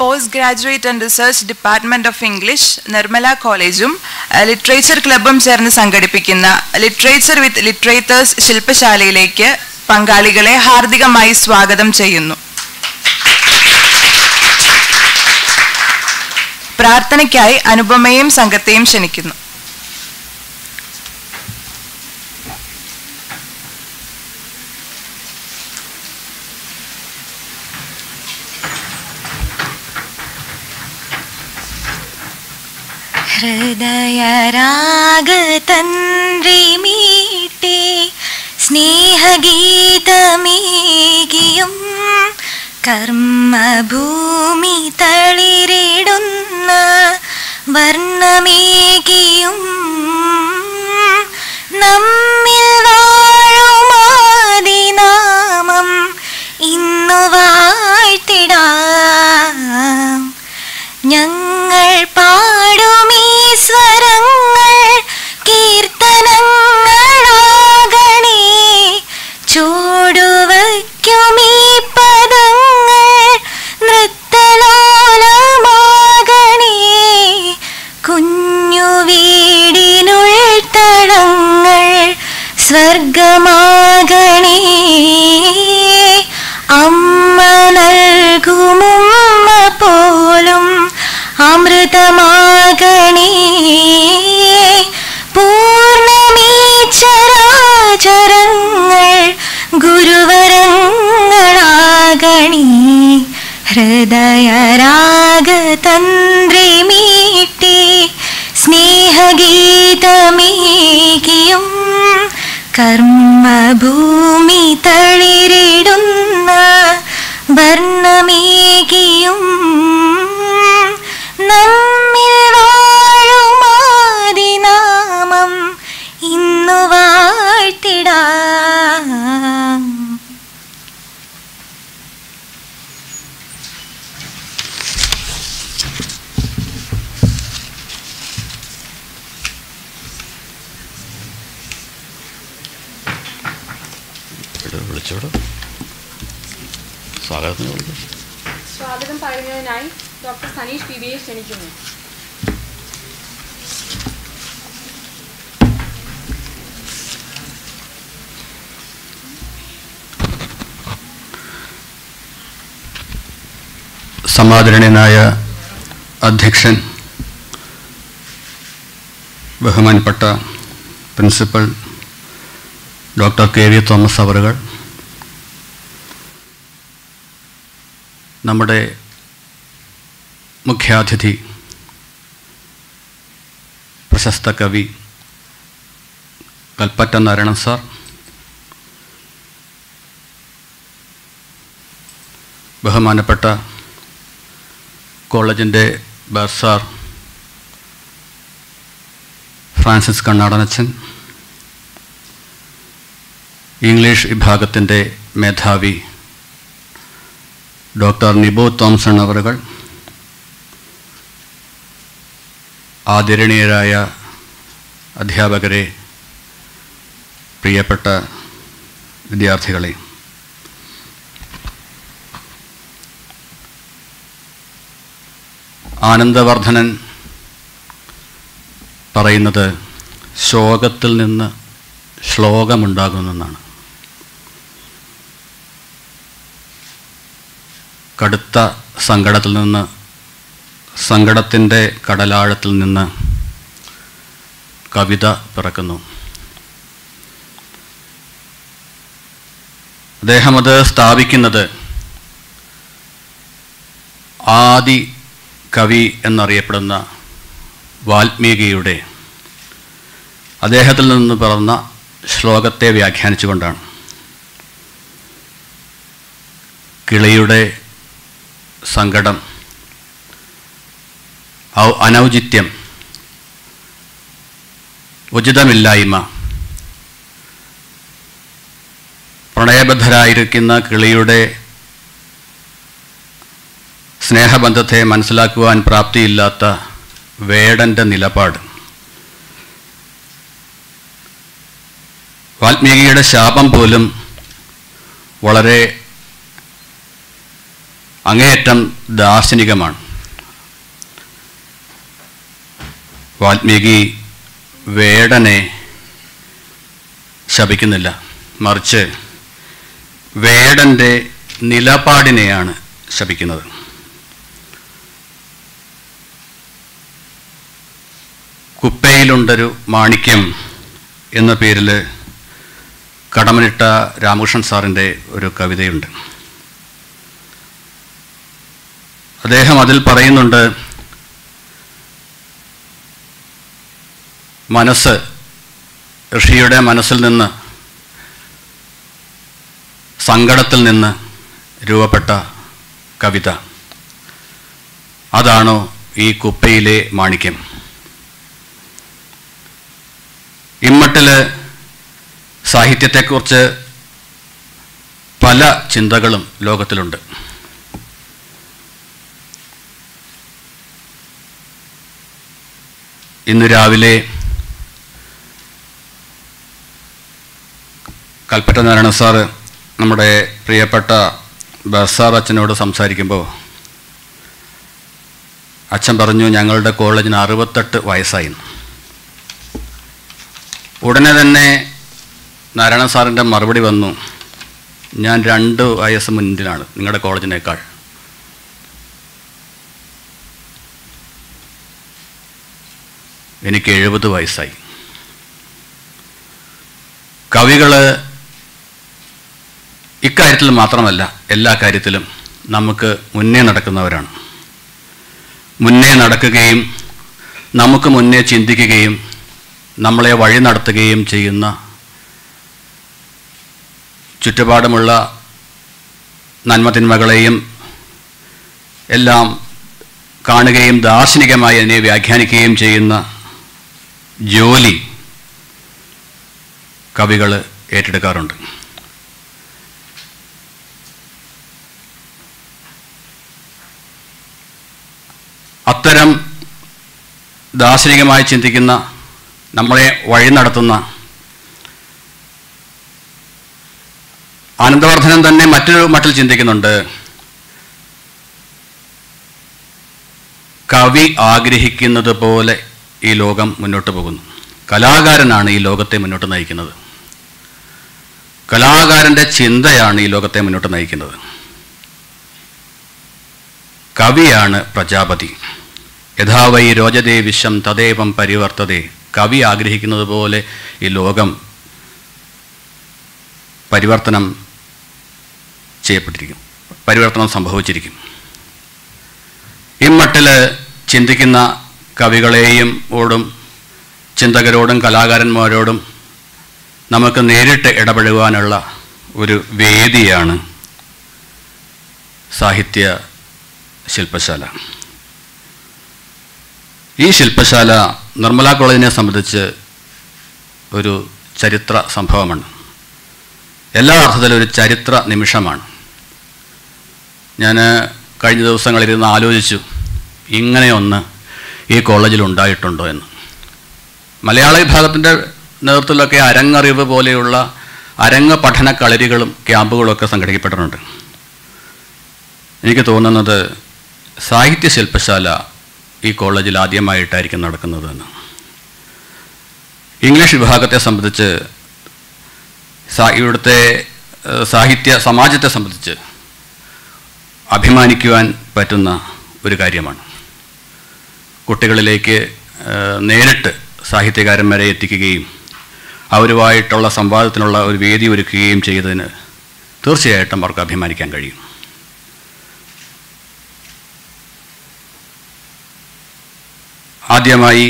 Post graduate and research department of English Nirmala കോളേജും literature ക്ലബും ചേർന്ന് സംഘടിപ്പിക്കുന്ന ലിറ്ററേച്ചർ വിത്ത് ലിറ്ററേറ്റേഴ്സ് ശില്പശാലയിലേക്ക് പങ്കാളികളെ ഹാർദികമായി സ്വാഗതം ചെയ്യുന്നു പ്രാർത്ഥനയ്ക്കായി അനുപമയും സംഘത്തെയും ക്ഷണിക്കുന്നു ഹൃദയരാഗതന്ത്രിമീട്ടെ സ്നേഹഗീതമേകിയും കർമ്മഭൂമി തളിരിടുന്ന വർണ്ണമേകിയും നമ്മിൽ വാഴുമാതിനാമം ഇന്നു വാഴ്ത്തിടാം ഞങ്ങൾ പാടുമീ സ്വരങ്ങൾ കീർത്തനങ്ങളാകണേ ചൂടുവയ്ക്കുമീ പദങ്ങൾ നൃത്തലോലമാകണേ കുഞ്ഞു വീടിനുൾത്തടങ്ങൾ സ്വർഗമാകണേ അമ്മ നൽകുമുമ്മ പോലും അമൃതമാകണേ പൂർണ്ണമീ ചരാചരങ്ങൾ ഗുരുവരങ്ങളാകണേ ഹൃദയരാഗതന്ത്രിമീട്ടി സ്നേഹഗീതമേകിയും കർമ്മഭൂമി തളിരിടുന്ന വർണ്ണമേകിയും നമ്മിൽ വാഴുമാതിനാമം ഇന്നു വാഴ്ത്തിടാം ഇവിടെ വിളിച്ചോട് സ്വാഗതത്തിന് വിളിച്ചു സ്വാഗതം പറയുന്നതിനായി ഡോക്ടർ സനീഷ് പി ബിയെ ക്ഷണിക്കുന്നു സമാദരണീയനായ അധ്യക്ഷൻ ബഹുമാനപ്പെട്ട principal doctor K V Thomas അവറുകൾ നമ്മുടെ മുഖ്യാതിഥി പ്രശസ്ത കവി കൽപ്പറ്റ നാരായണൻ സാർ ബഹുമാനപ്പെട്ട കോളേജിൻ്റെ ബർസാർ ഫ്രാൻസിസ് കണ്ണാടനച്ചൻ ഇംഗ്ലീഷ് വിഭാഗത്തിൻ്റെ മേധാവി ഡോക്ടർ നിബോ തോംസൺ അവറുകൾ ആദരണീയരായ അധ്യാപകരെ പ്രിയപ്പെട്ട വിദ്യാർത്ഥികളെ ആനന്ദവർദ്ധനൻ പറയുന്നത് ശോകത്തിൽ നിന്ന് ശ്ലോകമുണ്ടാകുമെന്നാണ് കടുത്ത സങ്കടത്തിൽ നിന്ന് സങ്കടത്തിൻ്റെ കടലാഴത്തിൽ നിന്ന് കവിത പിറക്കുന്നു അദ്ദേഹം അത് സ്ഥാപിക്കുന്നത് ആദി കവി എന്നറിയപ്പെടുന്ന വാൽമീകിയുടെ അദ്ദേഹത്തിൽ നിന്ന് പിറന്ന ശ്ലോകത്തെ വ്യാഖ്യാനിച്ചുകൊണ്ടാണ് കിളിയുടെ സങ്കടം ഔ- അനൗചിത്യം ഉചിതമില്ലായ്മ പ്രണയബദ്ധരായിരിക്കുന്ന കിളിയുടെ സ്നേഹബന്ധത്തെ മനസ്സിലാക്കുവാൻ പ്രാപ്തിയില്ലാത്ത വേടൻ്റെ നിലപാട് വാൽമീകിയുടെ ശാപം പോലും വളരെ അങ്ങേയറ്റം ദാർശനികമാണ് വാൽമീകി വേടനെ ശപിക്കുന്നില്ല മറിച്ച് വേടൻ്റെ നിലപാടിനെയാണ് ശപിക്കുന്നത് കുപ്പയിലുണ്ടൊരു മാണിക്യം എന്ന പേരിൽ കടമനിട്ട രാമകൃഷ്ണൻ സാറിൻ്റെ ഒരു കവിതയുണ്ട് അദ്ദേഹം അതിൽ പറയുന്നുണ്ട് മനസ്സ് ഋഷിയുടെ മനസ്സിൽ നിന്ന് സങ്കടത്തിൽ നിന്ന് രൂപപ്പെട്ട കവിത അതാണോ ഈ കുപ്പയിലെ മാണിക്യം ഇമ്മട്ടിൽ സാഹിത്യത്തെക്കുറിച്ച് പല ചിന്തകളും ലോകത്തിലുണ്ട് ഇന്ന് രാവിലെ കൽപ്പറ്റ നാരായണ സാറ് നമ്മുടെ പ്രിയപ്പെട്ട ബസാർ അച്ഛനോട് സംസാരിക്കുമ്പോൾ അച്ഛൻ പറഞ്ഞു ഞങ്ങളുടെ കോളേജിന് അറുപത്തെട്ട് വയസ്സായി ഉടനെ തന്നെ നാരായണ സാറിൻ്റെ മറുപടി വന്നു ഞാൻ രണ്ട് വയസ്സ് മുന്നിലാണ് നിങ്ങളുടെ കോളേജിനേക്കാൾ എനിക്ക് എഴുപത് വയസ്സായി കവികൾ ഇക്കാര്യത്തിൽ മാത്രമല്ല എല്ലാ കാര്യത്തിലും നമുക്ക് മുന്നേ നടക്കുന്നവരാണ് മുന്നേ നടക്കുകയും നമുക്ക് മുന്നേ ചിന്തിക്കുകയും നമ്മളെ വഴി നടത്തുകയും ചെയ്യുന്ന ചുറ്റുപാടുമുള്ള നന്മതിന്മകളെയും എല്ലാം കാണുകയും ദാർശനികമായി അതിനെ വ്യാഖ്യാനിക്കുകയും ചെയ്യുന്ന ജോലി കവികൾ ഏറ്റെടുക്കാറുണ്ട് അത്തരം ദാർശനികമായി ചിന്തിക്കുന്ന നമ്മളെ വഴി നടത്തുന്ന ആനന്ദവർദ്ധനൻ തന്നെ മറ്റൊരു മട്ടിൽ ചിന്തിക്കുന്നുണ്ട് കവി ആഗ്രഹിക്കുന്നത് പോലെ ഈ ലോകം മുന്നോട്ട് പോകുന്നു കലാകാരനാണ് ഈ ലോകത്തെ മുന്നോട്ട് നയിക്കുന്നത് കലാകാരൻ്റെ ചിന്തയാണ് ഈ ലോകത്തെ മുന്നോട്ട് നയിക്കുന്നത് കവിയാണ് പ്രജാപതി യഥാവൈ രോജതേ വിശ്വം തദേവം പരിവർത്തതേ കവി ആഗ്രഹിക്കുന്നത് പോലെ ഈ ലോകം പരിവർത്തനം ചെയ്യപ്പെട്ടിരിക്കും പരിവർത്തനം സംഭവിച്ചിരിക്കും ഇമ്മട്ടിൽ ചിന്തിക്കുന്ന കവികളെയും ഓടും ചിന്തകരോടും കലാകാരന്മാരോടും നമുക്ക് നേരിട്ട് ഇടപഴകുവാനുള്ള ഒരു വേദിയാണ് സാഹിത്യ ശില്പശാല ഈ ശില്പശാല നിർമ്മല കോളേജിനെ സംബന്ധിച്ച് ഒരു ചരിത്ര സംഭവമാണ് എല്ലാ അർത്ഥത്തിലും ഒരു ചരിത്ര നിമിഷമാണ് ഞാൻ കഴിഞ്ഞ ദിവസങ്ങളിരുന്ന് ആലോചിച്ചു ഇങ്ങനെ ഒന്ന് ഈ കോളേജിൽ ഉണ്ടായിട്ടുണ്ടോ എന്ന് മലയാള വിഭാഗത്തിൻ്റെ നേതൃത്വത്തിലൊക്കെ അരങ്ങറിവ് പോലെയുള്ള അരങ്ങ പഠന കളരികളും ക്യാമ്പുകളും ഒക്കെ സംഘടിപ്പിക്കപ്പെട്ടിട്ടുണ്ട് എനിക്ക് തോന്നുന്നത് സാഹിത്യ ശില്പശാല ഈ കോളേജിൽ ആദ്യമായിട്ടായിരിക്കും നടക്കുന്നതെന്ന് ഇംഗ്ലീഷ് വിഭാഗത്തെ സംബന്ധിച്ച് സാ- ഇവിടുത്തെ ഏഹ്, സാഹിത്യ സമാജത്തെ സംബന്ധിച്ച് അഭിമാനിക്കുവാൻ പറ്റുന്ന ഒരു കാര്യമാണ് കുട്ടികളിലേക്ക് ഏഹ്, നേരിട്ട് സാഹിത്യകാരന്മാരെ എത്തിക്കുകയും അവരുമായിട്ടുള്ള സംവാദത്തിനുള്ള ഒരു വേദി ഒരുക്കുകയും ചെയ്തതിന് തീർച്ചയായിട്ടും അവർക്ക് അഭിമാനിക്കാൻ കഴിയും ആദ്യമായി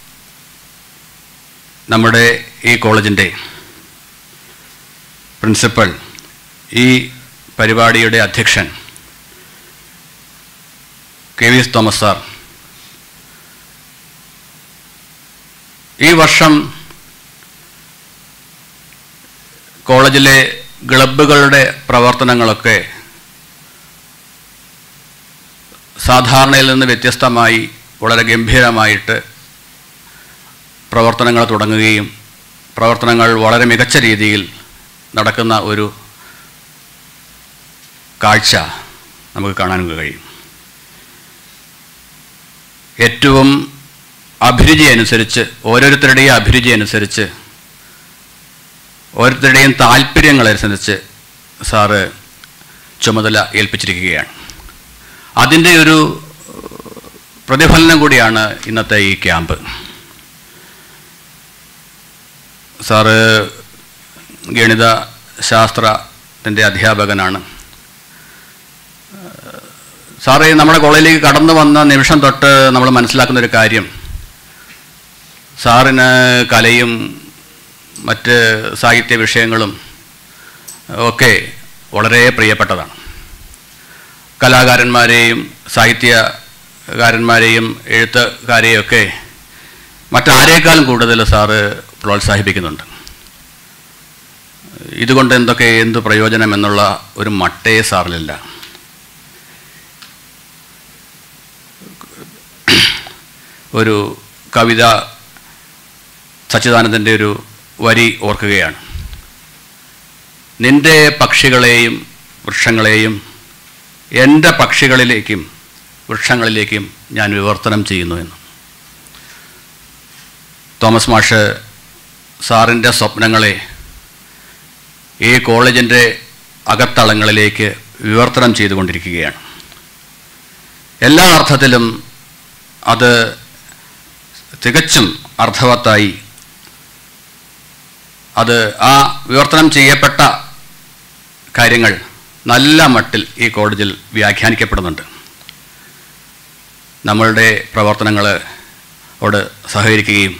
നമ്മുടെ ഈ കോളേജിൻ്റെ പ്രിൻസിപ്പൽ ഈ പരിപാടിയുടെ അധ്യക്ഷൻ K V S Thomas sir ഈ വർഷം കോളേജിലെ ക്ലബ്ബുകളുടെ പ്രവർത്തനങ്ങളൊക്കെ സാധാരണയിൽ നിന്ന് വ്യത്യസ്തമായി വളരെ ഗംഭീരമായിട്ട് പ്രവർത്തനങ്ങൾ തുടങ്ങുകയും പ്രവർത്തനങ്ങൾ വളരെ മികച്ച രീതിയിൽ നടക്കുന്ന ഒരു കാഴ്ച നമുക്ക് കാണാൻ കഴിയും ഏറ്റവും അഭിരുചി അനുസരിച്ച് ഓരോരുത്തരുടെയും അഭിരുചി അനുസരിച്ച് ഓരോരുത്തരുടെയും താല്പര്യങ്ങളനുസരിച്ച് സാറ് ചുമതല ഏൽപ്പിച്ചിരിക്കുകയാണ് അതിൻ്റെ ഒരു പ്രതിഫലനം കൂടിയാണ് ഇന്നത്തെ ഈ ക്യാമ്പ് സാറ് ഗണിത ശാസ്ത്രത്തിൻ്റെ അധ്യാപകനാണ് സാറ് ഈ നമ്മുടെ കോളേജിലേക്ക് കടന്നു വന്ന നിമിഷം തൊട്ട് നമ്മൾ മനസ്സിലാക്കുന്ന ഒരു കാര്യം സാറിന് കലയും മറ്റ് സാഹിത്യ വിഷയങ്ങളും ഒക്കെ വളരെ പ്രിയപ്പെട്ടതാണ് കലാകാരന്മാരെയും സാഹിത്യകാരന്മാരെയും എഴുത്തുകാരെയും ഒക്കെ മറ്റാരേക്കാളും കൂടുതൽ സാറ് പ്രോത്സാഹിപ്പിക്കുന്നുണ്ട് ഇതുകൊണ്ട് എന്തൊക്കെ എന്ത് പ്രയോജനം എന്നുള്ള ഒരു മട്ടേ സാറിലില്ല ഒരു കവിത സച്ചിദാനന്ദൻ്റെ ഒരു വരി ഓർക്കുകയാണ് നിന്റെ പക്ഷികളെയും വൃക്ഷങ്ങളെയും എൻ്റെ പക്ഷികളിലേക്കും വൃക്ഷങ്ങളിലേക്കും ഞാൻ വിവർത്തനം ചെയ്യുന്നു എന്ന് തോമസ് മാഷ് സാറിൻ്റെ സ്വപ്നങ്ങളെ ഈ കോളേജിൻ്റെ അകത്തളങ്ങളിലേക്ക് വിവർത്തനം ചെയ്തുകൊണ്ടിരിക്കുകയാണ് എല്ലാ അർത്ഥത്തിലും അത് തികച്ചും അർത്ഥവത്തായി അത് ആ വിവർത്തനം ചെയ്യപ്പെട്ട കാര്യങ്ങൾ നല്ല മട്ടിൽ ഈ കോളേജിൽ വ്യാഖ്യാനിക്കപ്പെടുന്നുണ്ട് നമ്മളുടെ പ്രവർത്തനങ്ങളോട് സഹകരിക്കുകയും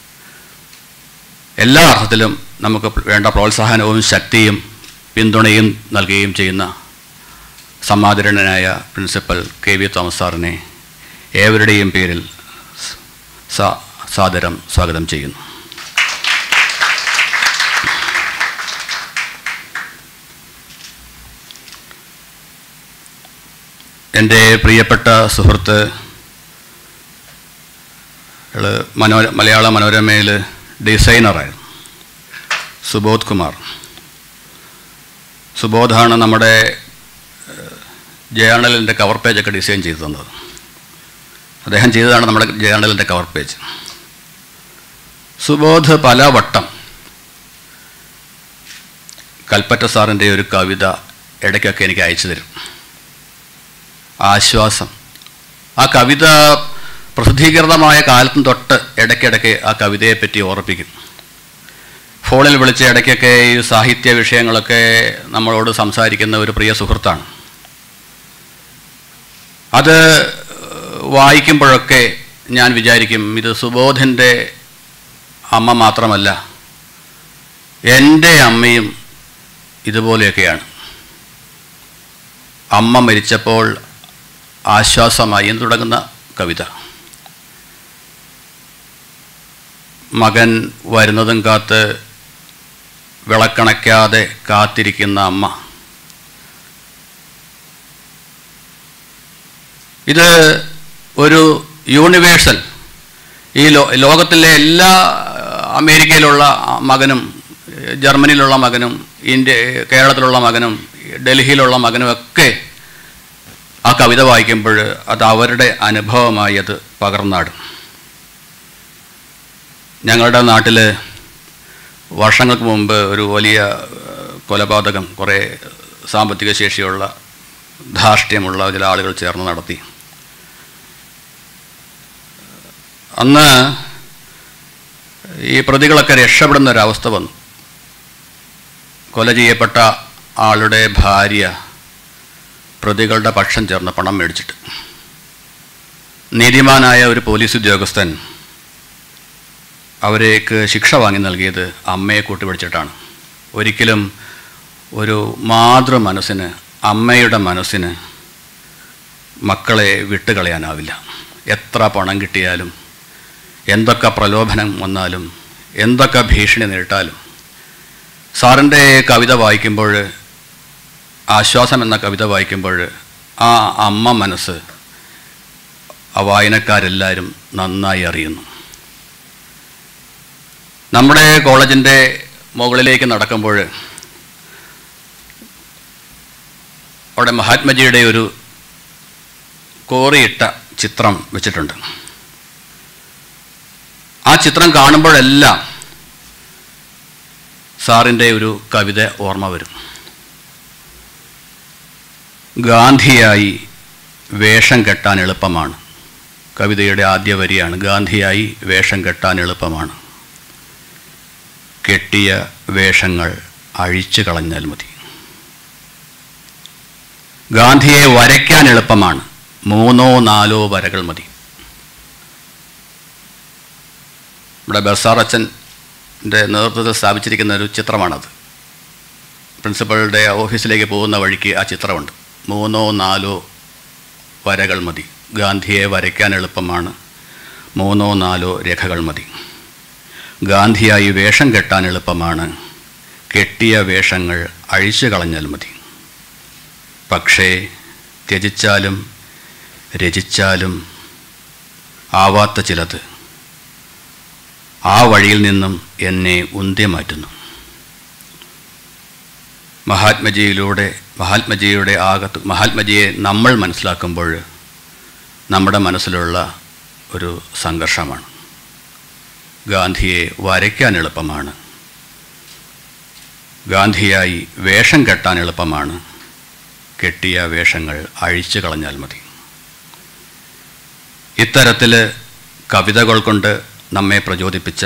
എല്ലാ അർത്ഥത്തിലും നമുക്ക് വേണ്ട പ്രോത്സാഹനവും ശക്തിയും പിന്തുണയും നൽകുകയും ചെയ്യുന്ന സമാദരണനായ പ്രിൻസിപ്പൽ കെ വി തോമസ് സാറിനെ ഏവരുടെയും പേരിൽ സ- സാദരം സ്വാഗതം ചെയ്യുന്നു എൻ്റെ പ്രിയപ്പെട്ട സുഹൃത്ത് അയാള് മനോര മലയാള മനോരമയിൽ ഡിസൈനറായിരുന്നു സുബോധ് കുമാർ സുബോധാണ് നമ്മുടെ ജേണലിൻ്റെ കവർ പേജൊക്കെ ഡിസൈൻ ചെയ്തു തന്നത് അദ്ദേഹം ചെയ്തതാണ് നമ്മുടെ ജേണലിൻ്റെ കവർ പേജ് സുബോധ് പലവട്ടം കൽപ്പറ്റ സാറിൻ്റെ ഒരു കവിത ഇടയ്ക്കൊക്കെ എനിക്ക് അയച്ചു തരും ആശ്വാസം ആ കവിത പ്രസിദ്ധീകൃതമായ കാലത്തും തൊട്ട് ഇടയ്ക്കിടയ്ക്ക് ആ കവിതയെപ്പറ്റി ഓർപ്പിക്കും ഫോണിൽ വിളിച്ച ഇടയ്ക്കൊക്കെ ഈ സാഹിത്യ വിഷയങ്ങളൊക്കെ നമ്മളോട് സംസാരിക്കുന്ന ഒരു പ്രിയ സുഹൃത്താണ് അത് വായിക്കുമ്പോഴൊക്കെ ഞാൻ വിചാരിക്കും ഇത് സുബോധൻ്റെ അമ്മ മാത്രമല്ല എൻ്റെ അമ്മയും ഇതുപോലെയൊക്കെയാണ് അമ്മ മരിച്ചപ്പോൾ ആശ്വാസമായി എന്ന് തുടങ്ങുന്ന കവിത മകൻ വരുന്നതും കാത്ത് വിളക്കണയ്ക്കാതെ കാത്തിരിക്കുന്ന അമ്മ ഇത് ഒരു യൂണിവേഴ്സൽ ഈ ലോ ലോകത്തിലെ എല്ലാ അമേരിക്കയിലുള്ള മകനും ജർമ്മനിയിലുള്ള മകനും ഇന്ത്യ കേരളത്തിലുള്ള മകനും ഡൽഹിയിലുള്ള മകനും ഒക്കെ ആ കവിത വായിക്കുമ്പോൾ അത് അവരുടെ അനുഭവമായി അത് പകർന്നാടും ഞങ്ങളുടെ നാട്ടിൽ വർഷങ്ങൾക്ക് മുമ്പ് ഒരു വലിയ ഏഹ്, കൊലപാതകം കുറേ സാമ്പത്തിക ശേഷിയുള്ള ധാർഷ്ട്യമുള്ള ചില ആളുകൾ ചേർന്ന് നടത്തി അന്ന് ഈ പ്രതികളൊക്കെ രക്ഷപ്പെടുന്ന ഒരവസ്ഥ വന്നു കൊല ചെയ്യപ്പെട്ട ആളുടെ ഭാര്യ പ്രതികളുടെ പക്ഷം ചേർന്ന് പണം മേടിച്ചിട്ട് നീതിമാനായ ഒരു പോലീസ് ഉദ്യോഗസ്ഥൻ അവരേക്ക് ശിക്ഷ വാങ്ങി നൽകിയത് അമ്മയെ കൂട്ടുപിടിച്ചിട്ടാണ് ഒരിക്കലും ഒരു മാതൃ മനസ്സിന് അമ്മയുടെ മനസ്സിന് മക്കളെ വിട്ടുകളയാനാവില്ല എത്ര പണം കിട്ടിയാലും എന്തൊക്കെ പ്രലോഭനം വന്നാലും എന്തൊക്കെ ഭീഷണി നേരിട്ടാലും സാറിൻ്റെ കവിത വായിക്കുമ്പോൾ ആശ്വാസം എന്ന കവിത വായിക്കുമ്പോൾ ആ അമ്മ മനസ്സ് ആ വായനക്കാരെല്ലാവരും നന്നായി അറിയുന്നു നമ്മുടെ കോളേജിൻ്റെ മുകളിലേക്ക് നടക്കുമ്പോൾ അവിടെ മഹാത്മജിയുടെ ഒരു കോറിയിട്ട ചിത്രം വെച്ചിട്ടുണ്ട് ആ ചിത്രം കാണുമ്പോഴെല്ലാം സാറിൻ്റെ ഒരു കവിത ഓർമ്മ വരും ഗാന്ധിയായി വേഷം കെട്ടാൻ എളുപ്പമാണ് കവിതയുടെ ആദ്യ വരിയാണ് ഗാന്ധിയായി വേഷം കെട്ടാൻ എളുപ്പമാണ് കെട്ടിയ വേഷങ്ങൾ അഴിച്ചു കളഞ്ഞാൽ മതി ഗാന്ധിയെ വരയ്ക്കാൻ എളുപ്പമാണ് മൂന്നോ നാലോ വരകൾ മതി ഇവിടെ ബസാർ അച്ഛൻ്റെ നേതൃത്വത്തിൽ സ്ഥാപിച്ചിരിക്കുന്ന ഒരു ചിത്രമാണത് പ്രിൻസിപ്പളുടെ ഓഫീസിലേക്ക് പോകുന്ന വഴിക്ക് ആ ചിത്രമുണ്ട് മൂന്നോ നാലോ വരകൾ മതി ഗാന്ധിയെ വരയ്ക്കാൻ എളുപ്പമാണ് മൂന്നോ നാലോ രേഖകൾ മതി ഗാന്ധിയായി വേഷം കെട്ടാൻ എളുപ്പമാണ് കെട്ടിയ വേഷങ്ങൾ അഴിച്ചു കളഞ്ഞാൽ മതി പക്ഷേ ത്യജിച്ചാലും രചിച്ചാലും ആവാത്ത ചിലത് ആ വഴിയിൽ നിന്നും എന്നെ ഉന്തി മാറ്റുന്നു മഹാത്മജിയിലൂടെ മഹാത്മജിയുടെ ആകത്ത് മഹാത്മജിയെ നമ്മൾ മനസ്സിലാക്കുമ്പോൾ നമ്മുടെ മനസ്സിലുള്ള ഒരു സംഘർഷമാണ് ഗാന്ധിയെ വരയ്ക്കാൻ എളുപ്പമാണ് ഗാന്ധിയായി വേഷം കെട്ടാൻ എളുപ്പമാണ് കെട്ടിയ വേഷങ്ങൾ അഴിച്ചു കളഞ്ഞാൽ മതി ഇത്തരത്തിൽ കവിതകൾ കൊണ്ട് നമ്മെ പ്രചോദിപ്പിച്ച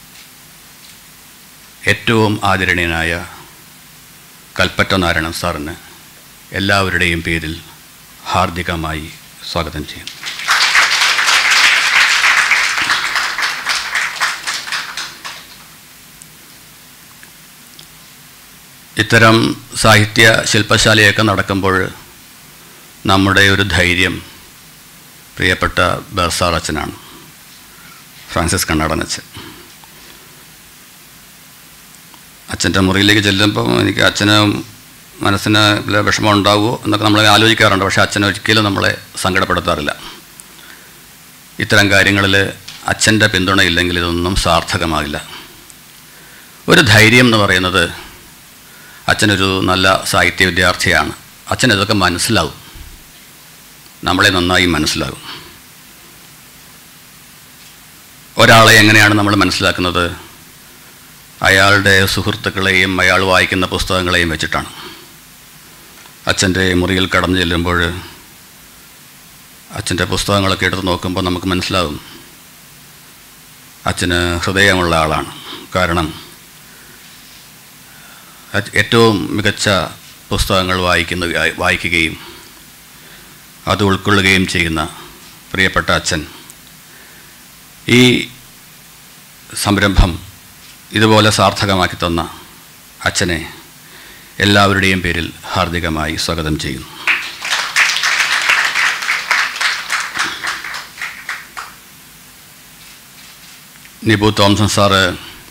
ഏറ്റവും ആദരണീയനായ കൽപ്പറ്റ നാരായണൻ സാറിന് എല്ലാവരുടെയും പേരിൽ ഹാർദികമായി സ്വാഗതം ചെയ്യുന്നു ഇത്തരം സാഹിത്യ ശില്പശാലയൊക്കെ നടക്കുമ്പോൾ നമ്മുടെ ഒരു ധൈര്യം പ്രിയപ്പെട്ട ബർസാർ അച്ഛനാണ് ഫ്രാൻസിസ് കണ്ണാടൻ അച്ഛൻ അച്ഛൻ്റെ മുറിയിലേക്ക് ചെല്ലുമ്പോൾ എനിക്ക് അച്ഛന് മനസ്സിന് വല്ല വിഷമം ഉണ്ടാവുമോ എന്നൊക്കെ നമ്മൾ ആലോചിക്കാറുണ്ട് പക്ഷേ അച്ഛൻ ഒരിക്കലും നമ്മളെ സങ്കടപ്പെടുത്താറില്ല ഇത്തരം കാര്യങ്ങളിൽ അച്ഛൻ്റെ പിന്തുണയില്ലെങ്കിൽ ഇതൊന്നും സാർത്ഥകമാകില്ല ഒരു ധൈര്യം എന്ന് പറയുന്നത് അച്ഛനൊരു നല്ല സാഹിത്യ വിദ്യാർത്ഥിയാണ് അച്ഛൻ ഇതൊക്കെ മനസ്സിലാവും നമ്മളെ നന്നായി മനസ്സിലാകും ഒരാളെ എങ്ങനെയാണ് നമ്മൾ മനസ്സിലാക്കുന്നത് അയാളുടെ സുഹൃത്തുക്കളെയും അയാൾ വായിക്കുന്ന പുസ്തകങ്ങളെയും വെച്ചിട്ടാണ് അച്ഛൻ്റെ മുറിയിൽ കടന്നു ചെല്ലുമ്പോൾ അച്ഛൻ്റെ പുസ്തകങ്ങളൊക്കെ എടുത്ത് നോക്കുമ്പോൾ നമുക്ക് മനസ്സിലാവും അച്ഛന് ഹൃദയമുള്ള ആളാണ് കാരണം അച്ഛ- ഏറ്റവും മികച്ച പുസ്തകങ്ങൾ വായിക്കുന്ന വായിക്കുകയും അത് ഉൾക്കൊള്ളുകയും ചെയ്യുന്ന പ്രിയപ്പെട്ട അച്ഛൻ ഈ സംരംഭം ഇതുപോലെ സാർത്ഥകമാക്കി തന്ന അച്ഛനെ എല്ലാവരുടെയും പേരിൽ ഹാർദികമായി സ്വാഗതം ചെയ്യുന്നു നിബു തോംസൺ സാറ്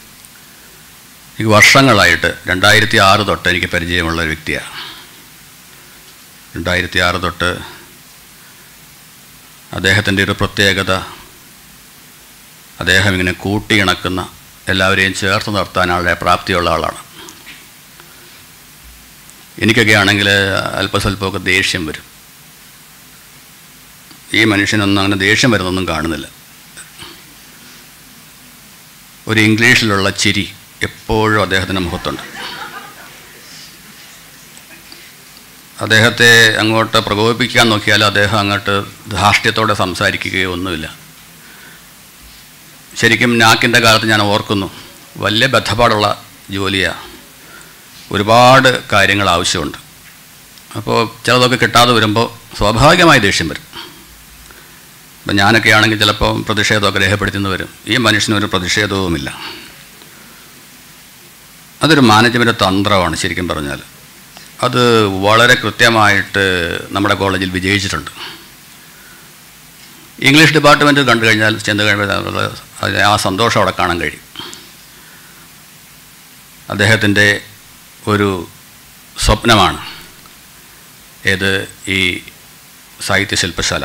ഈ വർഷങ്ങളായിട്ട് രണ്ടായിരത്തി ആറ് തൊട്ട് എനിക്ക് പരിചയമുള്ള ഒരു വ്യക്തിയാണ് രണ്ടായിരത്തി ആറ് തൊട്ട് അദ്ദേഹത്തിൻ്റെ ഒരു പ്രത്യേകത അദ്ദേഹം ഇങ്ങനെ കൂട്ടിയിണക്കുന്ന എല്ലാവരെയും ചേർത്ത് നിർത്താനുള്ള പ്രാപ്തിയുള്ള ആളാണ് എനിക്കൊക്കെ ആണെങ്കിൽ അല്പസ്വല്പമൊക്കെ ദേഷ്യം വരും ഈ മനുഷ്യനൊന്നും അങ്ങനെ ദേഷ്യം വരുന്നൊന്നും കാണുന്നില്ല ഒരു ഇംഗ്ലീഷിലുള്ള ചിരി എപ്പോഴും അദ്ദേഹത്തിൻ്റെ മുഖത്തുണ്ട് അദ്ദേഹത്തെ അങ്ങോട്ട് പ്രകോപിപ്പിക്കാൻ നോക്കിയാൽ അദ്ദേഹം അങ്ങോട്ട് ധാർഷ്ട്യത്തോടെ സംസാരിക്കുകയോ ഒന്നുമില്ല ശരിക്കും നാക്കിൻ്റെ കാലത്ത് ഞാൻ ഓർക്കുന്നു വലിയ ബദ്ധപ്പാടുള്ള ജോലിയാണ് ഒരുപാട് കാര്യങ്ങൾ ആവശ്യമുണ്ട് അപ്പോൾ ചിലതൊക്കെ കിട്ടാതെ വരുമ്പോൾ സ്വാഭാവികമായി ദേഷ്യം വരും ഇപ്പം ഞാനൊക്കെ ആണെങ്കിൽ ചിലപ്പോൾ പ്രതിഷേധമൊക്കെ രേഖപ്പെടുത്തുന്നു വരും ഈ മനുഷ്യനൊരു പ്രതിഷേധവുമില്ല അതൊരു മാനേജ്മെൻ്റ് തന്ത്രമാണ് ശരിക്കും പറഞ്ഞാൽ അത് വളരെ കൃത്യമായിട്ട് നമ്മുടെ കോളേജിൽ വിജയിച്ചിട്ടുണ്ട് ഇംഗ്ലീഷ് ഡിപ്പാർട്ട്മെൻറ്റ് കണ്ടു കഴിഞ്ഞാൽ ചെന്ന് കഴിയുമ്പോൾ അത് ആ സന്തോഷം അവിടെ കാണാൻ കഴിയും അദ്ദേഹത്തിൻ്റെ ഒരു സ്വപ്നമാണ് ഏത് ഈ സാഹിത്യ ശില്പശാല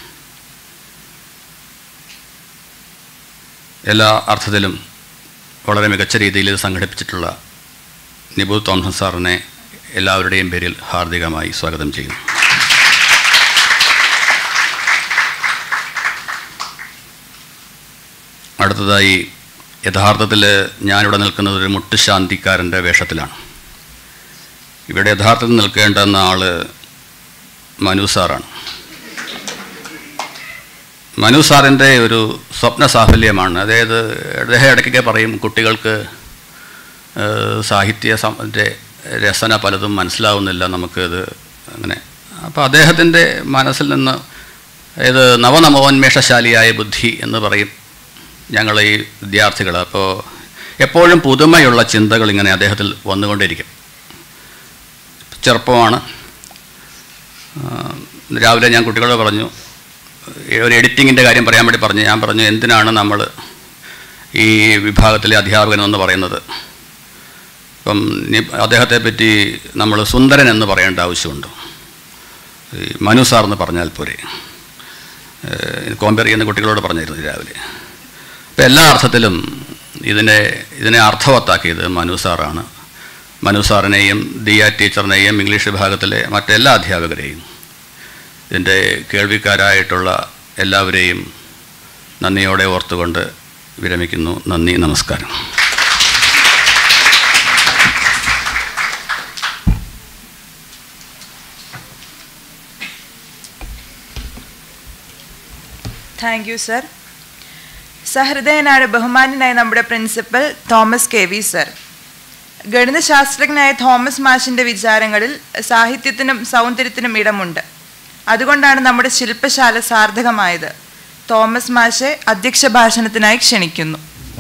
എല്ലാ അർത്ഥത്തിലും വളരെ മികച്ച രീതിയിൽ ഇത് സംഘടിപ്പിച്ചിട്ടുള്ള നിബു തോംസൺ സാറിനെ എല്ലാവരുടെയും പേരിൽ ഹാർദികമായി സ്വാഗതം ചെയ്യുന്നു അടുത്തതായി യഥാർത്ഥത്തിൽ ഞാനിവിടെ നിൽക്കുന്നത് ഒരു മുട്ടുശാന്തിക്കാരൻ്റെ വേഷത്തിലാണ് ഇവിടെ യഥാർത്ഥത്തിൽ നിൽക്കേണ്ടുന്ന ആള് മനു സാറാണ് മനു സാറിൻ്റെ ഒരു സ്വപ്ന സാഫല്യമാണ് അതായത് അദ്ദേഹം ഇടയ്ക്കൊക്കെ പറയും കുട്ടികൾക്ക് ഏഹ്, സാഹിത്യ സം- ന്റെ രസന പലതും മനസ്സിലാവുന്നില്ല നമുക്കിത് അങ്ങനെ അപ്പോൾ അദ്ദേഹത്തിൻ്റെ മനസ്സിൽ നിന്ന് ഇത് നവനവോന്മേഷശാലിയായ ബുദ്ധി എന്ന് പറയും ഞങ്ങൾ ഈ വിദ്യാർത്ഥികൾ അപ്പോൾ എപ്പോഴും പുതുമയുള്ള ചിന്തകൾ ഇങ്ങനെ അദ്ദേഹത്തിൽ വന്നുകൊണ്ടിരിക്കും ചെറുപ്പമാണ് ആ, രാവിലെ ഞാൻ കുട്ടികളോട് പറഞ്ഞു ഒരു എഡിറ്റിങ്ങിൻ്റെ കാര്യം പറയാൻ വേണ്ടി പറഞ്ഞു ഞാൻ പറഞ്ഞു എന്തിനാണ് നമ്മൾ ഈ വിഭാഗത്തിലെ അധ്യാപകൻ എന്ന് പറയുന്നത് ഇപ്പം ഇനി അദ്ദേഹത്തെ പറ്റി നമ്മൾ സുന്ദരൻ എന്ന് പറയേണ്ട ആവശ്യമുണ്ടോ ഈ മനു സാർ എന്ന് പറഞ്ഞാൽ പോരെ ഏഹ് കോമ്പയർ ചെയ്യുന്ന കുട്ടികളോട് പറഞ്ഞിരുന്നു രാവിലെ അപ്പം എല്ലാ അർത്ഥത്തിലും ഇതിനെ ഇതിനെ അർത്ഥവത്താക്കിയത് മനു സാറാണ് മനു സാറിനെയും ദിയ ടീച്ചറിനെയും ഇംഗ്ലീഷ് വിഭാഗത്തിലെ മറ്റെല്ലാ അധ്യാപകരെയും ഇതിൻ്റെ കേൾവിക്കാരായിട്ടുള്ള എല്ലാവരെയും നന്ദിയോടെ ഓർത്തുകൊണ്ട് വിരമിക്കുന്നു നന്ദി നമസ്കാരം താങ്ക് യു സർ സഹൃദയനായ ബഹുമാന്യനായ നമ്മുടെ principal Thomas K V sir ഗണിതശാസ്ത്രജ്ഞനായ തോമസ് മാഷിന്റെ വിചാരങ്ങളിൽ സാഹിത്യത്തിനും സൗന്ദര്യത്തിനും ഇടമുണ്ട് അതുകൊണ്ടാണ് നമ്മുടെ ശില്പശാല സാർത്ഥകമായത് തോമസ് മാഷെ അധ്യക്ഷ ഭാഷണത്തിനായി ക്ഷണിക്കുന്നു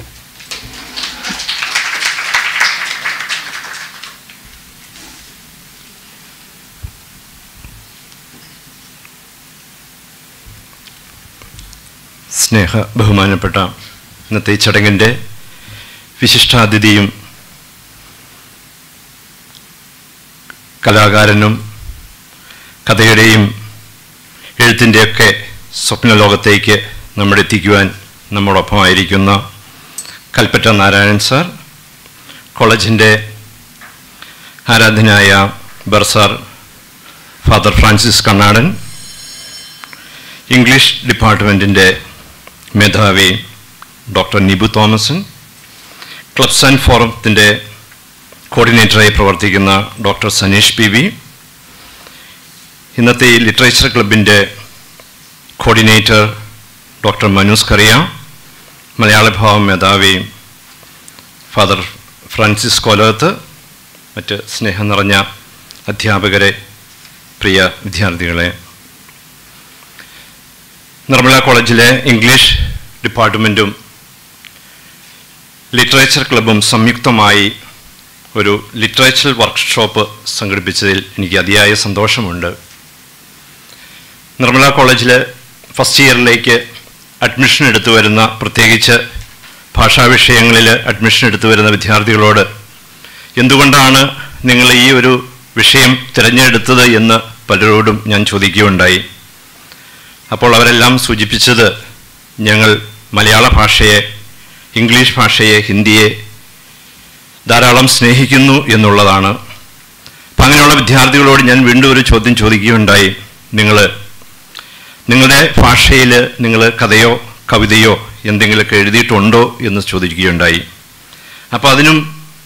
സ്നേഹ ബഹുമാനപ്പെട്ട ഇന്നത്തെ ഈ ചടങ്ങിൻ്റെ വിശിഷ്ടാതിഥിയും കലാകാരനും കഥയുടെയും എഴുത്തിൻ്റെയൊക്കെ സ്വപ്നലോകത്തേക്ക് നമ്മൾ എത്തിക്കുവാൻ നമ്മോടൊപ്പമായിരിക്കുന്ന കൽപ്പറ്റ നാരായണൻ സാർ കോളേജിൻ്റെ ആരാധനായ bursar father Francis Kannadan English ഡിപ്പാർട്ട്മെൻറ്റിൻ്റെ മേധാവി ഡോക്ടർ നിബു തോമസൻ ക്ലബ്സ് ആൻഡ് ഫോറത്തിൻ്റെ കോർഡിനേറ്ററായി പ്രവർത്തിക്കുന്ന ഡോക്ടർ സനീഷ് പി വി ഇന്നത്തെ ഈ ലിറ്ററേച്ചർ ക്ലബിൻ്റെ കോർഡിനേറ്റർ ഡോക്ടർ മനൂസ് കറിയ മലയാള ഭാവം മേധാവി ഫാദർ ഫ്രാൻസിസ് കോലകത്ത് മറ്റ് സ്നേഹം നിറഞ്ഞ അധ്യാപകരെ പ്രിയ വിദ്യാർത്ഥികളെ നിർമ്മല കോളേജിലെ ഇംഗ്ലീഷ് ഡിപ്പാർട്ട്മെൻറ്റും ലിറ്ററേച്ചർ ക്ലബും സംയുക്തമായി ഒരു ലിറ്ററേച്ചർ വർക്ക്ഷോപ്പ് സംഘടിപ്പിച്ചതിൽ എനിക്ക് അതിയായ സന്തോഷമുണ്ട് നിർമ്മല കോളേജിൽ ഫസ്റ്റ് ഇയറിലേക്ക് അഡ്മിഷൻ എടുത്തു വരുന്ന പ്രത്യേകിച്ച് ഭാഷാ വിഷയങ്ങളിൽ അഡ്മിഷൻ എടുത്തു വരുന്ന വിദ്യാർത്ഥികളോട് എന്തുകൊണ്ടാണ് നിങ്ങൾ ഈ ഒരു വിഷയം തിരഞ്ഞെടുത്തത് എന്ന് പലരോടും ഞാൻ ചോദിക്കുകയുണ്ടായി അപ്പോൾ അവരെല്ലാം സൂചിപ്പിച്ചത് ഞങ്ങൾ മലയാള ഭാഷയെ ഇംഗ്ലീഷ് ഭാഷയെ ഹിന്ദിയെ ധാരാളം സ്നേഹിക്കുന്നു എന്നുള്ളതാണ് അപ്പം അങ്ങനെയുള്ള വിദ്യാർത്ഥികളോട് ഞാൻ വീണ്ടും ഒരു ചോദ്യം ചോദിക്കുകയുണ്ടായി നിങ്ങൾ നിങ്ങളുടെ ഭാഷയിൽ നിങ്ങൾ കഥയോ കവിതയോ എന്തെങ്കിലുമൊക്കെ എഴുതിയിട്ടുണ്ടോ എന്ന് ചോദിക്കുകയുണ്ടായി അപ്പോൾ അതിനും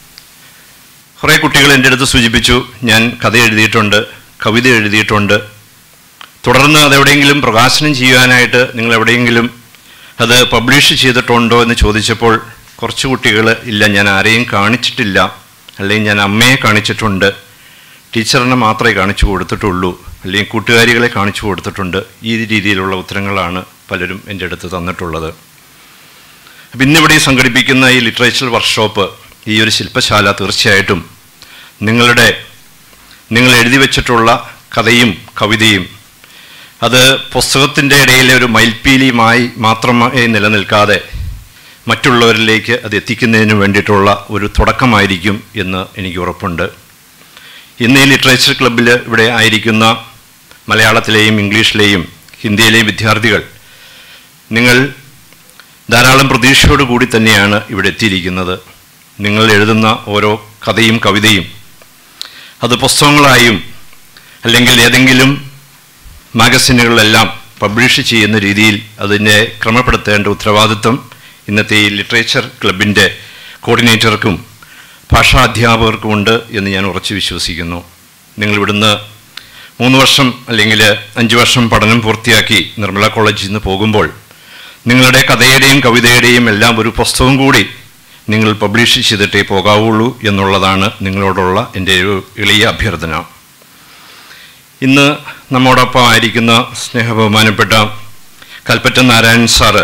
കുറേ കുട്ടികൾ എൻ്റെ അടുത്ത് സൂചിപ്പിച്ചു ഞാൻ കഥ എഴുതിയിട്ടുണ്ട് കവിത എഴുതിയിട്ടുണ്ട് തുടർന്ന് അതെവിടെയെങ്കിലും പ്രകാശനം ചെയ്യുവാനായിട്ട് നിങ്ങൾ എവിടെയെങ്കിലും അത് പബ്ലിഷ് ചെയ്തിട്ടുണ്ടോ എന്ന് ചോദിച്ചപ്പോൾ കുറച്ച് കുട്ടികൾ ഇല്ല ഞാൻ ആരെയും കാണിച്ചിട്ടില്ല അല്ലെങ്കിൽ ഞാൻ അമ്മയെ കാണിച്ചിട്ടുണ്ട് ടീച്ചറിനെ മാത്രമേ കാണിച്ചു കൊടുത്തിട്ടുള്ളൂ അല്ലെങ്കിൽ കൂട്ടുകാരികളെ കാണിച്ചു കൊടുത്തിട്ടുണ്ട് ഈ രീതിയിലുള്ള ഉത്തരങ്ങളാണ് പലരും എൻ്റെ അടുത്ത് തന്നിട്ടുള്ളത് അപ്പം ഇന്നിവിടെ ഈ സംഘടിപ്പിക്കുന്ന ഈ ലിറ്ററേച്ചർ വർക്ക്ഷോപ്പ് ഈ ഒരു ശില്പശാല തീർച്ചയായിട്ടും നിങ്ങളുടെ നിങ്ങൾ എഴുതി വച്ചിട്ടുള്ള കഥയും കവിതയും അത് പുസ്തകത്തിൻ്റെ ഇടയിലെ ഒരു മയിൽപ്പീലിയുമായി മാത്രമായി നിലനിൽക്കാതെ മറ്റുള്ളവരിലേക്ക് അത് എത്തിക്കുന്നതിന് വേണ്ടിയിട്ടുള്ള ഒരു തുടക്കമായിരിക്കും എന്ന് എനിക്ക് ഉറപ്പുണ്ട് ഇന്ന് ഈ ലിറ്ററേച്ചർ ക്ലബ്ബിൽ ഇവിടെ ആയിരിക്കുന്ന മലയാളത്തിലെയും ഇംഗ്ലീഷിലെയും ഹിന്ദിയിലെയും വിദ്യാർത്ഥികൾ നിങ്ങൾ ധാരാളം പ്രതീക്ഷയോട് കൂടി തന്നെയാണ് ഇവിടെ എത്തിയിരിക്കുന്നത് നിങ്ങൾ എഴുതുന്ന ഓരോ കഥയും കവിതയും അത് പുസ്തകങ്ങളായും അല്ലെങ്കിൽ ഏതെങ്കിലും മാഗസിനുകളിലെല്ലാം പബ്ലിഷ് ചെയ്യുന്ന രീതിയിൽ അതിനെ ക്രമപ്പെടുത്തേണ്ട ഉത്തരവാദിത്വം ഇന്നത്തെ ഈ ലിറ്ററേച്ചർ ക്ലബിൻ്റെ കോർഡിനേറ്റർക്കും ഭാഷാ അധ്യാപകർക്കുമുണ്ട് എന്ന് ഞാൻ ഉറച്ചു വിശ്വസിക്കുന്നു നിങ്ങൾ ഇവിടുന്ന് മൂന്ന് വർഷം അല്ലെങ്കിൽ അഞ്ച് വർഷം പഠനം പൂർത്തിയാക്കി നിർമ്മല കോളേജിൽ നിന്ന് പോകുമ്പോൾ നിങ്ങളുടെ കഥയുടെയും കവിതയുടെയും എല്ലാം ഒരു പുസ്തകം കൂടി നിങ്ങൾ പബ്ലിഷ് ചെയ്തിട്ടേ പോകാവുള്ളൂ എന്നുള്ളതാണ് നിങ്ങളോടുള്ള എൻ്റെ ഒരു എളിയ അഭ്യർത്ഥന ഇന്ന് നമ്മോടൊപ്പം ആയിരിക്കുന്ന സ്നേഹബഹുമാനപ്പെട്ട കൽപ്പറ്റ നാരായണൻ സാറ്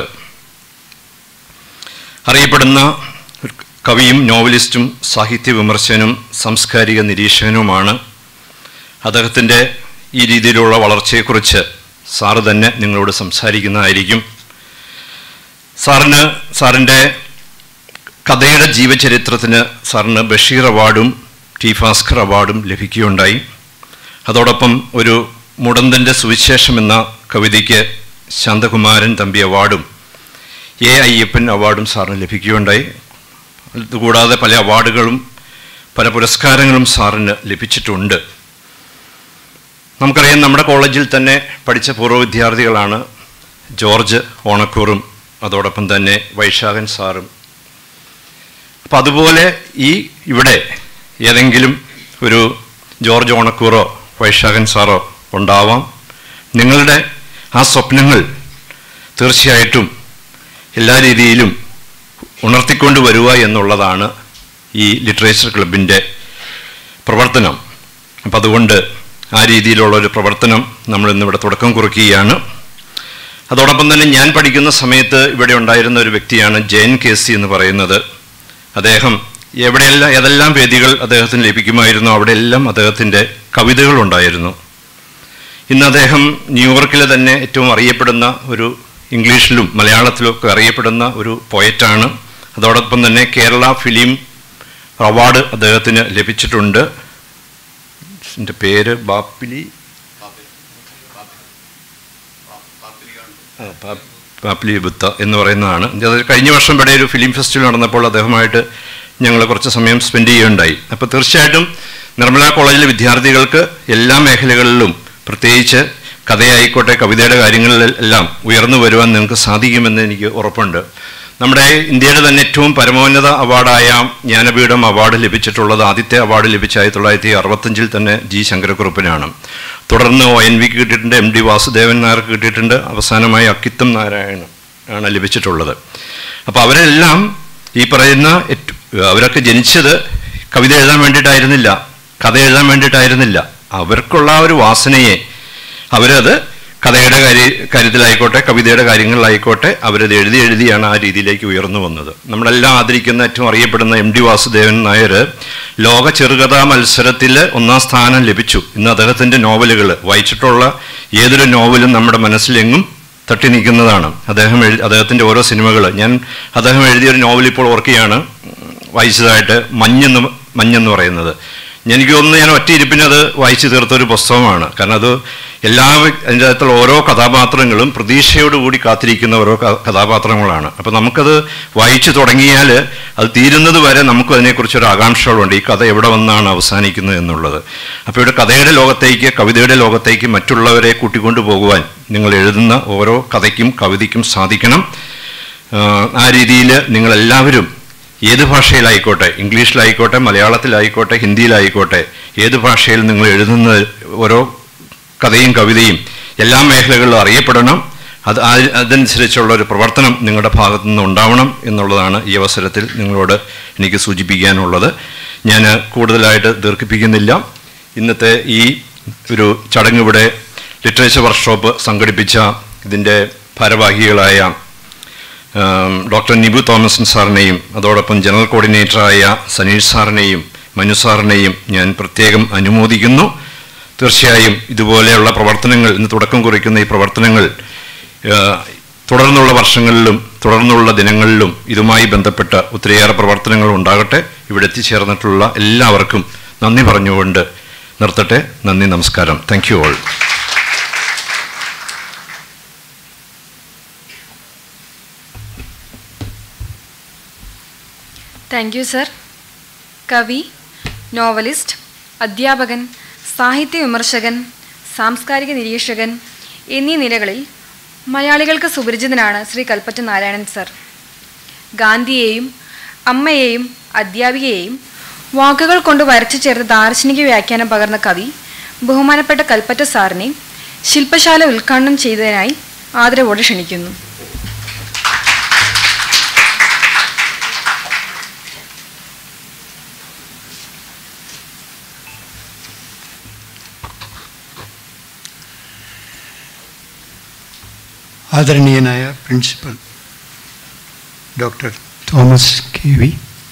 അറിയപ്പെടുന്ന ഒരു കവിയും നോവലിസ്റ്റും സാഹിത്യ വിമർശകനും സാംസ്കാരിക നിരീക്ഷകനുമാണ് അദ്ദേഹത്തിൻ്റെ ഈ രീതിയിലുള്ള വളർച്ചയെക്കുറിച്ച് സാറ് തന്നെ നിങ്ങളോട് സംസാരിക്കുന്നതായിരിക്കും സാറിന് സാറിൻ്റെ കഥയുടെ ജീവചരിത്രത്തിന് സാറിന് ബഷീർ അവാർഡും ടി ഭാസ്കർ അവാർഡും ലഭിക്കുകയുണ്ടായി അതോടൊപ്പം ഒരു മുടന്തൻ്റെ സുവിശേഷം എന്ന കവിതയ്ക്ക് ശാന്തകുമാരൻ തമ്പി അവാർഡും എ അയ്യപ്പൻ അവാർഡും സാറിന് ലഭിക്കുകയുണ്ടായി അതുകൂടാതെ പല അവാർഡുകളും പല പുരസ്കാരങ്ങളും സാറിന് ലഭിച്ചിട്ടുണ്ട് നമുക്കറിയാം നമ്മുടെ കോളേജിൽ തന്നെ പഠിച്ച പൂർവ്വ വിദ്യാർത്ഥികളാണ് ജോർജ് ഓണക്കൂറും അതോടൊപ്പം തന്നെ വൈശാഖൻ സാറും അപ്പം അതുപോലെ ഈ ഇവിടെ ഏതെങ്കിലും ഒരു ജോർജ് ഓണക്കൂറോ വൈശാഖൻ സാറോ ഉണ്ടാവാം നിങ്ങളുടെ ആ സ്വപ്നങ്ങൾ തീർച്ചയായിട്ടും എല്ലാ രീതിയിലും ഉണർത്തിക്കൊണ്ട് വരിക എന്നുള്ളതാണ് ഈ ലിറ്ററേച്ചർ ക്ലബിൻ്റെ പ്രവർത്തനം അപ്പം അതുകൊണ്ട് ആ രീതിയിലുള്ള ഒരു പ്രവർത്തനം നമ്മൾ ഇന്നിവിടെ തുടക്കം കുറിക്കുകയാണ് അതോടൊപ്പം തന്നെ ഞാൻ പഠിക്കുന്ന സമയത്ത് ഇവിടെ ഉണ്ടായിരുന്ന ഒരു വ്യക്തിയാണ് ജയൻ കെ സി എന്ന് പറയുന്നത് അദ്ദേഹം എവിടെയെല്ലാം ഏതെല്ലാം വേദികൾ അദ്ദേഹത്തിന് ലഭിക്കുമായിരുന്നു അവിടെയെല്ലാം അദ്ദേഹത്തിൻ്റെ കവിതകളുണ്ടായിരുന്നു ഇന്ന് അദ്ദേഹം ന്യൂയോർക്കിലെ തന്നെ ഏറ്റവും അറിയപ്പെടുന്ന ഒരു ഇംഗ്ലീഷിലും മലയാളത്തിലും ഒക്കെ അറിയപ്പെടുന്ന ഒരു പോയറ്റാണ് അതോടൊപ്പം തന്നെ കേരള ഫിലിം അവാർഡ് അദ്ദേഹത്തിന് ലഭിച്ചിട്ടുണ്ട് എൻ്റെ പേര് ബാപ്പിലി ആ, പാ- പാപ്പിലി ബുത്ത എന്ന് പറയുന്നതാണ് അത് കഴിഞ്ഞ വർഷം ഇവിടെ ഒരു ഫിലിം ഫെസ്റ്റിവൽ നടന്നപ്പോൾ അദ്ദേഹമായിട്ട് ഞങ്ങൾ കുറച്ച് സമയം സ്പെൻഡ് ചെയ്യുകയുണ്ടായി അപ്പോൾ തീർച്ചയായിട്ടും നിർമ്മല കോളേജിലെ വിദ്യാർത്ഥികൾക്ക് എല്ലാ മേഖലകളിലും പ്രത്യേകിച്ച് കഥയായിക്കോട്ടെ കവിതയുടെ കാര്യങ്ങളിലെല്ലാം ഉയർന്നു വരുവാൻ നിങ്ങൾക്ക് സാധിക്കുമെന്ന് എനിക്ക് ഉറപ്പുണ്ട് നമ്മുടെ ഇന്ത്യയുടെ തന്നെ ഏറ്റവും പരമോന്നത അവാർഡായ ജ്ഞാനപീഠം അവാർഡ് ലഭിച്ചിട്ടുള്ളത് ആദ്യത്തെ അവാർഡ് ലഭിച്ച ആയിരത്തി തൊള്ളായിരത്തി അറുപത്തഞ്ചിൽ തന്നെ ജി ശങ്കരക്കുറുപ്പിനാണ് തുടർന്ന് ഒ എൻ വിക്ക് കിട്ടിയിട്ടുണ്ട് എം ഡി വാസുദേവൻ നായർക്ക് കിട്ടിയിട്ടുണ്ട് അവസാനമായി അക്കിത്തം നാരായണൻ ആണ് ലഭിച്ചിട്ടുള്ളത് അപ്പോൾ അവരെല്ലാം ഈ പറയുന്ന ഏറ്റ- അവരൊക്കെ ജനിച്ചത് കവിത എഴുതാൻ വേണ്ടിയിട്ടായിരുന്നില്ല കഥ എഴുതാൻ വേണ്ടിയിട്ടായിരുന്നില്ല അവർക്കുള്ള ആ ഒരു വാസനയെ അവരത് കഥയുടെ കാര്യ കാര്യത്തിലായിക്കോട്ടെ കവിതയുടെ കാര്യങ്ങളിലായിക്കോട്ടെ അവരത് എഴുതി എഴുതിയാണ് ആ രീതിയിലേക്ക് ഉയർന്നു വന്നത് നമ്മളെല്ലാം ആദരിക്കുന്ന ഏറ്റവും അറിയപ്പെടുന്ന എം ഡി വാസുദേവൻ നായർ ലോക ചെറുകഥാ മത്സരത്തിൽ ഒന്നാം സ്ഥാനം ലഭിച്ചു ഇന്ന് അദ്ദേഹത്തിൻ്റെ നോവലുകൾ വായിച്ചിട്ടുള്ള ഏതൊരു നോവലും നമ്മുടെ മനസ്സിലെങ്ങും തട്ടി നിൽക്കുന്നതാണ് അദ്ദേഹം എഴു അദ്ദേഹത്തിൻ്റെ ഓരോ സിനിമകൾ ഞാൻ അദ്ദേഹം എഴുതിയൊരു നോവൽ ഇപ്പോൾ ഓർക്കുകയാണ് വായിച്ചതായിട്ട് മഞ്ഞെന്ന് മഞ്ഞെന്ന് പറയുന്നത് എനിക്ക് തോന്നുന്നു ഞാൻ ഒറ്റ ഇരിപ്പിന് അത് വായിച്ചു തീർത്തൊരു പുസ്തകമാണ് കാരണം അത് എല്ലാ അതിൻ്റെ അകത്തുള്ള ഓരോ കഥാപാത്രങ്ങളും പ്രതീക്ഷയോടുകൂടി കാത്തിരിക്കുന്ന ഓരോ ക- കഥാപാത്രങ്ങളാണ് അപ്പോൾ നമുക്കത് വായിച്ചു തുടങ്ങിയാൽ അത് തീരുന്നത് വരെ നമുക്ക് അതിനെക്കുറിച്ചൊരു ആകാംക്ഷകളുണ്ട് ഈ കഥ എവിടെ വന്നാണ് അവസാനിക്കുന്നത് എന്നുള്ളത് അപ്പോൾ ഇവിടെ കഥയുടെ ലോകത്തേക്ക് കവിതയുടെ ലോകത്തേക്ക് മറ്റുള്ളവരെ കൂട്ടിക്കൊണ്ടു പോകുവാൻ നിങ്ങൾ എഴുതുന്ന ഓരോ കഥയ്ക്കും കവിതയ്ക്കും സാധിക്കണം ആഹ് ആ രീതിയിൽ നിങ്ങളെല്ലാവരും ഏത് ഭാഷയിലായിക്കോട്ടെ ഇംഗ്ലീഷിലായിക്കോട്ടെ മലയാളത്തിലായിക്കോട്ടെ ഹിന്ദിയിലായിക്കോട്ടെ ഏത് ഭാഷയിൽ നിങ്ങൾ എഴുതുന്ന ഓരോ കഥയും കവിതയും എല്ലാ മേഖലകളിലും അറിയപ്പെടണം അത് ആ- അതനുസരിച്ചുള്ള ഒരു പ്രവർത്തനം നിങ്ങളുടെ ഭാഗത്തു നിന്ന് ഉണ്ടാവണം എന്നുള്ളതാണ് ഈ അവസരത്തിൽ നിങ്ങളോട് എനിക്ക് സൂചിപ്പിക്കാനുള്ളത് ഞാൻ കൂടുതലായിട്ട് ദീർഘിപ്പിക്കുന്നില്ല ഇന്നത്തെ ഈ ഒരു ചടങ്ങ് ഇവിടെ ലിറ്ററേച്ചർ വർക്ക്ഷോപ്പ് സംഘടിപ്പിച്ച ഇതിൻ്റെ ഭാരവാഹികളായ ആം, ഡോക്ടർ നിബു തോമസൻ സാറിനെയും അതോടൊപ്പം ജനറൽ കോർഡിനേറ്ററായ സനീഷ് സാറിനെയും മനു സാറിനെയും ഞാൻ പ്രത്യേകം അനുമോദിക്കുന്നു തീർച്ചയായും ഇതുപോലെയുള്ള പ്രവർത്തനങ്ങൾ ഇന്ന് തുടക്കം കുറിക്കുന്ന ഈ പ്രവർത്തനങ്ങൾ ആ, തുടർന്നുള്ള വർഷങ്ങളിലും തുടർന്നുള്ള ദിനങ്ങളിലും ഇതുമായി ബന്ധപ്പെട്ട ഒത്തിരിയേറെ പ്രവർത്തനങ്ങൾ ഉണ്ടാകട്ടെ ഇവിടെ എത്തിച്ചേർന്നിട്ടുള്ള എല്ലാവർക്കും നന്ദി പറഞ്ഞുകൊണ്ട് നിർത്തട്ടെ നന്ദി നമസ്കാരം thank you all thank you sir കവി നോവലിസ്റ്റ് അധ്യാപകൻ സാഹിത്യ വിമർശകൻ സാംസ്കാരിക നിരീക്ഷകൻ എന്നീ നിലകളിൽ മലയാളികൾക്ക് സുപരിചിതനാണ് ശ്രീ കൽപ്പറ്റ നാരായണൻ സർ ഗാന്ധിയെയും അമ്മയെയും അധ്യാപികയെയും വാക്കുകൾ കൊണ്ട് വരച്ചു ചേർത്ത് ദാർശനിക വ്യാഖ്യാനം പകർന്ന കവി ബഹുമാനപ്പെട്ട കൽപ്പറ്റ സാറിനെ ശില്പശാല ഉദ്ഘാടനം ചെയ്തതിനായി ആദരവോടെ ക്ഷണിക്കുന്നു ആദരണീയനായ principal doctor Thomas K V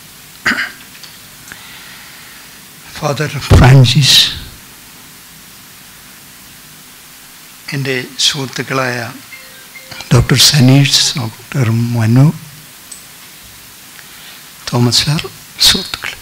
father Francis എൻ്റെ സുഹൃത്തുക്കളായ doctor Saneesh doctor Manu Thomas sir സുഹൃത്തുക്കൾ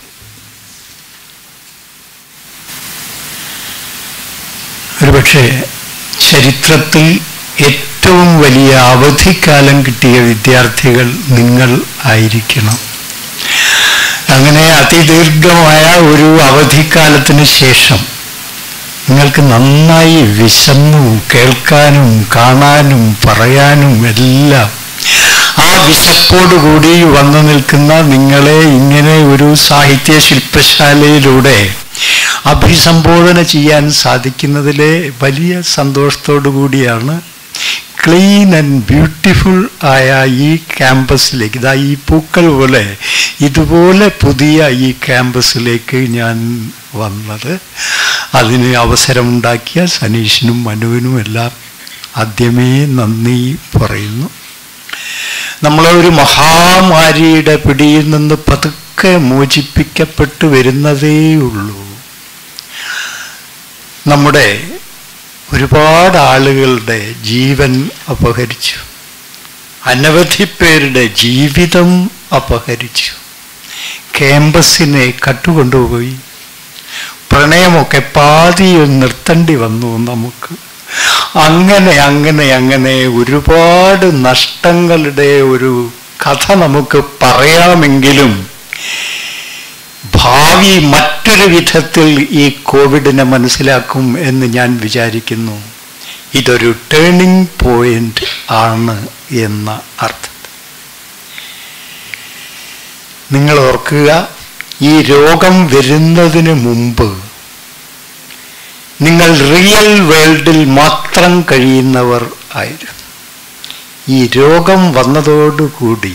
ഒരുപക്ഷെ ചരിത്രത്തിൽ ഏറ്റവും വലിയ അവധിക്കാലം കിട്ടിയ വിദ്യാർത്ഥികൾ നിങ്ങൾ ആയിരിക്കണം അങ്ങനെ അതിദീർഘമായ ഒരു അവധിക്കാലത്തിന് ശേഷം നിങ്ങൾക്ക് നന്നായി വിശന്നു കേൾക്കാനും കാണാനും പറയാനും എല്ലാം ആ വിശപ്പോടുകൂടി വന്നു നിൽക്കുന്ന നിങ്ങളെ ഇങ്ങനെ ഒരു സാഹിത്യ ശില്പശാലയിലൂടെ അഭിസംബോധന ചെയ്യാൻ സാധിക്കുന്നതിലെ വലിയ സന്തോഷത്തോടു കൂടിയാണ് ക്ലീൻ ആൻഡ് ബ്യൂട്ടിഫുൾ ആയ ഈ ക്യാമ്പസിലേക്ക് ഇതാ ഈ പൂക്കൾ പോലെ ഇതുപോലെ പുതിയ ഈ ക്യാമ്പസിലേക്ക് ഞാൻ വന്നത് അതിന് അവസരമുണ്ടാക്കിയ സനീഷിനും മനുവിനും എല്ലാം ആദ്യമേ നന്ദി പറയുന്നു നമ്മളെ ഒരു മഹാമാരിയുടെ പിടിയിൽ നിന്ന് പതുക്കെ മോചിപ്പിക്കപ്പെട്ടു വരുന്നതേ ഉള്ളൂ നമ്മുടെ ഒരുപാട് ആളുകളുടെ ജീവൻ അപഹരിച്ചു അനവധി പേരുടെ ജീവിതം അപഹരിച്ചു ക്യാമ്പസിനെ കട്ടുകൊണ്ടുപോയി പ്രണയമൊക്കെ പാതി നിർത്തേണ്ടി വന്നു നമുക്ക് അങ്ങനെ അങ്ങനെ അങ്ങനെ ഒരുപാട് നഷ്ടങ്ങളുടെ ഒരു കഥ നമുക്ക് പറയാമെങ്കിലും ഭാവി മറ്റൊരു വിധത്തിൽ ഈ കോവിഡിനെ മനസ്സിലാക്കും എന്ന് ഞാൻ വിചാരിക്കുന്നു ഇതൊരു ടേണിംഗ് പോയിന്റ് ആണ് എന്ന അർത്ഥത്തിൽ നിങ്ങൾ ഓർക്കുക ഈ രോഗം വരുന്നതിന് മുമ്പ് നിങ്ങൾ റിയൽ വേൾഡിൽ മാത്രം കഴിയുന്നവർ ആയിരുന്നു ഈ രോഗം വന്നതോടുകൂടി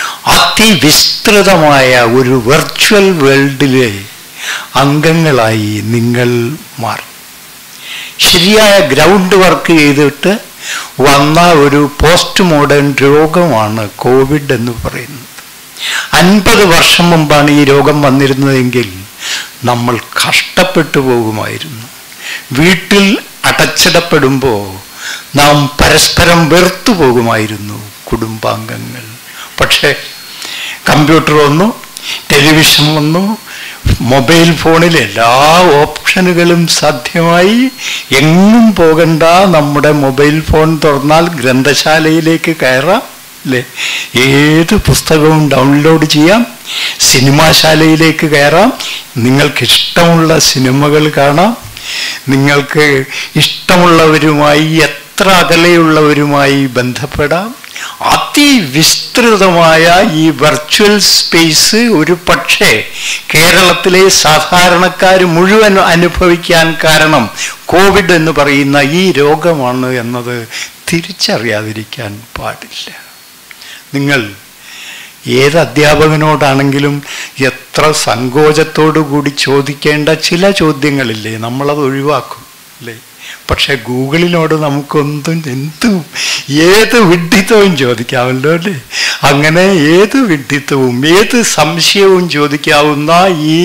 അതിവിസ്തൃതമായ ഒരു വെർച്വൽ വേൾഡിലെ അംഗങ്ങളായി നിങ്ങൾ മാറി ശരിയായ ഗ്രൗണ്ട് വർക്ക് ചെയ്തിട്ട് വന്ന ഒരു പോസ്റ്റ് മോഡേൺ രോഗമാണ് കോവിഡ് എന്ന് പറയുന്നത് അൻപത് വർഷം മുമ്പാണ് ഈ രോഗം വന്നിരുന്നതെങ്കിൽ നമ്മൾ കഷ്ടപ്പെട്ടു പോകുമായിരുന്നു വീട്ടിൽ അടച്ചിടപ്പെടുമ്പോൾ നാം പരസ്പരം വെറുത്തു പോകുമായിരുന്നു കുടുംബാംഗങ്ങൾ പക്ഷേ കമ്പ്യൂട്ടർ വന്നു ടെലിവിഷൻ വന്നു മൊബൈൽ ഫോണിൽ എല്ലാ ഓപ്ഷനുകളും സാധ്യമായി എങ്ങും പോകണ്ട നമ്മുടെ മൊബൈൽ ഫോൺ തുറന്നാൽ ഗ്രന്ഥശാലയിലേക്ക് കയറാം അല്ലേ ഏത് പുസ്തകവും ഡൗൺലോഡ് ചെയ്യാം സിനിമാശാലയിലേക്ക് കയറാം നിങ്ങൾക്ക് ഇഷ്ടമുള്ള സിനിമകൾ കാണാം നിങ്ങൾക്ക് ഇഷ്ടമുള്ളവരുമായി എത്ര അകലെയുള്ളവരുമായി ബന്ധപ്പെടാം അതിവിസ്തൃതമായ ഈ വെർച്വൽ സ്പേസ് ഒരു പക്ഷേ കേരളത്തിലെ സാധാരണക്കാർ മുഴുവൻ അനുഭവിക്കാൻ കാരണം കോവിഡ് എന്ന് പറയുന്ന ഈ രോഗമാണ് എന്നത് തിരിച്ചറിയാതിരിക്കാൻ പാടില്ല നിങ്ങൾ ഏത് അധ്യാപകനോടാണെങ്കിലും എത്ര സങ്കോചത്തോടു കൂടി ചോദിക്കേണ്ട ചില ചോദ്യങ്ങളില്ലേ നമ്മളത് ഒഴിവാക്കും അല്ലേ പക്ഷെ ഗൂഗിളിനോട് നമുക്കൊന്നും എന്തും ഏത് വിഡ്ഢിത്തവും ചോദിക്കാമല്ലോ അല്ലേ അങ്ങനെ ഏത് വിഡ്ഢിത്തവും ഏത് സംശയവും ചോദിക്കാവുന്ന ഈ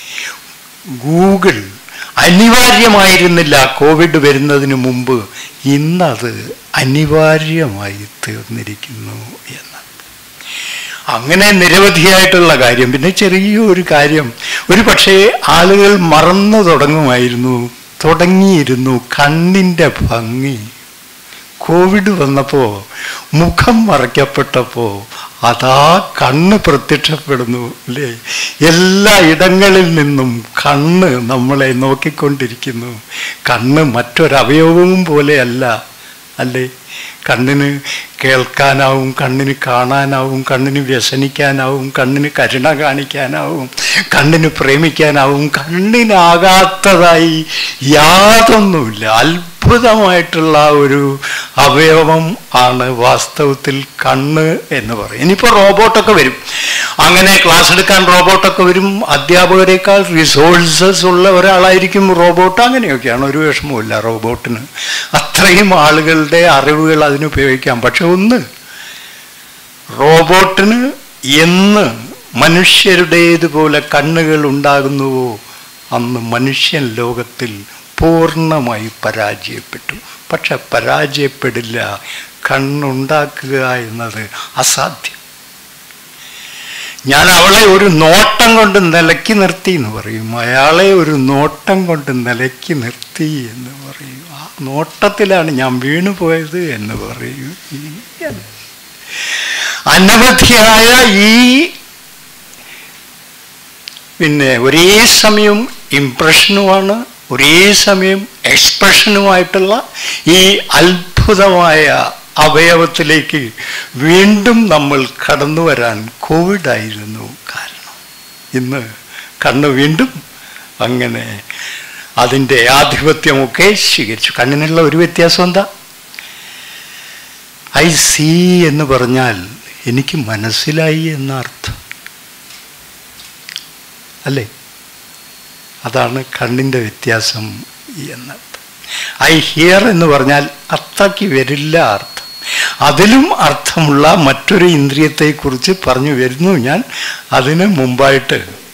ഗൂഗിൾ അനിവാര്യമായിരുന്നില്ല കോവിഡ് വരുന്നതിന് മുമ്പ് ഇന്നത് അനിവാര്യമായി തീർന്നിരിക്കുന്നു എന്ന് അങ്ങനെ നിരവധിയായിട്ടുള്ള കാര്യം പിന്നെ ചെറിയൊരു കാര്യം ഒരു പക്ഷേ ആളുകൾ മറന്നു തുടങ്ങുമായിരുന്നു തുടങ്ങിയിരുന്നു കണ്ണിൻ്റെ ഭംഗി കോവിഡ് വന്നപ്പോൾ മുഖം മറയ്ക്കപ്പെട്ടപ്പോൾ അതാ കണ്ണ് പ്രത്യക്ഷപ്പെടുന്നു അല്ലേ എല്ലാ ഇടങ്ങളിൽ നിന്നും കണ്ണ് നമ്മളെ നോക്കിക്കൊണ്ടിരിക്കുന്നു കണ്ണ് മറ്റൊരവയവവും പോലെയല്ല അല്ലേ കണ്ണിന് കേൾക്കാനാവും കണ്ണിന് കാണാനാവും കണ്ണിന് വ്യസനിക്കാനാവും കണ്ണിന് കരുണ കാണിക്കാനാവും കണ്ണിന് പ്രേമിക്കാനാവും കണ്ണിനാകാത്തതായി യാതൊന്നുമില്ല അത്ഭുതമായിട്ടുള്ള ഒരു അവയവം ആണ് വാസ്തവത്തിൽ കണ്ണ് എന്ന് പറയും ഇനിയിപ്പോൾ റോബോട്ടൊക്കെ വരും അങ്ങനെ ക്ലാസ് എടുക്കാൻ റോബോട്ടൊക്കെ വരും അധ്യാപകരെക്കാൾ റിസോഴ്സസ് ഉള്ള ഒരാളായിരിക്കും റോബോട്ട് അങ്ങനെയൊക്കെയാണ് ഒരു വിഷമവുമില്ല റോബോട്ടിന് അത്രയും ആളുകളുടെ അറിവുകൾ അതിന് ഉപയോഗിക്കാം പക്ഷെ ഒന്ന് റോബോട്ടിന് എന്ന് മനുഷ്യരുടേതുപോലെ കണ്ണുകൾ ഉണ്ടാകുന്നുവോ അന്ന് മനുഷ്യൻ ലോകത്തിൽ പൂർണ്ണമായി പരാജയപ്പെട്ടു പക്ഷെ പരാജയപ്പെടില്ല കണ്ണുണ്ടാക്കുക എന്നത് അസാധ്യം ഞാൻ അവളെ ഒരു നോട്ടം കൊണ്ട് നിലക്കി നിർത്തി എന്ന് പറയും അയാളെ ഒരു നോട്ടം കൊണ്ട് നിലക്കി നിർത്തി എന്ന് പറയും ആ നോട്ടത്തിലാണ് ഞാൻ വീണുപോയത് എന്ന് പറയും ഇങ്ങനെ. അനവധിയായ ഈ പിന്നെ ഒരേ സമയം ഇംപ്രഷനുമാണ് ഒരേ സമയം എക്സ്പ്രഷനുമായിട്ടുള്ള ഈ അത്ഭുതമായ അവയവത്തിലേക്ക് വീണ്ടും നമ്മൾ കടന്നു വരാൻ കോവിഡായിരുന്നു കാരണം ഇന്ന് കണ്ണ് വീണ്ടും അങ്ങനെ അതിൻ്റെ ആധിപത്യമൊക്കെ സ്വീകരിച്ചു കണ്ണിനുള്ള ഒരു വ്യത്യാസം എന്താ ഐ സീ എന്ന് പറഞ്ഞാൽ എനിക്ക് മനസ്സിലായി എന്ന അർത്ഥം അല്ലേ അതാണ് കണ്ണിൻ്റെ വ്യത്യാസം എന്നർത്ഥം ഐ ഹിയർ എന്ന് പറഞ്ഞാൽ അത്രയ്ക്ക് വരില്ല അർത്ഥം അതിലും അർത്ഥമുള്ള മറ്റൊരു ഇന്ദ്രിയത്തെക്കുറിച്ച് പറഞ്ഞു വരുന്നു ഞാൻ അതിന് മുമ്പായിട്ട്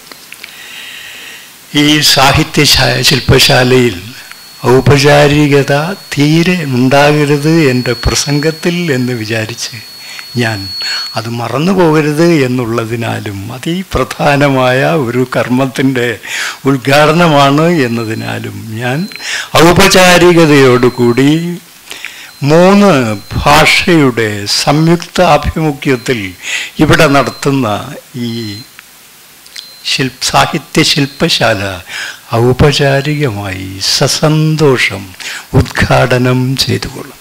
ഈ സാഹിത്യ ശാ- ശില്പശാലയിൽ ഔപചാരികത തീരെ ഉണ്ടാകരുത് എൻ്റെ പ്രസംഗത്തിൽ എന്ന് വിചാരിച്ച് ഞാൻ അത് മറന്നു പോകരുത് എന്നുള്ളതിനാലും അതിപ്രധാനമായ ഒരു കർമ്മത്തിൻ്റെ ഉദ്ഘാടനമാണ് എന്നതിനാലും ഞാൻ ഔപചാരികതയോടുകൂടി മൂന്ന് ഭാഷയുടെ സംയുക്ത ആഭിമുഖ്യത്തിൽ ഇവിടെ നടത്തുന്ന ഈ ശില്പ സാഹിത്യ ശില്പശാല ഔപചാരികമായി സസന്തോഷം ഉദ്ഘാടനം ചെയ്തുകൊള്ളും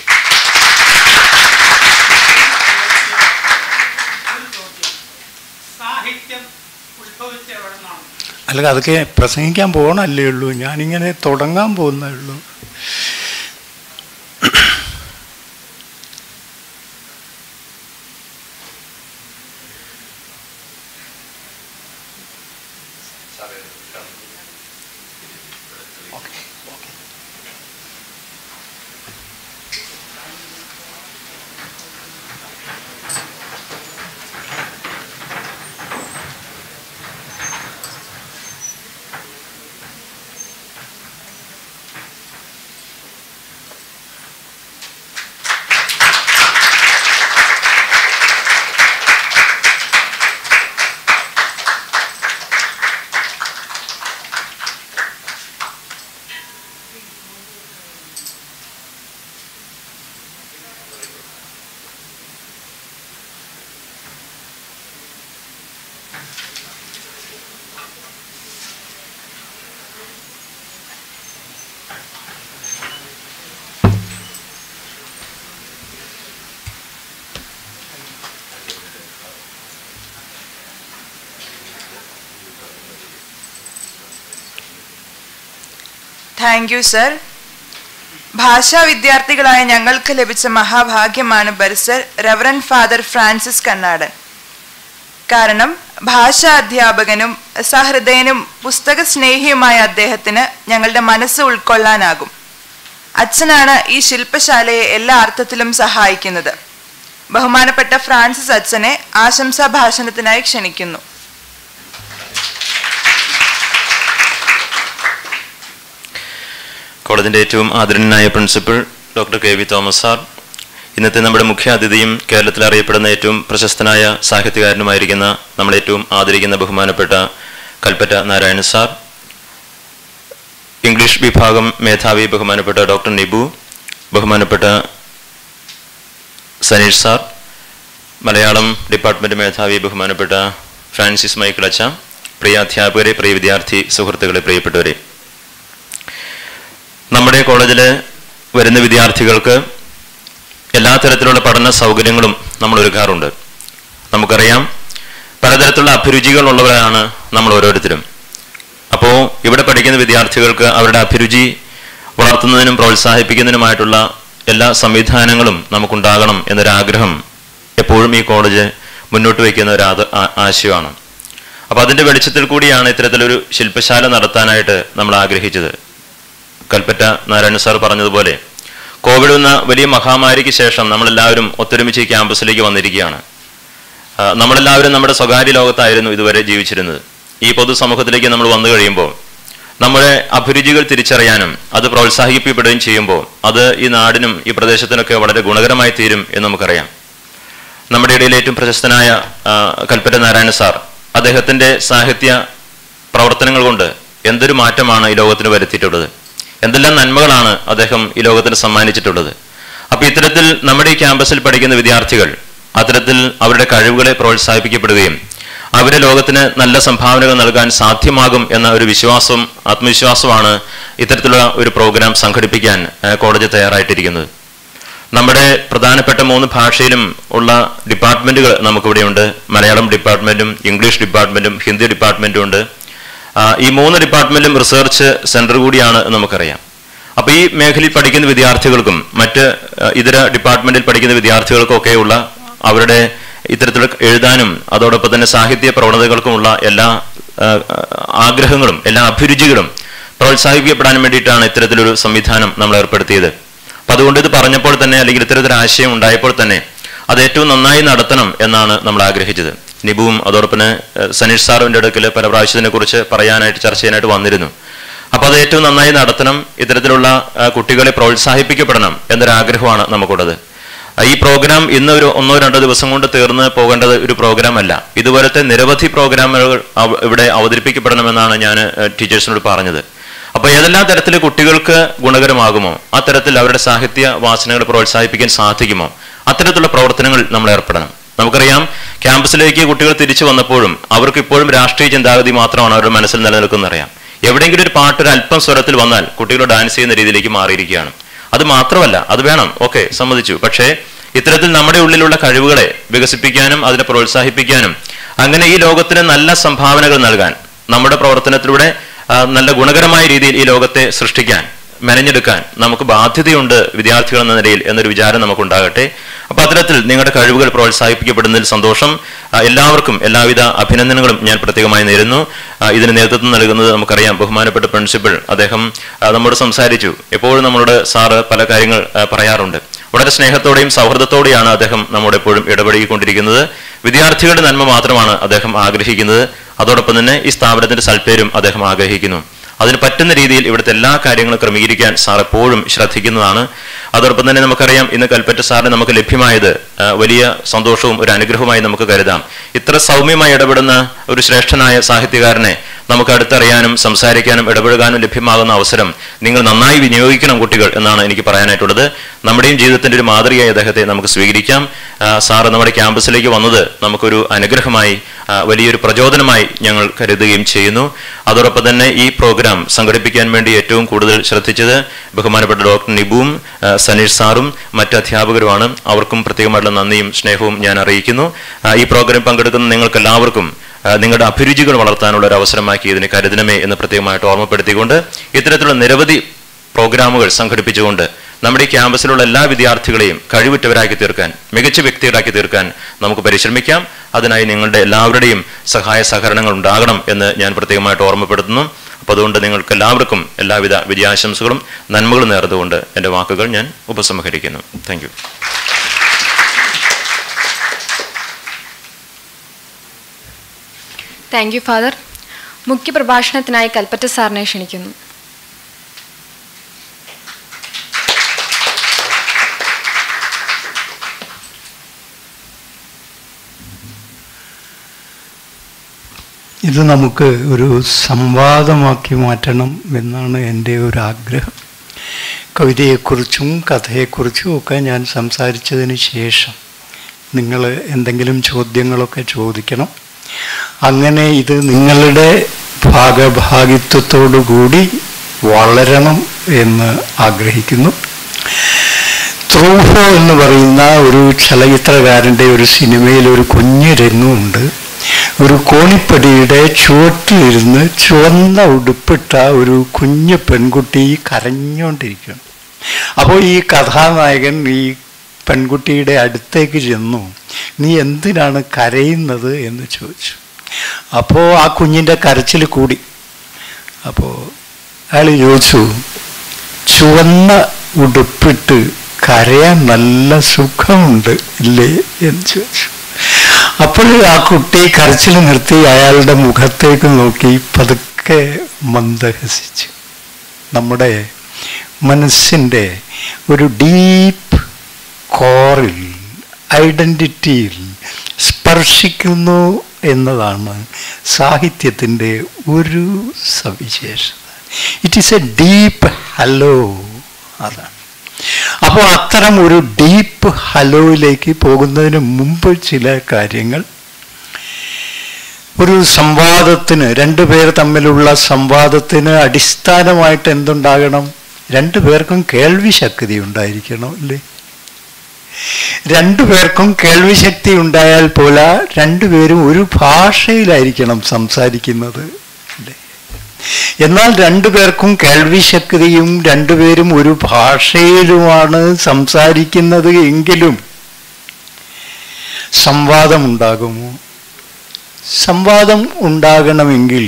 അല്ല അതൊക്കെ പ്രസംഗിക്കാൻ പോകണല്ലേ ഉള്ളൂ ഞാനിങ്ങനെ തുടങ്ങാൻ പോകുന്നേ ഉള്ളൂ താങ്ക് യു സർ ഭാഷാ വിദ്യാർത്ഥികളായ ഞങ്ങൾക്ക് ലഭിച്ച മഹാഭാഗ്യമാണ് bursar reverend father Francis Kannadan കാരണം ഭാഷാ അധ്യാപകനും സഹൃദയനും പുസ്തക സ്നേഹിയുമായ അദ്ദേഹത്തിന് ഞങ്ങളുടെ മനസ്സ് ഉൾക്കൊള്ളാനാകും അച്ഛനാണ് ഈ ശില്പശാലയെ എല്ലാ അർത്ഥത്തിലും സഹായിക്കുന്നത് ബഹുമാനപ്പെട്ട ഫ്രാൻസിസ് അച്ഛനെ ആശംസാ ഭാഷണത്തിനായി ക്ഷണിക്കുന്നു കോളേജിൻ്റെ ഏറ്റവും ആദരണീയനായ principal doctor K V Thomas sir ഇന്നത്തെ നമ്മുടെ മുഖ്യ അതിഥിയും കേരളത്തിൽ അറിയപ്പെടുന്ന ഏറ്റവും പ്രശസ്തനായ സാഹിത്യകാരനുമായിരിക്കുന്ന നമ്മൾ ഏറ്റവും ആദരിക്കുന്ന ബഹുമാനപ്പെട്ട കൽപ്പറ്റ നാരായണൻ സാർ ഇംഗ്ലീഷ് വിഭാഗം മേധാവി ബഹുമാനപ്പെട്ട ഡോക്ടർ നിബു ബഹുമാനപ്പെട്ട സനീഷ് സാർ മലയാളം ഡിപ്പാർട്ട്മെൻറ്റ് മേധാവി ബഹുമാനപ്പെട്ട ഫ്രാൻസിസ് മൈക്കിളച്ച പ്രിയ അധ്യാപകരെ പ്രിയ വിദ്യാർത്ഥി സുഹൃത്തുക്കളെ പ്രിയപ്പെട്ടവരെ നമ്മുടെ കോളേജിൽ വരുന്ന വിദ്യാർത്ഥികൾക്ക് എല്ലാ തരത്തിലുള്ള പഠന സൗകര്യങ്ങളും നമ്മൾ ഒരുക്കാറുണ്ട് നമുക്കറിയാം പലതരത്തിലുള്ള അഭിരുചികളുള്ളവരാണ് നമ്മൾ ഓരോരുത്തരും അപ്പോൾ ഇവിടെ പഠിക്കുന്ന വിദ്യാർത്ഥികൾക്ക് അവരുടെ അഭിരുചി വളർത്തുന്നതിനും പ്രോത്സാഹിപ്പിക്കുന്നതിനുമായിട്ടുള്ള എല്ലാ സംവിധാനങ്ങളും നമുക്കുണ്ടാകണം എന്നൊരാഗ്രഹം എപ്പോഴും ഈ കോളേജ് മുന്നോട്ട് വയ്ക്കുന്ന ഒരു ആദ- ആ- ആശയമാണ് അപ്പോൾ അതിൻ്റെ വെളിച്ചത്തിൽ കൂടിയാണ് ഇത്തരത്തിലൊരു ശില്പശാല നടത്താനായിട്ട് നമ്മൾ ആഗ്രഹിച്ചത് കൽപ്പറ്റ നാരായണ സാർ പറഞ്ഞതുപോലെ കോവിഡ് എന്ന വലിയ മഹാമാരിക്ക് ശേഷം നമ്മളെല്ലാവരും ഒത്തൊരുമിച്ച് ഈ ക്യാമ്പസിലേക്ക് വന്നിരിക്കുകയാണ് ആ, നമ്മളെല്ലാവരും നമ്മുടെ സ്വകാര്യ ലോകത്തായിരുന്നു ഇതുവരെ ജീവിച്ചിരുന്നത് ഈ പൊതുസമൂഹത്തിലേക്ക് നമ്മൾ വന്നു കഴിയുമ്പോൾ നമ്മുടെ അഭിരുചികൾ തിരിച്ചറിയാനും അത് പ്രോത്സാഹിപ്പിക്കപ്പെടുകയും ചെയ്യുമ്പോൾ അത് ഈ നാടിനും ഈ പ്രദേശത്തിനൊക്കെ വളരെ ഗുണകരമായി തീരും എന്ന് നമുക്കറിയാം നമ്മുടെ ഇടയിൽ ഏറ്റവും പ്രശസ്തനായ ആ, കൽപ്പറ്റ നാരായണ സാർ അദ്ദേഹത്തിന്റെ സാഹിത്യ പ്രവർത്തനങ്ങൾ കൊണ്ട് എന്തൊരു മാറ്റമാണ് ഈ ലോകത്തിന് വരുത്തിയിട്ടുള്ളത് എന്തെല്ലാം നന്മകളാണ് അദ്ദേഹം ഈ ലോകത്തിന് സമ്മാനിച്ചിട്ടുള്ളത് അപ്പൊ ഇത്തരത്തിൽ നമ്മുടെ ഈ ക്യാമ്പസിൽ പഠിക്കുന്ന വിദ്യാർത്ഥികൾ അത്തരത്തിൽ അവരുടെ കഴിവുകളെ പ്രോത്സാഹിപ്പിക്കപ്പെടുകയും അവരെ ലോകത്തിന് നല്ല സംഭാവനകൾ നൽകാൻ സാധ്യമാകും എന്ന ഒരു വിശ്വാസവും ആത്മവിശ്വാസവുമാണ് ഇത്തരത്തിലുള്ള ഒരു പ്രോഗ്രാം സംഘടിപ്പിക്കാൻ ആ, കോളേജ് തയ്യാറായിട്ടിരിക്കുന്നത് നമ്മുടെ പ്രധാനപ്പെട്ട മൂന്ന് ഭാഷയിലും ഉള്ള ഡിപ്പാർട്ട്മെന്റുകൾ നമുക്കിവിടെയുണ്ട് മലയാളം ഡിപ്പാർട്ട്മെന്റും ഇംഗ്ലീഷ് ഡിപ്പാർട്ട്മെന്റും ഹിന്ദി ഡിപ്പാർട്ട്മെന്റും ഉണ്ട് ആ, ഈ മൂന്ന് ഡിപ്പാർട്ട്മെന്റിലും റിസർച്ച് സെന്റർ കൂടിയാണ് എന്ന് നമുക്കറിയാം അപ്പൊ ഈ മേഖലയിൽ പഠിക്കുന്ന വിദ്യാർത്ഥികൾക്കും മറ്റ് ആ, ഇതര ഡിപ്പാർട്ട്മെന്റിൽ പഠിക്കുന്ന വിദ്യാർത്ഥികൾക്കൊക്കെയുള്ള അവരുടെ ഇത്തരത്തിലുള്ള എഴുതാനും അതോടൊപ്പം തന്നെ സാഹിത്യ പ്രവണതകൾക്കുമുള്ള എല്ലാ ആ, ആഗ്രഹങ്ങളും എല്ലാ അഭിരുചികളും പ്രോത്സാഹിപ്പിക്കപ്പെടാൻ വേണ്ടിയിട്ടാണ് ഇത്തരത്തിലൊരു സംവിധാനം നമ്മൾ ഏർപ്പെടുത്തിയത് അപ്പൊ അതുകൊണ്ട് ഇത് പറഞ്ഞപ്പോൾ തന്നെ അല്ലെങ്കിൽ ഇത്തരത്തിലൊരു ആശയം ഉണ്ടായപ്പോൾ തന്നെ അത് ഏറ്റവും നന്നായി നടത്തണം എന്നാണ് നമ്മൾ ആഗ്രഹിച്ചത് നിബുവും അതോടൊപ്പം തന്നെ, ഏഹ്, സനീഷ് സാറിന്റെ അടുക്കൽ പല പ്രാവശ്യത്തിനെ കുറിച്ച് പറയാനായിട്ട് ചർച്ച ചെയ്യാനായിട്ട് വന്നിരുന്നു അപ്പൊ അത് ഏറ്റവും നന്നായി നടത്തണം ഇത്തരത്തിലുള്ള ആ, കുട്ടികളെ പ്രോത്സാഹിപ്പിക്കപ്പെടണം എന്നൊരാഗ്രഹമാണ് നമുക്കുള്ളത് ആ, ഈ പ്രോഗ്രാം ഇന്ന് ഒരു ഒന്നോ രണ്ടോ ദിവസം കൊണ്ട് തീർന്ന് പോകേണ്ടത് ഒരു പ്രോഗ്രാം അല്ല ഇതുപോലത്തെ നിരവധി പ്രോഗ്രാമുകൾ അവ- ഇവിടെ അവതരിപ്പിക്കപ്പെടണമെന്നാണ് ഞാൻ ടീച്ചേഴ്സിനോട് പറഞ്ഞത് അപ്പൊ ഏതെല്ലാം തരത്തിൽ കുട്ടികൾക്ക് ഗുണകരമാകുമോ ആ തരത്തിൽ അവരുടെ സാഹിത്യ വാസനകൾ പ്രോത്സാഹിപ്പിക്കാൻ സാധിക്കുമോ അത്തരത്തിലുള്ള പ്രവർത്തനങ്ങൾ നമ്മൾ ഏർപ്പെടണം നമുക്കറിയാം ക്യാമ്പസിലേക്ക് കുട്ടികൾ തിരിച്ചു വന്നപ്പോഴും അവർക്ക് ഇപ്പോഴും രാഷ്ട്രീയ ചിന്താഗതി മാത്രമാണ് അവരുടെ മനസ്സിൽ നിലനിൽക്കുന്നത് അറിയാം എവിടെയെങ്കിലും ഒരു പാട്ട് ഒരു അല്പം സ്വരത്തിൽ വന്നാൽ കുട്ടികൾ ഡാൻസ് ചെയ്യുന്ന രീതിയിലേക്ക് മാറിയിരിക്കുകയാണ് അത് മാത്രമല്ല അത് വേണം ഓക്കെ സമ്മതിച്ചു പക്ഷേ ഇത്തരത്തിൽ നമ്മുടെ ഉള്ളിലുള്ള കഴിവുകളെ വികസിപ്പിക്കാനും അതിനെ പ്രോത്സാഹിപ്പിക്കാനും അങ്ങനെ ഈ ലോകത്തിന് നല്ല സംഭാവനകൾ നൽകാൻ നമ്മുടെ പ്രവർത്തനത്തിലൂടെ ആ, നല്ല ഗുണകരമായ രീതിയിൽ ഈ ലോകത്തെ സൃഷ്ടിക്കാൻ മെനഞ്ഞെടുക്കാൻ നമുക്ക് ബാധ്യതയുണ്ട് വിദ്യാർത്ഥികൾ എന്ന നിലയിൽ എന്നൊരു വിചാരം നമുക്കുണ്ടാകട്ടെ അപ്പൊ അത്തരത്തിൽ നിങ്ങളുടെ കഴിവുകൾ പ്രോത്സാഹിപ്പിക്കപ്പെടുന്നതിൽ സന്തോഷം ആ, എല്ലാവർക്കും എല്ലാവിധ അഭിനന്ദനങ്ങളും ഞാൻ പ്രത്യേകമായി നേരുന്നു ആ, ഇതിന് നേതൃത്വം നൽകുന്നത് നമുക്കറിയാം ബഹുമാനപ്പെട്ട പ്രിൻസിപ്പൽ അദ്ദേഹം ആ, നമ്മോട് സംസാരിച്ചു എപ്പോഴും നമ്മളോട് സാറ് പല കാര്യങ്ങൾ ആ, പറയാറുണ്ട് വളരെ സ്നേഹത്തോടെയും സൗഹൃദത്തോടെയാണ് അദ്ദേഹം നമ്മോട് എപ്പോഴും ഇടപഴകിക്കൊണ്ടിരിക്കുന്നത് വിദ്യാർത്ഥികളുടെ നന്മ മാത്രമാണ് അദ്ദേഹം ആഗ്രഹിക്കുന്നത് അതോടൊപ്പം തന്നെ ഈ സ്ഥാപനത്തിന്റെ സൽപ്പേരും അദ്ദേഹം ആഗ്രഹിക്കുന്നു അതിന് പറ്റുന്ന രീതിയിൽ ഇവിടുത്തെ എല്ലാ കാര്യങ്ങളും ക്രമീകരിക്കാൻ സാർ എപ്പോഴും ശ്രദ്ധിക്കുന്നതാണ് അതോടൊപ്പം തന്നെ നമുക്കറിയാം ഇന്ന് കൽപ്പറ്റ സാറിന് നമുക്ക് ലഭ്യമായത് ആ, വലിയ സന്തോഷവും ഒരു അനുഗ്രഹവുമായി നമുക്ക് കരുതാം ഇത്ര സൗമ്യമായി ഇടപെടുന്ന ഒരു ശ്രേഷ്ഠനായ സാഹിത്യകാരനെ നമുക്ക് അടുത്തറിയാനും സംസാരിക്കാനും ഇടപഴകാനും ലഭ്യമാകുന്ന അവസരം നിങ്ങൾ നന്നായി വിനിയോഗിക്കണം കുട്ടികൾ എന്നാണ് എനിക്ക് പറയാനായിട്ടുള്ളത് നമ്മുടെയും ജീവിതത്തിന്റെ ഒരു മാതൃകയായി അദ്ദേഹത്തെ നമുക്ക് സ്വീകരിക്കാം ആ, സാറ് നമ്മുടെ ക്യാമ്പസിലേക്ക് വന്നത് നമുക്കൊരു അനുഗ്രഹമായി ആ, വലിയൊരു പ്രചോദനമായി ഞങ്ങൾ കരുതുകയും ചെയ്യുന്നു അതോടൊപ്പം തന്നെ ഈ പ്രോഗ്രാം സംഘടിപ്പിക്കാൻ വേണ്ടി ഏറ്റവും കൂടുതൽ ശ്രദ്ധിച്ചത് ബഹുമാനപ്പെട്ട ഡോക്ടർ നിബുവും ആ, സനീഷ് സാറും മറ്റ് അധ്യാപകരുമാണ് അവർക്കും പ്രത്യേകമായിട്ടുള്ള നന്ദിയും സ്നേഹവും ഞാൻ അറിയിക്കുന്നു ആ, ഈ പ്രോഗ്രാം പങ്കെടുക്കുന്ന നിങ്ങൾക്ക് എല്ലാവർക്കും ആ, നിങ്ങളുടെ അഭിരുചികൾ വളർത്താനുള്ള ഒരു അവസരമാക്കി ഇതിനെ കരുതണമേ എന്ന് പ്രത്യേകമായിട്ട് ഓർമ്മപ്പെടുത്തിക്കൊണ്ട് ഇത്തരത്തിലുള്ള നിരവധി പ്രോഗ്രാമുകൾ സംഘടിപ്പിച്ചുകൊണ്ട് നമ്മുടെ ഈ ക്യാമ്പസിലുള്ള എല്ലാ വിദ്യാർത്ഥികളെയും കഴിവുറ്റവരാക്കി തീർക്കാൻ മികച്ച വ്യക്തികളാക്കി തീർക്കാൻ നമുക്ക് പരിശ്രമിക്കാം അതിനായി നിങ്ങളുടെ എല്ലാവരുടെയും സഹായ സഹകരണങ്ങൾ ഉണ്ടാകണം എന്ന് ഞാൻ പ്രത്യേകമായിട്ട് ഓർമ്മപ്പെടുത്തുന്നു അപ്പോൾ അതുകൊണ്ട് നിങ്ങൾക്ക് എല്ലാവർക്കും എല്ലാവിധ വിജയാശംസകളും നന്മകളും നേർന്നുകൊണ്ട് എൻ്റെ വാക്കുകൾ ഞാൻ ഉപസംഹരിക്കുന്നു thank you thank you father മുഖ്യപ്രഭാഷണത്തിനായി കൽപ്പറ്റ സാറിനെ ക്ഷണിക്കുന്നു ഇത് നമുക്ക് ഒരു സംവാദമാക്കി മാറ്റണം എന്നാണ് എൻ്റെ ഒരു ആഗ്രഹം കവിതയെക്കുറിച്ചും കഥയെക്കുറിച്ചും ഒക്കെ ഞാൻ സംസാരിച്ചതിന് ശേഷം നിങ്ങൾ എന്തെങ്കിലും ചോദ്യങ്ങളൊക്കെ ചോദിക്കണം അങ്ങനെ ഇത് നിങ്ങളുടെ ഭാഗഭാഗിത്വത്തോടു കൂടി വളരണം എന്ന് ആഗ്രഹിക്കുന്നു ത്രൂഫോ എന്ന് പറയുന്ന ഒരു ചലച്ചിത്രകാരൻ്റെ ഒരു സിനിമയിൽ ഒരു കുഞ്ഞു രംഗമുണ്ട് ഒരു കോണിപ്പടിയുടെ ചുവട്ടിലിരുന്ന് ചുവന്ന ഉടുപ്പിട്ട ഒരു കുഞ്ഞു പെൺകുട്ടി കരഞ്ഞുകൊണ്ടിരിക്കുകയാണ് അപ്പോൾ ഈ കഥാനായകൻ ഈ പെൺകുട്ടിയുടെ അടുത്തേക്ക് ചെന്നു നീ എന്തിനാണ് കരയുന്നത് എന്ന് ചോദിച്ചു അപ്പോൾ ആ കുഞ്ഞിൻ്റെ കരച്ചിൽ കൂടി അപ്പോൾ അയാൾ ചോദിച്ചു ചുവന്ന ഉടുപ്പിട്ട് കരയാൻ നല്ല സുഖമുണ്ട് ഇല്ലേ എന്ന് ചോദിച്ചു അപ്പോൾ ആ കുട്ടി കരച്ചിൽ നിർത്തി അയാളുടെ മുഖത്തേക്ക് നോക്കി പതുക്കെ മന്ദഹസിച്ചു നമ്മുടെ മനസ്സിൻ്റെ ഒരു ഡീപ്പ് കോറിൽ ഐഡൻറ്റിറ്റിയിൽ സ്പർശിക്കുന്നു എന്നതാണ് സാഹിത്യത്തിൻ്റെ ഒരു സവിശേഷത it is a deep hollow അതാണ് അപ്പോൾ അത്തരം ഒരു ഡീപ്പ് ഹലോയിലേക്ക് പോകുന്നതിന് മുമ്പ് ചില കാര്യങ്ങൾ ഒരു സംവാദത്തിന് രണ്ടുപേർ തമ്മിലുള്ള സംവാദത്തിന് അടിസ്ഥാനമായിട്ട് എന്തുണ്ടാകണം രണ്ടുപേർക്കും കേൾവി ശക്തി ഉണ്ടായിരിക്കണം അല്ലേ രണ്ടുപേർക്കും കേൾവി ശക്തി ഉണ്ടായാൽ പോലെ രണ്ടുപേരും ഒരു ഭാഷയിലായിരിക്കണം സംസാരിക്കുന്നത് അല്ലേ എന്നാൽ രണ്ടുപേർക്കും കേൾവി ശക്തിയും രണ്ടുപേരും ഒരു ഭാഷയിലുമാണ് സംസാരിക്കുന്നത് എങ്കിലും സംവാദമുണ്ടാകുമോ സംവാദം ഉണ്ടാകണമെങ്കിൽ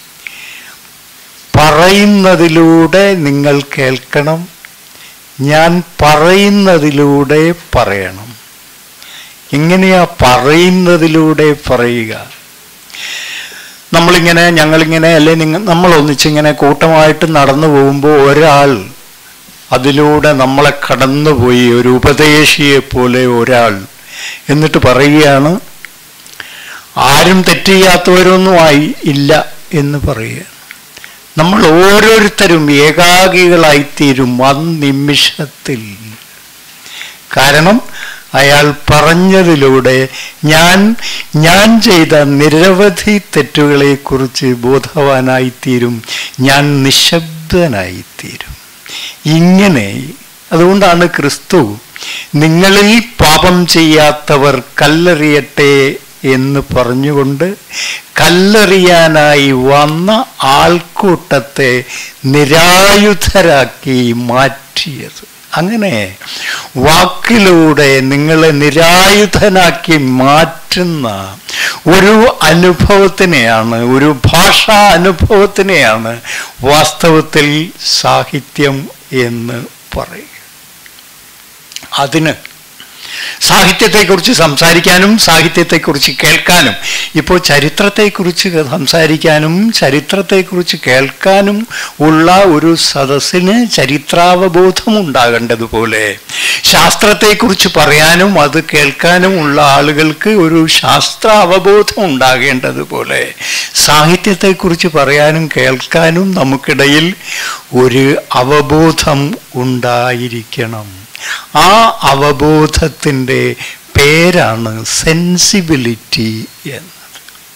പറയുന്നതിലൂടെ നിങ്ങൾ കേൾക്കണം ഞാൻ പറയുന്നതിലൂടെ പറയണം എങ്ങനെയാ പറയുന്നതിലൂടെ പറയുക നമ്മളിങ്ങനെ ഞങ്ങളിങ്ങനെ അല്ലെ നിങ്ങൾ നമ്മൾ ഒന്നിച്ചിങ്ങനെ കൂട്ടമായിട്ട് നടന്നു പോകുമ്പോൾ ഒരാൾ അതിലൂടെ നമ്മളെ കടന്നുപോയി ഒരു ഉപദേശിയെ പോലെ ഒരാൾ എന്നിട്ട് പറയുകയാണ് ആരും തെറ്റ് ചെയ്യാത്തവരൊന്നും ആയി ഇല്ല എന്ന് പറയുക നമ്മൾ ഓരോരുത്തരും ഏകാഗികളായിത്തീരും അന്നിമിഷത്തിൽ കാരണം അയാൾ പറഞ്ഞതിലൂടെ ഞാൻ ഞാൻ ചെയ്ത നിരവധി തെറ്റുകളെക്കുറിച്ച് ബോധവാനായിത്തീരും ഞാൻ നിശബ്ദനായിത്തീരും ഇങ്ങനെ അതുകൊണ്ടാണ് ക്രിസ്തു നിങ്ങളിൽ പാപം ചെയ്യാത്തവർ കല്ലെറിയട്ടെ എന്ന് പറഞ്ഞുകൊണ്ട് കല്ലെറിയാനായി വന്ന ആൾക്കൂട്ടത്തെ നിരായുധരാക്കി മാറ്റിയത് അങ്ങനെ വാക്കിലൂടെ നിങ്ങളെ നിരായുധനാക്കി മാറ്റുന്ന ഒരു അനുഭവത്തിനെയാണ് ഒരു ഭാഷാ അനുഭവത്തിനെയാണ് വാസ്തവത്തിൽ സാഹിത്യം എന്ന് പറയുക അതിന് സാഹിത്യത്തെക്കുറിച്ച് സംസാരിക്കാനും സാഹിത്യത്തെക്കുറിച്ച് കേൾക്കാനും ഇപ്പോൾ ചരിത്രത്തെക്കുറിച്ച് സംസാരിക്കാനും ചരിത്രത്തെക്കുറിച്ച് കേൾക്കാനും ഉള്ള ഒരു സദസ്സിന് ചരിത്രാവബോധം ഉണ്ടാകേണ്ടതുപോലെ ശാസ്ത്രത്തെക്കുറിച്ച് പറയാനും അത് കേൾക്കാനും ഉള്ള ആളുകൾക്ക് ഒരു ശാസ്ത്ര അവബോധം ഉണ്ടാകേണ്ടതുപോലെ സാഹിത്യത്തെക്കുറിച്ച് പറയാനും കേൾക്കാനും നമുക്കിടയിൽ ഒരു അവബോധം ഉണ്ടായിരിക്കണം ആ അവബോധത്തിൻ്റെ പേരാണ് സെൻസിബിലിറ്റി എന്നത്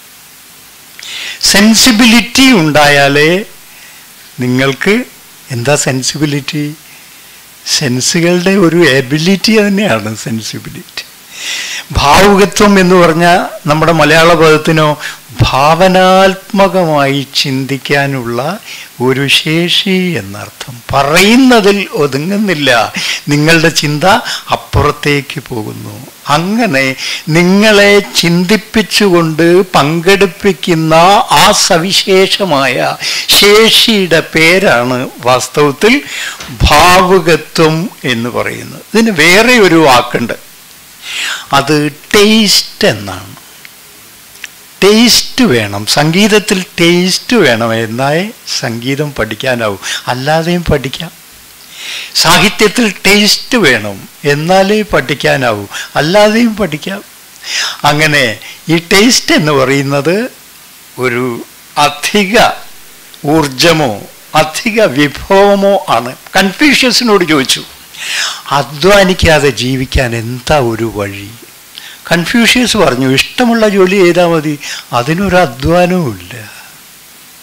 സെൻസിബിലിറ്റി ഉണ്ടായാലേ നിങ്ങൾക്ക് എന്താ സെൻസിബിലിറ്റി സെൻസുകളുടെ ഒരു എബിലിറ്റി തന്നെയാണ് സെൻസിബിലിറ്റി ഭാവുകത്വം എന്ന് പറഞ്ഞാൽ നമ്മുടെ മലയാള പദത്തിനോ ഭാവനാത്മകമായി ചിന്തിക്കാനുള്ള ഒരു ശേഷി എന്നർത്ഥം പറയുന്നതിൽ ഒതുങ്ങുന്നില്ല നിങ്ങളുടെ ചിന്ത അപ്പുറത്തേക്ക് പോകുന്നു അങ്ങനെ നിങ്ങളെ ചിന്തിപ്പിച്ചുകൊണ്ട് പങ്കെടുപ്പിക്കുന്ന ആ സവിശേഷമായ ശേഷിയുടെ പേരാണ് വാസ്തവത്തിൽ ഭാവുകത്വം എന്ന് പറയുന്നത് ഇതിന് വേറെ ഒരു വാക്കുണ്ട് അത് ടേസ്റ്റ് എന്നാണ് ടേസ്റ്റ് വേണം സംഗീതത്തിൽ ടേസ്റ്റ് വേണം എന്നാലേ സംഗീതം പഠിക്കാനാവും അല്ലാതെയും പഠിക്കാം സാഹിത്യത്തിൽ ടേസ്റ്റ് വേണം എന്നാലേ പഠിക്കാനാവൂ അല്ലാതെയും പഠിക്കാം അങ്ങനെ ഈ ടേസ്റ്റ് എന്ന് പറയുന്നത് ഒരു അധിക ഊർജമോ അധിക വിഭവമോ ആണ് കൺഫ്യൂഷ്യസിനോട് ചോദിച്ചു അധ്വാനിക്കാതെ ജീവിക്കാൻ എന്താ ഒരു വഴി കൺഫ്യൂഷ്യസ് പറഞ്ഞു ഇഷ്ടമുള്ള ജോലി ചെയ്താൽ മതി അതിനൊരു അധ്വാനവും ഇല്ല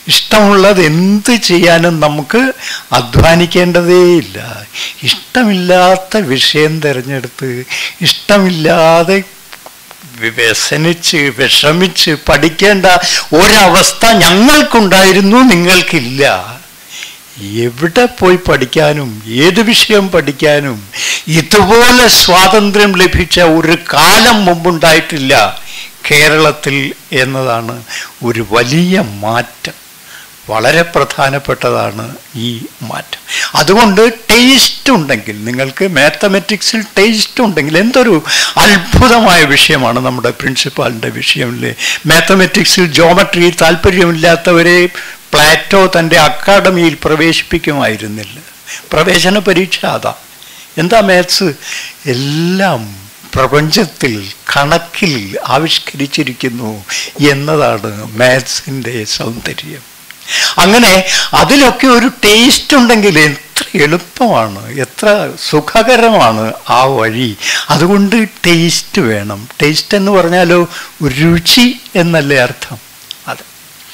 ഇഷ്ടമുള്ളത് എന്ത് ചെയ്യാനും നമുക്ക് അധ്വാനിക്കേണ്ടതേയില്ല ഇഷ്ടമില്ലാത്ത വിഷയം തിരഞ്ഞെടുത്ത് ഇഷ്ടമില്ലാതെ വ്യസനിച്ച് വിഷമിച്ച് പഠിക്കേണ്ട ഒരവസ്ഥ ഞങ്ങൾക്കുണ്ടായിരുന്നു നിങ്ങൾക്കില്ല എവിടെ പോയി പഠിക്കാനും ഏത് വിഷയം പഠിക്കാനും ഇതുപോലെ സ്വാതന്ത്ര്യം ലഭിച്ച ഒരു കാലം മുമ്പുണ്ടായിട്ടില്ല കേരളത്തിൽ എന്നതാണ് ഒരു വലിയ മാറ്റം വളരെ പ്രധാനപ്പെട്ടതാണ് ഈ മാറ്റം അതുകൊണ്ട് ടേസ്റ്റ് ഉണ്ടെങ്കിൽ നിങ്ങൾക്ക് മാത്തമെറ്റിക്സിൽ ടേസ്റ്റ് ഉണ്ടെങ്കിൽ എന്തൊരു അത്ഭുതമായ വിഷയമാണ് നമ്മുടെ പ്രിൻസിപ്പാളിൻ്റെ വിഷയമില്ലേ മാത്തമെറ്റിക്സിൽ ജോമട്രി താല്പര്യമില്ലാത്തവരെ പ്ലാറ്റോ തൻ്റെ അക്കാഡമിയിൽ പ്രവേശിപ്പിക്കുമായിരുന്നില്ല പ്രവേശന പരീക്ഷ അതാ എന്താ മാത്സ് എല്ലാം പ്രപഞ്ചത്തിൽ കണക്കിൽ ആവിഷ്കരിച്ചിരിക്കുന്നു എന്നതാണ് മാത്സിൻ്റെ സൗന്ദര്യം അങ്ങനെ അതിലൊക്കെ ഒരു ടേസ്റ്റ് ഉണ്ടെങ്കിൽ എത്ര എളുപ്പമാണ് എത്ര സുഖകരമാണ് ആ വഴി അതുകൊണ്ട് ടേസ്റ്റ് വേണം ടേസ്റ്റ് എന്ന് പറഞ്ഞാലോ രുചി എന്നല്ലേ അർത്ഥം അതെ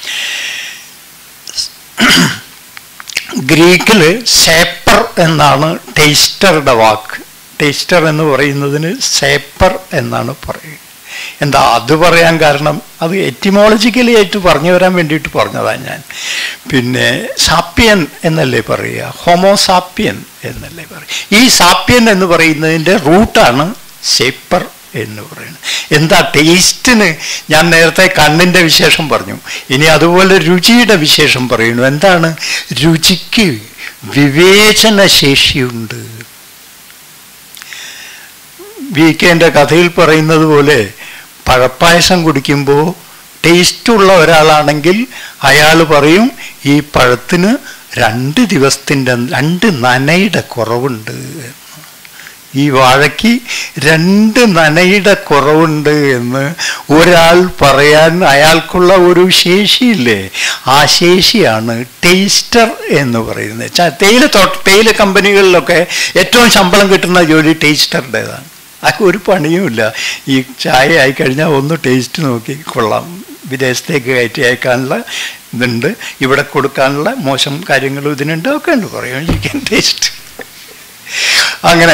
ഗ്രീക്കിൽ സേപ്പർ എന്നാണ് ടേസ്റ്ററുടെ വാക്ക് ടേസ്റ്റർ എന്ന് പറയുന്നതിന് സേപ്പർ എന്നാണ് പറയുക എന്താ അത് പറയാൻ കാരണം അത് എറ്റിമോളജിക്കലി ആയിട്ട് പറഞ്ഞു വരാൻ വേണ്ടിയിട്ട് പറഞ്ഞതാണ് ഞാൻ പിന്നെ സാപ്പിയൻ എന്നല്ലേ പറയുക ഹോമോസാപ്പിയൻ എന്നല്ലേ പറയുക ഈ സാപ്പിയൻ എന്ന് പറയുന്നതിൻ്റെ റൂട്ടാണ് സേപ്പർ എന്ന് പറയുന്നത് എന്താ ടേസ്റ്റിന് ഞാൻ നേരത്തെ കണ്ണിൻ്റെ വിശേഷം പറഞ്ഞു ഇനി അതുപോലെ രുചിയുടെ വിശേഷം പറയുന്നു എന്താണ് രുചിക്ക് വിവേചന ശേഷിയുണ്ട് വി കെൻ്റെ കഥയിൽ പറയുന്നത് പോലെ പഴപ്പായസം കുടിക്കുമ്പോൾ ടേസ്റ്റുള്ള ഒരാളാണെങ്കിൽ അയാൾ പറയും ഈ പഴത്തിന് രണ്ട് ദിവസത്തിൻ്റെ രണ്ട് നനയുടെ കുറവുണ്ട് എന്ന് ഈ വാഴയ്ക്ക് രണ്ട് നനയുടെ കുറവുണ്ട് എന്ന് ഒരാൾ പറയാൻ അയാൾക്കുള്ള ഒരു ശേഷിയില്ലേ ആ ശേഷിയാണ് ടേസ്റ്റർ എന്ന് പറയുന്നത് ച- തേയില തോട്ട തേയില കമ്പനികളിലൊക്കെ ഏറ്റവും ശമ്പളം കിട്ടുന്ന ജോലി ടേസ്റ്ററുടേതാണ് അത് ഒരു പണിയുമില്ല ഈ ചായ ആയിക്കഴിഞ്ഞാൽ ഒന്ന് ടേസ്റ്റ് നോക്കി കൊള്ളാം വിദേശത്തേക്ക് കയറ്റി അയക്കാനുള്ള ഇതുണ്ട് ഇവിടെ കൊടുക്കാനുള്ള മോശം കാര്യങ്ങളും ഇതിനുണ്ട് ഒക്കെ ഉണ്ട് പറയും യു ക്യാൻ ടേസ്റ്റ് അങ്ങനെ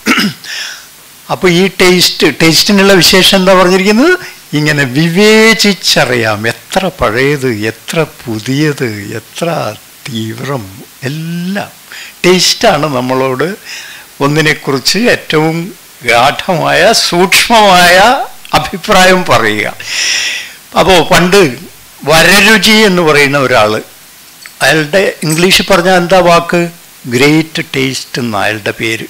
അപ്പോൾ ഈ ടേസ്റ്റ് ടേസ്റ്റിനുള്ള വിശേഷം എന്താ പറഞ്ഞിരിക്കുന്നത് ഇങ്ങനെ വിവേചിച്ചറിയാം എത്ര പഴയത് എത്ര പുതിയത് എത്ര തീവ്രം എല്ലാം ടേസ്റ്റാണ് നമ്മളോട് ഒന്നിനെക്കുറിച്ച് ഏറ്റവും ഗാഠമായ സൂക്ഷ്മമായ അഭിപ്രായം പറയുക അപ്പോൾ പണ്ട് വരരുചി എന്ന് പറയുന്ന ഒരാൾ അയാളുടെ ഇംഗ്ലീഷിൽ പറഞ്ഞാൽ എന്താ വാക്ക് ഗ്രേറ്റ് ടേസ്റ്റ് എന്ന അയാളുടെ പേര്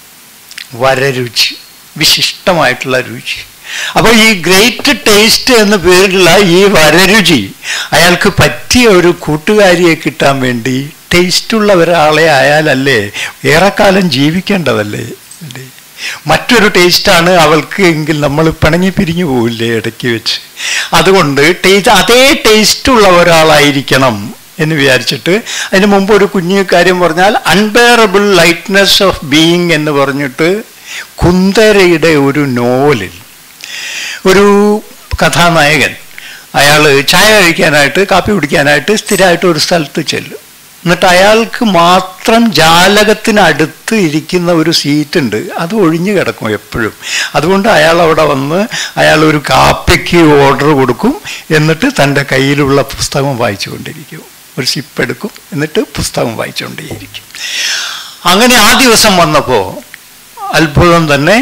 വരരുചി വിശിഷ്ടമായിട്ടുള്ള രുചി അപ്പോൾ ഈ ഗ്രേറ്റ് ടേസ്റ്റ് എന്ന പേരിലുള്ള ഈ വരരുചി അയാൾക്ക് പറ്റിയ ഒരു കൂട്ടുകാരിയെ കിട്ടാൻ വേണ്ടി ടേസ്റ്റുള്ള ഒരാളെ ആയാലല്ലേ ഏറെക്കാലം ജീവിക്കേണ്ടതല്ലേ അല്ലേ മറ്റൊരു ടേസ്റ്റാണ് അവൾക്ക് എങ്കിൽ നമ്മൾ പിണങ്ങി പിരിഞ്ഞു പോവില്ലേ ഇടയ്ക്ക് വെച്ച് അതുകൊണ്ട് ടേസ്റ്റ് അതേ ടേസ്റ്റുള്ള ഒരാളായിരിക്കണം എന്ന് വിചാരിച്ചിട്ട് അതിന് മുമ്പ് ഒരു കുഞ്ഞു കാര്യം പറഞ്ഞാൽ അൺബെയറബിൾ ലൈറ്റ്നെസ് ഓഫ് ബീയിങ് എന്ന് പറഞ്ഞിട്ട് കുന്തരയുടെ ഒരു നോവലിൽ ഒരു കഥാനായകൻ അയാൾ ചായ കഴിക്കാനായിട്ട് കാപ്പി കുടിക്കാനായിട്ട് സ്ഥിരമായിട്ട് ഒരു സ്ഥലത്ത് ചെല്ലും എന്നിട്ട് അയാൾക്ക് മാത്രം ജാലകത്തിനടുത്ത് ഇരിക്കുന്ന ഒരു സീറ്റ് ഉണ്ട് അത് ഒഴിഞ്ഞു കിടക്കും എപ്പോഴും അതുകൊണ്ട് അയാൾ അവിടെ വന്ന് അയാൾ ഒരു കാപ്പിക്ക് ഓർഡർ കൊടുക്കും എന്നിട്ട് തൻ്റെ കയ്യിലുള്ള പുസ്തകം വായിച്ചുകൊണ്ടിരിക്കും ഒരു സിപ്പ് എടുക്കും എന്നിട്ട് പുസ്തകം വായിച്ചുകൊണ്ടേയിരിക്കും അങ്ങനെ ആ ദിവസം വന്നപ്പോൾ അത്ഭുതം തന്നെ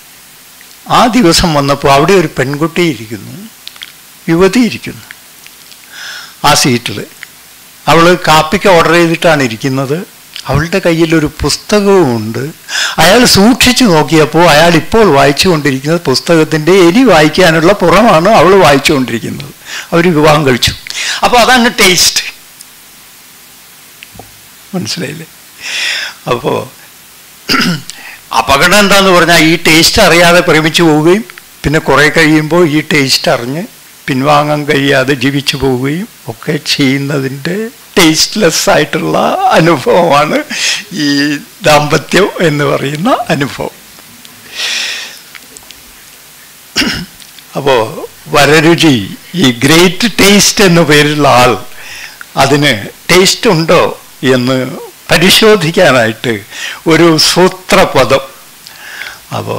ആ ദിവസം വന്നപ്പോൾ അവിടെ ഒരു പെൺകുട്ടി ഇരിക്കുന്നു യുവതി ഇരിക്കുന്നു ആ സീറ്റിൽ അവൾ കാപ്പിക്ക് ഓർഡർ ചെയ്തിട്ടാണ് ഇരിക്കുന്നത് അവളുടെ കയ്യിൽ ഒരു പുസ്തകവുമുണ്ട് അയാൾ സൂക്ഷിച്ചു നോക്കിയപ്പോൾ അയാൾ ഇപ്പോൾ വായിച്ചുകൊണ്ടിരിക്കുന്നത് പുസ്തകത്തിൻ്റെ എരി വായിക്കാനുള്ള പുറമാണ് അവൾ വായിച്ചുകൊണ്ടിരിക്കുന്നത് അവർ വിവാഹം കഴിച്ചു അപ്പോൾ അതാണ് ടേസ്റ്റ് മനസ്സിലായില്ലേ അപ്പോൾ അപകടം എന്താന്ന് പറഞ്ഞാൽ ഈ ടേസ്റ്റ് അറിയാതെ പ്രേമിച്ചു പോവുകയും പിന്നെ കുറേ കഴിയുമ്പോൾ ഈ ടേസ്റ്റ് അറിഞ്ഞ് പിൻവാങ്ങാൻ കഴിയാതെ ജീവിച്ചു പോവുകയും ഒക്കെ ചെയ്യുന്നതിൻ്റെ ടേസ്റ്റ്ലെസ് ആയിട്ടുള്ള അനുഭവമാണ് ഈ ദാമ്പത്യം എന്ന് പറയുന്ന അനുഭവം അപ്പോൾ വരരുചി ഈ ഗ്രേറ്റ് ടേസ്റ്റ് എന്ന പേരുള്ള ആൾ അതിന് ടേസ്റ്റ് ഉണ്ടോ എന്ന് പരിശോധിക്കാനായിട്ട് ഒരു സൂത്രപദം അപ്പോൾ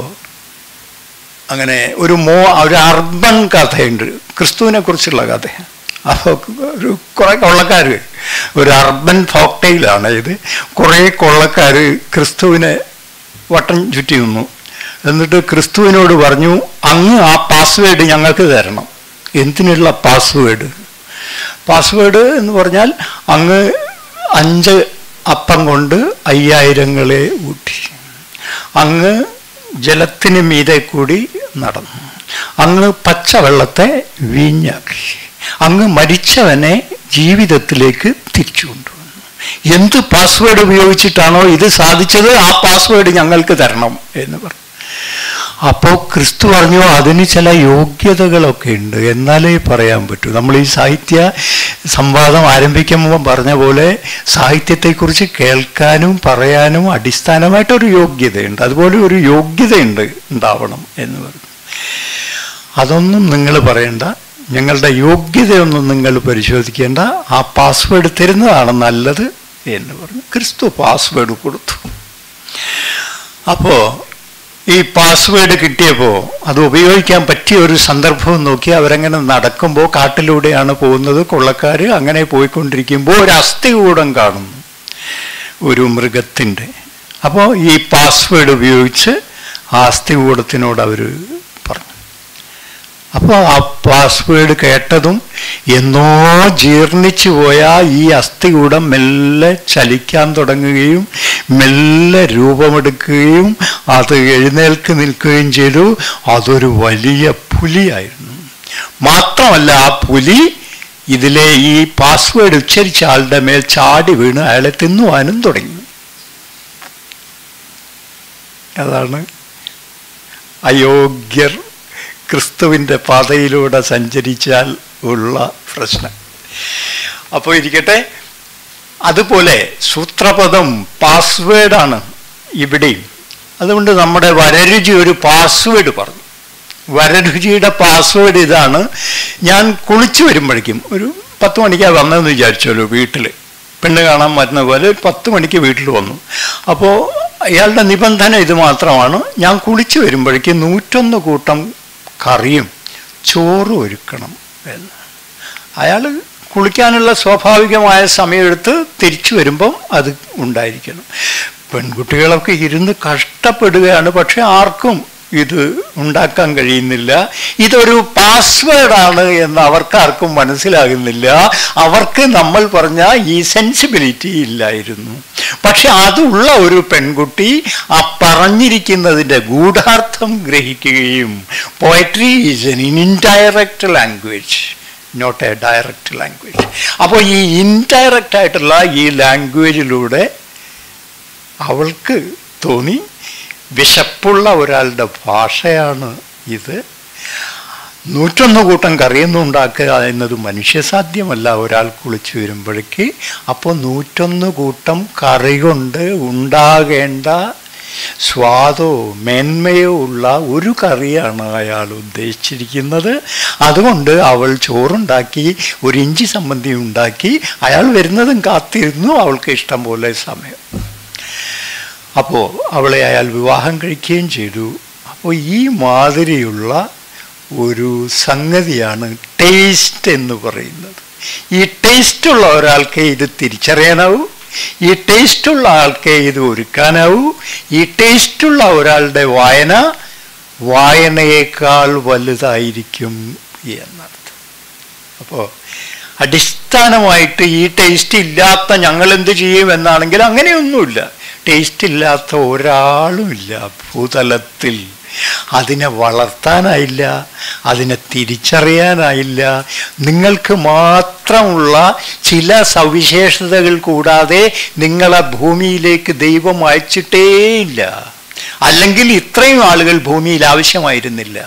അങ്ങനെ ഒരു മോ ഒരു അർബൻ കഥയുണ്ട് ക്രിസ്തുവിനെ കുറിച്ചുള്ള കഥ അപ്പോൾ ഒരു കുറേ കൊള്ളക്കാർ ഒരു അർബൻ ഫോക്ടൈലാണ് ഇത് കുറേ കൊള്ളക്കാർ ക്രിസ്തുവിനെ വട്ടം ചുറ്റി നിന്നു എന്നിട്ട് ക്രിസ്തുവിനോട് പറഞ്ഞു അങ്ങ് ആ പാസ്വേഡ് ഞങ്ങൾക്ക് തരണം എന്തിനുള്ള പാസ്വേഡ് പാസ്വേഡ് എന്ന് പറഞ്ഞാൽ അങ്ങ് അഞ്ച് അപ്പം കൊണ്ട് അയ്യായിരങ്ങളെ ഊട്ടി അങ്ങ് ജലത്തിന് മീതെ കൂടി നടന്നു അങ്ങ് പച്ചവെള്ളത്തെ വീഞ്ഞാക്കി അങ്ങ് മരിച്ചവനെ ജീവിതത്തിലേക്ക് തിരിച്ചു കൊണ്ടുവന്നു എന്ത് പാസ്വേഡ് ഉപയോഗിച്ചിട്ടാണോ ഇത് സാധിച്ചത് ആ പാസ്വേഡ് ഞങ്ങൾക്ക് തരണം എന്ന് പറഞ്ഞു അപ്പോൾ ക്രിസ്തു പറഞ്ഞു അതിന് ചില യോഗ്യതകളൊക്കെ ഉണ്ട് എന്നാലേ പറയാൻ പറ്റൂ നമ്മൾ ഈ സാഹിത്യ സംവാദം ആരംഭിക്കുമ്പോൾ പറഞ്ഞ പോലെ സാഹിത്യത്തെക്കുറിച്ച് കേൾക്കാനും പറയാനും അടിസ്ഥാനമായിട്ടൊരു യോഗ്യതയുണ്ട് അതുപോലെ ഒരു യോഗ്യതയുണ്ട് ഉണ്ടാവണം എന്ന് പറഞ്ഞു അതൊന്നും നിങ്ങൾ പറയണ്ട ഞങ്ങളുടെ യോഗ്യതയൊന്നും നിങ്ങൾ പരിശോധിക്കേണ്ട ആ പാസ്വേഡ് തരുന്നതാണ് നല്ലത് എന്ന് പറഞ്ഞു ക്രിസ്തു പാസ്വേഡ് കൊടുത്തു അപ്പോൾ ഈ പാസ്വേഡ് കിട്ടിയപ്പോൾ അത് ഉപയോഗിക്കാൻ പറ്റിയ ഒരു സന്ദർഭം നോക്കി അവരങ്ങനെ നടക്കുമ്പോൾ കാട്ടിലൂടെയാണ് പോകുന്നത് കൊള്ളക്കാർ അങ്ങനെ പോയിക്കൊണ്ടിരിക്കുമ്പോൾ ഒരു അസ്ഥികൂടം കാണുന്നു ഒരു മൃഗത്തിൻ്റെ അപ്പോൾ ഈ പാസ്വേഡ് ഉപയോഗിച്ച് ആ അസ്ഥികൂടത്തിനോട് അവർ പറഞ്ഞു അപ്പോൾ ആ പാസ്വേഡ് കേട്ടതും എന്നോ ജീർണിച്ചു പോയ ഈ അസ്ഥികൂടം മെല്ലെ ചലിക്കാൻ തുടങ്ങുകയും മെല്ലെ രൂപമെടുക്കുകയും അത് എഴുന്നേൽക്ക് നിൽക്കുകയും ചെയ്തു അതൊരു വലിയ പുലിയായിരുന്നു മാത്രമല്ല ആ പുലി ഇതിലെ ഈ പാസ്വേഡ് ഉച്ചരിച്ച ആളുടെ മേൽ ചാടി വീണ് അയാളെ തിന്നുവാനും തുടങ്ങി അതാണ് അയോഗ്യർ ക്രിസ്തുവിൻ്റെ പാതയിലൂടെ സഞ്ചരിച്ചാൽ ഉള്ള പ്രശ്നം അപ്പോൾ ഇരിക്കട്ടെ അതുപോലെ സൂത്രപദം പാസ്വേഡാണ് ഇവിടെയും അതുകൊണ്ട് നമ്മുടെ വരരുചി ഒരു പാസ്വേഡ് പറഞ്ഞു വരരുചിയുടെ പാസ്വേഡ് ഇതാണ് ഞാൻ കുളിച്ചു വരുമ്പോഴേക്കും ഒരു പത്ത് മണിക്കാണ് വന്നതെന്ന് വിചാരിച്ചല്ലോ വീട്ടിൽ പെണ്ണ് കാണാൻ വരുന്ന പോലെ ഒരു പത്ത് മണിക്ക് വീട്ടിൽ വന്നു അപ്പോൾ അയാളുടെ നിബന്ധന ഇത് മാത്രമാണ് ഞാൻ കുളിച്ചു വരുമ്പോഴേക്കും നൂറ്റൊന്ന് കൂട്ടം കറിയും ചോറും ഒരുക്കണം എന്ന് അയാൾ കുളിക്കാനുള്ള സ്വാഭാവികമായ സമയമെടുത്ത് തിരിച്ചു വരുമ്പം അത് ഉണ്ടായിരിക്കണം പെൺകുട്ടികളൊക്കെ ഇരുന്ന് കഷ്ടപ്പെടുകയാണ് പക്ഷെ ആർക്കും ഇത് ഉണ്ടാക്കാൻ കഴിയുന്നില്ല ഇതൊരു പാസ്വേഡാണ് എന്ന് അവർക്കാർക്കും മനസ്സിലാകുന്നില്ല അവർക്ക് നമ്മൾ പറഞ്ഞ ഈ സെൻസിബിലിറ്റി ഇല്ലായിരുന്നു പക്ഷെ അതുള്ള ഒരു പെൺകുട്ടി ആ പറഞ്ഞിരിക്കുന്നതിൻ്റെ ഗൂഢാർത്ഥം ഗ്രഹിക്കുകയും poetry is an indirect language not a direct language അപ്പോൾ ഈ ഇൻഡയറക്റ്റ് ആയിട്ടുള്ള ഈ ലാംഗ്വേജിലൂടെ അവൾക്ക് തോന്നി വിശപ്പുള്ള ഒരാളുടെ ഭാഷയാണ് ഇത് നൂറ്റൊന്ന് കൂട്ടം കറിയൊന്നും ഉണ്ടാക്കുക എന്നത് മനുഷ്യസാധ്യമല്ല ഒരാൾ കുളിച്ചു വരുമ്പോഴേക്ക് അപ്പോൾ നൂറ്റൊന്ന് കൂട്ടം കറി കൊണ്ട് ഉണ്ടാകേണ്ട സ്വാദോ മേന്മയോ ഉള്ള ഒരു കറിയാണ് അയാൾ ഉദ്ദേശിച്ചിരിക്കുന്നത് അതുകൊണ്ട് അവൾ ചോറുണ്ടാക്കി ഒരു ഇഞ്ചി സംബന്ധി ഉണ്ടാക്കി അയാൾ വരുന്നതും കാത്തിരുന്നു അവൾക്ക് ഇഷ്ടം പോലെ സമയം അപ്പോൾ അവളെ അയാൾ വിവാഹം കഴിക്കുകയും ചെയ്തു അപ്പോൾ ഈ മാതിരിയുള്ള ഒരു സംഗതിയാണ് ടേസ്റ്റ് എന്ന് പറയുന്നത് ഈ ടേസ്റ്റുള്ള ഒരാൾക്ക് ഇത് തിരിച്ചറിയാനാവൂ ഈ ടേസ്റ്റുള്ള ആൾക്ക് ഇത് ഒരുക്കാനാവൂ ഈ ടേസ്റ്റുള്ള ഒരാളുടെ വായന വായനയേക്കാൾ വലുതായിരിക്കും എന്നർത്ഥം അപ്പോൾ അടിസ്ഥാനമായിട്ട് ഈ ടേസ്റ്റ് ഇല്ലാത്ത ഞങ്ങൾ എന്ത് ചെയ്യും എന്നാണെങ്കിൽ അങ്ങനെയൊന്നുമില്ല ടേസ്റ്റ് ഇല്ലാത്ത ഒരാളുമില്ല ഭൂതലത്തിൽ അതിനെ വളർത്താനായില്ല അതിനെ തിരിച്ചറിയാനായില്ല നിങ്ങൾക്ക് മാത്രമുള്ള ചില സവിശേഷതകൾ കൂടാതെ നിങ്ങളെ ഭൂമിയിലേക്ക് ദൈവം അയച്ചിട്ടേയില്ല അല്ലെങ്കിൽ ഇത്രയും ആളുകൾ ഭൂമിയിൽ ആവശ്യമായിരുന്നില്ല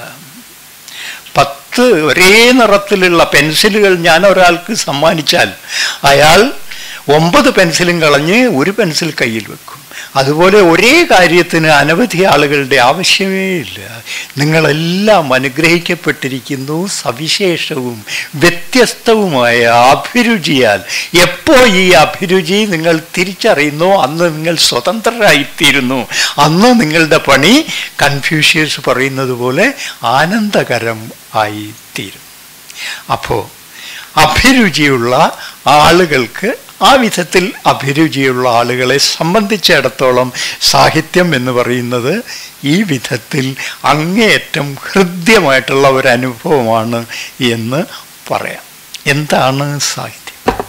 പത്ത് ഒരേ നിറത്തിലുള്ള പെൻസിലുകൾ ഞാൻ ഒരാൾക്ക് സമ്മാനിച്ചാൽ അയാൾ ഒമ്പത് പെൻസിലും കളഞ്ഞ് ഒരു പെൻസിൽ കയ്യിൽ വെക്കും അതുപോലെ ഒരേ കാര്യത്തിന് അനവധി ആളുകളുടെ ആവശ്യമേ ഇല്ല നിങ്ങളെല്ലാം അനുഗ്രഹിക്കപ്പെട്ടിരിക്കുന്നു സവിശേഷവും വ്യത്യസ്തവുമായ അഭിരുചിയാൽ എപ്പോ ഈ അഭിരുചി നിങ്ങൾ തിരിച്ചറിയുന്നു അന്ന് നിങ്ങൾ സ്വതന്ത്രരായിത്തീരുന്നു അന്ന് നിങ്ങളുടെ പണി കൺഫ്യൂഷ്യസ് പറയുന്നത് പോലെ ആനന്ദകരം ആയിത്തീരും അപ്പോൾ അഭിരുചിയുള്ള ആളുകൾക്ക് ആ വിധത്തിൽ അഭിരുചിയുള്ള ആളുകളെ സംബന്ധിച്ചിടത്തോളം സാഹിത്യം എന്ന് പറയുന്നത് ഈ വിധത്തിൽ അങ്ങേയറ്റം ഹൃദ്യമായിട്ടുള്ള ഒരു അനുഭവമാണ് എന്ന് പറയാം എന്താണ് സാഹിത്യം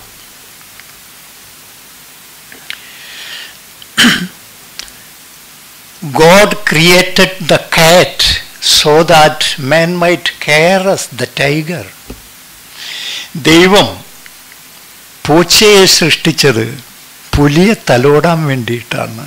God created the cat so that man might care as the tiger. ദൈവം പൂച്ചയെ സൃഷ്ടിച്ചത് പുലിയെ തലോടാൻ വേണ്ടിയിട്ടാണ്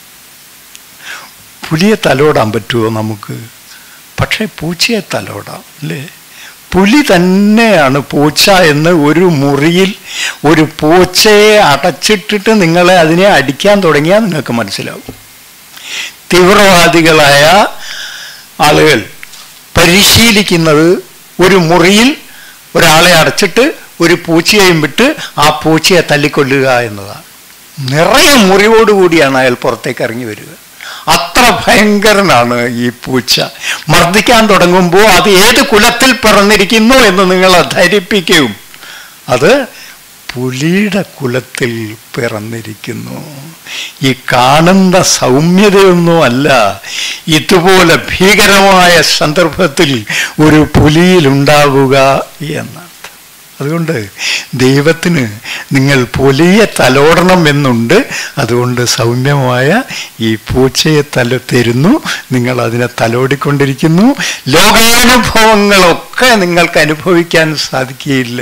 പുലിയെ തലോടാൻ പറ്റുമോ നമുക്ക് പക്ഷേ പൂച്ചയെ തലോടാം അല്ലേ പുലി തന്നെയാണ് പൂച്ച എന്ന് ഒരു മുറിയിൽ ഒരു പൂച്ചയെ അടച്ചിട്ടിട്ട് നിങ്ങളെ അതിനെ അടിക്കാൻ തുടങ്ങിയാൽ നിങ്ങൾക്ക് മനസ്സിലാവും തീവ്രവാദികളായ ആളുകൾ പരിശീലിക്കുന്നത് ഒരു മുറിയിൽ ഒരാളെ അടച്ചിട്ട് ഒരു പൂച്ചയെയും വിട്ട് ആ പൂച്ചയെ തല്ലിക്കൊല്ലുക എന്നതാണ് നിറയെ മുറിവോടുകൂടിയാണ് അയാൾ പുറത്തേക്ക് ഇറങ്ങി വരിക അത്ര ഭയങ്കരനാണ് ഈ പൂച്ച മർദ്ദിക്കാൻ തുടങ്ങുമ്പോൾ അത് ഏത് കുലത്തിൽ പിറന്നിരിക്കുന്നു എന്ന് നിങ്ങളെ ധരിപ്പിക്കും അത് പുലിയുടെ കുലത്തിൽ പിറന്നിരിക്കുന്നു ഈ കാണുന്ന സൗമ്യതയൊന്നും അല്ല ഇതുപോലെ ഭീകരമായ സന്ദർഭത്തിൽ ഒരു പുലിയിലുണ്ടാവുക എന്നർത്ഥം അതുകൊണ്ട് ദൈവത്തിന് നിങ്ങൾ പുലിയെ തലോടണം എന്നുണ്ട് അതുകൊണ്ട് സൗമ്യമായ ഈ പൂച്ചയെ തല തരുന്നു നിങ്ങൾ അതിനെ തലോടിക്കൊണ്ടിരിക്കുന്നു ലോകാനുഭവങ്ങളൊക്കെ നിങ്ങൾക്ക് അനുഭവിക്കാൻ സാധിക്കുകയില്ല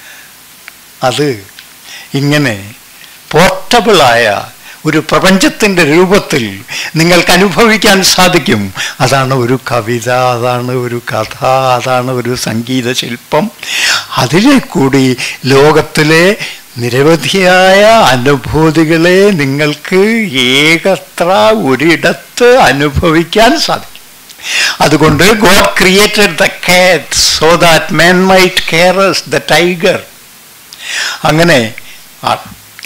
അത് ഇങ്ങനെ പോർട്ടബിളായ ഒരു പ്രപഞ്ചത്തിൻ്റെ രൂപത്തിൽ നിങ്ങൾക്ക് അനുഭവിക്കാൻ സാധിക്കും അതാണ് ഒരു കവിത അതാണ് ഒരു കഥ അതാണ് ഒരു സംഗീത ശില്പം അതിലെ കൂടി ലോകത്തിലെ നിരവധിയായ അനുഭൂതികളെ നിങ്ങൾക്ക് ഏകത്ര ഒരിടത്ത് അനുഭവിക്കാൻ സാധിക്കും അതുകൊണ്ട് God created the cat so that men might caress the tiger അങ്ങനെ ആ-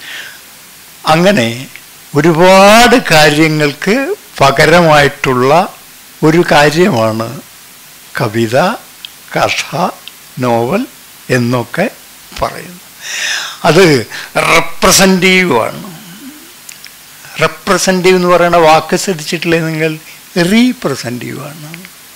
അങ്ങനെ ഒരുപാട് കാര്യങ്ങൾക്ക് പകരമായിട്ടുള്ള ഒരു കാര്യമാണ് കവിത കഥ നോവൽ എന്നൊക്കെ പറയുന്നു അത് റെപ്രസെൻറ്റീവാണ് റെപ്രസെൻറ്റീവ് എന്ന് പറയുന്ന വാക്ക് ശ്രദ്ധിച്ചിട്ടില്ലേ നിങ്ങൾ റീപ്രസെൻറ്റീവാണ്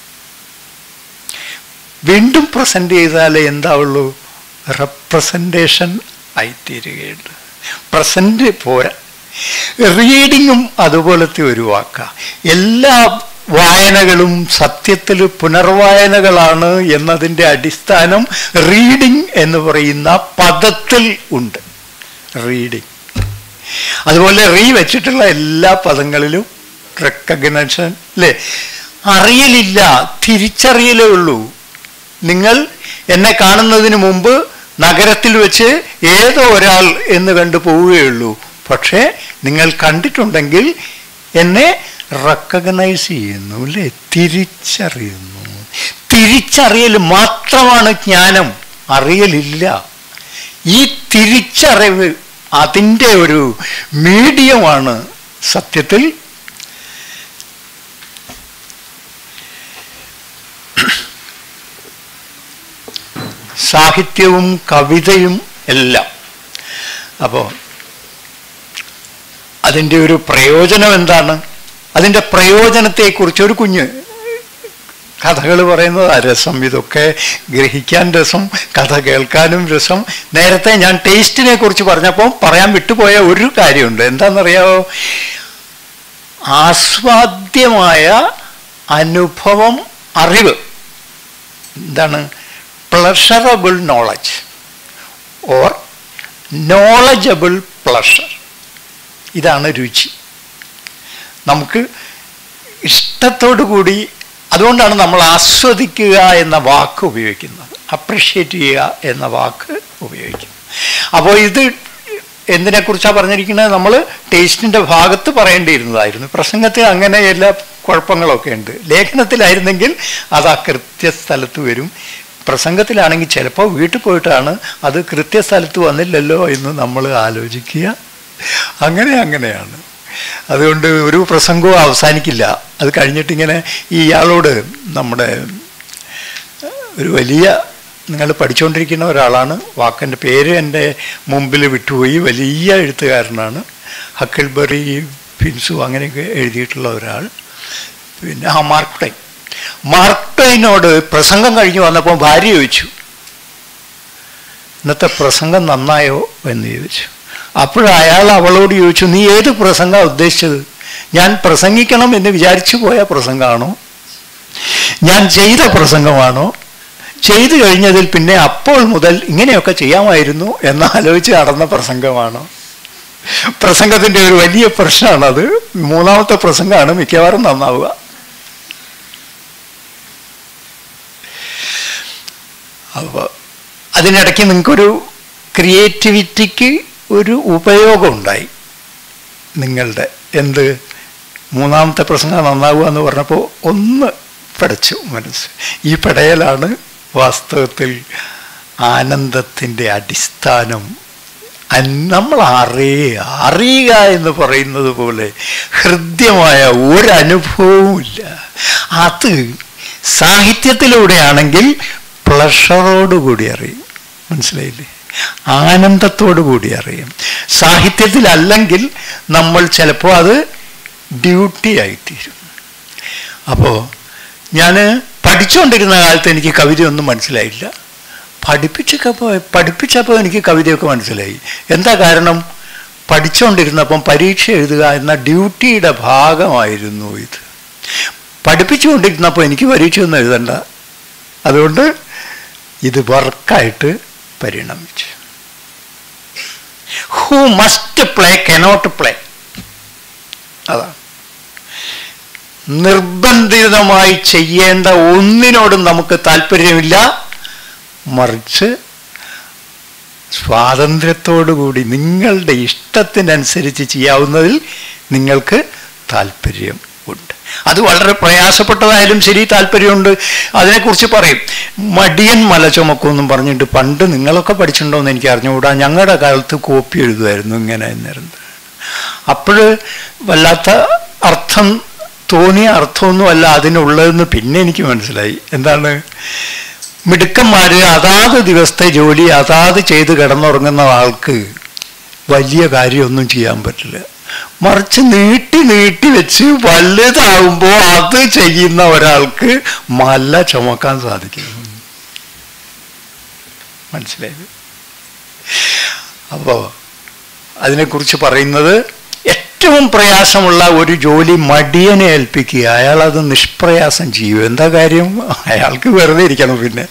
വീണ്ടും പ്രസൻറ്റ് ചെയ്താലേ എന്താവുള്ളൂ റെപ്രസെൻറ്റേഷൻ ആയിത്തീരുകയുണ്ട് പ്രസൻറ്റ് പോരാ റീഡിങ്ങും അതുപോലത്തെ ഒരു വാക്കാണ് എല്ലാ വായനകളും സത്യത്തിൽ പുനർവായനകളാണ് എന്നതിൻ്റെ അടിസ്ഥാനം റീഡിംഗ് എന്ന് പറയുന്ന പദത്തിൽ ഉണ്ട് റീഡിംഗ് അതുപോലെ റീ വെച്ചിട്ടുള്ള എല്ലാ പദങ്ങളിലും റെക്കഗ്നേഷൻ അല്ലേ അറിയലില്ല തിരിച്ചറിയലേ ഉള്ളൂ നിങ്ങൾ എന്നെ കാണുന്നതിന് മുമ്പ് നഗരത്തിൽ വെച്ച് ഏതോ ഒരാൾ എന്ന് കണ്ടു പോവുകയുള്ളൂ പക്ഷേ നിങ്ങൾ കണ്ടിട്ടുണ്ടെങ്കിൽ എന്നെ റെക്കഗ്നൈസ് ചെയ്യുന്നു അല്ലേ തിരിച്ചറിയുന്നു തിരിച്ചറിയൽ മാത്രമാണ് ജ്ഞാനം അറിയലില്ല ഈ തിരിച്ചറിവ് അതിൻ്റെ ഒരു മീഡിയമാണ് സത്യത്തിൽ സാഹിത്യവും കവിതയും എല്ലാം അപ്പോൾ അതിൻ്റെ ഒരു പ്രയോജനം എന്താണ് അതിൻ്റെ പ്രയോജനത്തെക്കുറിച്ച് ഒരു കുഞ്ഞ് കഥകൾ പറയുന്നത് ആ രസം ഇതൊക്കെ ഗ്രഹിക്കാൻ രസം കഥ കേൾക്കാനും രസം നേരത്തെ ഞാൻ ടേസ്റ്റിനെ കുറിച്ച് പറഞ്ഞപ്പോൾ പറയാൻ വിട്ടുപോയ ഒരു കാര്യമുണ്ട് എന്താണെന്നറിയാമോ ആസ്വാദ്യമായ അനുഭവം അറിവ് എന്താണ് pleasurable knowledge or knowledgeable pleasure ഇതാണ് രുചി നമുക്ക് ഇഷ്ടത്തോടു കൂടി അതുകൊണ്ടാണ് നമ്മൾ ആസ്വദിക്കുക എന്ന വാക്ക് ഉപയോഗിക്കുന്നത് അപ്രിഷ്യേറ്റ് ചെയ്യുക എന്ന വാക്ക് ഉപയോഗിക്കുന്നത് അപ്പോൾ ഇത് എന്തിനെക്കുറിച്ചാണ് പറഞ്ഞിരിക്കുന്നത് നമ്മൾ ടേസ്റ്റിൻ്റെ ഭാഗത്ത് പറയേണ്ടിയിരുന്നതായിരുന്നു പ്രസംഗത്തിൽ അങ്ങനെ എല്ലാ കുഴപ്പങ്ങളൊക്കെ ഉണ്ട് ലേഖനത്തിലായിരുന്നെങ്കിൽ അത് ആ കൃത്യസ്ഥലത്ത് വരും പ്രസംഗത്തിലാണെങ്കിൽ ചിലപ്പോൾ വീട്ടിൽ പോയിട്ടാണ് അത് കൃത്യസ്ഥലത്ത് വന്നില്ലല്ലോ എന്ന് നമ്മൾ ആലോചിക്കുക അങ്ങനെ അങ്ങനെയാണ് അതുകൊണ്ട് ഒരു പ്രസംഗവും അവസാനിക്കില്ല അത് കഴിഞ്ഞിട്ടിങ്ങനെ ഈ ഇയാളോട് നമ്മുടെ ഒരു വലിയ നിങ്ങൾ പഠിച്ചുകൊണ്ടിരിക്കുന്ന ഒരാളാണ് വാക്കൻ്റെ പേര് എൻ്റെ മുമ്പിൽ വിട്ടുപോയി വലിയ എഴുത്തുകാരനാണ് ഹക്കിൾബറി ഫിൻസു അങ്ങനെയൊക്കെ എഴുതിയിട്ടുള്ള ഒരാൾ പിന്നെ ആ മാർക്ക് ടൈൻ മാർക്ക് ടൈനോട് പ്രസംഗം കഴിഞ്ഞ് വന്നപ്പോൾ ഭാര്യ ചോദിച്ചു ഇന്നത്തെ പ്രസംഗം നന്നായോ എന്ന് ചോദിച്ചു അപ്പോഴയാൾ അവളോട് ചോദിച്ചു നീ ഏത് പ്രസംഗമാണ് ഉദ്ദേശിച്ചത് ഞാൻ പ്രസംഗിക്കണം എന്ന് വിചാരിച്ചു പോയ പ്രസംഗമാണോ ഞാൻ ചെയ്ത പ്രസംഗമാണോ ചെയ്തു കഴിഞ്ഞതിൽ പിന്നെ അപ്പോൾ മുതൽ ഇങ്ങനെയൊക്കെ ചെയ്യാമായിരുന്നു എന്ന് ആലോചിച്ച് നടന്ന പ്രസംഗമാണോ പ്രസംഗത്തിൻ്റെ ഒരു വലിയ പ്രശ്നമാണത് മൂന്നാമത്തെ പ്രസംഗമാണ് മിക്കവാറും നന്നാവുക അപ്പോൾ അതിനിടയ്ക്ക് നിങ്ങൾക്കൊരു ക്രിയേറ്റിവിറ്റിക്ക് ഒരു ഉപയോഗം ഉണ്ടായി നിങ്ങളുടെ എന്ത് മൂന്നാമത്തെ പ്രസംഗം നന്നാവുക എന്ന് പറഞ്ഞപ്പോൾ ഒന്ന് പടച്ചു മനസ്സ് ഈ പടയലാണ് വാസ്തവത്തിൽ ആനന്ദത്തിൻ്റെ അടിസ്ഥാനം അൻ- നമ്മൾ അറിയുക അറിയുക എന്ന് പറയുന്നത് പോലെ ഹൃദ്യമായ ഒരനുഭവവുമില്ല അത് സാഹിത്യത്തിലൂടെയാണെങ്കിൽ പ്ലഷറോടുകൂടി അറിയും മനസ്സിലായില്ലേ ആനന്ദത്തോടു കൂടി അറിയും സാഹിത്യത്തിലല്ലെങ്കിൽ നമ്മൾ ചിലപ്പോൾ അത് ഡ്യൂട്ടി ആയിത്തീരും അപ്പോൾ ഞാൻ പഠിച്ചുകൊണ്ടിരുന്ന കാലത്ത് എനിക്ക് കവിതയൊന്നും മനസ്സിലായില്ല പഠിപ്പിച്ചപ്പോൾ പഠിപ്പിച്ചപ്പോൾ എനിക്ക് കവിതയൊക്കെ മനസ്സിലായി എന്താ കാരണം പഠിച്ചുകൊണ്ടിരുന്നപ്പം പരീക്ഷ എഴുതുക എന്ന ഡ്യൂട്ടിയുടെ ഭാഗമായിരുന്നു ഇത് പഠിപ്പിച്ചുകൊണ്ടിരുന്നപ്പോൾ എനിക്ക് പരീക്ഷയൊന്നും എഴുതണ്ട അതുകൊണ്ട് ഇത് വർക്കായിട്ട് പരിണമിച്ചു who must play cannot play അതാണ് നിർബന്ധിതമായി ചെയ്യേണ്ട ഒന്നിനോടും നമുക്ക് താല്പര്യമില്ല മറിച്ച് സ്വാതന്ത്ര്യത്തോടുകൂടി നിങ്ങളുടെ ഇഷ്ടത്തിനനുസരിച്ച് ചെയ്യാവുന്നതിൽ നിങ്ങൾക്ക് താല്പര്യം ഉണ്ട് അത് വളരെ പ്രയാസപ്പെട്ടതായാലും ശരി താല്പര്യമുണ്ട് അതിനെക്കുറിച്ച് പറയും മടിയൻ മല ചുമക്കുമെന്നും പറഞ്ഞിട്ട് പണ്ട് നിങ്ങളൊക്കെ പഠിച്ചിട്ടുണ്ടോ എന്ന് എനിക്ക് അറിഞ്ഞുകൂടാ ഞങ്ങളുടെ കാലത്ത് കോപ്പി എഴുതുമായിരുന്നു ഇങ്ങനെ എന്നിരുന്നത് അപ്പോൾ വല്ലാത്ത അർത്ഥം തോന്നിയ അർത്ഥമൊന്നുമല്ല അതിനുള്ളതെന്ന് പിന്നെ എനിക്ക് മനസ്സിലായി എന്താണ് മിടുക്കന്മാർ അതാത് ദിവസത്തെ ജോലി അതാത് ചെയ്ത് കിടന്നുറങ്ങുന്ന ആൾക്ക് വലിയ കാര്യമൊന്നും ചെയ്യാൻ പറ്റില്ല മറിച്ച് നീട്ടി നീട്ടി വെച്ച് വലുതാവുമ്പോൾ അത് ചെയ്യുന്ന ഒരാൾക്ക് മല ചുമക്കാൻ സാധിക്കും മനസ്സിലായത് അപ്പോൾ അതിനെക്കുറിച്ച് പറയുന്നത് ഏറ്റവും പ്രയാസമുള്ള ഒരു ജോലി മടിയനെ ഏൽപ്പിക്കുക അയാൾ അത് നിഷ്പ്രയാസം ചെയ്യും എന്താ കാര്യം അയാൾക്ക് വെറുതെ ഇരിക്കണം പിന്നെ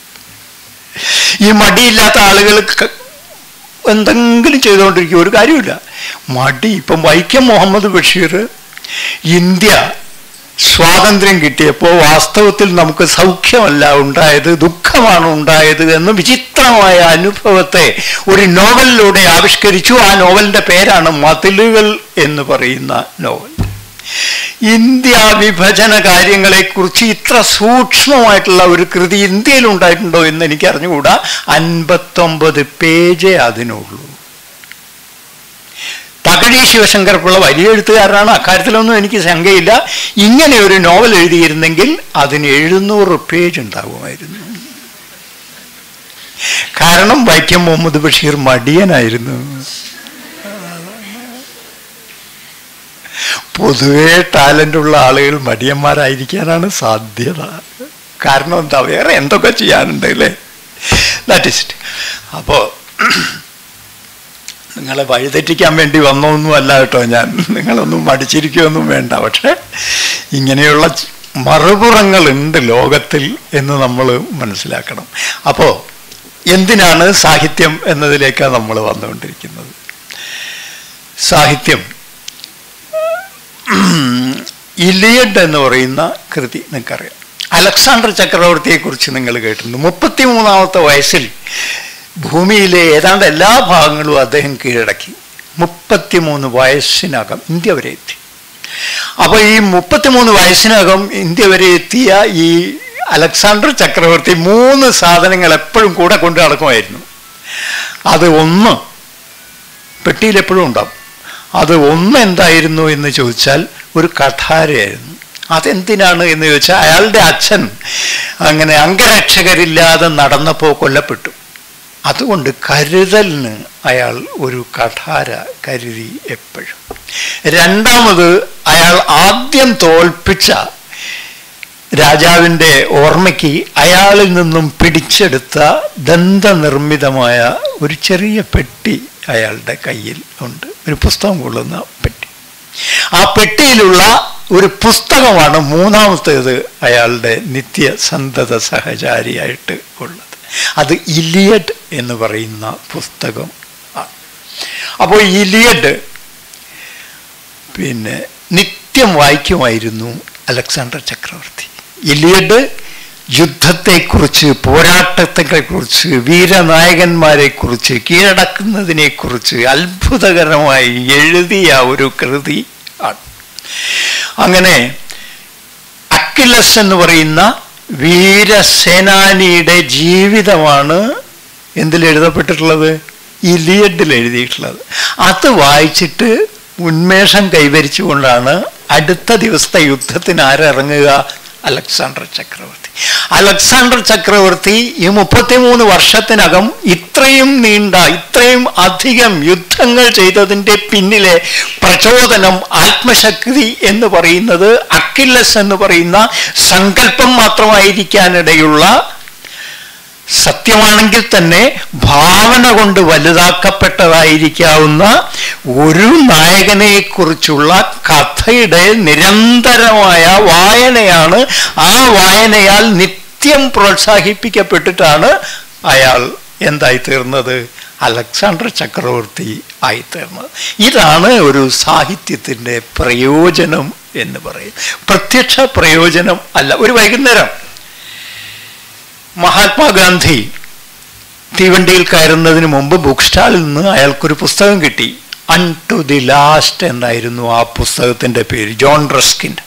ഈ മടിയില്ലാത്ത ആളുകൾ ക- എന്തെങ്കിലും ചെയ്തുകൊണ്ടിരിക്കും ഒരു കാര്യമില്ല മടി ഇപ്പം വൈക്കം മുഹമ്മദ് ബഷീർ ഇന്ത്യ സ്വാതന്ത്ര്യം കിട്ടിയപ്പോൾ വാസ്തവത്തിൽ നമുക്ക് സൗഖ്യമല്ല ഉണ്ടായത് ദുഃഖമാണ് ഉണ്ടായത് എന്ന് വിചിത്രമായ അനുഭവത്തെ ഒരു നോവലിലൂടെ ആവിഷ്കരിച്ചു ആ നോവലിന്റെ പേരാണ് മതിലുകൾ എന്ന് പറയുന്ന നോവൽ ഇന്ത്യ വിഭജന കാര്യങ്ങളെക്കുറിച്ച് ഇത്ര സൂക്ഷ്മമായിട്ടുള്ള ഒരു കൃതി ഇന്ത്യയിൽ ഉണ്ടായിട്ടുണ്ടോ എന്ന് എനിക്ക് അറിഞ്ഞുകൂടാ അൻപത്തൊമ്പത് പേജേ അതിനുള്ളൂ തകഴി ശിവശങ്കർ പിള്ള വലിയ എഴുത്തുകാരനാണ് അക്കാര്യത്തിലൊന്നും എനിക്ക് ശങ്കയില്ല ഇങ്ങനെ ഒരു നോവൽ എഴുതിയിരുന്നെങ്കിൽ അതിന് എഴുന്നൂറ് പേജ് ഉണ്ടാകുമായിരുന്നു കാരണം വൈക്കം മുഹമ്മദ് ബഷീർ മടിയനായിരുന്നു പൊതുവേ ടാലൻ്റ് ഉള്ള ആളുകൾ മടിയന്മാരായിരിക്കാനാണ് സാധ്യത കാരണം എന്താ വേറെ എന്തൊക്കെ ചെയ്യാനുണ്ട് അല്ലേ ദാറ്റ് ഇസ് ഇറ്റ് അപ്പോൾ നിങ്ങളെ വഴിതെറ്റിക്കാൻ വേണ്ടി വന്നൊന്നും അല്ല കേട്ടോ ഞാൻ നിങ്ങളൊന്നും മടിച്ചിരിക്കുകയൊന്നും വേണ്ട പക്ഷെ ഇങ്ങനെയുള്ള ച- മറുപുറങ്ങളുണ്ട് ലോകത്തിൽ എന്ന് നമ്മൾ മനസ്സിലാക്കണം അപ്പോൾ എന്തിനാണ് സാഹിത്യം എന്നതിലേക്കാണ് നമ്മൾ വന്നുകൊണ്ടിരിക്കുന്നത് സാഹിത്യം ഇലിയഡ് എന്ന് പറയുന്ന കൃതി നിങ്ങൾക്കറിയാം അലക്സാണ്ടർ ചക്രവർത്തിയെക്കുറിച്ച് നിങ്ങൾ കേട്ടിട്ടുണ്ട് മുപ്പത്തിമൂന്നാമത്തെ വയസ്സിൽ ഭൂമിയിലെ ഏതാണ്ട് എല്ലാ ഭാഗങ്ങളും അദ്ദേഹം കീഴടക്കി മുപ്പത്തിമൂന്ന് വയസ്സിനകം ഇന്ത്യ വരെ എത്തി അപ്പോൾ ഈ മുപ്പത്തിമൂന്ന് വയസ്സിനകം ഇന്ത്യ വരെ എത്തിയ ഈ അലക്സാണ്ടർ ചക്രവർത്തി മൂന്ന് സാധനങ്ങൾ എപ്പോഴും കൂടെ കൊണ്ട് നടക്കുമായിരുന്നു അത് ഒന്ന് പെട്ടിയിൽ എപ്പോഴും ഉണ്ടാവും അത് ഒന്ന് എന്തായിരുന്നു എന്ന് ചോദിച്ചാൽ ഒരു കഠാരയായിരുന്നു അതെന്തിനാണ് എന്ന് ചോദിച്ചാൽ അയാളുടെ അച്ഛൻ അങ്ങനെ അംഗരക്ഷകരില്ലാതെ നടന്നപ്പോൾ കൊല്ലപ്പെട്ടു അതുകൊണ്ട് കരുതലിന് അയാൾ ഒരു കഠാര കരുതി എപ്പോഴും രണ്ടാമത് അയാൾ ആദ്യം തോൽപ്പിച്ച രാജാവിൻ്റെ ഓർമ്മയ്ക്ക് അയാളിൽ നിന്നും പിടിച്ചെടുത്ത ദന്തനിർമ്മിതമായ ഒരു ചെറിയ പെട്ടി അയാളുടെ കയ്യിൽ ഉണ്ട് ഒരു പുസ്തകം കൊള്ളുന്ന പെട്ടി ആ പെട്ടിയിലുള്ള ഒരു പുസ്തകമാണ് മൂന്നാമത്തേത് അയാളുടെ നിത്യസന്തത സഹചാരിയായിട്ട് ഉള്ളത് അത് ഇലിയഡ് എന്ന് പറയുന്ന പുസ്തകം ആണ് അപ്പോൾ ഇലിയഡ് പിന്നെ നിത്യം വായിക്കുമായിരുന്നു അലക്സാണ്ടർ ചക്രവർത്തി ഇലിയഡ് യുദ്ധത്തെക്കുറിച്ച് പോരാട്ടത്തെക്കുറിച്ച് വീരനായകന്മാരെക്കുറിച്ച് കീഴടക്കുന്നതിനെക്കുറിച്ച് അത്ഭുതകരമായി എഴുതിയ ഒരു കൃതി ആണ് അങ്ങനെ അക്കിലസ് എന്ന് പറയുന്ന വീരസേനാനിയുടെ ജീവിതമാണ് എന്തിൽ എഴുതപ്പെട്ടിട്ടുള്ളത് ഇലിയഡിൽ എഴുതിയിട്ടുള്ളത് അത് വായിച്ചിട്ട് ഉന്മേഷം കൈവരിച്ചുകൊണ്ടാണ് അടുത്ത ദിവസത്തെ യുദ്ധത്തിന് ആരിറങ്ങുക അലക്സാണ്ടർ ചക്രവർത്തി അലക്സാണ്ടർ ചക്രവർത്തി ഈ മുപ്പത്തിമൂന്ന് വർഷത്തിനകം ഇത്രയും നീണ്ട ഇത്രയും അധികം യുദ്ധങ്ങൾ ചെയ്തതിൻ്റെ പിന്നിലെ പ്രചോദനം ആത്മശക്തി എന്ന് പറയുന്നത് അക്കില്ലസ് എന്ന് പറയുന്ന സങ്കല്പം മാത്രമായിരിക്കാനിടയുള്ള സത്യമാണെങ്കിൽ തന്നെ ഭാവന കൊണ്ട് വലുതാക്കപ്പെട്ടതായിരിക്കാവുന്ന ഒരു നായകനെ കുറിച്ചുള്ള കഥയുടെ നിരന്തരമായ വായനയാണ് ആ വായനയാൽ നിത്യം പ്രോത്സാഹിപ്പിക്കപ്പെട്ടിട്ടാണ് അയാൾ എന്തായി തീർന്നത് അലക്സാണ്ടർ ചക്രവർത്തി ആയിത്തീർന്നത് ഇതാണ് ഒരു സാഹിത്യത്തിൻ്റെ പ്രയോജനം എന്ന് പറയും പ്രത്യക്ഷ പ്രയോജനം അല്ല ഒരു വൈകുന്നേരം മഹാത്മാഗാന്ധി തീവണ്ടിയിൽ കയറുന്നതിന് മുമ്പ് ബുക്ക് സ്റ്റാളിൽ നിന്ന് അയാൾക്കൊരു പുസ്തകം കിട്ടി അൺ ടു ദി ലാസ്റ്റ് എന്നായിരുന്നു ആ പുസ്തകത്തിൻ്റെ പേര് ജോൺ റസ്കിൻ്റെ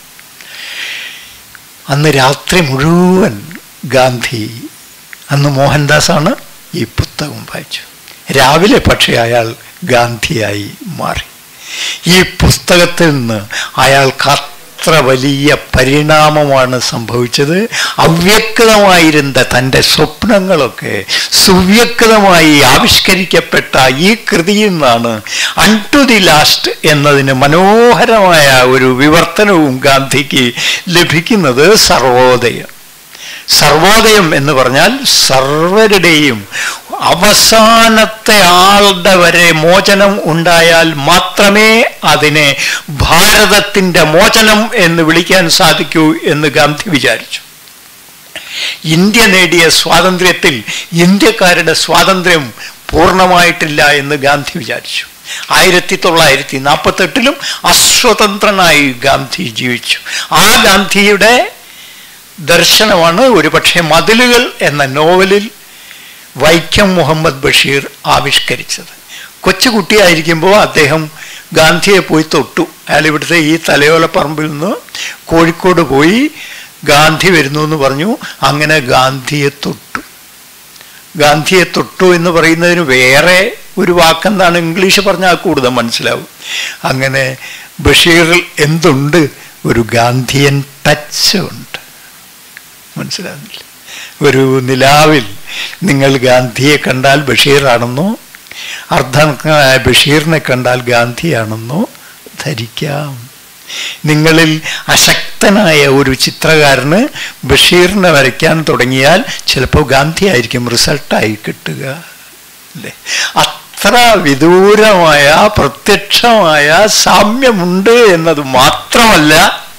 അന്ന് രാത്രി മുഴുവൻ ഗാന്ധി അന്ന് മോഹൻദാസാണ് ഈ പുസ്തകം വായിച്ചു രാവിലെ പക്ഷേ അയാൾ ഗാന്ധിയായി മാറി ഈ പുസ്തകത്തിൽ നിന്ന് അയാൾക്ക് അത്ര വലിയ പരിണാമമാണ് സംഭവിച്ചത് അവ്യക്തമായിരുന്ന തൻ്റെ സ്വപ്നങ്ങളൊക്കെ സുവ്യക്തമായി ആവിഷ്കരിക്കപ്പെട്ട ഈ കൃതിയിൽ നിന്നാണ് അൺ ടു ദി ലാസ്റ്റ് എന്നതിന് മനോഹരമായ ഒരു വിവർത്തനവും ഗാന്ധിക്ക് ലഭിക്കുന്നത് സർവോദയം സർവോദയം എന്ന് പറഞ്ഞാൽ സർവരുടെയും അവസാനത്തെ ആളുടെ വരെ മോചനം ഉണ്ടായാൽ മാത്രമേ അതിനെ ഭാരതത്തിൻ്റെ മോചനം എന്ന് വിളിക്കാൻ സാധിക്കൂ എന്ന് ഗാന്ധി വിചാരിച്ചു ഇന്ത്യ നേടിയ സ്വാതന്ത്ര്യത്തിൽ ഇന്ത്യക്കാരുടെ സ്വാതന്ത്ര്യം പൂർണ്ണമായിട്ടില്ല എന്ന് ഗാന്ധി വിചാരിച്ചു ആയിരത്തി തൊള്ളായിരത്തി നാൽപ്പത്തെട്ടിലും അസ്വതന്ത്രനായി ഗാന്ധി ജീവിച്ചു ആ ഗാന്ധിയുടെ ദർശനമാണ് ഒരുപക്ഷെ മതിലുകൾ എന്ന നോവലിൽ വൈക്കം മുഹമ്മദ് ബഷീർ ആവിഷ്കരിച്ചത് കൊച്ചുകുട്ടിയായിരിക്കുമ്പോൾ അദ്ദേഹം ഗാന്ധിയെ പോയി തൊട്ടു അയാൾ ഇവിടുത്തെ ഈ തലയോലപ്പറമ്പിൽ നിന്ന് കോഴിക്കോട് പോയി ഗാന്ധി വരുന്നു എന്ന് പറഞ്ഞു അങ്ങനെ ഗാന്ധിയെ തൊട്ടു ഗാന്ധിയെ തൊട്ടു എന്ന് പറയുന്നതിന് വേറെ ഒരു വാക്കെന്താണ് ഇംഗ്ലീഷ് പറഞ്ഞാൽ കൂടുതൽ മനസ്സിലാവും അങ്ങനെ ബഷീറിൽ എന്തുണ്ട് ഒരു ഗാന്ധിയൻ ടച്ച് ഉണ്ട് മനസ്സിലാകുന്നില്ല ഒരു നിലാവിൽ നിങ്ങൾ ഗാന്ധിയെ കണ്ടാൽ ബഷീറാണെന്നോ അർദ്ധനായ ബഷീറിനെ കണ്ടാൽ ഗാന്ധിയാണെന്നോ ധരിക്കാം നിങ്ങളിൽ അശക്തനായ ഒരു ചിത്രകാരന് ബഷീറിനെ വരയ്ക്കാൻ തുടങ്ങിയാൽ ചിലപ്പോൾ ഗാന്ധി ആയിരിക്കും റിസൾട്ടായി കിട്ടുക അല്ലേ അത്ര വിദൂരമായ പ്രത്യക്ഷമായ സാമ്യമുണ്ട് എന്നത് മാത്രമല്ല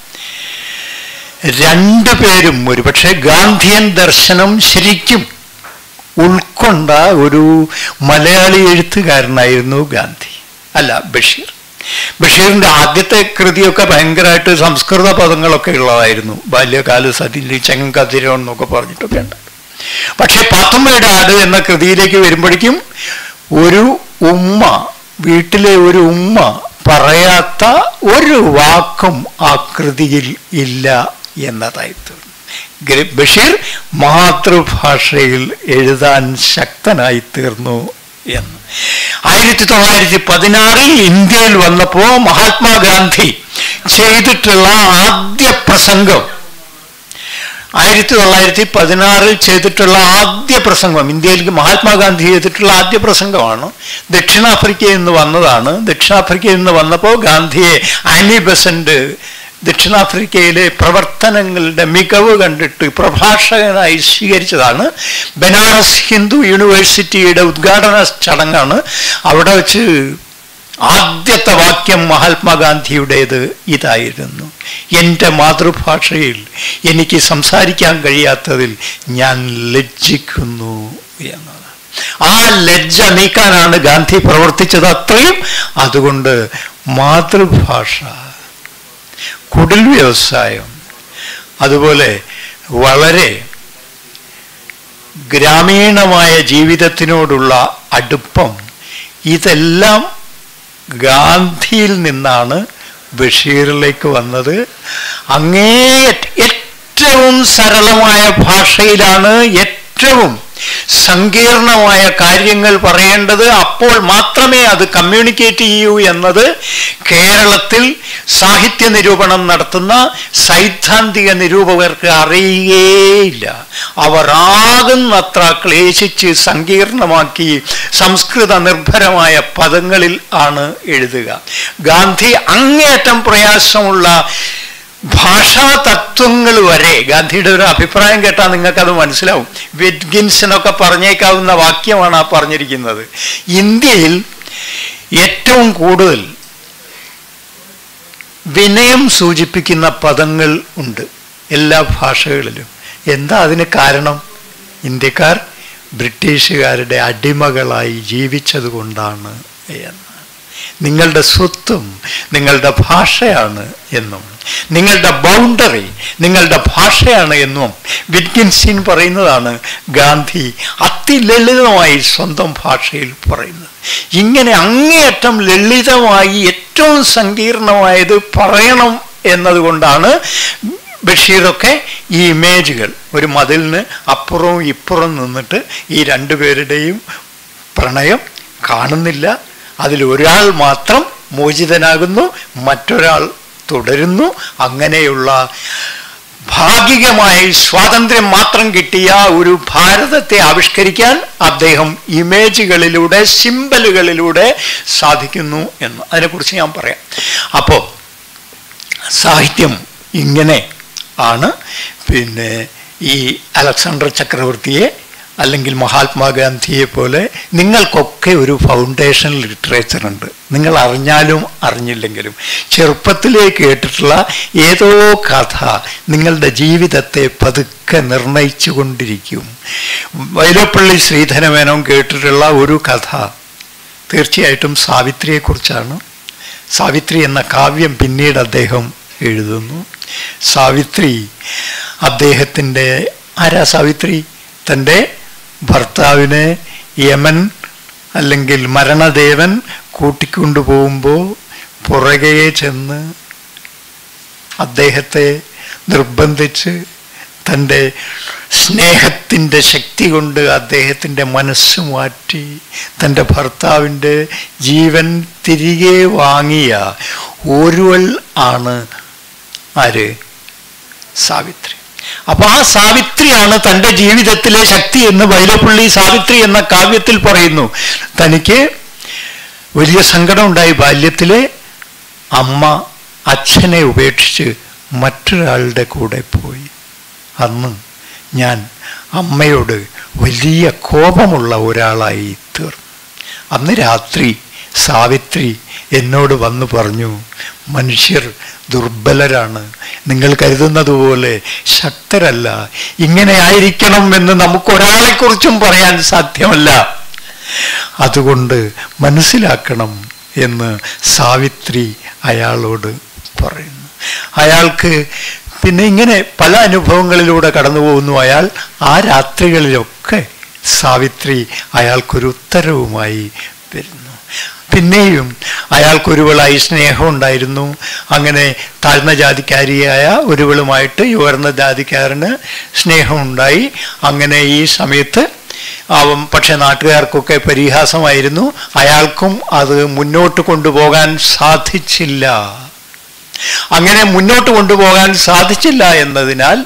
രണ്ടുപേരും ഒരുപക്ഷെ ഗാന്ധിയൻ ദർശനം ശരിക്കും ഉൾക്കൊണ്ട ഒരു മലയാളി എഴുത്തുകാരനായിരുന്നു ഗാന്ധി അല്ല ബഷീർ ബഷീറിന്റെ ആദ്യത്തെ കൃതിയൊക്കെ ഭയങ്കരമായിട്ട് സംസ്കൃത പദങ്ങളൊക്കെ ഉള്ളതായിരുന്നു ബാല്യകാല സതിയിൽ ചെങ്കതിരോ എന്നൊക്കെ പറഞ്ഞിട്ടൊക്കെ ഉണ്ട് പക്ഷെ പാത്തുമ്മയുടെ ആട് എന്ന കൃതിയിലേക്ക് വരുമ്പോഴേക്കും ഒരു ഉമ്മ വീട്ടിലെ ഒരു ഉമ്മ പറയാത്ത ഒരു വാക്കും ആ കൃതിയിൽ ഇല്ല എന്നതായി തീർന്നു ഗ- ബഷീർ മാതൃഭാഷയിൽ എഴുതാൻ ശക്തനായി തീർന്നു എന്ന് ആയിരത്തി തൊള്ളായിരത്തി പതിനാറിൽ ഇന്ത്യയിൽ വന്നപ്പോൾ മഹാത്മാഗാന്ധി ചെയ്തിട്ടുള്ള ആദ്യ പ്രസംഗം ആയിരത്തി തൊള്ളായിരത്തി പതിനാറിൽ ചെയ്തിട്ടുള്ള ആദ്യ പ്രസംഗം ഇന്ത്യയിലേക്ക് മഹാത്മാഗാന്ധി ചെയ്തിട്ടുള്ള ആദ്യ പ്രസംഗമാണ് ദക്ഷിണാഫ്രിക്കയിൽ നിന്ന് വന്നതാണ് ദക്ഷിണാഫ്രിക്കയിൽ നിന്ന് വന്നപ്പോൾ ഗാന്ധിയെ ആനി ബസന്റ് ദക്ഷിണാഫ്രിക്കയിലെ പ്രവർത്തനങ്ങളുടെ മികവ് കണ്ടിട്ട് പ്രഭാഷകനായി സ്വീകരിച്ചതാണ് ബനാറസ് ഹിന്ദു യൂണിവേഴ്സിറ്റിയുടെ ഉദ്ഘാടന ചടങ്ങാണ് അവിടെ വെച്ച് ആദ്യത്തെ വാക്യം മഹാത്മാഗാന്ധിയുടേത് ഇതായിരുന്നു എൻ്റെ മാതൃഭാഷയിൽ എനിക്ക് സംസാരിക്കാൻ കഴിയാത്തതിൽ ഞാൻ ലജ്ജിക്കുന്നു എന്നതാണ് ആ ലജ്ജ നീക്കാനാണ് ഗാന്ധി പ്രവർത്തിച്ചത് അത്രയും അതുകൊണ്ട് മാതൃഭാഷ കുടിൽ വ്യവസായം അതുപോലെ വളരെ ഗ്രാമീണമായ ജീവിതത്തിനോടുള്ള അടുപ്പം ഇതെല്ലാം ഗാന്ധിയിൽ നിന്നാണ് ബഷീറിലേക്ക് വന്നത് അങ്ങേ ഏറ്റവും സരളമായ ഭാഷയിലാണ് ഏറ്റവും സങ്കീർണമായ കാര്യങ്ങൾ പറയേണ്ടത് അപ്പോൾ മാത്രമേ അത് കമ്മ്യൂണിക്കേറ്റ് ചെയ്യൂ എന്നത് കേരളത്തിൽ സാഹിത്യ നിരൂപണം നടത്തുന്ന സൈദ്ധാന്തിക നിരൂപകർക്ക് അറിയുകയില്ല അവർ ആകുന്നത്ര ക്ലേശിച്ച് സങ്കീർണമാക്കി സംസ്കൃത നിർഭരമായ പദങ്ങളിൽ ആണ് എഴുതുക ഗാന്ധി അങ്ങേയറ്റം പ്രയാസമുള്ള ഭാഷാ തത്വങ്ങൾ വരെ ഗാന്ധിയുടെ ഒരു അഭിപ്രായം കേട്ടാൽ നിങ്ങൾക്കത് മനസ്സിലാവും വിറ്റ്ഗിൻസിനൊക്കെ പറഞ്ഞേക്കാവുന്ന വാക്യമാണ് ആ പറഞ്ഞിരിക്കുന്നത് ഇന്ത്യയിൽ ഏറ്റവും കൂടുതൽ വിനയം സൂചിപ്പിക്കുന്ന പദങ്ങൾ ഉണ്ട് എല്ലാ ഭാഷകളിലും എന്താ അതിന് കാരണം ഇന്ത്യക്കാർ ബ്രിട്ടീഷുകാരുടെ അടിമകളായി ജീവിച്ചത് കൊണ്ടാണ് എന്ന് നിങ്ങളുടെ സ്വത്തും നിങ്ങളുടെ ഭാഷയാണ് എന്നും നിങ്ങളുടെ ബൗണ്ടറി നിങ്ങളുടെ ഭാഷയാണ് എന്നും വിറ്റ്കിൻസിൻ പറയുന്നതാണ് ഗാന്ധി അതിലളിതമായി സ്വന്തം ഭാഷയിൽ പറയുന്നത് ഇങ്ങനെ അങ്ങേയറ്റം ലളിതമായി ഏറ്റവും സങ്കീർണമായത് പറയണം എന്നതുകൊണ്ടാണ് ബഷീറൊക്കെ ഈ ഇമേജുകൾ ഒരു മതിലിന് അപ്പുറവും ഇപ്പുറം നിന്നിട്ട് ഈ രണ്ടുപേരുടെയും പ്രണയം കാണുന്നില്ല അതിൽ ഒരാൾ മാത്രം മോചിതനാകുന്നു മറ്റൊരാൾ തുടരുന്നു അങ്ങനെയുള്ള ഭാഗികമായി സ്വാതന്ത്ര്യം മാത്രം കിട്ടിയ ഒരു ഭാരതത്തെ ആവിഷ്കരിക്കാൻ അദ്ദേഹം ഇമേജുകളിലൂടെ സിമ്പലുകളിലൂടെ സാധിക്കുന്നു എന്ന് അതിനെക്കുറിച്ച് ഞാൻ പറയാം അപ്പോൾ സാഹിത്യം ഇങ്ങനെ ആണ് പിന്നെ ഈ അലക്സാണ്ടർ ചക്രവർത്തിയെ അല്ലെങ്കിൽ മഹാത്മാഗാന്ധിയെ പോലെ നിങ്ങൾക്കൊക്കെ ഒരു ഫൗണ്ടേഷൻ ലിറ്ററേച്ചർ ഉണ്ട് നിങ്ങൾ അറിഞ്ഞാലും അറിഞ്ഞില്ലെങ്കിലും ചെറുപ്പത്തിലേ കേട്ടിട്ടുള്ള ഏതോ കഥ നിങ്ങളുടെ ജീവിതത്തെ പതുക്കെ നിർണയിച്ചു കൊണ്ടിരിക്കും വൈലപ്പള്ളി ശ്രീധരമേനോൻ കേട്ടിട്ടുള്ള ഒരു കഥ തീർച്ചയായിട്ടും സാവിത്രിയെക്കുറിച്ചാണ് സാവിത്രി എന്ന കാവ്യം പിന്നീട് അദ്ദേഹം എഴുതുന്നു സാവിത്രി അദ്ദേഹത്തിൻ്റെ ആരാ സാവിത്രി തൻ്റെ ഭർത്താവിനെ യമൻ അല്ലെങ്കിൽ മരണദേവൻ കൂട്ടിക്കൊണ്ടുപോകുമ്പോൾ പുറകെ ചെന്ന് അദ്ദേഹത്തെ നിർബന്ധിച്ച് തൻ്റെ സ്നേഹത്തിൻ്റെ ശക്തി കൊണ്ട് അദ്ദേഹത്തിൻ്റെ മനസ്സ് മാറ്റി തൻ്റെ ഭർത്താവിൻ്റെ ജീവൻ തിരികെ വാങ്ങിയ ഒരുവൾ ആണ് ആര് സാവിത്രി അപ്പൊ ആ സാവിത്രിയാണ് തൻ്റെ ജീവിതത്തിലെ ശക്തി എന്ന് വൈലപ്പള്ളി സാവിത്രി എന്ന കാവ്യത്തിൽ പറയുന്നു തനിക്ക് വലിയ സങ്കടമുണ്ടായി ബാല്യത്തിലെ അമ്മ അച്ഛനെ ഉപേക്ഷിച്ച് മറ്റൊരാളുടെ കൂടെ പോയി അന്ന് ഞാൻ അമ്മയോട് വലിയ കോപമുള്ള ഒരാളായി തീർന്നു അന്ന് രാത്രി സാവിത്രി എന്നോട് വന്നു പറഞ്ഞു മനുഷ്യർ ദുർബലരാണ് നിങ്ങൾ കരുതുന്നത് പോലെ ശക്തരല്ല ഇങ്ങനെ ആയിരിക്കണം എന്ന് നമുക്കൊരാളെക്കുറിച്ചും പറയാൻ സാധ്യമല്ല അതുകൊണ്ട് മനസ്സിലാക്കണം എന്ന് സാവിത്രി അയാളോട് പറയുന്നു അയാൾക്ക് പിന്നെ ഇങ്ങനെ പല അനുഭവങ്ങളിലൂടെ കടന്നു പോകുന്നു അയാൾ ആ രാത്രികളിലൊക്കെ സാവിത്രി അയാൾക്കൊരു ഉത്തരവുമായി വരുന്നു പിന്നെയും അയാൾക്കൊരുവളായി സ്നേഹം ഉണ്ടായിരുന്നു അങ്ങനെ താഴ്ന്ന ജാതിക്കാരിയായ ഒരുവളുമായിട്ട് ഈ ഉയർന്ന ജാതിക്കാരന് സ്നേഹമുണ്ടായി അങ്ങനെ ഈ സമയത്ത് അവൻ പക്ഷെ നാട്ടുകാർക്കൊക്കെ പരിഹാസമായിരുന്നു അയാൾക്കും അത് മുന്നോട്ട് കൊണ്ടുപോകാൻ സാധിച്ചില്ല അങ്ങനെ മുന്നോട്ട് കൊണ്ടുപോകാൻ സാധിച്ചില്ല എന്നതിനാൽ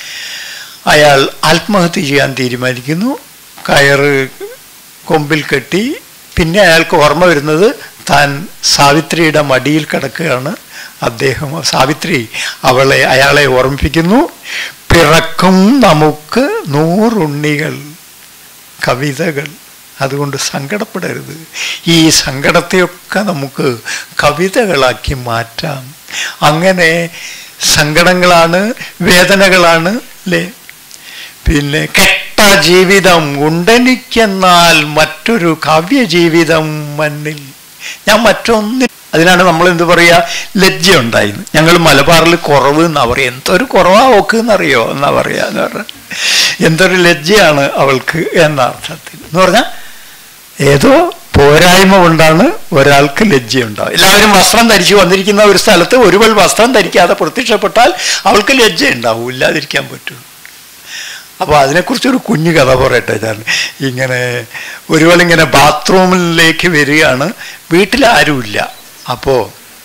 അയാൾ ആത്മഹത്യ ചെയ്യാൻ തീരുമാനിക്കുന്നു കയറ് കൊമ്പിൽ കെട്ടി പിന്നെ അയാൾക്ക് ഓർമ്മ വരുന്നത് താൻ സാവിത്രിയുടെ മടിയിൽ കിടക്കുകയാണ് അദ്ദേഹം സാവിത്രി അവളെ അയാളെ ഓർമ്മിപ്പിക്കുന്നു പിറക്കും നമുക്ക് നൂറുണ്ണികൾ കവിതകൾ അതുകൊണ്ട് സങ്കടപ്പെടരുത് ഈ സങ്കടത്തെയൊക്കെ നമുക്ക് കവിതകളാക്കി മാറ്റാം അങ്ങനെ സങ്കടങ്ങളാണ് വേദനകളാണ് അല്ലേ പിന്നെ കെട്ട ജീവിതം ഉണ്ടെനിക്കെന്നാൽ മറ്റൊരു കാവ്യ ജീവിതം മണ്ണിൽ ഞാൻ മറ്റൊന്ന് അതിനാണ് നമ്മൾ എന്ത് പറയുക ലജ്ജ ഉണ്ടായിരുന്നു ഞങ്ങൾ മലബാറിൽ കുറവ് എന്നാ പറയുക എന്തൊരു കുറവാ ഓക്ക് എന്നറിയോ എന്നാ പറയുക എന്ന് പറഞ്ഞാൽ എന്തൊരു ലജ്ജയാണ് അവൾക്ക് എന്ന അർത്ഥത്തിൽ എന്ന് പറഞ്ഞാൽ ഏതോ പോരായ്മ കൊണ്ടാണ് ഒരാൾക്ക് ലജ്ജയുണ്ടാവുക എല്ലാവരും വസ്ത്രം ധരിച്ചു വന്നിരിക്കുന്ന ഒരു സ്ഥലത്ത് ഒരുവൾ വസ്ത്രം ധരിക്കാതെ പ്രത്യക്ഷപ്പെട്ടാൽ അവൾക്ക് ലജ്ജ ഉണ്ടാവും ഇല്ലാതിരിക്കാൻ പറ്റൂ അപ്പോൾ അതിനെക്കുറിച്ചൊരു കുഞ്ഞു കഥ പറയട്ടെ ഞാൻ ഇങ്ങനെ ഒരുവളിങ്ങനെ ബാത്റൂമിലേക്ക് വരികയാണ് വീട്ടിലാരുമില്ല അപ്പോൾ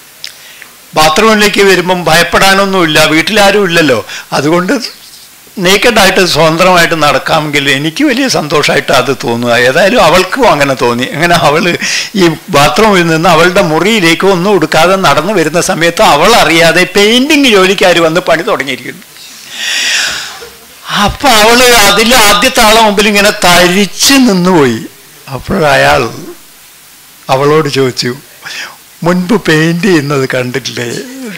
ബാത്റൂമിലേക്ക് വരുമ്പം ഭയപ്പെടാനൊന്നുമില്ല വീട്ടിലാരും ഇല്ലല്ലോ അതുകൊണ്ട് നേക്കഡായിട്ട് സ്വതന്ത്രമായിട്ട് നടക്കാമെങ്കിൽ എനിക്ക് വലിയ സന്തോഷമായിട്ട് അത് തോന്നുക ഏതായാലും അവൾക്കും അങ്ങനെ തോന്നി അങ്ങനെ അവൾ ഈ ബാത്റൂമിൽ നിന്ന് അവളുടെ മുറിയിലേക്ക് ഒന്നും എടുക്കാതെ നടന്നു വരുന്ന സമയത്ത് അവൾ അറിയാതെ പെയിന്റിങ് ജോലിക്കാർ വന്ന് പണി തുടങ്ങിയിരിക്കുന്നു അപ്പൊ അവള് അതിൽ ആദ്യത്തെ ആളെ മുമ്പിൽ ഇങ്ങനെ തരിച്ച് നിന്നുപോയി അപ്പോഴയാൾ അവളോട് ചോദിച്ചു മുൻപ് പെയിന്റ് ചെയ്യുന്നത് കണ്ടിട്ടില്ലേ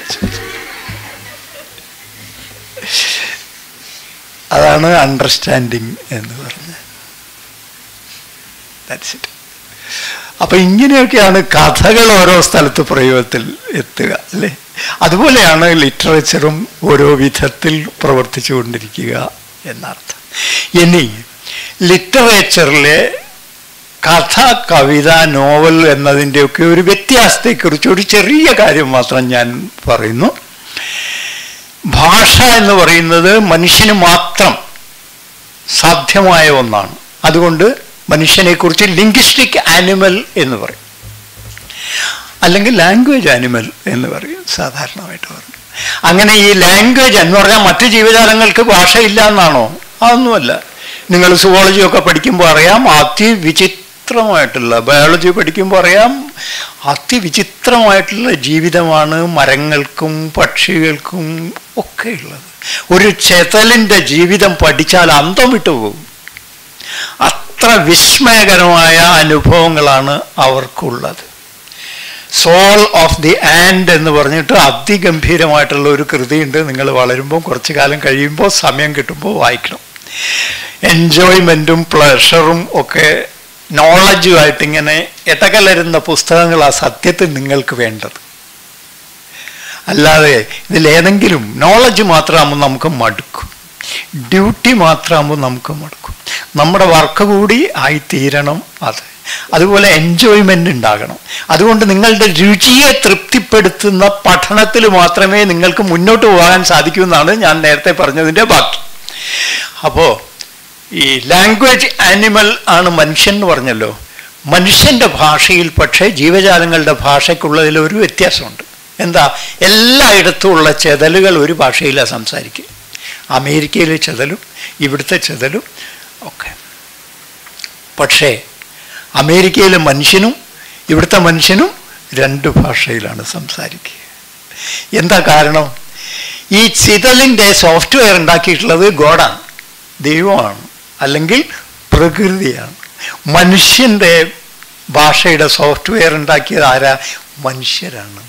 അതാണ് അണ്ടർസ്റ്റാൻഡിങ് എന്ന് പറഞ്ഞത് ദാറ്റ്സ് ഇറ്റ് അപ്പൊ ഇങ്ങനെയൊക്കെയാണ് കഥകൾ ഓരോ സ്ഥലത്ത് പ്രയോഗത്തിൽ എത്തുക അല്ലേ അതുപോലെയാണ് ലിറ്ററേച്ചറും ഓരോ വിധത്തിൽ പ്രവർത്തിച്ചു കൊണ്ടിരിക്കുക എന്നർത്ഥം ഇനി ലിറ്ററേച്ചറിലെ കഥ കവിത നോവൽ എന്നതിൻ്റെയൊക്കെ ഒരു വ്യത്യാസത്തെക്കുറിച്ച് ഒരു ചെറിയ കാര്യം മാത്രം ഞാൻ പറയുന്നു ഭാഷ എന്ന് പറയുന്നത് മനുഷ്യന് മാത്രം സാധ്യമായ ഒന്നാണ് അതുകൊണ്ട് മനുഷ്യനെക്കുറിച്ച് ലിംഗ്വിസ്റ്റിക് ആനിമൽ എന്ന് പറയും അല്ലെങ്കിൽ ലാംഗ്വേജ് ആനിമൽ എന്ന് പറയും സാധാരണമായിട്ട് പറയും അങ്ങനെ ഈ ലാംഗ്വേജ് എന്ന് പറഞ്ഞാൽ മറ്റു ജീവജാലങ്ങൾക്ക് ഭാഷയില്ല എന്നാണോ അതൊന്നുമല്ല നിങ്ങൾ സുവോളജി ഒക്കെ പഠിക്കുമ്പോൾ അറിയാം അതിവിചിത്രമായിട്ടുള്ള ബയോളജി പഠിക്കുമ്പോൾ അറിയാം അതിവിചിത്രമായിട്ടുള്ള ജീവിതമാണ് മരങ്ങൾക്കും പക്ഷികൾക്കും ഒക്കെ ഉള്ളത് ഒരു ചെതലിൻ്റെ ജീവിതം പഠിച്ചാൽ അന്തം വിട്ടുപോകും അത്ര വിസ്മയകരമായ അനുഭവങ്ങളാണ് അവർക്കുള്ളത് സോൾ ഓഫ് ദി ആൻഡ് എന്ന് പറഞ്ഞിട്ട് അതിഗംഭീരമായിട്ടുള്ള ഒരു കൃതിയുണ്ട് നിങ്ങൾ വളരുമ്പോൾ കുറച്ചു കാലം കഴിയുമ്പോൾ സമയം കിട്ടുമ്പോൾ വായിക്കണം എൻജോയ്മെൻറ്റും പ്ലഷറും ഒക്കെ നോളജുമായിട്ട് ഇങ്ങനെ ഇടകലരുന്ന പുസ്തകങ്ങൾ ആ സത്യത്തിൽ നിങ്ങൾക്ക് വേണ്ടത് അല്ലാതെ ഇതിലേതെങ്കിലും നോളജ് മാത്രമാകുമ്പോൾ നമുക്ക് മടുക്കും ഡ്യൂട്ടി മാത്രമാകുമ്പോൾ നമുക്ക് മടുക്കും നമ്മുടെ വർക്ക് കൂടി ആയിത്തീരണം അത് അതുപോലെ എൻജോയ്മെൻ്റ് ഉണ്ടാകണം അതുകൊണ്ട് നിങ്ങളുടെ രുചിയെ തൃപ്തിപ്പെടുത്തുന്ന പഠനത്തിൽ മാത്രമേ നിങ്ങൾക്ക് മുന്നോട്ട് പോകാൻ സാധിക്കൂ എന്നാണ് ഞാൻ നേരത്തെ പറഞ്ഞതിൻ്റെ ബാക്കി അപ്പോൾ ഈ ലാംഗ്വേജ് ആനിമൽ ആണ് മനുഷ്യൻ എന്ന് പറഞ്ഞല്ലോ മനുഷ്യൻ്റെ ഭാഷയിൽ പക്ഷേ ജീവജാലങ്ങളുടെ ഭാഷയ്ക്കുള്ളതിൽ ഒരു വ്യത്യാസമുണ്ട് എന്താ എല്ലായിടത്തും ഉള്ള ചെതലുകൾ ഒരു ഭാഷയിലാണ് സംസാരിക്കുക അമേരിക്കയിലെ ചെതലും ഇവിടുത്തെ ചെതലും ഒക്കെ പക്ഷേ അമേരിക്കയിലെ മനുഷ്യനും ഇവിടുത്തെ മനുഷ്യനും രണ്ട് ഭാഷയിലാണ് സംസാരിക്കുക എന്താ കാരണം ഈ ചിതലിൻ്റെ സോഫ്റ്റ്വെയർ ഉണ്ടാക്കിയിട്ടുള്ളത് ഗോഡാണ് ദൈവമാണ് അല്ലെങ്കിൽ പ്രകൃതിയാണ് മനുഷ്യൻ്റെ ഭാഷയുടെ സോഫ്റ്റ്വെയർ ഉണ്ടാക്കിയത് ആരാ മനുഷ്യരാണ്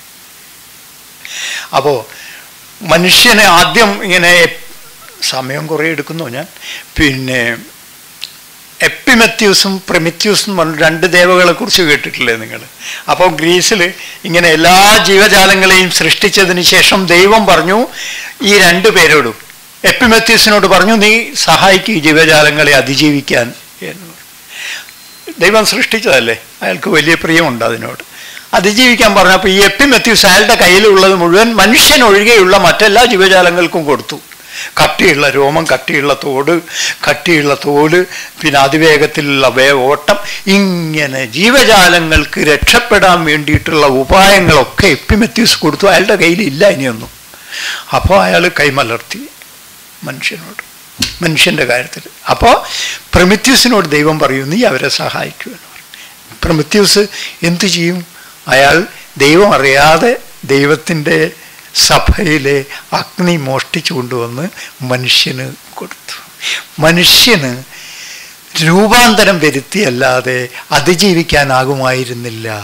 അപ്പോൾ മനുഷ്യനെ ആദ്യം ഇങ്ങനെ സമയം കുറേ എടുക്കുന്നു ഞാൻ പിന്നെ എപ്പിമെത്യൂസും പ്രിമിത്യൂസും എന്ന് പറഞ്ഞ രണ്ട് ദേവകളെ കുറിച്ച് കേട്ടിട്ടില്ലേ നിങ്ങൾ അപ്പോൾ ഗ്രീസിൽ ഇങ്ങനെ എല്ലാ ജീവജാലങ്ങളെയും സൃഷ്ടിച്ചതിന് ശേഷം ദൈവം പറഞ്ഞു ഈ രണ്ട് പേരോടും എപ്പിമെത്യൂസിനോട് പറഞ്ഞു നീ സഹായിക്കും ഈ ജീവജാലങ്ങളെ അതിജീവിക്കാൻ എന്ന് പറഞ്ഞു. ദൈവം സൃഷ്ടിച്ചതല്ലേ അയാൾക്ക് വലിയ പ്രിയമുണ്ട് അതിനോട് അതിജീവിക്കാൻ പറഞ്ഞപ്പോൾ ഈ എപ്പിമെത്യൂസ് അയാളുടെ കയ്യിലുള്ളത് മുഴുവൻ മനുഷ്യൻ ഒഴികെയുള്ള മറ്റെല്ലാ ജീവജാലങ്ങൾക്കും കൊടുത്തു കട്ടിയുള്ള രോമം കട്ടിയുള്ള തോട് കട്ടിയുള്ള തോല് പിന്നെ അതിവേഗത്തിലുള്ള വേ ഓട്ടം ഇങ്ങനെ ജീവജാലങ്ങൾക്ക് രക്ഷപ്പെടാൻ വേണ്ടിയിട്ടുള്ള ഉപായങ്ങളൊക്കെ എപ്പിമെത്യൂസ് കൊടുത്തു അയാളുടെ കയ്യിൽ ഇല്ല ഇനിയൊന്നും അപ്പോൾ അയാൾ കൈമലർത്തി മനുഷ്യനോട് മനുഷ്യൻ്റെ കാര്യത്തിൽ അപ്പോൾ പ്രമിത്യൂസിനോട് ദൈവം പറയും നീ അവരെ സഹായിക്കൂ എന്ന് പറയും പ്രമിത്യൂസ് എന്തു ചെയ്യും അയാൾ ദൈവം അറിയാതെ ദൈവത്തിൻ്റെ സഭയിലെ അഗ്നി മോഷ്ടിച്ചു കൊണ്ടുവന്ന് മനുഷ്യന് കൊടുത്തു മനുഷ്യന് രൂപാന്തരം വരുത്തിയല്ലാതെ അതിജീവിക്കാനാകുമായിരുന്നില്ല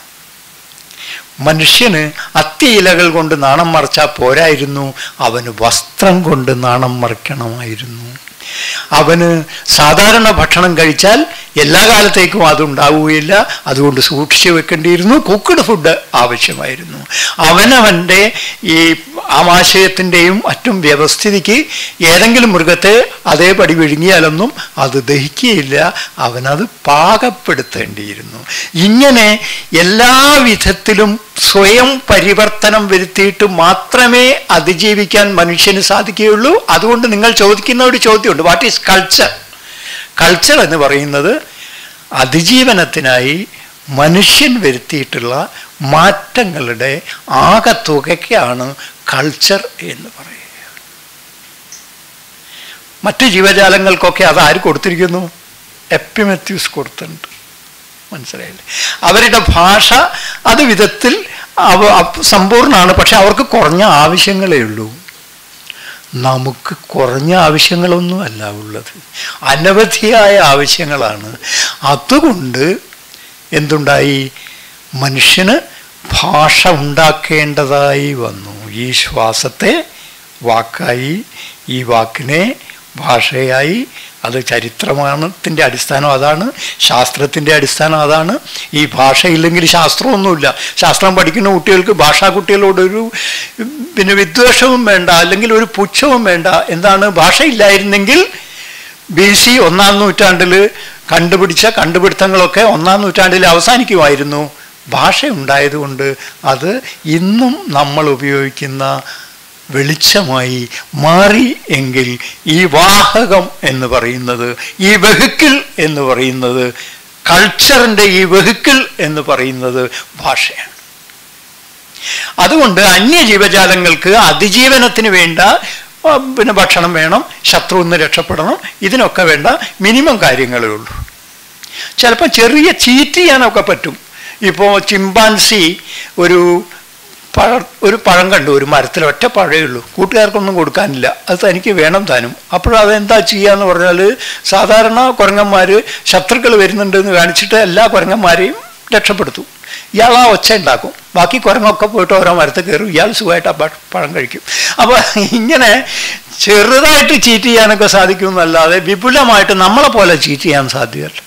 മനുഷ്യന് അത്തിയിലകൾ കൊണ്ട് നാണം മറച്ചാൽ പോരായിരുന്നു അവന് വസ്ത്രം കൊണ്ട് നാണം മറയ്ക്കണമായിരുന്നു അവന് സാധാരണ ഭക്ഷണം കഴിച്ചാൽ എല്ലാ കാലത്തേക്കും അതുണ്ടാവുകയില്ല അതുകൊണ്ട് സൂക്ഷിച്ചു വെക്കേണ്ടിയിരുന്നു കുക്കഡ് ഫുഡ് ആവശ്യമായിരുന്നു അവനവൻ്റെ ഈ ആമാശയത്തിൻ്റെയും മറ്റും വ്യവസ്ഥിതിക്ക് ഏതെങ്കിലും മൃഗത്തെ അതേപടി വിഴുങ്ങിയാലൊന്നും അത് ദഹിക്കുകയില്ല അവനത് പാകപ്പെടുത്തേണ്ടിയിരുന്നു ഇങ്ങനെ എല്ലാ വിധത്തിലും സ്വയം പരിവർത്തനം വരുത്തിയിട്ട് മാത്രമേ അതിജീവിക്കാൻ മനുഷ്യന് സാധിക്കുകയുള്ളൂ അതുകൊണ്ട് നിങ്ങൾ ചോദിക്കുന്ന ഒരു ചോദ്യമുണ്ട് വാട്ട് ഈസ് കൾച്ചർ കൾച്ചർ എന്ന് പറയുന്നത് അതിജീവനത്തിനായി മനുഷ്യൻ വരുത്തിയിട്ടുള്ള മാറ്റങ്ങളുടെ ആകത്തുകയ്ക്കാണ് കൾച്ചർ എന്ന് പറയുക മറ്റു ജീവജാലങ്ങൾക്കൊക്കെ അത് ആര് കൊടുത്തിരിക്കുന്നു എപ്പിമെത്യൂസ് കൊടുത്തിട്ടുണ്ട് മനസ്സിലായില്ലേ അവരുടെ ഭാഷ അത് വിധത്തിൽ അവ അപ് സമ്പൂർണ്ണമാണ് പക്ഷെ അവർക്ക് കുറഞ്ഞ ആവശ്യങ്ങളേ ഉള്ളൂ നമുക്ക് കുറഞ്ഞ ആവശ്യങ്ങളൊന്നുമല്ല ഉള്ളത് അനവധിയായ ആവശ്യങ്ങളാണ് അതുകൊണ്ട് എന്തുണ്ടായി മനുഷ്യന് ഭാഷ ഉണ്ടാക്കേണ്ടതായി വന്നു ഈ ശ്വാസത്തെ വാക്കായി ഈ വാക്കിനെ ഭാഷയായി അത് ചരിത്രമാണത്തിൻ്റെ അടിസ്ഥാനം അതാണ് ശാസ്ത്രത്തിൻ്റെ അടിസ്ഥാനം അതാണ് ഈ ഭാഷയില്ലെങ്കിൽ ശാസ്ത്രമൊന്നുമില്ല ശാസ്ത്രം പഠിക്കുന്ന കുട്ടികൾക്ക് ഭാഷാ കുട്ടികളോടൊരു പിന്നെ വിദ്വേഷവും വേണ്ട അല്ലെങ്കിൽ ഒരു പുച്ഛവും വേണ്ട എന്താണ് ഭാഷയില്ലായിരുന്നെങ്കിൽ ബി സി ഒന്നാം നൂറ്റാണ്ടിൽ കണ്ടുപിടിച്ച കണ്ടുപിടുത്തങ്ങളൊക്കെ ഒന്നാം നൂറ്റാണ്ടിൽ അവസാനിക്കുമായിരുന്നു ഭാഷ ഉണ്ടായതുകൊണ്ട് അത് ഇന്നും നമ്മൾ ഉപയോഗിക്കുന്ന വെളിച്ചമായി മാറി എങ്കിൽ ഈ വാഹകം എന്ന് പറയുന്നത് ഈ വെഹിക്കിൾ എന്ന് പറയുന്നത് കൾച്ചറിൻ്റെ ഈ വെഹിക്കിൾ എന്ന് പറയുന്നത് ഭാഷയാണ് അതുകൊണ്ട് അന്യജീവജാലങ്ങൾക്ക് അതിജീവനത്തിന് വേണ്ട ആ, പിന്നെ ഭക്ഷണം വേണം ശത്രുവിൽ നിന്ന് രക്ഷപ്പെടണം ഇതിനൊക്കെ വേണ്ട മിനിമം കാര്യങ്ങളേ ഉള്ളൂ ചിലപ്പോൾ ചെറിയ ചീറ്റ് ചെയ്യാനൊക്കെ പറ്റും ഇപ്പോൾ ചിമ്പാൻസി ഒരു പഴ ഒരു പഴം കണ്ടു ഒരു മരത്തിൽ ഒറ്റ പഴമേ ഉള്ളൂ കൂട്ടുകാർക്കൊന്നും കൊടുക്കാനില്ല അത് തനിക്ക് വേണം താനും അപ്പോഴതെന്താ ചെയ്യാന്ന് പറഞ്ഞാൽ സാധാരണ കുരങ്ങന്മാർ ശത്രുക്കൾ വരുന്നുണ്ടെന്ന് കാണിച്ചിട്ട് എല്ലാ കുരങ്ങന്മാരെയും രക്ഷപ്പെടുത്തും ഇയാൾ ആ ഒച്ച ഉണ്ടാക്കും ബാക്കി കുരങ്ങൊക്കെ പോയിട്ട് ഓരോ മരത്തിൽ കയറും ഇയാൾ സുഖമായിട്ട് ആ പ- പഴം കഴിക്കും അപ്പോൾ ഇങ്ങനെ ചെറുതായിട്ട് ചീറ്റ് ചെയ്യാനൊക്കെ സാധിക്കുമെന്നല്ലാതെ വിപുലമായിട്ട് നമ്മളെ പോലെ ചീറ്റ് ചെയ്യാൻ സാധ്യമല്ല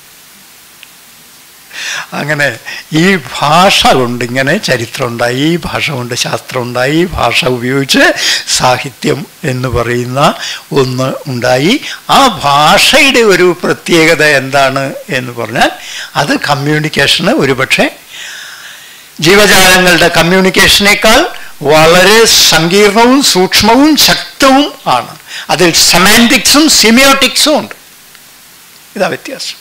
അങ്ങനെ ഈ ഭാഷ കൊണ്ട് ഇങ്ങനെ ചരിത്രം ഉണ്ടായി ഈ ഭാഷ കൊണ്ട് ശാസ്ത്രം ഉണ്ടായി ഈ ഭാഷ ഉപയോഗിച്ച് സാഹിത്യം എന്ന് പറയുന്ന ഒന്ന് ഉണ്ടായി ആ ഭാഷയുടെ ഒരു പ്രത്യേകത എന്താണ് എന്ന് പറഞ്ഞാൽ അത് കമ്മ്യൂണിക്കേഷന് ഒരുപക്ഷെ ജീവജാലങ്ങളുടെ കമ്മ്യൂണിക്കേഷനേക്കാൾ വളരെ സങ്കീർണവും സൂക്ഷ്മവും ശക്തവും ആണ് അതിൽ സെമാൻറ്റിക്സും സിമിയോട്ടിക്സും ഉണ്ട് ഇതാ വ്യത്യാസം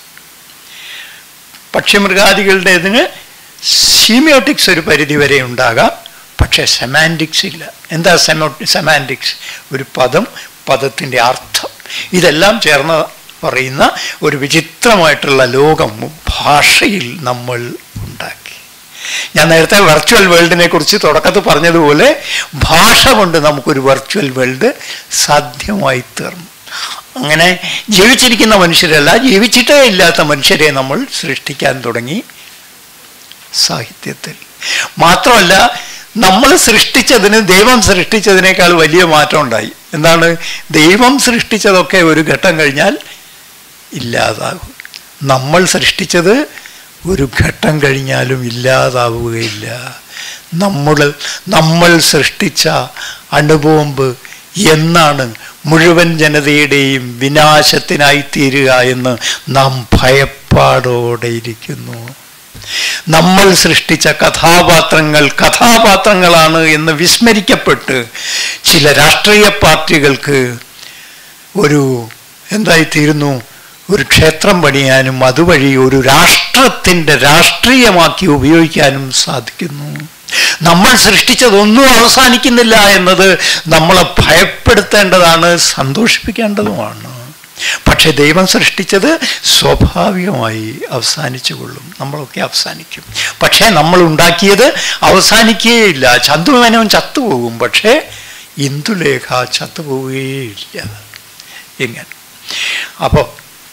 പക്ഷിമൃഗാദികളുടേതിന് സീമിയോട്ടിക്സ് ഒരു പരിധി വരെ ഉണ്ടാകാം പക്ഷേ സെമാൻറ്റിക്സ് ഇല്ല എന്താ സെമോ സെമാൻറ്റിക്സ് ഒരു പദം പദത്തിൻ്റെ അർത്ഥം ഇതെല്ലാം ചേർന്ന് പറയുന്ന ഒരു വിചിത്രമായിട്ടുള്ള ലോകം ഭാഷയിൽ നമ്മൾ ഉണ്ടാക്കി ഞാൻ നേരത്തെ വെർച്വൽ വേൾഡിനെ കുറിച്ച് തുടക്കത്തിൽ പറഞ്ഞതുപോലെ ഭാഷ കൊണ്ട് നമുക്കൊരു വെർച്വൽ വേൾഡ് സാധ്യമായി തീർന്നു അങ്ങനെ ജീവിച്ചിരിക്കുന്ന മനുഷ്യരല്ല ജീവിച്ചിട്ടേ ഇല്ലാത്ത മനുഷ്യരെ നമ്മൾ സൃഷ്ടിക്കാൻ തുടങ്ങി സാഹിത്യത്തിൽ മാത്രമല്ല നമ്മൾ സൃഷ്ടിച്ചതിന് ദൈവം സൃഷ്ടിച്ചതിനേക്കാൾ വലിയ മാറ്റം ഉണ്ടായി എന്താണ് ദൈവം സൃഷ്ടിച്ചതൊക്കെ ഒരു ഘട്ടം കഴിഞ്ഞാൽ ഇല്ലാതാകും നമ്മൾ സൃഷ്ടിച്ചത് ഒരു ഘട്ടം കഴിഞ്ഞാലും ഇല്ലാതാവുകയില്ല നമ്മൾ നമ്മൾ സൃഷ്ടിച്ച അണുബോംബ് എന്നാണ് മുഴുവൻ ജനതയുടെയും വിനാശത്തിനായി തീരുക എന്ന് നാം ഭയപ്പാടോടെ ഇരിക്കുന്നു നമ്മൾ സൃഷ്ടിച്ച കഥാപാത്രങ്ങൾ കഥാപാത്രങ്ങളാണ് എന്ന് വിസ്മരിക്കപ്പെട്ട് ചില രാഷ്ട്രീയ പാർട്ടികൾക്ക് ഒരു എന്തായിത്തീരുന്നു ഒരു ക്ഷേത്രം പണിയാനും അതുവഴി ഒരു രാഷ്ട്രത്തിൻ്റെ രാഷ്ട്രീയമാക്കി ഉപയോഗിക്കാനും സാധിക്കുന്നു നമ്മൾ സൃഷ്ടിച്ചതൊന്നും അവസാനിക്കുന്നില്ല എന്നത് നമ്മളെ ഭയപ്പെടുത്തേണ്ടതാണ് സന്തോഷിപ്പിക്കേണ്ടതുമാണ് പക്ഷെ ദൈവം സൃഷ്ടിച്ചത് സ്വാഭാവികമായി അവസാനിച്ചു കൊള്ളും നമ്മളൊക്കെ അവസാനിക്കും പക്ഷേ നമ്മൾ ഉണ്ടാക്കിയത് അവസാനിക്കുകയില്ല ചന്തുമേനവൻ ചത്തുപോകും പക്ഷേ ഇന്ദുലേഖ ചത്തുപോവുകയില്ല ഇങ്ങനെ അപ്പോൾ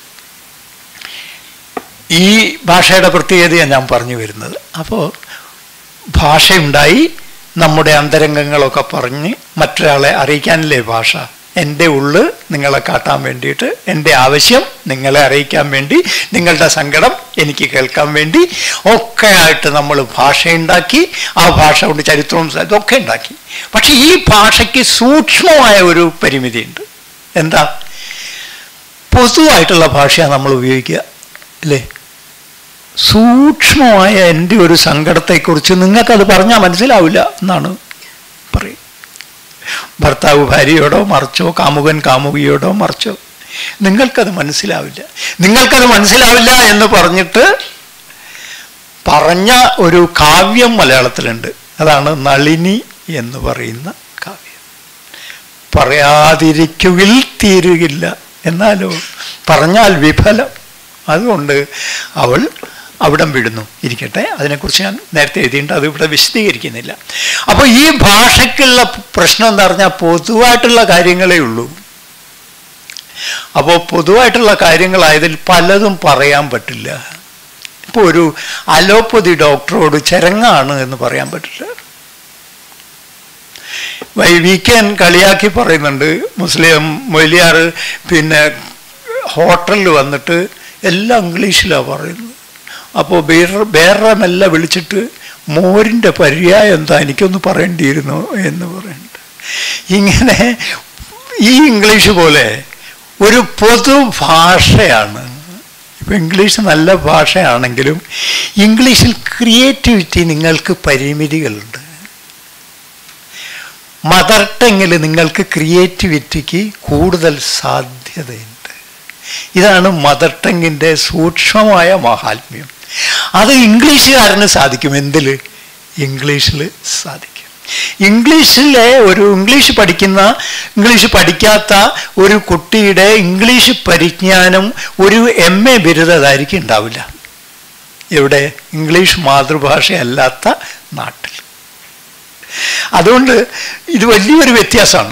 ഈ ഭാഷയുടെ പ്രത്യേകതയാണ് ഞാൻ പറഞ്ഞു വരുന്നത് അപ്പോൾ ഭാഷയുണ്ടായി നമ്മുടെ അന്തരംഗങ്ങളൊക്കെ പറഞ്ഞ് മറ്റൊരാളെ അറിയിക്കാനല്ലേ ഭാഷ എൻ്റെ ഉള്ള് നിങ്ങളെ കാട്ടാൻ വേണ്ടിയിട്ട് എൻ്റെ ആവശ്യം നിങ്ങളെ അറിയിക്കാൻ വേണ്ടി നിങ്ങളുടെ സങ്കടം എനിക്ക് കേൾക്കാൻ വേണ്ടി ഒക്കെ ആയിട്ട് നമ്മൾ ഭാഷയുണ്ടാക്കി ആ ഭാഷ കൊണ്ട് ചരിത്രവും ഇതൊക്കെ ഉണ്ടാക്കി പക്ഷെ ഈ ഭാഷയ്ക്ക് സൂക്ഷ്മമായ ഒരു പരിമിതിയുണ്ട് എന്താ പൊതുവായിട്ടുള്ള ഭാഷയാണ് നമ്മൾ ഉപയോഗിക്കുക അല്ലേ സൂക്ഷ്മമായ എൻ്റെ ഒരു സങ്കടത്തെക്കുറിച്ച് നിങ്ങൾക്കത് പറഞ്ഞാൽ മനസ്സിലാവില്ല എന്നാണ് പറയും ഭർത്താവ് ഭാര്യയോടോ മറിച്ചോ കാമുകൻ കാമുകിയോടോ മറിച്ചോ നിങ്ങൾക്കത് മനസ്സിലാവില്ല നിങ്ങൾക്കത് മനസ്സിലാവില്ല എന്ന് പറഞ്ഞിട്ട് പറഞ്ഞ ഒരു കാവ്യം മലയാളത്തിലുണ്ട് അതാണ് നളിനി എന്ന് പറയുന്ന കാവ്യം പറയാതിരിക്കുകിൽ തീരുകില്ല എന്നാലോ പറഞ്ഞാൽ വിഫലം അതുകൊണ്ട് അവൾ അവിടം വിടുന്നു ഇരിക്കട്ടെ അതിനെക്കുറിച്ച് ഞാൻ നേരത്തെ എഴുതിയിട്ടുണ്ട് അത് ഇവിടെ വിശദീകരിക്കുന്നില്ല അപ്പോൾ ഈ ഭാഷയ്ക്കുള്ള പ്രശ്നം എന്താ പറഞ്ഞാൽ പൊതുവായിട്ടുള്ള കാര്യങ്ങളേ ഉള്ളൂ അപ്പോൾ പൊതുവായിട്ടുള്ള കാര്യങ്ങളായതിൽ പലതും പറയാൻ പറ്റില്ല ഇപ്പോൾ ഒരു അലോപ്പതി ഡോക്ടറോട് ചരങ്ങാണ് എന്ന് പറയാൻ പറ്റില്ല വീക്കെൻ കളിയാക്കി പറയുന്നുണ്ട് മുസ്ലിം മൊലിയാർ പിന്നെ ഹോട്ടലിൽ വന്നിട്ട് എല്ലാം ഇംഗ്ലീഷിലാണ് പറയുന്നത് അപ്പോൾ വേറെ വേറെ മെല്ലെ വിളിച്ചിട്ട് മോരിൻ്റെ പര്യായം എന്താ എനിക്കൊന്ന് പറയേണ്ടിയിരുന്നു എന്ന് പറയുന്നുണ്ട് ഇങ്ങനെ ഈ ഇംഗ്ലീഷ് പോലെ ഒരു പൊതു ഭാഷയാണ് ഇപ്പം ഇംഗ്ലീഷ് നല്ല ഭാഷയാണെങ്കിലും ഇംഗ്ലീഷിൽ ക്രിയേറ്റിവിറ്റി നിങ്ങൾക്ക് പരിമിതികളുണ്ട് മദർ ടങ്ങിൽ നിങ്ങൾക്ക് ക്രിയേറ്റിവിറ്റിക്ക് കൂടുതൽ സാധ്യതയുണ്ട് ഇതാണ് മദർ ടങ്ങിൻ്റെ സൂക്ഷ്മമായ മഹാത്മ്യം അത് ഇംഗ്ലീഷുകാരന് സാധിക്കും എന്തിൽ ഇംഗ്ലീഷിൽ സാധിക്കും ഇംഗ്ലീഷിലെ ഒരു ഇംഗ്ലീഷ് പഠിക്കുന്ന ഇംഗ്ലീഷ് പഠിക്കാത്ത ഒരു കുട്ടിയുടെ ഇംഗ്ലീഷ് പരിജ്ഞാനം ഒരു എം എ ബിരുദതായിരിക്കും ഉണ്ടാവില്ല ഇവിടെ ഇംഗ്ലീഷ് മാതൃഭാഷയല്ലാത്ത നാട്ടിൽ അതുകൊണ്ട് ഇത് വലിയൊരു വ്യത്യാസമാണ്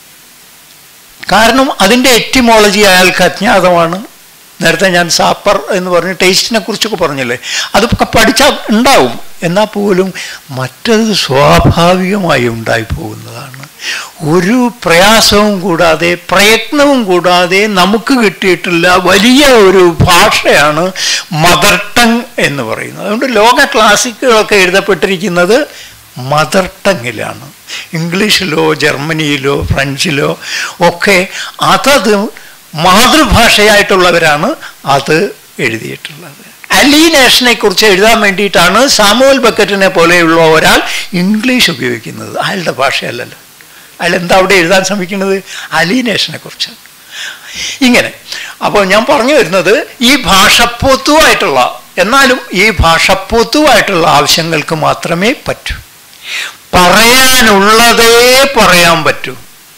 കാരണം അതിൻ്റെ എറ്റിമോളജി അയാൾക്ക് അജ്ഞാതമാണ് നേരത്തെ ഞാൻ സാപ്പർ എന്ന് പറഞ്ഞ് ടേസ്റ്റിനെ കുറിച്ചൊക്കെ പറഞ്ഞില്ലേ അതൊക്കെ പഠിച്ചാൽ ഉണ്ടാവും എന്നാൽ പോലും മറ്റത് സ്വാഭാവികമായി ഉണ്ടായി പോകുന്നതാണ് ഒരു പ്രയാസവും കൂടാതെ പ്രയത്നവും കൂടാതെ നമുക്ക് കിട്ടിയിട്ടുള്ള വലിയ ഒരു ഭാഷയാണ് മദർ ടങ് എന്ന് പറയുന്നത് അതുകൊണ്ട് ലോക ക്ലാസിക്കുകളൊക്കെ എഴുതപ്പെട്ടിരിക്കുന്നത് മദർ ടങ്ങിലാണ് ഇംഗ്ലീഷിലോ ജർമ്മനിയിലോ ഫ്രഞ്ചിലോ ഒക്കെ അതത് മാതൃഭാഷയായിട്ടുള്ളവരാണ് അത് എഴുതിയിട്ടുള്ളത് അലീനേഷനെ കുറിച്ച് എഴുതാൻ വേണ്ടിയിട്ടാണ് സാമുവൽ ബക്കറ്റിനെ പോലെയുള്ള ഒരാൾ ഇംഗ്ലീഷ് ഉപയോഗിക്കുന്നത് അയാളുടെ ഭാഷയല്ലല്ലോ അയാൾ എന്താ അവിടെ എഴുതാൻ ശ്രമിക്കുന്നത് അലീനേഷനെ കുറിച്ചാണ് ഇങ്ങനെ അപ്പോൾ ഞാൻ പറഞ്ഞു വരുന്നത് ഈ ഭാഷ പൊതുവായിട്ടുള്ള എന്നാലും ഈ ഭാഷ പൊതുവായിട്ടുള്ള ആവശ്യങ്ങൾക്ക് മാത്രമേ പറ്റൂ പറയാനുള്ളതേ പറയാൻ പറ്റൂ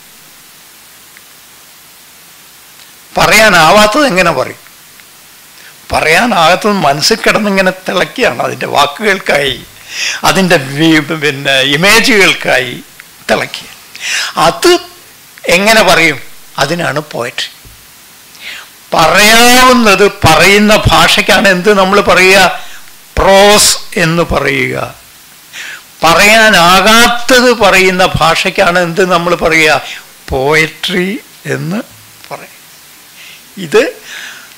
പറയാനാവാത്തത് എങ്ങനെ പറയും പറയാനാകാത്തത് മനസ്സിൽ കിടന്നിങ്ങനെ തിളക്കിയാണ് അതിൻ്റെ വാക്കുകൾക്കായി അതിൻ്റെ പിന്നെ ഇമേജുകൾക്കായി തിളക്കി അത് എങ്ങനെ പറയും അതിനാണ് പോയട്രി പറയാവുന്നത് പറയുന്ന ഭാഷയ്ക്കാണ് എന്ത് നമ്മൾ പറയുക പ്രോസ് എന്ന് പറയുക പറയാനാകാത്തത് പറയുന്ന ഭാഷയ്ക്കാണ് എന്ത് നമ്മൾ പറയുക പോയട്രി എന്ന് പറയും ഇത്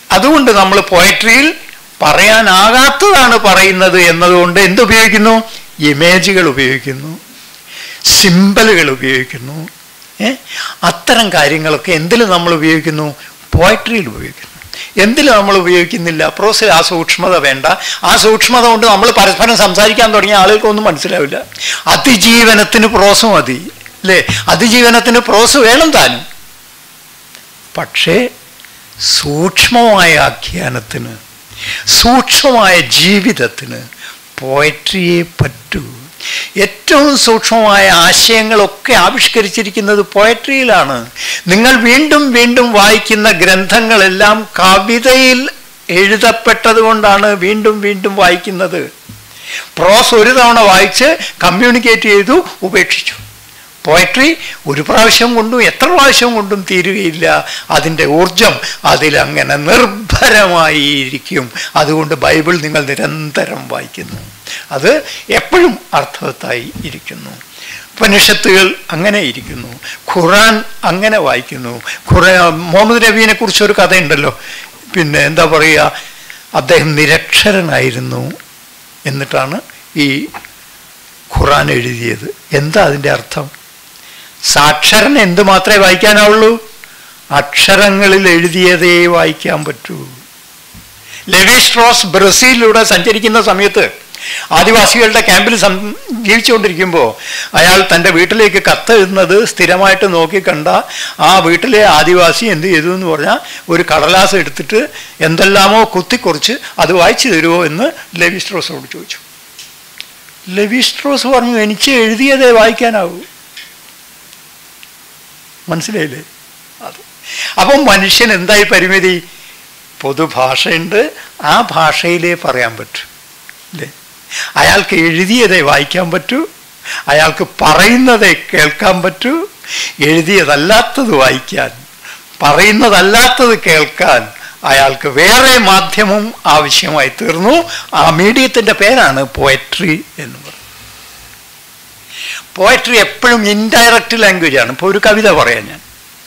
അതുകൊണ്ട് നമ്മൾ പോയട്രിയിൽ പറയാനാകാത്തതാണ് പറയുന്നത് എന്നതുകൊണ്ട് എന്തുപയോഗിക്കുന്നു ഇമേജുകൾ ഉപയോഗിക്കുന്നു സിമ്പലുകൾ ഉപയോഗിക്കുന്നു ഏ അത്തരം കാര്യങ്ങളൊക്കെ എന്തിൽ നമ്മൾ ഉപയോഗിക്കുന്നു പോയട്രിയിൽ ഉപയോഗിക്കുന്നു എന്തിൽ നമ്മൾ ഉപയോഗിക്കുന്നില്ല പ്രോസിൽ ആ സൂക്ഷ്മത വേണ്ട ആ സൂക്ഷ്മത കൊണ്ട് നമ്മൾ പരസ്പരം സംസാരിക്കാൻ തുടങ്ങിയ ആളുകൾക്കൊന്നും മനസ്സിലാവില്ല അതിജീവനത്തിന് പ്രോസ് മതി അല്ലേ അതിജീവനത്തിന് പ്രോസ് വേണം താനും പക്ഷേ സൂക്ഷ്മമായ ആഖ്യാനത്തിന് സൂക്ഷ്മമായ ജീവിതത്തിന് പോയട്രിയെ പറ്റൂ ഏറ്റവും സൂക്ഷ്മമായ ആശയങ്ങളൊക്കെ ആവിഷ്കരിച്ചിരിക്കുന്നത് പോയട്രിയിലാണ് നിങ്ങൾ വീണ്ടും വീണ്ടും വായിക്കുന്ന ഗ്രന്ഥങ്ങളെല്ലാം കവിതയിൽ എഴുതപ്പെട്ടത് കൊണ്ടാണ് വീണ്ടും വീണ്ടും വായിക്കുന്നത് പ്രോസ് ഒരു തവണ വായിച്ച് കമ്മ്യൂണിക്കേറ്റ് ചെയ്തു ഉപേക്ഷിച്ചു പോയട്രി ഒരു പ്രാവശ്യം കൊണ്ടും എത്ര പ്രാവശ്യം കൊണ്ടും തീരുകയില്ല അതിൻ്റെ ഊർജം അതിലങ്ങനെ നിർഭരമായിരിക്കും അതുകൊണ്ട് ബൈബിൾ നിങ്ങൾ നിരന്തരം വായിക്കുന്നു അത് എപ്പോഴും അർത്ഥവത്തായി ഇരിക്കുന്നു ഉപനിഷത്തുകൾ അങ്ങനെ ഇരിക്കുന്നു ഖുറാൻ അങ്ങനെ വായിക്കുന്നു ഖുറാൻ മുഹമ്മദ് നബീനെ കുറിച്ച് ഒരു കഥയുണ്ടല്ലോ പിന്നെ എന്താ പറയുക അദ്ദേഹം നിരക്ഷരനായിരുന്നു എന്നിട്ടാണ് ഈ ഖുറാൻ എഴുതിയത് എന്താ അതിൻ്റെ അർത്ഥം സാക്ഷരന് എന്ത് മാത്രമേ വായിക്കാനാവുള്ളൂ അക്ഷരങ്ങളിൽ എഴുതിയതേ വായിക്കാൻ പറ്റൂ ലെവി സ്ട്രോസ് ബ്രസീലിലൂടെ സഞ്ചരിക്കുന്ന സമയത്ത് ആദിവാസികളുടെ ക്യാമ്പിൽ സം ജീവിച്ചുകൊണ്ടിരിക്കുമ്പോൾ അയാൾ തൻ്റെ വീട്ടിലേക്ക് കത്തെഴുതുന്നത് സ്ഥിരമായിട്ട് നോക്കിക്കണ്ട ആ വീട്ടിലെ ആദിവാസി എന്ത് ചെയ്തു എന്ന് പറഞ്ഞാൽ ഒരു കടലാസ് എടുത്തിട്ട് എന്തെല്ലാമോ കുത്തിക്കുറിച്ച് അത് വായിച്ചു തരുമോ എന്ന് ലെവി സ്ട്രോസോട് ചോദിച്ചു ലെവി സ്ട്രോസ് പറഞ്ഞു എനിക്ക് എഴുതിയതേ വായിക്കാനാവൂ മനസ്സിലായില്ലേ അത് അപ്പം മനുഷ്യൻ എന്തായി പരിമിതി പൊതുഭാഷയുണ്ട് ആ ഭാഷയിലേ പറയാൻ പറ്റൂ അല്ലേ അയാൾക്ക് എഴുതിയതേ വായിക്കാൻ പറ്റൂ അയാൾക്ക് പറയുന്നതേ കേൾക്കാൻ പറ്റൂ എഴുതിയതല്ലാത്തത് വായിക്കാൻ പറയുന്നതല്ലാത്തത് കേൾക്കാൻ അയാൾക്ക് വേറെ മാധ്യമം ആവശ്യമായി തീർന്നു ആ മീഡിയത്തിൻ്റെ പേരാണ് പോയട്രി എന്ന് പറയുന്നത് പോയട്രി എപ്പോഴും ഇൻഡയറക്റ്റ് ലാംഗ്വേജ് ആണ് ഇപ്പോൾ ഒരു കവിത പറയാം ഞാൻ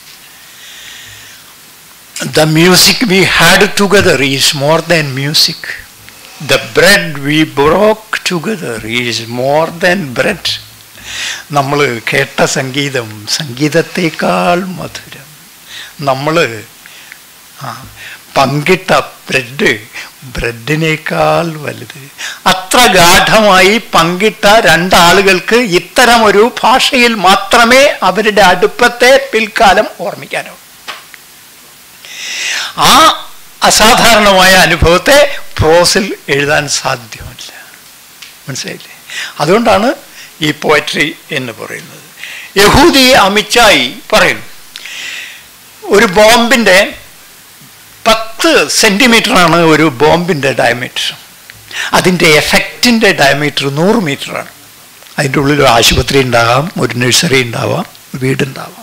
the music we had together is more than music the bread we broke together is more than bread നമ്മൾ കേട്ട സംഗീതം സംഗീതത്തേക്കാൾ മധുരം നമ്മൾ ആ പങ്കിട്ട ബ്രെഡ് ബ്രെഡിനേക്കാൾ വലുത് അത്ര ഗാഠമായി പങ്കിട്ട രണ്ടാളുകൾക്ക് ഇത്തരം ഒരു ഭാഷയിൽ മാത്രമേ അവരുടെ അടുപ്പത്തെ പിൽക്കാലം ഓർമ്മിക്കാനാവൂ ആ അസാധാരണമായ അനുഭവത്തെ പ്രോസിൽ എഴുതാൻ സാധ്യമല്ല മനസ്സിലായില്ലേ അതുകൊണ്ടാണ് ഈ പോയട്രി എന്ന് പറയുന്നത് യഹൂദി അമിച്ചായി പറയുന്നു ഒരു ബോംബിൻ്റെ പത്ത് സെൻറ്റിമീറ്ററാണ് ഒരു ബോംബിൻ്റെ ഡയമീറ്റർ അതിൻ്റെ എഫക്റ്റിൻ്റെ ഡയമീറ്റർ നൂറ് മീറ്ററാണ് അതിൻ്റെ ഉള്ളിൽ ഒരു ആശുപത്രി ഉണ്ടാകാം ഒരു നഴ്സറി ഉണ്ടാവാം വീടുണ്ടാവാം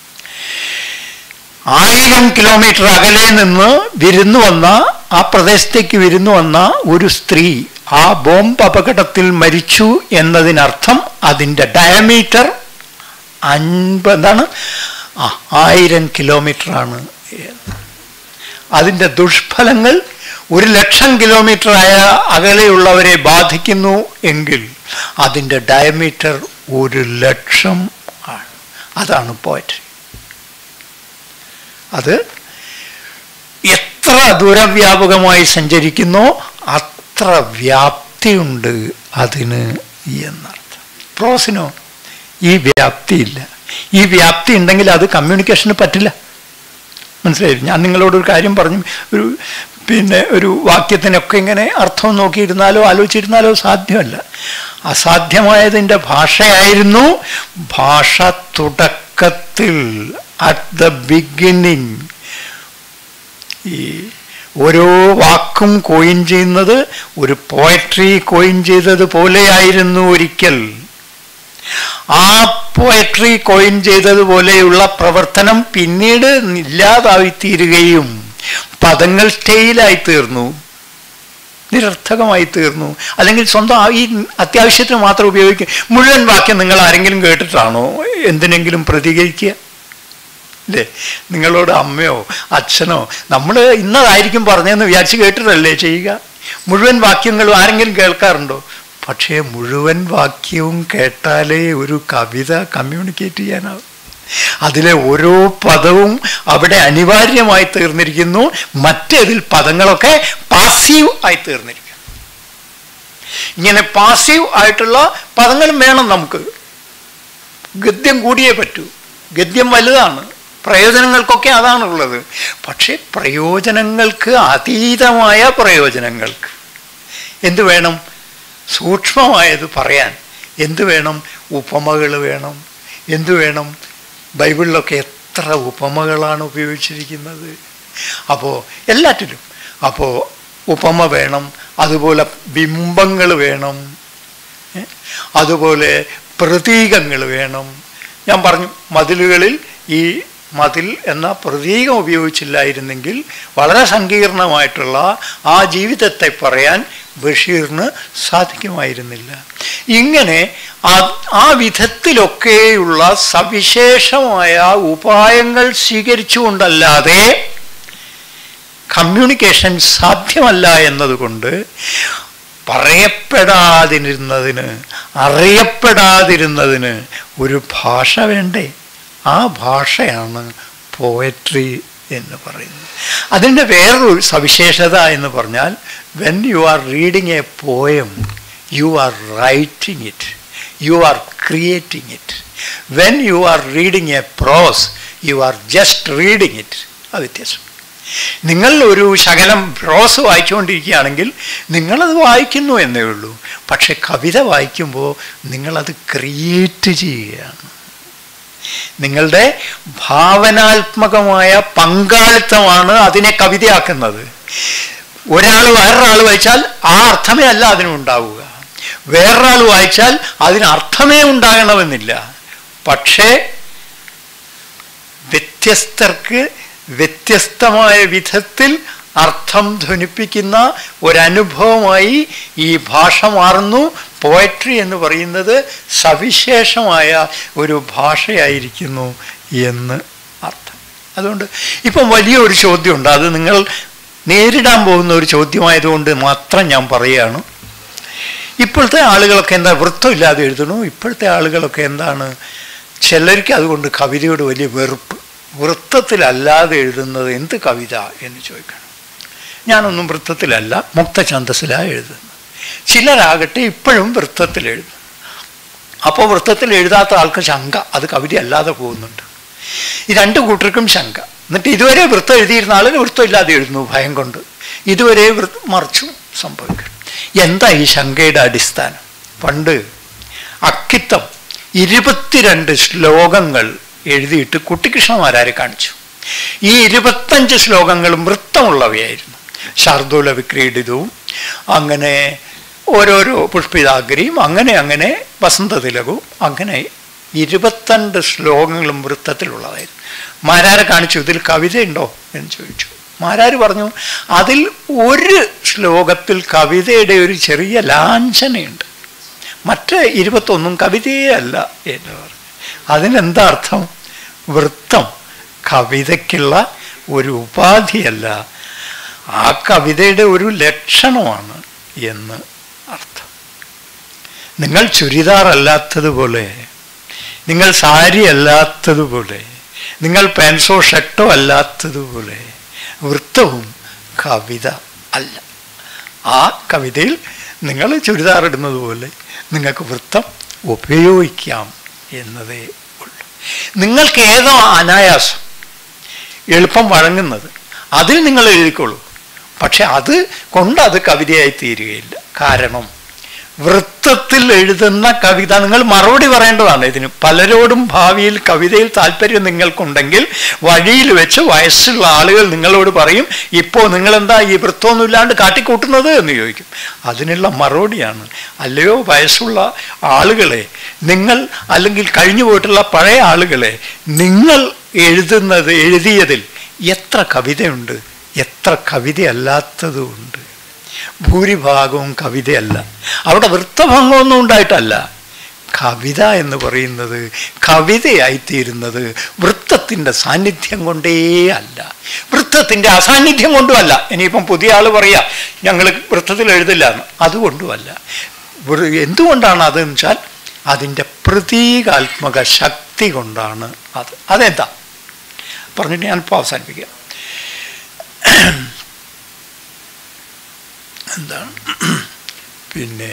ആയിരം കിലോമീറ്റർ അകലെ നിന്ന് വിരുന്നു വന്ന ആ പ്രദേശത്തേക്ക് വിരുന്നു വന്ന ഒരു സ്ത്രീ ആ ബോംബ് അപകടത്തിൽ മരിച്ചു എന്നതിനർത്ഥം അതിൻ്റെ ഡയമീറ്റർ അൻപത് എന്താണ് ആ ആയിരം കിലോമീറ്ററാണ് അതിൻ്റെ ദുഷ്ഫലങ്ങൾ ഒരു ലക്ഷം കിലോമീറ്റർ ആയ അകലെയുള്ളവരെ ബാധിക്കുന്നു എങ്കിൽ അതിൻ്റെ ഡയമീറ്റർ ഒരു ലക്ഷം ആണ് അതാണ് പോയട്രി അത് എത്ര ദൂരവ്യാപകമായി സഞ്ചരിക്കുന്നോ അത്ര വ്യാപ്തിയുണ്ട് അതിന് എന്നർത്ഥം പ്രോസിനോ ഈ വ്യാപ്തിയില്ല ഈ വ്യാപ്തി ഉണ്ടെങ്കിൽ അത് കമ്മ്യൂണിക്കേഷന് പറ്റില്ല മനസ്സിലായി ഞാൻ നിങ്ങളോട് ഒരു കാര്യം പറഞ്ഞു ഒരു പിന്നെ ഒരു വാക്യത്തിനൊക്കെ ഇങ്ങനെ അർത്ഥം നോക്കിയിരുന്നാലോ ആലോചിച്ചിരുന്നാലോ സാധ്യമല്ല അസാധ്യമായതിൻ്റെ ഭാഷയായിരുന്നു ഭാഷ തുടക്കത്തിൽ അറ്റ് ദ ബിഗിനിങ് ഈ ഓരോ വാക്കും കോയിൻ ചെയ്യുന്നത് ഒരു പോയട്രി കോയിൻ ചെയ്തത് പോലെയായിരുന്നു ഒരിക്കൽ ആ പോയട്രി കോയിൻ ചെയ്തതുപോലെയുള്ള പ്രവർത്തനം പിന്നീട് ഇല്ലാതായിത്തീരുകയും പദങ്ങൾ സ്റ്റെയിലായി തീർന്നു നിരർത്ഥകമായി തീർന്നു അല്ലെങ്കിൽ സ്വന്തം ഈ അത്യാവശ്യത്തിന് മാത്രം ഉപയോഗിക്കുക മുഴുവൻ വാക്യം നിങ്ങൾ ആരെങ്കിലും കേട്ടിട്ടാണോ എന്തിനെങ്കിലും പ്രതികരിക്കുക അല്ലേ നിങ്ങളോട് അമ്മയോ അച്ഛനോ നമ്മൾ ഇന്നതായിരിക്കും പറഞ്ഞതെന്ന് വിചാരിച്ച് കേട്ടിട്ടല്ലേ ചെയ്യുക മുഴുവൻ വാക്യങ്ങളും ആരെങ്കിലും കേൾക്കാറുണ്ടോ പക്ഷേ മുഴുവൻ വാക്യവും കേട്ടാലേ ഒരു കവിത കമ്മ്യൂണിക്കേറ്റ് ചെയ്യാനാവും അതിലെ ഓരോ പദവും അവിടെ അനിവാര്യമായി തീർന്നിരിക്കുന്നു മറ്റേതിൽ പദങ്ങളൊക്കെ പാസീവ് ആയി തീർന്നിരിക്കുന്നു ഇങ്ങനെ പാസീവ് ആയിട്ടുള്ള പദങ്ങളും വേണം നമുക്ക് ഗദ്യം കൂടിയേ പറ്റൂ ഗദ്യം വലുതാണ് പ്രയോജനങ്ങൾക്കൊക്കെ അതാണുള്ളത് പക്ഷേ പ്രയോജനങ്ങൾക്ക് അതീതമായ പ്രയോജനങ്ങൾക്ക് എന്ത് വേണം സൂക്ഷ്മമായത് പറയാൻ എന്ത് വേണം ഉപമകൾ വേണം എന്ത് വേണം ബൈബിളിലൊക്കെ എത്ര ഉപമകളാണ് ഉപയോഗിച്ചിരിക്കുന്നത് അപ്പോൾ എല്ലാറ്റിലും അപ്പോൾ ഉപമ വേണം അതുപോലെ ബിംബങ്ങൾ വേണം ഏ? അതുപോലെ പ്രതീകങ്ങൾ വേണം ഞാൻ പറഞ്ഞു മതിലുകളിൽ ഈ മതിൽ എന്ന പ്രതീകം ഉപയോഗിച്ചില്ലായിരുന്നെങ്കിൽ വളരെ സങ്കീർണമായിട്ടുള്ള ആ ജീവിതത്തെ പറയാൻ ബഷീറിന് സാധിക്കുമായിരുന്നില്ല ഇങ്ങനെ ആ- ആ വിധത്തിലൊക്കെയുള്ള സവിശേഷമായ ഉപായങ്ങൾ സ്വീകരിച്ചുകൊണ്ടല്ലാതെ കമ്മ്യൂണിക്കേഷൻ സാധ്യമല്ല എന്നതുകൊണ്ട് പറയപ്പെടാതിരുന്നതിന് അറിയപ്പെടാതിരുന്നതിന് ഒരു ഭാഷ വേണ്ടേ ആ ഭാഷയാണ് പോയട്രി എന്ന് പറയുന്നത് അതിൻ്റെ വേറൊരു സവിശേഷത എന്ന് പറഞ്ഞാൽ when you are reading a poem you are writing it you are creating it when you are reading a prose you are just reading it ആ വ്യത്യാസം നിങ്ങൾ ഒരു ശകലം പ്രോസ് വായിച്ചുകൊണ്ടിരിക്കുകയാണെങ്കിൽ നിങ്ങളത് വായിക്കുന്നു എന്നേ ഉള്ളൂ പക്ഷെ കവിത വായിക്കുമ്പോൾ നിങ്ങളത് ക്രിയേറ്റ് ചെയ്യുകയാണ് നിങ്ങളുടെ ഭാവനാത്മകമായ പങ്കാളിത്തമാണ് അതിനെ കവിതയാക്കുന്നത് ഒരാൾ വേറൊരാൾ വായിച്ചാൽ ആ അർത്ഥമേ അല്ല അതിനുണ്ടാവുക വേറൊരാൾ വായിച്ചാൽ അതിന് അർത്ഥമേ ഉണ്ടാകണമെന്നില്ല പക്ഷേ വ്യത്യസ്തർക്ക് വ്യത്യസ്തമായ വിധത്തിൽ അർത്ഥം ധ്വനിപ്പിക്കുന്ന ഒരനുഭവമായി ഈ ഭാഷ മാറുന്നു പോയട്രി എന്ന് പറയുന്നത് സവിശേഷമായ ഒരു ഭാഷയായിരിക്കുന്നു എന്ന് അർത്ഥം അതുകൊണ്ട് ഇപ്പം വലിയൊരു ചോദ്യമുണ്ട് അത് നിങ്ങൾ നേരിടാൻ പോകുന്ന ഒരു ചോദ്യമായതുകൊണ്ട് മാത്രം ഞാൻ പറയുകയാണ് ഇപ്പോഴത്തെ ആളുകളൊക്കെ എന്താ വൃത്തമില്ലാതെ എഴുതണു ഇപ്പോഴത്തെ ആളുകളൊക്കെ എന്താണ് ചിലർക്ക് അതുകൊണ്ട് കവിതയോട് വലിയ വെറുപ്പ് വൃത്തത്തിലല്ലാതെ എഴുതുന്നത് എന്ത് കവിത എന്ന് ചോദിക്കണം ഞാനൊന്നും വൃത്തത്തിലല്ല മുക്തഛന്ദസ്സിലാണ് എഴുതുന്നത് ചിലരാകട്ടെ ഇപ്പോഴും വൃത്തത്തിൽ എഴുതും അപ്പോൾ വൃത്തത്തിൽ എഴുതാത്ത ആൾക്ക് ശങ്ക അത് കവിത അല്ലാതെ പോകുന്നുണ്ട് ഈ രണ്ട് കൂട്ടർക്കും ശങ്ക എന്നിട്ട് ഇതുവരെ വൃത്തം എഴുതിയിരുന്ന ആളുകൾ വൃത്തം ഇല്ലാതെ എഴുതുന്നു ഭയം കൊണ്ട് ഇതുവരെ വൃ- മറിച്ചു സംഭവിക്കണം എന്താ ഈ ശങ്കയുടെ അടിസ്ഥാനം പണ്ട് അക്കിത്തം ഇരുപത്തിരണ്ട് ശ്ലോകങ്ങൾ എഴുതിയിട്ട് കുട്ടിക്കൃഷ്ണമാരാരെ കാണിച്ചു ഈ ഇരുപത്തഞ്ച് ശ്ലോകങ്ങളും വൃത്തമുള്ളവയായിരുന്നു ശാർദൂല വിക്രീഡിതവും അങ്ങനെ ഓരോരോ പുഷ്പിതാഗ്രിയും അങ്ങനെ അങ്ങനെ വസന്തതിലകവും അങ്ങനെ ഇരുപത്തണ്ട് ശ്ലോകങ്ങളും വൃത്തത്തിലുള്ളതായിരുന്നു മാരാരെ കാണിച്ചു ഇതിൽ കവിതയുണ്ടോ എന്ന് ചോദിച്ചു മാരാര് പറഞ്ഞു അതിൽ ഒരു ശ്ലോകത്തിൽ കവിതയുടെ ഒരു ചെറിയ ലാഞ്ചനയുണ്ട് മറ്റ് ഇരുപത്തൊന്നും കവിതയേ അല്ല എന്ന് പറഞ്ഞു അതിനെന്താ അർത്ഥം വൃത്തം കവിതയ്ക്കുള്ള ഒരു ഉപാധിയല്ല ആ കവിതയുടെ ഒരു ലക്ഷണമാണ് എന്ന് അർത്ഥം നിങ്ങൾ ചുരിദാർ അല്ലാത്തതുപോലെ നിങ്ങൾ സാരി അല്ലാത്തതുപോലെ നിങ്ങൾ പാൻസോ ഷർട്ടോ അല്ലാത്തതുപോലെ വൃത്തവും കവിത അല്ല ആ കവിതയിൽ നിങ്ങൾ ചുരിദാർ ഇടുന്നത് പോലെ നിങ്ങൾക്ക് വൃത്തം ഉപയോഗിക്കാം എന്നതേ ഉള്ളൂ നിങ്ങൾക്ക് ഏതോ അനായാസം എളുപ്പം വഴങ്ങുന്നത് അതിൽ നിങ്ങൾ എഴുതിക്കോളൂ പക്ഷെ അത് കൊണ്ട് അത് കവിതയായി തീരുകയില്ല കാരണം വൃത്തത്തിൽ എഴുതുന്ന കവിത നിങ്ങൾ മറുപടി പറയേണ്ടതാണ് ഇതിന് പലരോടും ഭാവിയിൽ കവിതയിൽ താല്പര്യം നിങ്ങൾക്കുണ്ടെങ്കിൽ വഴിയിൽ വെച്ച് വയസ്സുള്ള ആളുകൾ നിങ്ങളോട് പറയും ഇപ്പോൾ നിങ്ങളെന്താ ഈ വൃത്തമൊന്നുമില്ലാണ്ട് കാട്ടിക്കൂട്ടുന്നത് എന്ന് ചോദിക്കും അതിനുള്ള മറുപടിയാണ് അല്ലയോ വയസ്സുള്ള ആളുകളെ നിങ്ങൾ അല്ലെങ്കിൽ കഴിഞ്ഞു പോയിട്ടുള്ള പഴയ ആളുകളെ നിങ്ങൾ എഴുതുന്നത് എഴുതിയതിൽ എത്ര കവിതയുണ്ട് എത്ര കവിതയല്ലാത്തതുമുണ്ട് ഭൂരിഭാഗവും കവിതയല്ല അവിടെ വൃത്തഭംഗമൊന്നും ഉണ്ടായിട്ടല്ല കവിത എന്ന് പറയുന്നത് കവിതയായിത്തീരുന്നത് വൃത്തത്തിൻ്റെ സാന്നിധ്യം കൊണ്ടേ അല്ല വൃത്തത്തിൻ്റെ അസാന്നിധ്യം കൊണ്ടുമല്ല ഇനിയിപ്പം പുതിയ ആൾ പറയാ ഞങ്ങൾ വൃത്തത്തിൽ എഴുതില്ല എന്ന് അതുകൊണ്ടുമല്ല വൃ- എന്തുകൊണ്ടാണ് അതെന്ന് വെച്ചാൽ അതിൻ്റെ പ്രതീകാത്മക ശക്തി കൊണ്ടാണ് അത് അതെന്താ പറഞ്ഞിട്ട് ഞാനിപ്പോൾ അവസാനിപ്പിക്കാം എന്താണ് പിന്നെ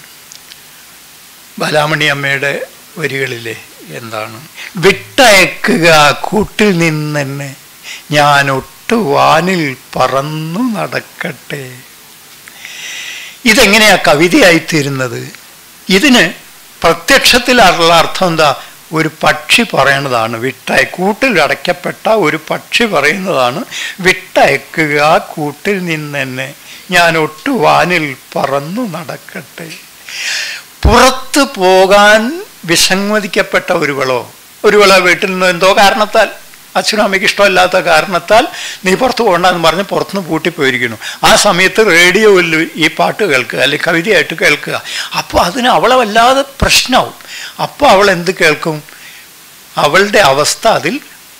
ബാലാമണി അമ്മയുടെ വരികളിലെ എന്താണ് വിട്ടയക്കുക കൂട്ടിൽ നിന്നെന്നെ ഞാൻ ഒട്ടു വാനിൽ പറന്നു നടക്കട്ടെ ഇതെങ്ങനെയാ കവിതയായിത്തീരുന്നത് ഇതിന് പ്രത്യക്ഷത്തിലുള്ള അർത്ഥം എന്താ ഒരു പക്ഷി പറയണതാണ് വിട്ടയ കൂട്ടിൽ അടയ്ക്കപ്പെട്ട ഒരു പക്ഷി പറയുന്നതാണ് വിട്ടയക്കുക കൂട്ടിൽ നിന്നെന്നെ ഞാൻ ഒട്ടു വാനിൽ പറന്നു നടക്കട്ടെ പുറത്ത് പോകാൻ വിസമ്മതിക്കപ്പെട്ട ഒരുവളോ ഒരുവളോ വീട്ടിൽ നിന്ന് എന്തോ കാരണത്താൽ അച്ഛനും അമ്മയ്ക്ക് ഇഷ്ടമല്ലാത്ത കാരണത്താൽ നീ പുറത്ത് പോകണ്ടെന്ന് പറഞ്ഞ് പുറത്തുനിന്ന് പൂട്ടിപ്പോയിരിക്കുന്നു ആ സമയത്ത് റേഡിയോയിൽ ഈ പാട്ട് കേൾക്കുക അല്ലെങ്കിൽ കവിതയായിട്ട് കേൾക്കുക അപ്പോൾ അതിന് അവളെ വല്ലാതെ പ്രശ്നമാവും അപ്പോൾ അവൾ എന്ത് കേൾക്കും അവളുടെ അവസ്ഥ അതിൽ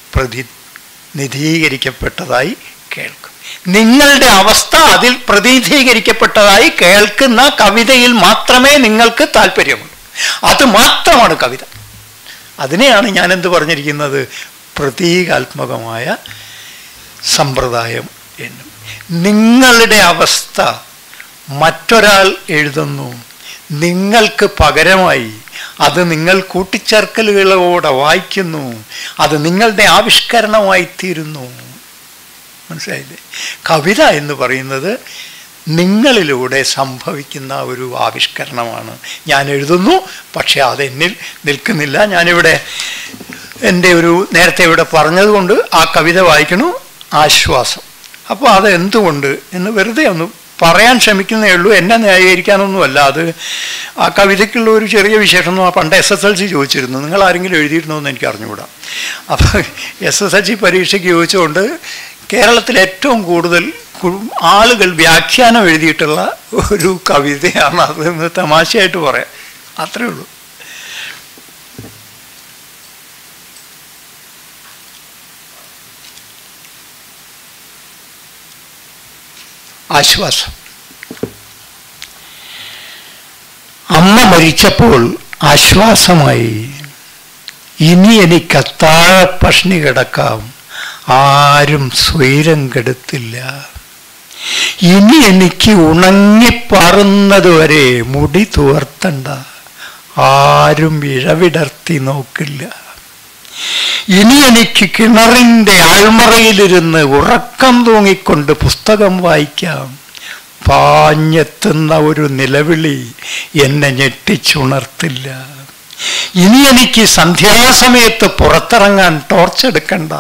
പ്രതിനിധീകരിക്കപ്പെട്ടതായി കേൾക്കും നിങ്ങളുടെ അവസ്ഥ അതിൽ പ്രതിനിധീകരിക്കപ്പെട്ടതായി കേൾക്കുന്ന കവിതയിൽ മാത്രമേ നിങ്ങൾക്ക് താല്പര്യമുള്ളൂ അത് മാത്രമാണ് കവിത അതിനെയാണ് ഞാൻ എന്ത് പറഞ്ഞിരിക്കുന്നത് പ്രതീകാത്മകമായ സമ്പ്രദായം എന്നും നിങ്ങളുടെ അവസ്ഥ മറ്റൊരാൾ എഴുതുന്നു നിങ്ങൾക്ക് പകരമായി അത് നിങ്ങൾ കൂട്ടിച്ചേർക്കലുകളോടെ വായിക്കുന്നു അത് നിങ്ങളുടെ ആവിഷ്കരണമായി തീരുന്നു മനസ്സിലായില്ലേ കവിത എന്ന് പറയുന്നത് നിങ്ങളിലൂടെ സംഭവിക്കുന്ന ഒരു ആവിഷ്കരണമാണ് ഞാൻ എഴുതുന്നു പക്ഷെ അത് എന്നിൽ നിൽക്കുന്നില്ല ഞാനിവിടെ എൻ്റെ ഒരു നേരത്തെ ഇവിടെ പറഞ്ഞതുകൊണ്ട് ആ കവിത വായിക്കണു ആശ്വാസം അപ്പോൾ അത് എന്തുകൊണ്ട് എന്ന് വെറുതെ ഒന്ന് പറയാൻ ശ്രമിക്കുന്നേ ഉള്ളൂ എന്നെ ന്യായീകരിക്കാനൊന്നുമല്ല അത് ആ കവിതയ്ക്കുള്ള ഒരു ചെറിയ വിശേഷം ആ പണ്ട് എസ് എസ് എൽ സി ചോദിച്ചിരുന്നു നിങ്ങൾ ആരെങ്കിലും എഴുതിയിരുന്നോ എന്ന് എനിക്ക് അറിഞ്ഞുകൂടാ അപ്പോൾ എസ് എസ് എൽ സി പരീക്ഷയ്ക്ക് ചോദിച്ചുകൊണ്ട് കേരളത്തിൽ ഏറ്റവും കൂടുതൽ കു- ആളുകൾ വ്യാഖ്യാനം എഴുതിയിട്ടുള്ള ഒരു കവിതയാണ് അത് എന്ന് തമാശയായിട്ട് പറയാം അത്രേ ഉള്ളൂ ആശ്വാസം അമ്മ മരിച്ചപ്പോൾ ആശ്വാസമായി ഇനി എനിക്ക് അത്താഴ പഷ്ണി കിടക്കാം ആരും സ്വൈരം കെടുത്തില്ല ഇനി എനിക്ക് ഉണങ്ങിപ്പാറുന്നത് വരെ മുടി തുവർത്തണ്ട ആരും ഇഴവിടർത്തി നോക്കില്ല ഇനി എനിക്ക് കിണറിൻ്റെ ആൾമറയിലിരുന്ന് ഉറക്കം തൂങ്ങിക്കൊണ്ട് പുസ്തകം വായിക്കാം പാഞ്ഞെത്തുന്ന ഒരു നിലവിളി എന്നെ ഞെട്ടിച്ചുണർത്തില്ല ഇനി എനിക്ക് സന്ധ്യാസമയത്ത് പുറത്തിറങ്ങാൻ ടോർച്ചെടുക്കണ്ട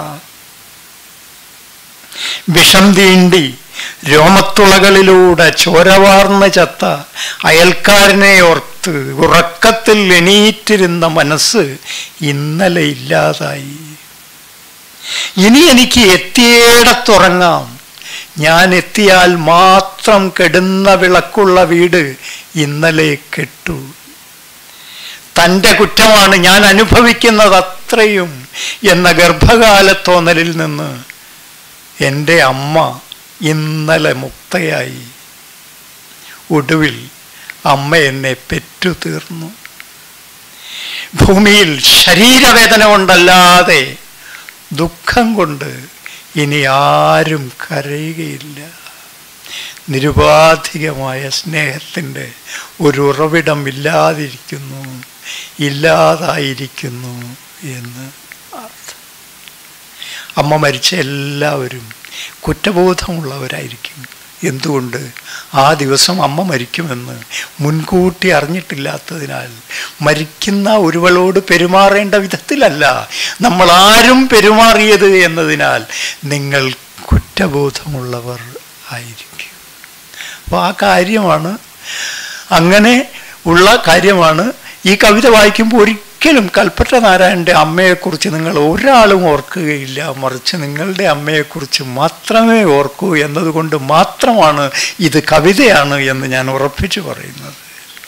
വിഷം തീണ്ടി രോമത്തുളകളിലൂടെ ചോരവാർന്ന ചത്ത അയൽക്കാരനെ ഓർത്ത് ഉറക്കത്തിൽ എണീറ്റിരുന്ന മനസ്സ് ഇന്നലെ ഇല്ലാതായി ഇനി എനിക്ക് എത്തിയേടത്തുറങ്ങാം ഞാൻ എത്തിയാൽ മാത്രം കെടുന്ന വിളക്കുള്ള വീട് ഇന്നലെ കെട്ടു തൻ്റെ കുറ്റമാണ് ഞാൻ അനുഭവിക്കുന്നത് അത്രയും എന്ന ഗർഭകാലത്തോന്നലിൽ നിന്ന് എൻ്റെ അമ്മ ഇന്നലെ മുക്തയായി ഒടുവിൽ അമ്മ എന്നെ പെറ്റു തീർന്നു ഭൂമിയിൽ ശരീരവേദന കൊണ്ടല്ലാതെ ദുഃഖം കൊണ്ട് ഇനി ആരും കരയുകയില്ല നിരുപാധികമായ സ്നേഹത്തിൻ്റെ ഒരു ഉറവിടം ഇല്ലാതിരിക്കുന്നു ഇല്ലാതായിരിക്കുന്നു എന്ന് അർത്ഥം അമ്മ മരിച്ച എല്ലാവരും കുറ്റബോധമുള്ളവരായിരിക്കും എന്തുകൊണ്ട് ആ ദിവസം അമ്മ മരിക്കുമെന്ന് മുൻകൂട്ടി അറിഞ്ഞിട്ടില്ലാത്തതിനാൽ മരിക്കുന്ന ഒരുവളോട് പെരുമാറേണ്ട വിധത്തിലല്ല നമ്മൾ ആരും പെരുമാറിയത് എന്നതിനാൽ നിങ്ങൾ കുറ്റബോധമുള്ളവർ ആയിരിക്കും അപ്പോൾ ആ കാര്യമാണ് അങ്ങനെ ഉള്ള കാര്യമാണ് ഈ കവിത വായിക്കുമ്പോൾ ഒരിക്കലും കൽപ്പറ്റ നാരായണൻ്റെ അമ്മയെക്കുറിച്ച് നിങ്ങൾ ഒരാളും ഓർക്കുകയില്ല മറിച്ച് നിങ്ങളുടെ അമ്മയെക്കുറിച്ച് മാത്രമേ ഓർക്കൂ എന്നതുകൊണ്ട് മാത്രമാണ് ഇത് കവിതയാണ് എന്ന് ഞാൻ ഉറപ്പിച്ചു പറയുന്നത്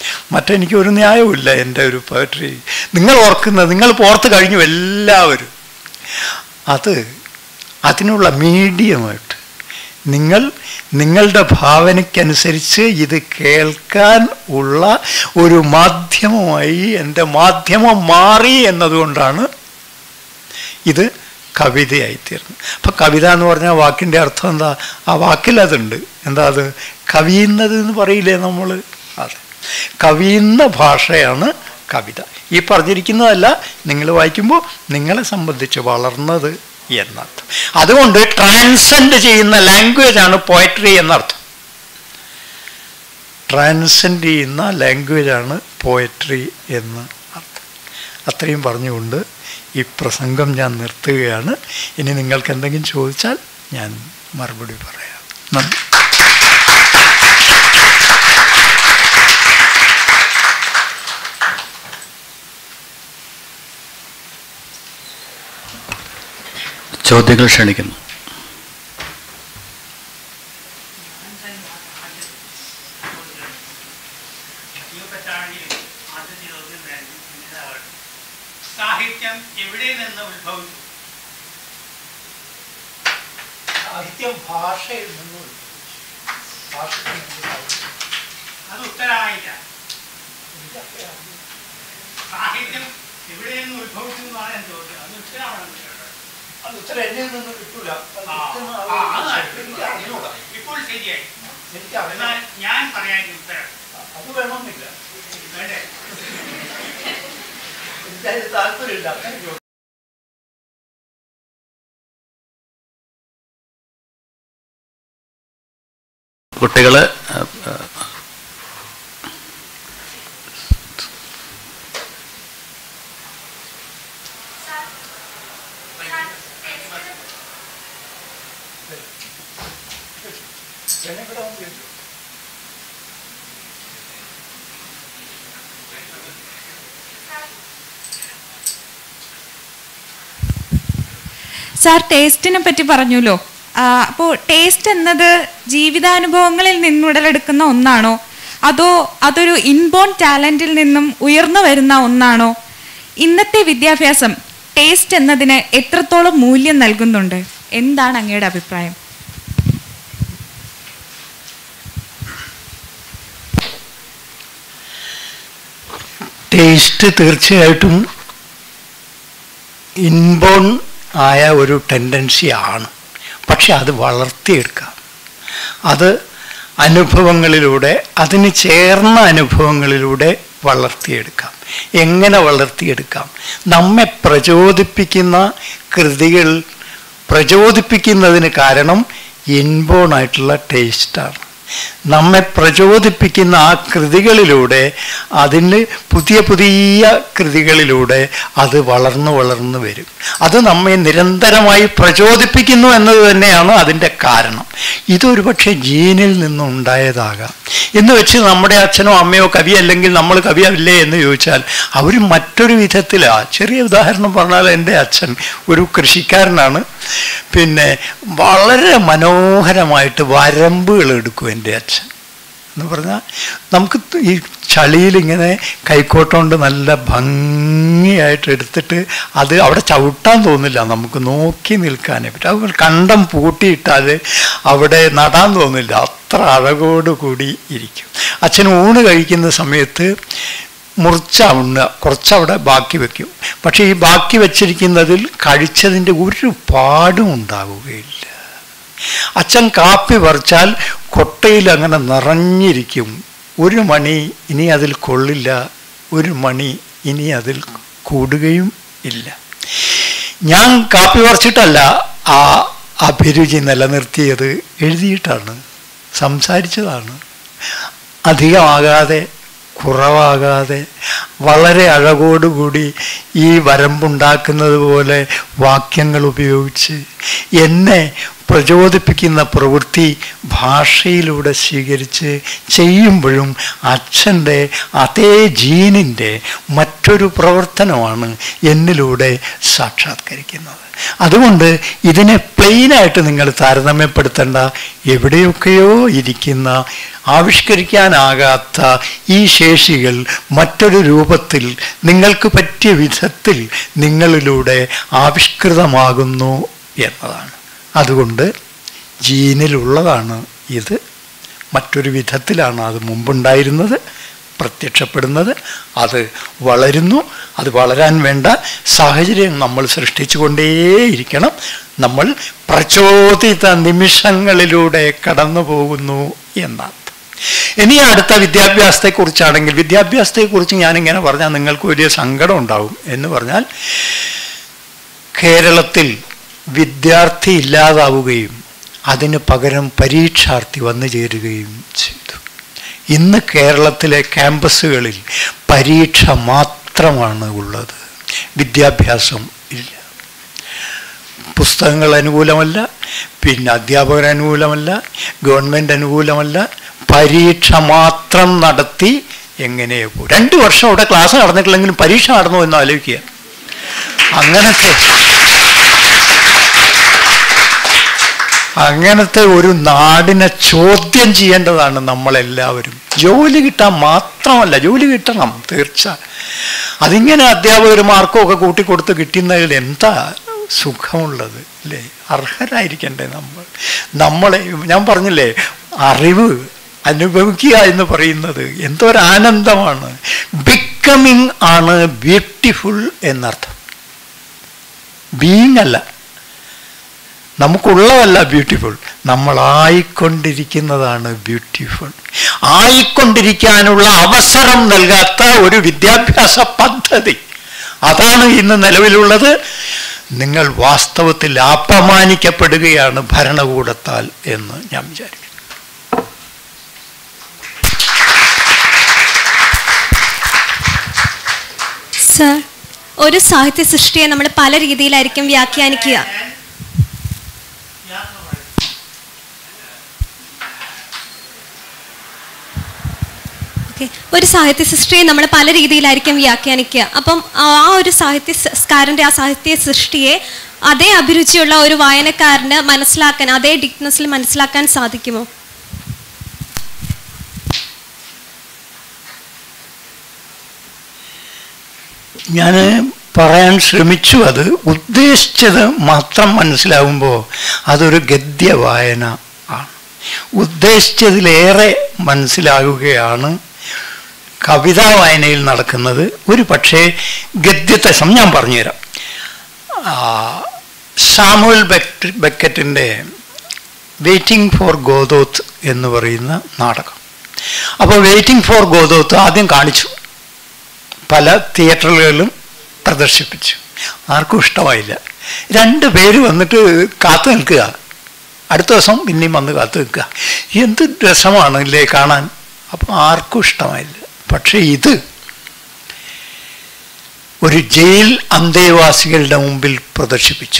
മറ്റെനിക്ക് ഒരു ന്യായവുമില്ല എൻ്റെ ഒരു പോയട്രി നിങ്ങൾ ഓർക്കുന്നത് നിങ്ങൾ ഓർത്ത് കഴിഞ്ഞു എല്ലാവരും അത് അതിനുള്ള മീഡിയമായിട്ട് നിങ്ങൾ നിങ്ങളുടെ ഭാവനയ്ക്കനുസരിച്ച് ഇത് കേൾക്കാൻ ഉള്ള ഒരു മാധ്യമമായി എൻ്റെ മാധ്യമം മാറി എന്നതുകൊണ്ടാണ് ഇത് കവിതയായിത്തീർന്നു അപ്പം കവിത എന്ന് പറഞ്ഞാൽ വാക്കിൻ്റെ അർത്ഥം എന്താ ആ വാക്കിൽ അതുണ്ട് എന്താ അത് കവിയുന്നത് എന്ന് പറയില്ലേ നമ്മൾ അതെ കവിയുന്ന ഭാഷയാണ് കവിത ഈ പറഞ്ഞിരിക്കുന്നതല്ല നിങ്ങൾ വായിക്കുമ്പോൾ നിങ്ങളെ സംബന്ധിച്ച് വളർന്നത് എന്നർത്ഥം അതുകൊണ്ട് ട്രാൻസെൻഡ് ചെയ്യുന്ന ലാംഗ്വേജാണ് പോയട്രി എന്നർത്ഥം ട്രാൻസെൻഡ് ചെയ്യുന്ന ലാംഗ്വേജാണ് പോയട്രി എന്ന് അർത്ഥം അത്രയും പറഞ്ഞുകൊണ്ട് ഈ പ്രസംഗം ഞാൻ നിർത്തുകയാണ് ഇനി നിങ്ങൾക്ക് എന്തെങ്കിലും ചോദിച്ചാൽ ഞാൻ മറുപടി പറയാം നന്ദി ചോദ്യങ്ങൾ ക്ഷണിക്കുന്നു സാഹിത്യം എവിടെ നിന്ന് ഉത്ഭവിച്ചു സാഹിത്യം ഭാഷയിൽ നിന്നും അത് ഉത്തരമായില്ല സാഹിത്യം എവിടെ നിന്ന് ഉത്ഭവിച്ചു എന്നാണ് ഞാൻ ചോദിച്ചത് അത് ഉത്തരമാണ് അത് ഉത്തരം എന്നിൽ നിന്ന് കിട്ടൂല അത് ആ, കൃത്യമായ ആ, ഒരു അതാണ്. എനിക്ക് അറിഞ്ഞൂടാ. ഇപ്പോൾ ശരിയായി എനിക്ക് എന്നാൽ അറിയാം ഞാൻ പറയാൻ ഉത്തരം അത് വേണമെന്നില്ല വേണ്ടേ എനിക്കതിന് താല്പര്യമില്ല അങ്ങനെ ചോദിച്ചു. കുട്ടികൾ സാർ ടേസ്റ്റിനെ പറ്റി പറഞ്ഞല്ലോ അപ്പോൾ ടേസ്റ്റ് എന്നത് ജീവിതാനുഭവങ്ങളിൽ നിന്നുടലെടുക്കുന്ന ഒന്നാണോ അതോ അതൊരു ഇൻബോൺ ടാലന്റിൽ നിന്നും ഉയർന്നു വരുന്ന ഒന്നാണോ ഇന്നത്തെ വിദ്യാഭ്യാസം ടേസ്റ്റ് എന്നതിന് എത്രത്തോളം മൂല്യം നൽകുന്നുണ്ട് എന്താണ് അങ്ങയുടെ അഭിപ്രായം ടേസ്റ്റ് തീർച്ചയായിട്ടും ഇൻബോൺ ആയ ഒരു ടെൻഡൻസി ആണ് പക്ഷെ അത് വളർത്തിയെടുക്കാം അത് അനുഭവങ്ങളിലൂടെ അതിന് ചേർന്ന അനുഭവങ്ങളിലൂടെ വളർത്തിയെടുക്കാം എങ്ങനെ വളർത്തിയെടുക്കാം നമ്മെ പ്രചോദിപ്പിക്കുന്ന കൃതികൾ പ്രചോദിപ്പിക്കുന്നതിന് കാരണം ഇൻബോൺ ആയിട്ടുള്ള ടേസ്റ്റാണ് നമ്മെ പ്രചോദിപ്പിക്കുന്ന ആ കൃതികളിലൂടെ അതിന് പുതിയ പുതിയ കൃതികളിലൂടെ അത് വളർന്നു വളർന്നു വരും അത് നമ്മെ നിരന്തരമായി പ്രചോദിപ്പിക്കുന്നു എന്നത് തന്നെയാണ് അതിൻ്റെ കാരണം ഇതൊരു പക്ഷേ ജീനിൽ നിന്നുണ്ടായതാകാം എന്ന് വെച്ച് നമ്മുടെ അച്ഛനോ അമ്മയോ കവി അല്ലെങ്കിൽ നമ്മൾ കവിയല്ലേ എന്ന് ചോദിച്ചാൽ അവർ മറ്റൊരു വിധത്തിലാണ് ചെറിയ ഉദാഹരണം പറഞ്ഞാൽ എൻ്റെ അച്ഛൻ ഒരു കൃഷിക്കാരനാണ് പിന്നെ വളരെ മനോഹരമായിട്ട് വരമ്പുകൾ എടുക്കും എൻ്റെ അച്ഛൻ എന്ന് പറഞ്ഞാൽ നമുക്ക് ഈ ചളിയിൽ ഇങ്ങനെ കൈക്കോട്ടുകൊണ്ട് നല്ല ഭംഗിയായിട്ട് എടുത്തിട്ട് അത് അവിടെ ചവിട്ടാൻ തോന്നില്ല നമുക്ക് നോക്കി നിൽക്കാനേ പറ്റും അതുപോലെ കണ്ടം പൂട്ടിയിട്ടാൽ അവിടെ നടാൻ തോന്നില്ല അത്ര അഴകോടുകൂടി ഇരിക്കും അച്ഛൻ ഊണ് കഴിക്കുന്ന സമയത്ത് മുറിച്ച ഉണ്ണുക കുറച്ചവിടെ ബാക്കി വെക്കും പക്ഷേ ഈ ബാക്കി വെച്ചിരിക്കുന്നതിൽ കഴിച്ചതിൻ്റെ ഒരു പാടും ഉണ്ടാവുകയില്ല അച്ഛൻ കാപ്പി പറിച്ചാൽ കൊട്ടയിൽ അങ്ങനെ നിറഞ്ഞിരിക്കും ഒരു മണി ഇനി അതിൽ കൊള്ളില്ല ഒരു മണി ഇനി അതിൽ കൂടുകയും ഇല്ല ഞാൻ കാപ്പി പറിച്ചിട്ടല്ല ആ അഭിരുചി നിലനിർത്തിയത് എഴുതിയിട്ടാണ് സംസാരിച്ചതാണ് അധികമാകാതെ കുറവാകാതെ വളരെ അഴകോടുകൂടി ഈ വരമ്പുണ്ടാക്കുന്നത് പോലെ വാക്യങ്ങൾ ഉപയോഗിച്ച് എന്നെ പ്രചോദിപ്പിക്കുന്ന പ്രവൃത്തി ഭാഷയിലൂടെ സ്വീകരിച്ച് ചെയ്യുമ്പോഴും അച്ഛൻ്റെ അതേ ജീനിൻ്റെ മറ്റൊരു പ്രവർത്തനമാണ് എന്നിലൂടെ സാക്ഷാത്കരിക്കുന്നത് അതുകൊണ്ട് ഇതിനെ പ്ലെയിനായിട്ട് നിങ്ങൾ താരതമ്യപ്പെടുത്തേണ്ട എവിടെയൊക്കെയോ ഇരിക്കുന്ന ആവിഷ്കരിക്കാനാകാത്ത ഈ ശേഷികൾ മറ്റൊരു രൂപത്തിൽ നിങ്ങൾക്ക് പറ്റിയ വിധത്തിൽ നിങ്ങളിലൂടെ ആവിഷ്കൃതമാകുന്നു എന്നതാണ് അതുകൊണ്ട് ജീനിലുള്ളതാണ് ഇത് മറ്റൊരു വിധത്തിലാണ് അത് മുമ്പുണ്ടായിരുന്നത് പ്രത്യക്ഷപ്പെടുന്നത് അത് വളരുന്നു അത് വളരാൻ വേണ്ട സാഹചര്യം നമ്മൾ സൃഷ്ടിച്ചുകൊണ്ടേയിരിക്കണം നമ്മൾ പ്രചോദിത നിമിഷങ്ങളിലൂടെ കടന്നു പോകുന്നു എന്നർത്ഥം ഇനി അടുത്ത വിദ്യാഭ്യാസത്തെക്കുറിച്ചാണെങ്കിൽ വിദ്യാഭ്യാസത്തെക്കുറിച്ച് ഞാനിങ്ങനെ പറഞ്ഞാൽ നിങ്ങൾക്ക് വലിയ സങ്കടം ഉണ്ടാവും എന്ന് പറഞ്ഞാൽ കേരളത്തിൽ വിദ്യാർത്ഥി ഇല്ലാതാവുകയും അതിന് പകരം പരീക്ഷാർത്ഥി വന്നു ചേരുകയും ചെയ്തു ഇന്ന് കേരളത്തിലെ ക്യാമ്പസുകളിൽ പരീക്ഷ മാത്രമാണ് ഉള്ളത് വിദ്യാഭ്യാസം ഇല്ല പുസ്തകങ്ങൾ അനുകൂലമല്ല പിന്നെ അധ്യാപകർ അനുകൂലമല്ല ഗവൺമെൻറ് അനുകൂലമല്ല പരീക്ഷ മാത്രം നടത്തി എങ്ങനെയോ പോകും രണ്ട് വർഷം അവിടെ ക്ലാസ് നടന്നിട്ടില്ലെങ്കിലും പരീക്ഷ നടന്നു എന്ന് ആലോചിക്കുക അങ്ങനത്തെ അങ്ങനത്തെ ഒരു നാടിനെ ചോദ്യം ചെയ്യേണ്ടതാണ് നമ്മളെല്ലാവരും ജോലി കിട്ടാൻ മാത്രമല്ല ജോലി കിട്ടണം തീർച്ച അതിങ്ങനെ അധ്യാപകർ മാർക്കൊക്കെ കൂട്ടിക്കൊടുത്ത് കിട്ടുന്നതിൽ എന്താ സുഖമുള്ളത് അല്ലേ അർഹരായിരിക്കണ്ടേ നമ്മൾ നമ്മളെ ഞാൻ പറഞ്ഞില്ലേ അറിവ് അനുഭവിക്കുക എന്ന് പറയുന്നത് എന്തോ ഒരു ആനന്ദമാണ് ബിക്കമിങ് ആണ് ബ്യൂട്ടിഫുൾ എന്നർത്ഥം ബീങ് അല്ല നമുക്കുള്ളതല്ല ബ്യൂട്ടിഫുൾ നമ്മളായിക്കൊണ്ടിരിക്കുന്നതാണ് ബ്യൂട്ടിഫുൾ ആയിക്കൊണ്ടിരിക്കാനുള്ള അവസരം നൽകാത്ത ഒരു വിദ്യാഭ്യാസ പദ്ധതി അതാണ് ഇന്ന് നിലവിലുള്ളത് നിങ്ങൾ വാസ്തവത്തിൽ അപമാനിക്കപ്പെടുകയാണ് ഭരണകൂടത്താൽ എന്ന് ഞാൻ വിചാരിക്കുന്നു സർ ഒരു സാഹിത്യ സൃഷ്ടിയെ നമ്മൾ പല രീതിയിലായിരിക്കും വ്യാഖ്യാനിക്കുക ഓക്കെ ഒരു സാഹിത്യ സൃഷ്ടിയെ നമ്മൾ പല രീതിയിലായിരിക്കും വ്യാഖ്യാനിക്കുക അപ്പം ആ ഒരു സാഹിത്യ സംസ്കാരൻ്റെ ആ സാഹിത്യ സൃഷ്ടിയെ അതേ അഭിരുചിയുള്ള ഒരു വായനക്കാരന് മനസ്സിലാക്കാൻ അതേ ഡിക്നസിൽ മനസ്സിലാക്കാൻ സാധിക്കുമോ ഞാൻ പറയാൻ ശ്രമിച്ചു അത് ഉദ്ദേശിച്ചത് മാത്രം മനസ്സിലാവുമ്പോൾ അതൊരു ഗദ്യ വായന ആണ് ഉദ്ദേശിച്ചതിലേറെ മനസ്സിലാകുകയാണ് കവിതാ വായനയിൽ നടക്കുന്നത് ഒരു പക്ഷേ ഗദ്യത്തെ സം ഞാൻ പറഞ്ഞുതരാം ആ, സാമുവൽ ബെക്ട് ബെക്കറ്റിൻ്റെ വെയിറ്റിംഗ് ഫോർ ഗോദോത്ത് എന്ന് പറയുന്ന നാടകം അപ്പോൾ വെയിറ്റിംഗ് ഫോർ ഗോദോത്ത് ആദ്യം കാണിച്ചു പല തിയേറ്ററുകളിലും പ്രദർശിപ്പിച്ചു ആർക്കും ഇഷ്ടമായില്ല രണ്ട് പേര് വന്നിട്ട് കാത്തു നിൽക്കുക അടുത്ത ദിവസം പിന്നെയും വന്ന് കാത്തു നിൽക്കുക എന്ത് രസമാണ് ഇല്ലേ കാണാൻ അപ്പം ആർക്കും ഇഷ്ടമായില്ല പക്ഷേ ഇത് ഒരു ജയിൽ അന്തേവാസികളുടെ മുമ്പിൽ പ്രദർശിപ്പിച്ചു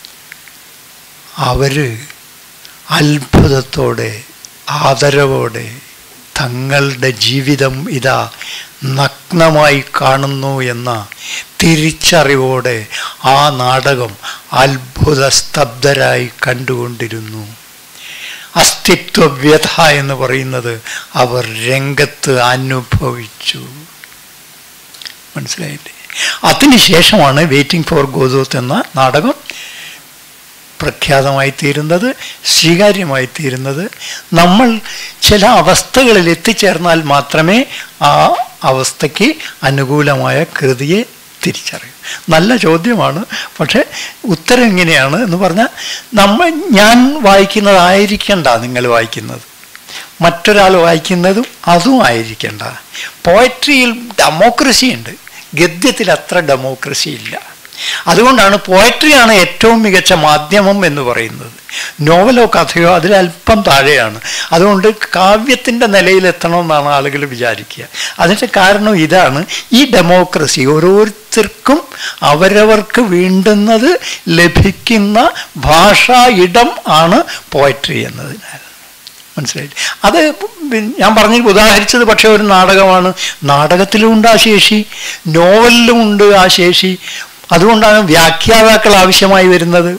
അവര് അത്ഭുതത്തോടെ ആദരവോടെ തങ്ങളുടെ ജീവിതം ഇതാ നഗ്നമായി കാണുന്നു എന്ന തിരിച്ചറിവോടെ ആ നാടകം അത്ഭുത സ്തബ്ധരായി കണ്ടുകൊണ്ടിരുന്നു അസ്തിത്വ വ്യഥ എന്ന് പറയുന്നത് അവർ രംഗത്ത് അനുഭവിച്ചു മനസ്സിലായില്ലേ അതിനുശേഷമാണ് വെയിറ്റിംഗ് ഫോർ ഗോദോത്ത് എന്ന നാടകം പ്രഖ്യാതമായി തീരുന്നത് സ്വീകാര്യമായി തീരുന്നത് നമ്മൾ ചില അവസ്ഥകളിൽ എത്തിച്ചേർന്നാൽ മാത്രമേ ആ അവസ്ഥയ്ക്ക് അനുകൂലമായ കൃതിയെ തിരിച്ചറിയൂ നല്ല ചോദ്യമാണ് പക്ഷേ ഉത്തരം എങ്ങനെയാണ് എന്ന് പറഞ്ഞാൽ നമ്മൾ ഞാൻ വായിക്കുന്നതായിരിക്കണ്ട നിങ്ങൾ വായിക്കുന്നത് മറ്റൊരാൾ വായിക്കുന്നതും അതും ആയിരിക്കണ്ട പോയട്രിയിൽ ഡെമോക്രസി ഉണ്ട് ഗദ്യത്തിൽ അത്ര ഡെമോക്രസി ഇല്ല അതുകൊണ്ടാണ് പോയട്രിയാണ് ഏറ്റവും മികച്ച മാധ്യമം എന്ന് പറയുന്നത് നോവലോ കഥയോ അതിലല്പം താഴെയാണ് അതുകൊണ്ട് കാവ്യത്തിൻ്റെ നിലയിലെത്തണമെന്നാണ് ആളുകൾ വിചാരിക്കുക അതിൻ്റെ കാരണം ഇതാണ് ഈ ഡെമോക്രസി ഓരോരുത്തർക്കും അവരവർക്ക് വീണ്ടുന്നത് ലഭിക്കുന്ന ഭാഷാ ഇടം ആണ് പോയട്രി എന്നതിനാൽ മനസ്സിലായി അത് ഞാൻ പറഞ്ഞ ഉദാഹരിച്ചത് പക്ഷേ ഒരു നാടകമാണ് നാടകത്തിലും ഉണ്ട് ആ ശേഷി നോവലിലും ഉണ്ട് ആ ശേഷി അതുകൊണ്ടാണ് വ്യാഖ്യാതാക്കൾ ആവശ്യമായി വരുന്നത്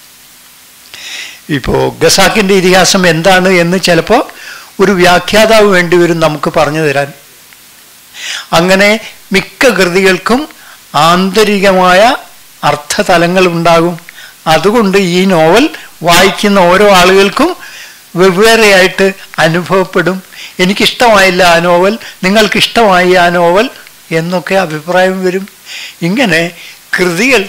ഇപ്പോൾ ഗസാക്കിൻ്റെ ഇതിഹാസം എന്താണ് എന്ന് ചിലപ്പോൾ ഒരു വ്യാഖ്യാതാവ് വേണ്ടി വരും നമുക്ക് പറഞ്ഞു തരാൻ അങ്ങനെ മിക്ക കൃതികൾക്കും ആന്തരികമായ അർത്ഥതലങ്ങൾ ഉണ്ടാകും അതുകൊണ്ട് ഈ നോവൽ വായിക്കുന്ന ഓരോ ആളുകൾക്കും വെവ്വേറെയായിട്ട് അനുഭവപ്പെടും എനിക്കിഷ്ടമായില്ല ആ നോവൽ നിങ്ങൾക്കിഷ്ടമായി ആ നോവൽ എന്നൊക്കെ അഭിപ്രായം വരും ഇങ്ങനെ കൃതികൾ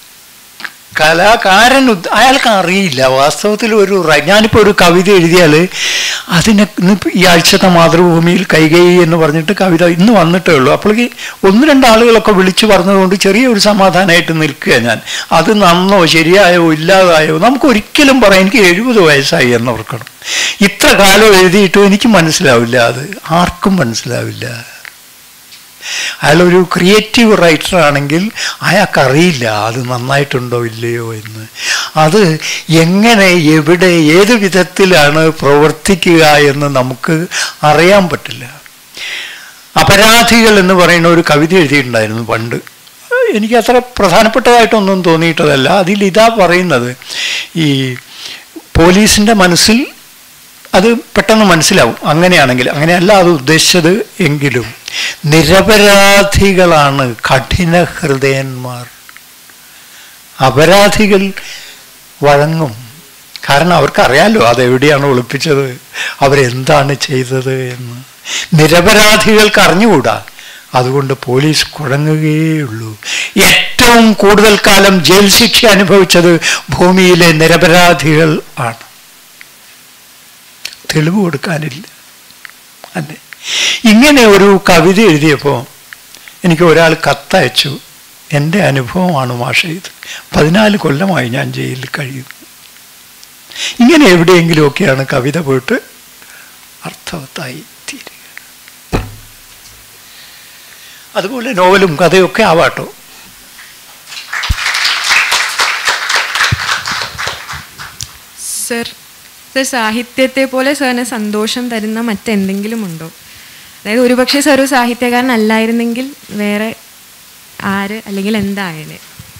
കലാകാരൻ ഉദ്- അയാൾക്ക് അറിയില്ല വാസ്തവത്തിൽ ഒരു റ- ഞാനിപ്പോൾ ഒരു കവിത എഴുതിയാൽ അതിനെ ഇന്നിപ്പോൾ ഈ ആഴ്ചത്തെ മാതൃഭൂമിയിൽ കൈകൈ എന്ന് പറഞ്ഞിട്ട് കവിത ഇന്ന് വന്നിട്ടേ ഉള്ളൂ അപ്പോഴേക്ക് ഒന്ന് രണ്ട് ആളുകളൊക്കെ വിളിച്ചു പറഞ്ഞതുകൊണ്ട് ചെറിയൊരു സമാധാനമായിട്ട് നിൽക്കുക ഞാൻ അത് നന്നോ ശരിയായോ ഇല്ലാതായോ നമുക്ക് ഒരിക്കലും പറയാം എനിക്ക് എഴുപത് വയസ്സായി എന്നോർക്കണം ഇത്ര കാലം എഴുതിയിട്ടും എനിക്ക് മനസ്സിലാവില്ല അത് ആർക്കും മനസ്സിലാവില്ല അയാളൊരു ക്രിയേറ്റീവ് റൈറ്റർ ആണെങ്കിൽ അയാൾക്കറിയില്ല അത് നന്നായിട്ടുണ്ടോ ഇല്ലയോ എന്ന് അത് എങ്ങനെ എവിടെ ഏത് വിധത്തിലാണ് പ്രവർത്തിക്കുക എന്ന് നമുക്ക് അറിയാൻ പറ്റില്ല അപരാധികൾ എന്ന് പറയുന്ന ഒരു കവിത എഴുതിയിട്ടുണ്ടായിരുന്നു പണ്ട് എനിക്ക് അത്ര പ്രധാനപ്പെട്ടതായിട്ടൊന്നും തോന്നിയിട്ടതല്ല അതിൽ ഇതാ പറയുന്നത് ഈ പോലീസിൻ്റെ മനസ്സിൽ അത് പെട്ടെന്ന് മനസ്സിലാവും അങ്ങനെയാണെങ്കിൽ അങ്ങനെയല്ല അത് ഉദ്ദേശിച്ചത് എങ്കിലും നിരപരാധികളാണ് കഠിന ഹൃദയന്മാർ അപരാധികൾ വഴങ്ങും കാരണം അവർക്കറിയാലോ അതെവിടെയാണ് ഒളിപ്പിച്ചത് അവരെന്താണ് ചെയ്തത് എന്ന് നിരപരാധികൾക്ക് അറിഞ്ഞുകൂടാ അതുകൊണ്ട് പോലീസ് കുഴങ്ങുകയുള്ളൂ ഏറ്റവും കൂടുതൽ കാലം ജയിൽ ശിക്ഷ അനുഭവിച്ചത് ഭൂമിയിലെ നിരപരാധികൾ ആണ് തെളിവ് കൊടുക്കാനില്ല അല്ലേ ഇങ്ങനെ ഒരു കവിത എഴുതിയപ്പോൾ എനിക്ക് ഒരാൾ കത്തയച്ചു എൻ്റെ അനുഭവമാണ് മാഷ ഇത് പതിനാല് കൊല്ലമായി ഞാൻ ജയിലിൽ കഴിയുന്നു ഇങ്ങനെ എവിടെയെങ്കിലുമൊക്കെയാണ് കവിത പോയിട്ട് അർത്ഥവത്തായി തീരുക അതുപോലെ നോവലും കഥയൊക്കെ ആവാട്ടോ സർ സർ സാഹിത്യത്തെ പോലെ സാറിന് സന്തോഷം തരുന്ന മറ്റെന്തെങ്കിലും ഉണ്ടോ അതായത് ഒരുപക്ഷെ സാർ ഒരു സാഹിത്യകാരനല്ലായിരുന്നെങ്കിൽ വേറെ ആര് അല്ലെങ്കിൽ എന്തായാലേ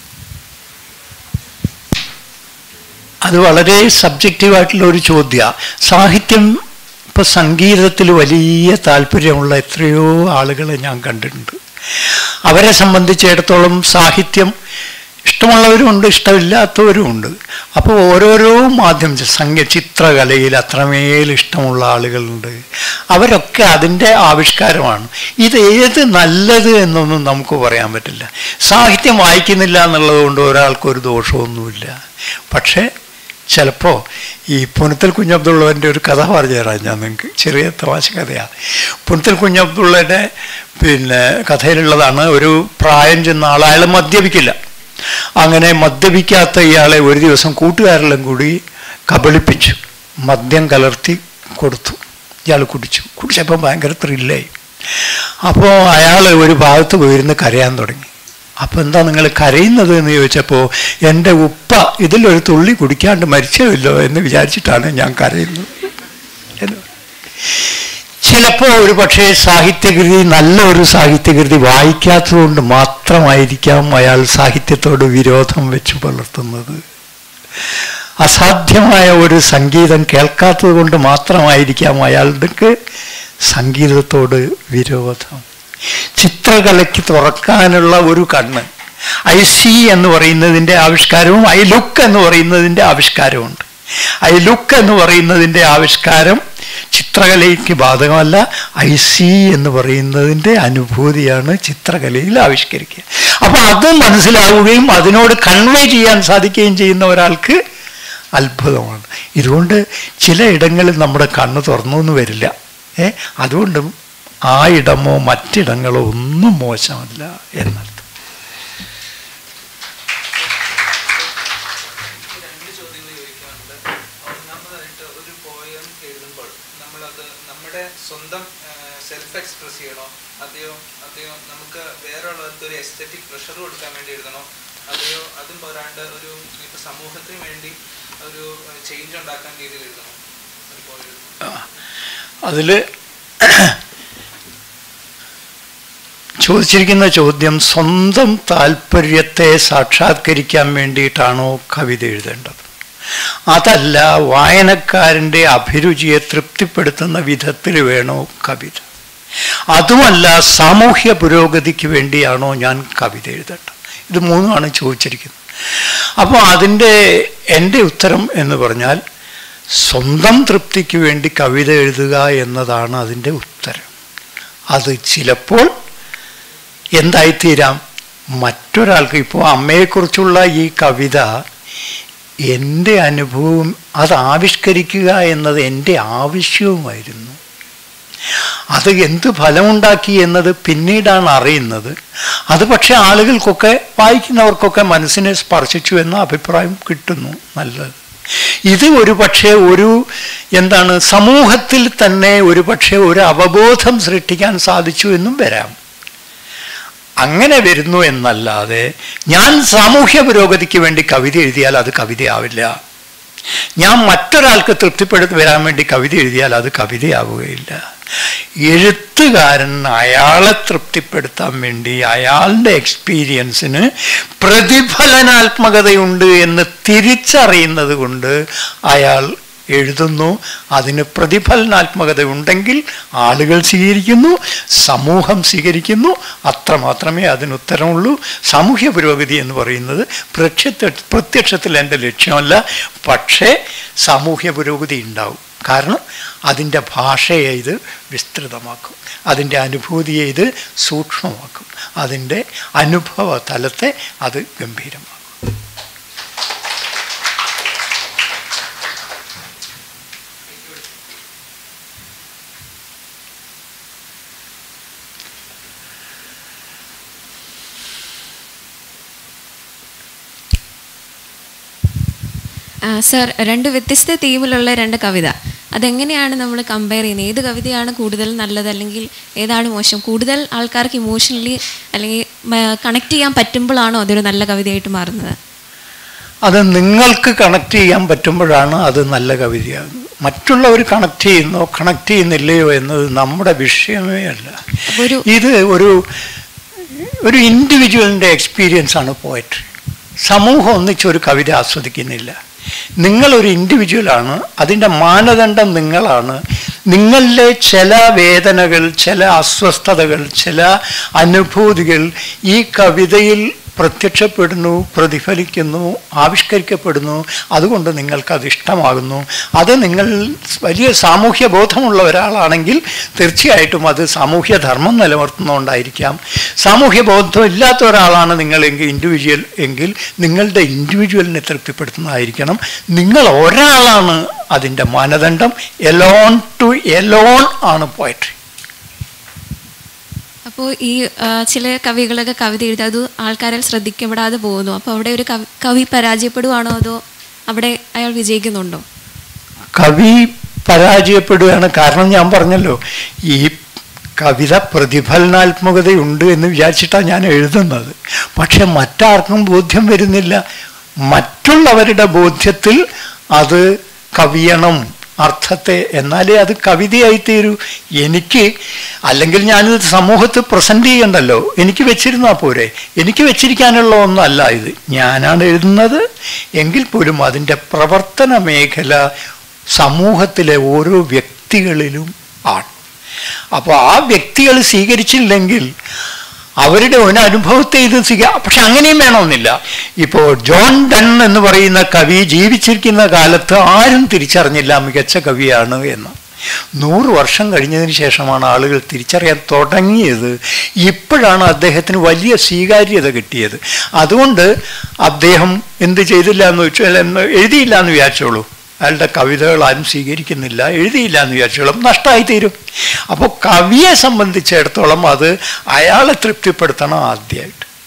അത് വളരെ സബ്ജക്റ്റീവായിട്ടുള്ള ഒരു ചോദ്യമാണ് സാഹിത്യം ഇപ്പോൾ സംഗീതത്തിൽ വലിയ താല്പര്യമുള്ള എത്രയോ ആളുകളെ ഞാൻ കണ്ടിട്ടുണ്ട് അവരെ സംബന്ധിച്ചിടത്തോളം സാഹിത്യം ഇഷ്ടമുള്ളവരുമുണ്ട് ഇഷ്ടമില്ലാത്തവരുമുണ്ട് അപ്പോൾ ഓരോരോ മാധ്യമം സംഗീത ചിത്രകലയിൽ അത്രമേൽ ഇഷ്ടമുള്ള ആളുകളുണ്ട് അവരൊക്കെ അതിൻ്റെ ആവിഷ്കാരമാണ് ഇത് ഏത് നല്ലത് എന്നൊന്നും നമുക്ക് പറയാൻ പറ്റില്ല സാഹിത്യം വായിക്കുന്നില്ല എന്നുള്ളത് കൊണ്ട് ഒരാൾക്കൊരു ദോഷമൊന്നുമില്ല പക്ഷേ ചിലപ്പോൾ ഈ പുനത്തൽ കുഞ്ഞബ്ദുള്ളവൻ്റെ ഒരു കഥ പറഞ്ഞു തരാം ഞാൻ നിങ്ങൾക്ക് ചെറിയ തമാശ കഥയാണ് പുനത്തൽ കുഞ്ഞബ്ദുള്ളയുടെ പിന്നെ കഥയിലുള്ളതാണ് ഒരു പ്രായം ചെന്ന ആൾ അയാൾ മദ്യപിക്കില്ല അങ്ങനെ മദ്യപിക്കാത്ത ഇയാളെ ഒരു ദിവസം കൂട്ടുകാരെല്ലാം കൂടി കബളിപ്പിച്ചു മദ്യം കലർത്തി കൊടുത്തു ഇയാൾ കുടിച്ചു കുടിച്ചപ്പോൾ ഭയങ്കര ത്രില്ലായി അപ്പോൾ അയാൾ ഒരു ഭാഗത്ത് പോയിരുന്ന് കരയാൻ തുടങ്ങി അപ്പോൾ എന്താ നിങ്ങൾ കരയുന്നത് എന്ന് ചോദിച്ചപ്പോൾ എൻ്റെ ഉപ്പ ഇതിലൊരു തുള്ളി കുടിക്കാണ്ട് മരിച്ചല്ലോ എന്ന് വിചാരിച്ചിട്ടാണ് ഞാൻ കരയുന്നത് എന്ന് ചിലപ്പോൾ ഒരു പക്ഷേ സാഹിത്യകൃതി നല്ല ഒരു സാഹിത്യകൃതി വായിക്കാത്തതുകൊണ്ട് മാത്രമായിരിക്കാം അയാൾ സാഹിത്യത്തോട് വിരോധം വെച്ച് പുലർത്തുന്നത് അസാധ്യമായ ഒരു സംഗീതം കേൾക്കാത്തത് കൊണ്ട് മാത്രമായിരിക്കാം അയാൾക്ക് സംഗീതത്തോട് വിരോധം ചിത്രകലയ്ക്ക് തുറക്കാനുള്ള ഒരു കണ്ണ് ഐ സി എന്ന് പറയുന്നതിൻ്റെ ആവിഷ്കാരവും ഐ ലുക്ക് എന്ന് പറയുന്നതിൻ്റെ ആവിഷ്കാരമുണ്ട് ഐ ലുക്ക് എന്ന് പറയുന്നതിൻ്റെ ആവിഷ്കാരം ചിത്രകലയ്ക്ക് ബാധകമല്ല ഐ സി എന്ന് പറയുന്നതിൻ്റെ അനുഭൂതിയാണ് ചിത്രകലയിൽ ആവിഷ്കരിക്കുക അപ്പോൾ അത് മനസ്സിലാവുകയും അതിനോട് കൺവേ ചെയ്യാൻ സാധിക്കുകയും ചെയ്യുന്ന ഒരാൾക്ക് അത്ഭുതമാണ് ഇതുകൊണ്ട് ചില ഇടങ്ങളിൽ നമ്മുടെ കണ്ണ് തുറന്നു എന്ന് വരില്ല ഏ അതുകൊണ്ട് ആ ഇടമോ മറ്റിടങ്ങളോ ഒന്നും മോശമല്ല എന്നർത്ഥം അവിടെ സ്വന്തം സെൽഫ് എക്സ്പ്രസ് ചെയ്യണോ അതെയോ അതെയോ നമുക്ക് വേറെ ഉള്ളവർക്ക് ഒരു എസ്തെറ്റിക് പ്രഷർ കൊടുക്കാൻ വേണ്ടി എഴുതണോ അതെയോ അതും പോരാണ്ട് ഒരു ഇപ്പൊ സമൂഹത്തിന് വേണ്ടി ഒരു ചേഞ്ച് ഉണ്ടാക്കാൻ രീതിയിൽ എഴുതണോ അതുപോലെ എഴുതണോ? അതിൽ ചോദിച്ചിരിക്കുന്ന ചോദ്യം സ്വന്തം താല്പര്യത്തെ സാക്ഷാത്കരിക്കാൻ വേണ്ടിയിട്ടാണോ കവിത എഴുതേണ്ടത് അതല്ല വായനക്കാരൻ്റെ അഭിരുചിയെ തൃപ്തിപ്പെടുത്തുന്ന വിധത്തിൽ വേണോ കവിത അതുമല്ല സാമൂഹ്യ പുരോഗതിക്ക് വേണ്ടിയാണോ ഞാൻ കവിത എഴുതേണ്ടത് ഇത് മൂന്നുമാണ് ചോദിച്ചിരിക്കുന്നത് അപ്പോൾ അതിൻ്റെ എൻ്റെ ഉത്തരം എന്ന് പറഞ്ഞാൽ സ്വന്തം തൃപ്തിക്ക് വേണ്ടി കവിത എഴുതുക എന്നതാണ് അതിൻ്റെ ഉത്തരം അത് ചിലപ്പോൾ എന്തായിത്തീരാം മറ്റൊരാൾക്ക് ഇപ്പോൾ അമ്മയെക്കുറിച്ചുള്ള ഈ കവിത എൻ്റെ അനുഭവം അത് ആവിഷ്കരിക്കുക എന്നത് എൻ്റെ ആവശ്യവുമായിരുന്നു അത് എന്ത് ഫലമുണ്ടാക്കി എന്നത് പിന്നീടാണ് അറിയുന്നത് അത് പക്ഷേ ആളുകൾക്കൊക്കെ വായിക്കുന്നവർക്കൊക്കെ മനസ്സിനെ സ്പർശിച്ചു എന്ന അഭിപ്രായം കിട്ടുന്നു നല്ലത് ഇത് ഒരു പക്ഷേ ഒരു എന്താണ് സമൂഹത്തിൽ തന്നെ ഒരു പക്ഷേ ഒരു അവബോധം സൃഷ്ടിക്കാൻ സാധിച്ചു എന്നും വരാം അങ്ങനെ വരുന്നു എന്നല്ലാതെ ഞാൻ സാമൂഹ്യ പുരോഗതിക്ക് വേണ്ടി കവിത എഴുതിയാൽ അത് കവിതയാവില്ല ഞാൻ മറ്റൊരാൾക്ക് തൃപ്തിപ്പെടുത്തി വരാൻ വേണ്ടി കവിത എഴുതിയാൽ അത് കവിതയാവുകയില്ല എഴുത്തുകാരൻ അയാളെ തൃപ്തിപ്പെടുത്താൻ വേണ്ടി അയാളുടെ എക്സ്പീരിയൻസിന് പ്രതിഫലനാത്മകതയുണ്ട് എന്ന് തിരിച്ചറിയുന്നത് കൊണ്ട് അയാൾ എഴുതുന്നു അതിന് പ്രതിഫലനാത്മകത ഉണ്ടെങ്കിൽ ആളുകൾ സ്വീകരിക്കുന്നു സമൂഹം സ്വീകരിക്കുന്നു അത്രമാത്രമേ അതിന് ഉത്തരമുള്ളൂ സാമൂഹ്യ പുരോഗതി എന്ന് പറയുന്നത് പ്രത്യക്ഷ പ്രത്യക്ഷത്തിൽ എൻ്റെ ലക്ഷ്യമല്ല പക്ഷേ സാമൂഹ്യ പുരോഗതി ഉണ്ടാവും കാരണം അതിൻ്റെ ഭാഷയെ ഇത് വിസ്തൃതമാക്കും അതിൻ്റെ അനുഭൂതിയെ ഇത് സൂക്ഷ്മമാക്കും അതിൻ്റെ അനുഭവ തലത്തെ അത് ഗംഭീരമാക്കും സർ രണ്ട് വ്യത്യസ്ത തീമിലുള്ള രണ്ട് കവിത അതെങ്ങനെയാണ് നമ്മൾ കമ്പയർ ചെയ്യുന്നത് ഏത് കവിതയാണ് കൂടുതൽ നല്ലത് അല്ലെങ്കിൽ ഏതാണ് മോശം കൂടുതൽ ആൾക്കാർക്ക് ഇമോഷണലി അല്ലെങ്കിൽ കണക്ട് ചെയ്യാൻ പറ്റുമ്പോഴാണോ അതൊരു നല്ല കവിതയായിട്ട് മാറുന്നത് അത് നിങ്ങൾക്ക് കണക്ട് ചെയ്യാൻ പറ്റുമ്പോഴാണ് അത് നല്ല കവിതയാകുന്നത് മറ്റുള്ളവർ കണക്ട് ചെയ്യുന്നോ കണക്ട് ചെയ്യുന്നില്ലയോ എന്നത് നമ്മുടെ വിഷയമേ അല്ല ഒരു ഇത് ഒരു ഒരു ഇൻഡിവിജ്വലിൻ്റെ എക്സ്പീരിയൻസ് ആണ് പോയട്രി സമൂഹം ഒന്നിച്ചൊരു കവിത ആസ്വദിക്കുന്നില്ല നിങ്ങളൊരു ഇൻഡിവിജ്വലാണ് അതിൻ്റെ മാനദണ്ഡം നിങ്ങളാണ് നിങ്ങളിലെ ചില വേദനകൾ ചില അസ്വസ്ഥതകൾ ചില അനുഭൂതികൾ ഈ കവിതയിൽ പ്രത്യക്ഷപ്പെടുന്നു പ്രതിഫലിക്കുന്നു ആവിഷ്കരിക്കപ്പെടുന്നു അതുകൊണ്ട് നിങ്ങൾക്കത് ഇഷ്ടമാകുന്നു അത് നിങ്ങൾ വലിയ സാമൂഹ്യ ബോധമുള്ള ഒരാളാണെങ്കിൽ തീർച്ചയായിട്ടും അത് സാമൂഹ്യ ധർമ്മം നിലനിർത്തുന്നതുകൊണ്ടായിരിക്കാം സാമൂഹ്യ ബോധം ഇല്ലാത്ത ഒരാളാണ് നിങ്ങളെങ്കിൽ ഇൻഡിവിജ്വൽ എങ്കിൽ നിങ്ങളുടെ ഇൻഡിവിജ്വലിനെ തൃപ്തിപ്പെടുത്തുന്നതായിരിക്കണം നിങ്ങൾ ഒരാളാണ് അതിൻ്റെ മാനദണ്ഡം എലോൺ ടു എലോൺ ആണ് പോയട്രി അപ്പോൾ ഈ ആ, ചില കവികളൊക്കെ കവിത എഴുതി അത് ആൾക്കാരിൽ ശ്രദ്ധിക്കപ്പെടാതെ പോകുന്നു അപ്പോൾ അവിടെ ഒരു കവി കവി പരാജയപ്പെടുവാണോ അതോ അവിടെ അയാൾ വിജയിക്കുന്നുണ്ടോ കവി പരാജയപ്പെടുകയാണ് കാരണം ഞാൻ പറഞ്ഞല്ലോ ഈ കവിത പ്രതിഫലനാത്മകതയുണ്ട് എന്ന് വിചാരിച്ചിട്ടാണ് ഞാൻ എഴുതുന്നത് പക്ഷെ മറ്റാർക്കും ബോധ്യം വരുന്നില്ല മറ്റുള്ളവരുടെ ബോധ്യത്തിൽ അത് കവിയണം അർത്ഥത്തെ എന്നാലേ അത് കവിതയായി തീരൂ എനിക്ക് അല്ലെങ്കിൽ ഞാനിത് സമൂഹത്തിൽ പ്രസന്റ് ചെയ്യണ്ടല്ലോ എനിക്ക് വെച്ചിരുന്നാൽ പോരെ എനിക്ക് വെച്ചിരിക്കാനുള്ള ഒന്നല്ല ഇത് ഞാനാണ് എഴുതുന്നത് എങ്കിൽ പോലും അതിൻ്റെ പ്രവർത്തന മേഖല സമൂഹത്തിലെ ഓരോ വ്യക്തികളിലും ആണ് അപ്പോൾ ആ വ്യക്തികൾ സ്വീകരിച്ചില്ലെങ്കിൽ അവരുടെ ഒരു അനുഭവത്തെ ഇത് സ്വീക പക്ഷെ അങ്ങനെയും വേണമെന്നില്ല ഇപ്പോൾ ജോൺ ഡൺ എന്ന് പറയുന്ന കവി ജീവിച്ചിരിക്കുന്ന കാലത്ത് ആരും തിരിച്ചറിഞ്ഞില്ല മികച്ച കവിയാണ് എന്ന് നൂറ് വർഷം കഴിഞ്ഞതിന് ശേഷമാണ് ആളുകൾ തിരിച്ചറിയാൻ തുടങ്ങിയത് ഇപ്പോഴാണ് അദ്ദേഹത്തിന് വലിയ സ്വീകാര്യത കിട്ടിയത് അതുകൊണ്ട് അദ്ദേഹം എന്ത് ചെയ്തില്ല എന്ന് വെച്ചാൽ എന്ന് എഴുതിയില്ല എന്ന് വിചാരിച്ചോളൂ അയാളുടെ കവിതകൾ ആരും സ്വീകരിക്കുന്നില്ല എഴുതിയില്ല എന്ന് വിചാരിച്ചോളും നഷ്ടമായി തീരും അപ്പോൾ കവിയെ സംബന്ധിച്ചിടത്തോളം അത് അയാളെ തൃപ്തിപ്പെടുത്തണം ആദ്യമായിട്ട്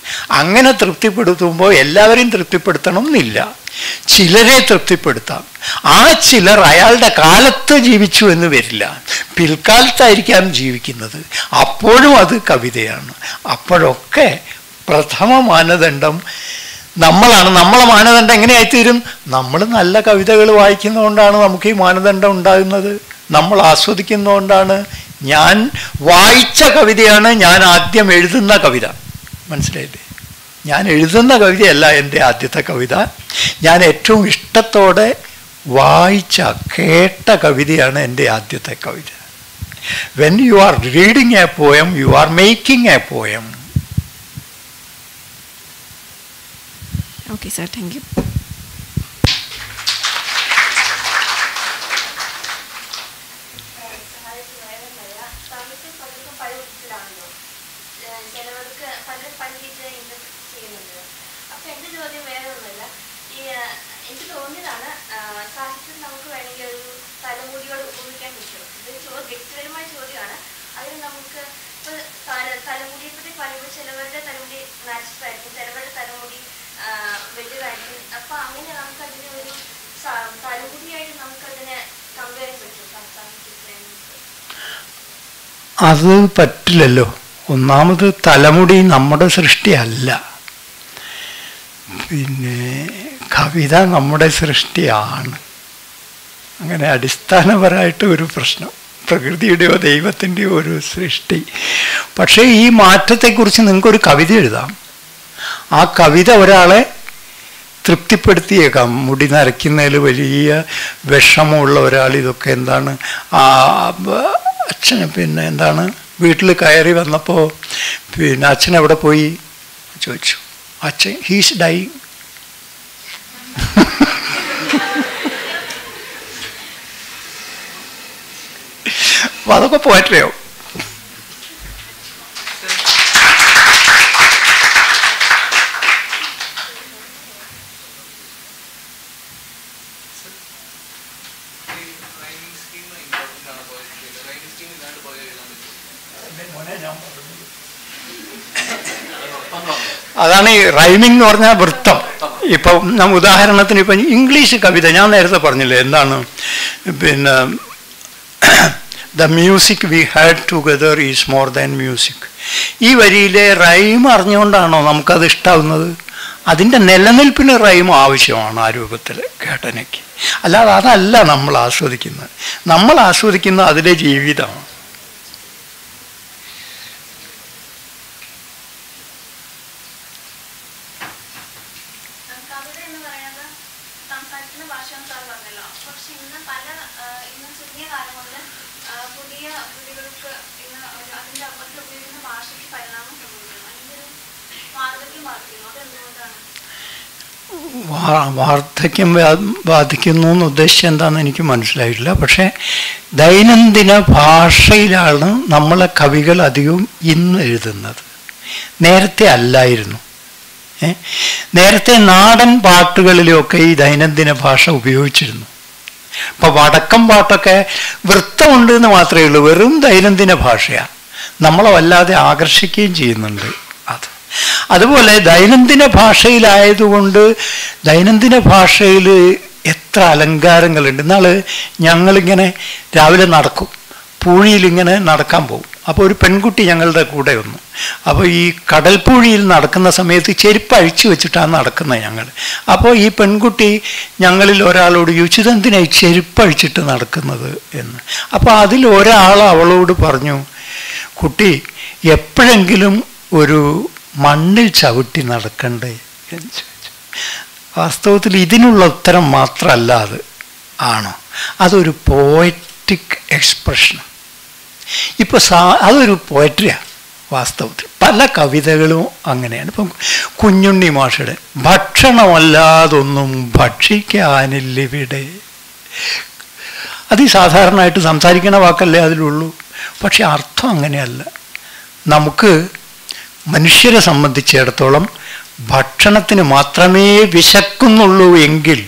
അങ്ങനെ തൃപ്തിപ്പെടുത്തുമ്പോൾ എല്ലാവരെയും തൃപ്തിപ്പെടുത്തണം എന്നില്ല ചിലരെ തൃപ്തിപ്പെടുത്താം ആ ചിലർ അയാളുടെ കാലത്ത് ജീവിച്ചു എന്ന് വരില്ല പിൽക്കാലത്തായിരിക്കാം ജീവിക്കുന്നത് അപ്പോഴും അത് കവിതയാണ് അപ്പോഴൊക്കെ പ്രഥമ മാനദണ്ഡം നമ്മളാണ് നമ്മളെ മാനദണ്ഡം എങ്ങനെയായിത്തീരും നമ്മൾ നല്ല കവിതകൾ വായിക്കുന്നതുകൊണ്ടാണ് നമുക്ക് ഈ മാനദണ്ഡം ഉണ്ടാകുന്നത് നമ്മൾ ആസ്വദിക്കുന്നതുകൊണ്ടാണ് ഞാൻ വായിച്ച കവിതയാണ് ഞാൻ ആദ്യം എഴുതുന്ന കവിത മനസ്സിലായില്ലേ ഞാൻ എഴുതുന്ന കവിതയല്ല എൻ്റെ ആദ്യത്തെ കവിത ഞാൻ ഏറ്റവും ഇഷ്ടത്തോടെ വായിച്ച കേട്ട കവിതയാണ് എൻ്റെ ആദ്യത്തെ കവിത when you are reading a poem you are making a poem okay sir thank you ചിലവർക്ക് പലരും പഠിച്ചിട്ട് ഇൻവെസ്റ്റ് ചെയ്യുന്നുണ്ട് അപ്പൊ എന്റെ ചോദ്യം വേറെ ഒന്നുമില്ല ഈ ആ, എനിക്ക് തോന്നിയതാണ് ആ, സാഹിത്യം നമുക്ക് വേണമെങ്കിൽ ഒരു തലമുടിയോട് ഉപയോഗിക്കാൻ പറ്റും ഇത് ചോ- വ്യക്തിപരമായ ചോദ്യമാണ് അതിന് നമുക്ക് ഇപ്പൊ തല- തലമുടിയെ പറ്റി പറയുമ്പോൾ ചിലവരുടെ തലമുടി നാച്ചുറൽ ആയിരിക്കും ചിലവരുടെ തലമുടി ആ, വലുതായിരിക്കും അപ്പൊ അങ്ങനെ നമുക്ക് അതിനെ ഒരു സ- തലമുടിയായിട്ട് നമുക്കതിനെ കമ്പയർ ചെയ്യാൻ പറ്റും സാഹിത്യത്തെ അത് പറ്റില്ലല്ലോ ഒന്നാമത് തലമുടി നമ്മുടെ സൃഷ്ടിയല്ല പിന്നെ കവിത നമ്മുടെ സൃഷ്ടിയാണ് അങ്ങനെ അടിസ്ഥാനപരമായിട്ട് ഒരു പ്രശ്നം പ്രകൃതിയുടെയോ ദൈവത്തിൻ്റെയോ ഒരു സൃഷ്ടി പക്ഷേ ഈ മാറ്റത്തെക്കുറിച്ച് നിങ്ങൾക്കൊരു കവിത എഴുതാം ആ കവിത ഒരാളെ തൃപ്തിപ്പെടുത്തിയേക്കാം മുടി നരയ്ക്കുന്നതിൽ വലിയ വിഷമമുള്ള ഒരാൾ ഇതൊക്കെ എന്താണ് ആ ബ- അച്ഛന് പിന്നെ എന്താണ് വീട്ടിൽ കയറി വന്നപ്പോൾ പിന്നെ അച്ഛൻ എവിടെ പോയി ചോദിച്ചു അച്ഛൻ ഹീസ് ഡൈ അപ്പൊ അതൊക്കെ പോയറ്റില്ലയോ അതാണ് ഈ റൈമിംഗ് എന്ന് പറഞ്ഞാൽ വൃത്തം ഇപ്പം നാം ഉദാഹരണത്തിന് ഇപ്പം ഇംഗ്ലീഷ് കവിത ഞാൻ നേരത്തെ പറഞ്ഞില്ലേ എന്താണ് പിന്നെ the music we had together is more than music ഈ വരിയിലെ റൈം അറിഞ്ഞുകൊണ്ടാണോ നമുക്കത് ഇഷ്ടാവുന്നത് അതിൻ്റെ നിലനിൽപ്പിന് റൈം ആവശ്യമാണ് ആ രൂപത്തിൽ ഘടനയ്ക്ക് അല്ലാതെ അതല്ല നമ്മൾ ആസ്വദിക്കുന്നത് നമ്മൾ ആസ്വദിക്കുന്ന അതിലെ ജീവിതമാണ് കവിത എന്ന് പറയുന്നത് സംസാരിക്കുന്ന ഭാഷ എന്ന് സാർ പറഞ്ഞല്ലോ പക്ഷെ ഇന്ന് പല ആ, ഇന്ന് ചുരുങ്ങിയ കാലം കൊണ്ട് ആ, പുതിയ കൃതികൾക്ക് ഇന്ന് ഒരു അതിന്റെ അതിൽ ഉപയോഗിക്കുന്ന ഭാഷയ്ക്ക് പരിണാമം സംഭവിക്കുന്നു അതിന്റെ ഒരു മാർഗത്തിൽ ബാധിക്കുന്നു അതെന്തുകൊണ്ടാണ് വാ- വാർദ്ധക്യം ബാ- ബാധിക്കുന്നു എന്ന് ഉദ്ദേശിച്ചത് എന്താണെന്ന് എനിക്ക് മനസ്സിലായിട്ടില്ല പക്ഷേ ദൈനംദിന ഭാഷയിലാണ് നമ്മളെ കവികൾ അധികവും ഇന്ന് എഴുതുന്നത് നേരത്തെ അല്ലായിരുന്നു ഏ? നേരത്തെ നാടൻ പാട്ടുകളിലൊക്കെ ഈ ദൈനംദിന ഭാഷ ഉപയോഗിച്ചിരുന്നു ഇപ്പൊ വടക്കം പാട്ടൊക്കെ വൃത്തമുണ്ട് എന്ന് മാത്രമേ ഉള്ളൂ വെറും ദൈനംദിന ഭാഷയാണ് നമ്മളെ വല്ലാതെ ആകർഷിക്കുകയും ചെയ്യുന്നുണ്ട് അത് അതുപോലെ ദൈനംദിന ഭാഷയിലായതുകൊണ്ട് ദൈനംദിന ഭാഷയിൽ എത്ര അലങ്കാരങ്ങളുണ്ട് എന്നാള് ഞങ്ങളിങ്ങനെ രാവിലെ നടക്കും പൂഴിയിൽ ഇങ്ങനെ നടക്കാൻ പോകും അപ്പോൾ ഒരു പെൺകുട്ടി ഞങ്ങളുടെ കൂടെ വന്നു അപ്പോൾ ഈ കടൽപ്പൂഴിയിൽ നടക്കുന്ന സമയത്ത് ചെരുപ്പ് അഴിച്ചു വെച്ചിട്ടാണ് നടക്കുന്നത് ഞങ്ങൾ അപ്പോൾ ഈ പെൺകുട്ടി ഞങ്ങളിൽ ഒരാളോട് ചോദിച്ചു ഇതെന്തിനാ ഈ ചെരുപ്പ് അഴിച്ചിട്ട് നടക്കുന്നത് എന്ന് അപ്പോൾ അതിൽ ഒരാൾ അവളോട് പറഞ്ഞു കുട്ടി എപ്പോഴെങ്കിലും ഒരു മണ്ണിൽ ചവിട്ടി നടക്കണ്ടേ എന്ന് ചോദിച്ചു വാസ്തവത്തിൽ ഇതിനുള്ള ഉത്തരം മാത്രമല്ല അത് ആണോ അതൊരു പോയറ്റിക് എക്സ്പ്രഷൻ ഇപ്പൊ സാ അതൊരു പോയട്രിയാണ് വാസ്തവത്തിൽ പല കവിതകളും അങ്ങനെയാണ് ഇപ്പം കുഞ്ഞുണ്ണി മാഷയുടെ ഭക്ഷണമല്ലാതൊന്നും ഭക്ഷിക്കാനില്ലിവിടെ അത് ഈ സാധാരണയായിട്ട് സംസാരിക്കുന്ന വാക്കല്ലേ അതിലുള്ളൂ പക്ഷെ അർത്ഥം അങ്ങനെയല്ല നമുക്ക് മനുഷ്യരെ സംബന്ധിച്ചിടത്തോളം ഭക്ഷണത്തിന് മാത്രമേ വിശക്കുന്നുള്ളൂ എങ്കിൽ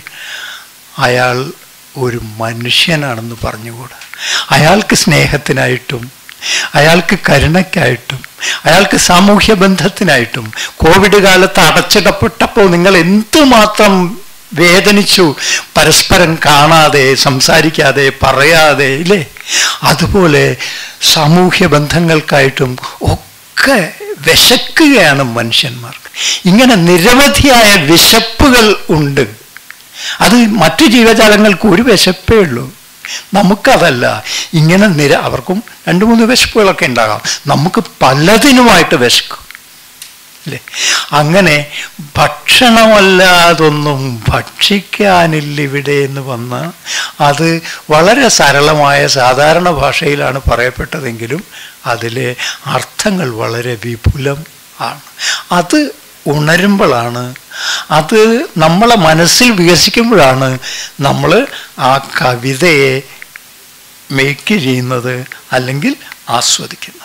അയാൾ ഒരു മനുഷ്യനാണെന്ന് പറഞ്ഞുകൂടാ അയാൾക്ക് സ്നേഹത്തിനായിട്ടും അയാൾക്ക് കരുണയ്ക്കായിട്ടും അയാൾക്ക് സാമൂഹ്യ ബന്ധത്തിനായിട്ടും കോവിഡ് കാലത്ത് അടച്ചിടപ്പെട്ടപ്പോൾ നിങ്ങൾ എന്തുമാത്രം വേദനിച്ചു പരസ്പരം കാണാതെ സംസാരിക്കാതെ പറയാതെ ഇല്ലേ അതുപോലെ സാമൂഹ്യ ബന്ധങ്ങൾക്കായിട്ടും ഒക്കെ വിശക്കുകയാണ് മനുഷ്യന്മാർക്ക് ഇങ്ങനെ നിരവധിയായ വിശപ്പുകൾ ഉണ്ട് അത് മറ്റു ജീവജാലങ്ങൾക്ക് ഒരു വിശപ്പേ ഉള്ളൂ നമുക്കതല്ല ഇങ്ങനെ നിര അവർക്കും രണ്ട് മൂന്ന് വിശപ്പുകളൊക്കെ ഉണ്ടാകാം നമുക്ക് പലതിനുമായിട്ട് വിശക്കും അല്ലേ അങ്ങനെ ഭക്ഷണമല്ലാതൊന്നും ഭക്ഷിക്കാനില്ല ഇവിടെ എന്ന് വന്ന അത് വളരെ സരളമായ സാധാരണ ഭാഷയിലാണ് പറയപ്പെട്ടതെങ്കിലും അതിലെ അർത്ഥങ്ങൾ വളരെ വിപുലം ആണ് അത് ഉണരുമ്പോഴാണ് അത് നമ്മളെ മനസ്സിൽ വികസിക്കുമ്പോഴാണ് നമ്മൾ ആ കവിതയെ മേക്ക് ചെയ്യുന്നത് അല്ലെങ്കിൽ ആസ്വദിക്കുന്നത്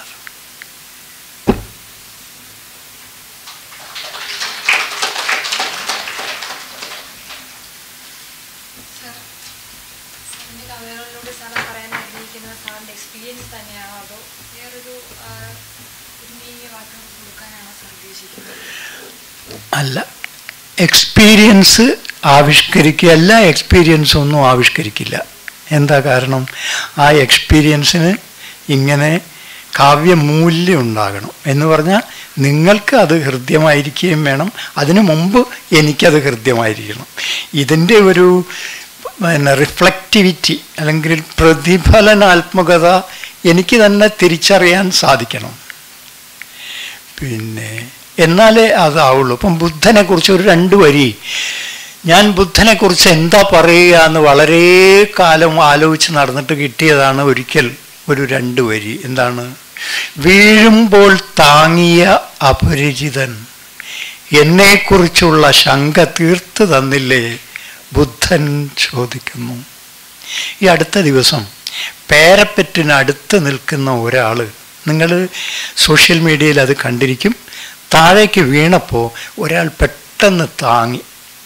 സാറിന്റെ കവിതകളിലൂടെ സാർ പറയാൻ ആഗ്രഹിക്കുന്നത് സാറിന്റെ എക്സ്പീരിയൻസ് തന്നെയാണോ അതോ വേറൊരു ആ, ചുരുങ്ങിയ വാക്കുകൾ കൊടുക്കാനാണോ സാർ ഉദ്ദേശിക്കുന്നത് അല്ല എക്സ്പീരിയൻസ് ആവിഷ്കരിക്കുക എല്ലാ എക്സ്പീരിയൻസും ഒന്നും ആവിഷ്കരിക്കില്ല എന്താ കാരണം ആ എക്സ്പീരിയൻസിന് ഇങ്ങനെ കാവ്യമൂല്യം ഉണ്ടാകണം എന്ന് പറഞ്ഞാൽ നിങ്ങൾക്ക് അത് ഹൃദ്യമായിരിക്കുകയും വേണം അതിനു മുമ്പ് എനിക്കത് ഹൃദ്യമായിരിക്കണം ഇതിൻ്റെ ഒരു പിന്നെ റിഫ്ലക്റ്റിവിറ്റി അല്ലെങ്കിൽ പ്രതിഫലനാത്മകത എനിക്ക് തന്നെ തിരിച്ചറിയാൻ സാധിക്കണം പിന്നെ എന്നാലേ അതാവുള്ളൂ ഇപ്പം ബുദ്ധനെ കുറിച്ച് ഒരു രണ്ട് വരി ഞാൻ ബുദ്ധനെ കുറിച്ച് എന്താ പറയുക എന്ന് വളരെ കാലം ആലോചിച്ച് നടന്നിട്ട് കിട്ടിയതാണ് ഒരിക്കൽ ഒരു രണ്ട് വരി എന്താണ് വീഴുമ്പോൾ താങ്ങിയ അപരിചിതൻ എന്നെക്കുറിച്ചുള്ള ശങ്ക തീർത്തു തന്നില്ലേ ബുദ്ധൻ ചോദിക്കുന്നു ഈ അടുത്ത ദിവസം പേരപ്പറ്റിനടുത്ത് നിൽക്കുന്ന ഒരാൾ നിങ്ങൾ സോഷ്യൽ മീഡിയയിൽ അത് കണ്ടിരിക്കും താഴേക്ക് വീണപ്പോൾ ഒരാൾ പെട്ടെന്ന് താങ്ങി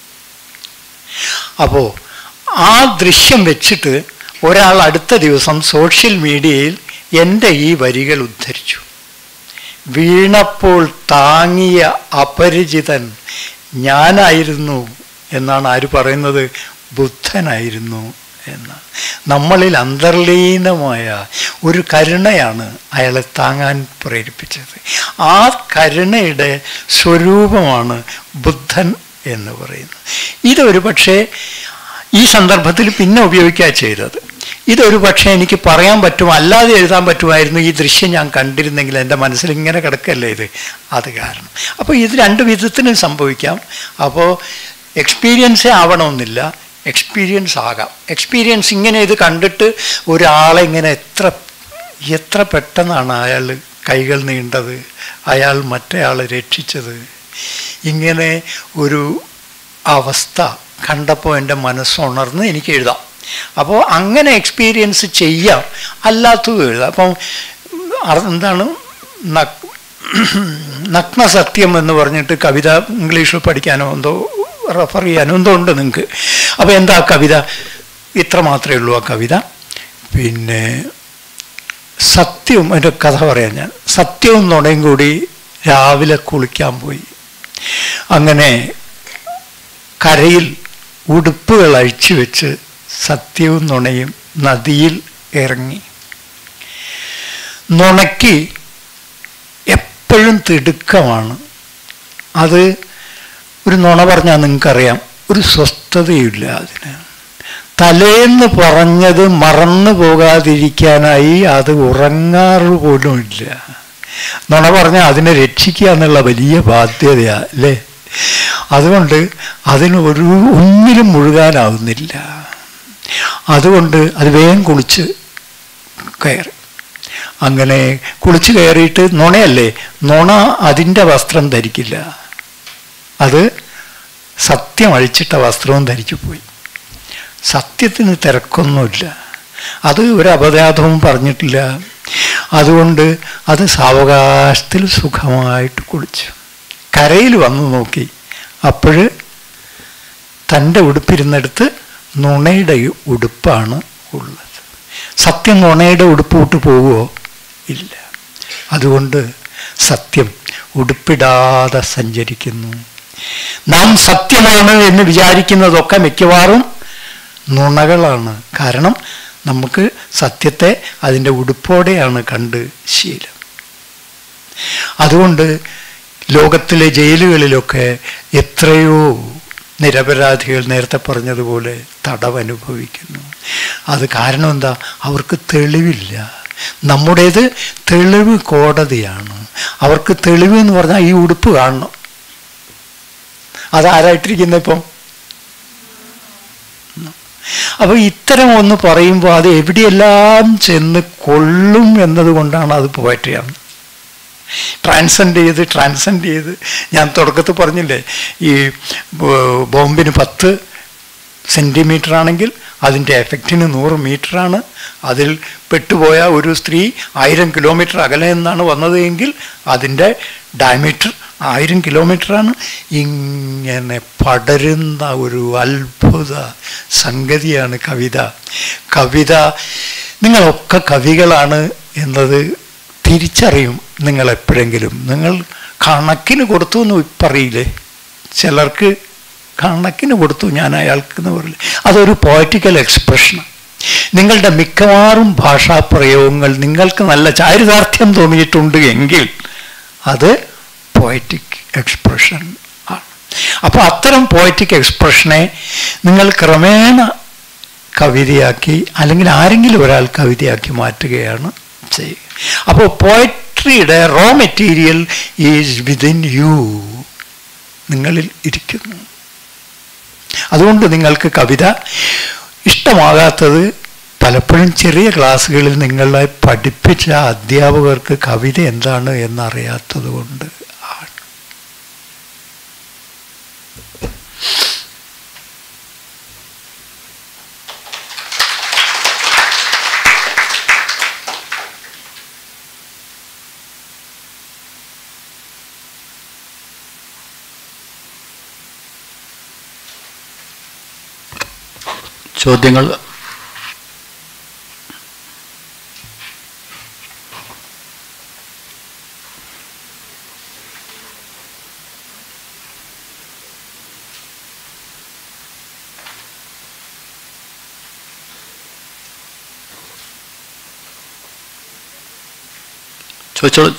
അപ്പോൾ ആ ദൃശ്യം വെച്ചിട്ട് ഒരാൾ അടുത്ത ദിവസം സോഷ്യൽ മീഡിയയിൽ എൻ്റെ ഈ വരികൾ ഉദ്ധരിച്ചു വീണപ്പോൾ താങ്ങിയ അപരിചിതൻ ഞാനായിരുന്നു എന്നാണ് ആര് പറയുന്നത് ബുദ്ധനായിരുന്നു എന്ന് നമ്മളിൽ അന്തർലീനമായ ഒരു കരുണയാണ് അയാളെ താങ്ങാൻ പ്രേരിപ്പിച്ചത് ആ കരുണയുടെ സ്വരൂപമാണ് ബുദ്ധൻ എന്ന് പറയുന്നത് ഇതൊരു പക്ഷേ ഈ സന്ദർഭത്തിൽ പിന്നെ ഉപയോഗിക്കുക ചെയ്തത് ഇതൊരു പക്ഷേ എനിക്ക് പറയാൻ പറ്റും അല്ലാതെ എഴുതാൻ പറ്റുമായിരുന്നു ഈ ദൃശ്യം ഞാൻ കണ്ടിരുന്നെങ്കിൽ എൻ്റെ മനസ്സിൽ ഇങ്ങനെ കിടക്കല്ലേ ഇത് അത് കാരണം അപ്പോൾ ഇത് രണ്ട് വിധത്തിനും സംഭവിക്കാം അപ്പോൾ എക്സ്പീരിയൻസേ ആവണമെന്നില്ല എക്സ്പീരിയൻസ് ആകാം എക്സ്പീരിയൻസ് ഇങ്ങനെ ഇത് കണ്ടിട്ട് ഒരാളെ ഇങ്ങനെ എത്ര എത്ര പെട്ടെന്നാണ് അയാൾ കൈകൾ നീണ്ടത് അയാൾ മറ്റേയാളെ രക്ഷിച്ചത് ഇങ്ങനെ ഒരു അവസ്ഥ കണ്ടപ്പോൾ എൻ്റെ മനസ്സുണർന്ന് എനിക്ക് എഴുതാം അപ്പോൾ അങ്ങനെ എക്സ്പീരിയൻസ് ചെയ്യാം അല്ലാത്തതും എഴുതാം അപ്പം അർ- എന്താണ് നഗ് നഗ്ന സത്യം എന്ന് പറഞ്ഞിട്ട് കവിത ഇംഗ്ലീഷിൽ പഠിക്കാനോ എന്തോ റെഫർ ചെയ്യാനോ എന്തോ ഉണ്ട് നിങ്ങൾക്ക് അപ്പോൾ എന്താ ആ കവിത ഇത്ര മാത്രമേ ഉള്ളൂ ആ കവിത പിന്നെ സത്യവും എൻ്റെ കഥ പറയാം ഞാൻ സത്യവും നുണയും കൂടി രാവിലെ കുളിക്കാൻ പോയി അങ്ങനെ കരയിൽ ഉടുപ്പുകൾ അഴിച്ചു വെച്ച് സത്യവും നുണയും നദിയിൽ ഇറങ്ങി നുണയ്ക്ക് എപ്പോഴും തിടുക്കമാണ് അത് ഒരു നുണ പറഞ്ഞാൽ നിങ്ങൾക്കറിയാം ഒരു സ്വസ്ഥതയില്ല അതിന് തലേന്ന് പറഞ്ഞത് മറന്നു പോകാതിരിക്കാനായി അത് ഉറങ്ങാറ് പോലും ഇല്ല നുണ പറഞ്ഞാൽ അതിനെ രക്ഷിക്കുക എന്നുള്ള വലിയ ബാധ്യതയാണ് അല്ലേ അതുകൊണ്ട് അതിന് ഒരു ഒന്നിലും മുഴുകാനാവുന്നില്ല അതുകൊണ്ട് അത് വേഗം കുളിച്ച് കയറി അങ്ങനെ കുളിച്ച് കയറിയിട്ട് നുണയല്ലേ നുണ അതിൻ്റെ വസ്ത്രം ധരിക്കില്ല അത് സത്യം അഴിച്ചിട്ട വസ്ത്രവും ധരിച്ചു പോയി സത്യത്തിന് തിരക്കൊന്നുമില്ല അത് ഒരു അപരാധവും പറഞ്ഞിട്ടില്ല അതുകൊണ്ട് അത് സാവകാശത്തിൽ സുഖമായിട്ട് കുളിച്ചു കരയിൽ വന്നു നോക്കി അപ്പോൾ തൻ്റെ ഉടുപ്പിരുന്നെടുത്ത് നുണയുടെ ഉടുപ്പാണ് ഉള്ളത് സത്യം നുണയുടെ ഉടുപ്പ് വിട്ട് പോകുമോ ഇല്ല അതുകൊണ്ട് സത്യം ഉടുപ്പിടാതെ സഞ്ചരിക്കുന്നു നാം സത്യമാണ് എന്ന് വിചാരിക്കുന്നതൊക്കെ മിക്കവാറും നുണകളാണ് കാരണം നമുക്ക് സത്യത്തെ അതിൻ്റെ ഉടുപ്പോടെയാണ് കണ്ട് ശീലം അതുകൊണ്ട് ലോകത്തിലെ ജയിലുകളിലൊക്കെ എത്രയോ നിരപരാധികൾ നേരത്തെ പറഞ്ഞതുപോലെ തടവനുഭവിക്കുന്നു അത് കാരണം എന്താ അവർക്ക് തെളിവില്ല നമ്മുടേത് തെളിവ് കോടതിയാണ് അവർക്ക് തെളിവ് എന്ന് പറഞ്ഞാൽ ഈ ഉടുപ്പ് കാണണം അതാരായിട്ടിരിക്കുന്ന ഇപ്പം അപ്പോൾ ഇത്തരം ഒന്ന് പറയുമ്പോൾ അത് എവിടെയെല്ലാം ചെന്ന് കൊള്ളും എന്നതുകൊണ്ടാണ് അത് പോയട്രിയാണ് ട്രാൻസെൻഡ് ചെയ്ത് ട്രാൻസെൻഡ് ചെയ്ത് ഞാൻ തുടക്കത്തിൽ പറഞ്ഞില്ലേ ഈ ബോ- ബോംബിന് പത്ത് സെൻറ്റിമീറ്റർ ആണെങ്കിൽ അതിൻ്റെ എഫക്റ്റിന് നൂറ് മീറ്ററാണ് അതിൽ പെട്ടുപോയ ഒരു സ്ത്രീ ആയിരം കിലോമീറ്റർ അകലെ നിന്നാണ് വന്നത് എങ്കിൽ അതിൻ്റെ ഡയമീറ്റർ ആയിരം കിലോമീറ്ററാണ് ഇങ്ങനെ പടരുന്ന ഒരു അത്ഭുത സംഗതിയാണ് കവിത കവിത നിങ്ങളൊക്കെ കവികളാണ് എന്നത് തിരിച്ചറിയും നിങ്ങൾ എപ്പോഴെങ്കിലും നിങ്ങൾ കണക്കിന് കൊടുത്തു എന്ന് പറയില്ലേ ചിലർക്ക് കണക്കിന് കൊടുത്തു ഞാൻ അയാൾക്ക് എന്ന് പറയില്ല അതൊരു പോയറ്റിക്കൽ എക്സ്പ്രഷനാണ് നിങ്ങളുടെ മിക്കവാറും ഭാഷാപ്രയോഗങ്ങൾ നിങ്ങൾക്ക് നല്ല ചാരിതാർത്ഥ്യം തോന്നിയിട്ടുണ്ട് എങ്കിൽ അത് പോയറ്റിക് എക്സ്പ്രഷൻ ആണ് അപ്പോൾ അത്തരം പോയറ്റിക് എക്സ്പ്രഷനെ നിങ്ങൾ ക്രമേണ കവിതയാക്കി അല്ലെങ്കിൽ ആരെങ്കിലും ഒരാൾ കവിതയാക്കി മാറ്റുകയാണ് ചെയ്യുക അപ്പോൾ പോയട്രിയുടെ raw material is within you നിങ്ങളിൽ ഇരിക്കുന്നു അതുകൊണ്ട് നിങ്ങൾക്ക് കവിത ഇഷ്ടമാകാത്തത് പലപ്പോഴും ചെറിയ ക്ലാസ്സുകളിൽ നിങ്ങളെ പഠിപ്പിച്ച അധ്യാപകർക്ക് കവിത എന്താണ് എന്നറിയാത്തത് കൊണ്ട് ആണ് ചോദ്യങ്ങൾ ചോദിച്ചോളൂ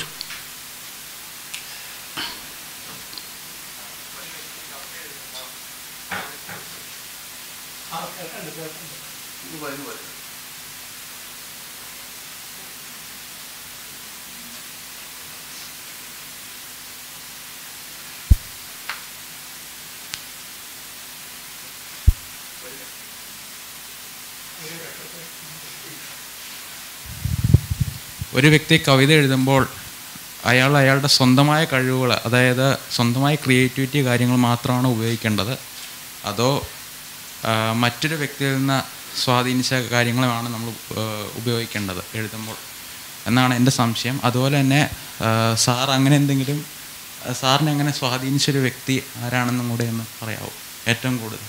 ഒരു വ്യക്തി കവിത എഴുതുമ്പോൾ അയാൾ അയാളുടെ സ്വന്തമായ കഴിവുകൾ അതായത് സ്വന്തമായ ക്രിയേറ്റിവിറ്റി കാര്യങ്ങൾ മാത്രമാണ് ഉപയോഗിക്കേണ്ടത് അതോ ആ, മറ്റൊരു വ്യക്തിയിൽ നിന്ന് സ്വാധീനിച്ച കാര്യങ്ങളുമാണ് നമ്മൾ ആ, ഉപയോഗിക്കേണ്ടത് എഴുതുമ്പോൾ എന്നാണ് എൻ്റെ സംശയം അതുപോലെ തന്നെ ആ, സാർ അങ്ങനെ എന്തെങ്കിലും ആ, സാറിനെ അങ്ങനെ സ്വാധീനിച്ചൊരു വ്യക്തി ആരാണെന്നും കൂടെ ഒന്ന് പറയാമോ ഏറ്റവും കൂടുതൽ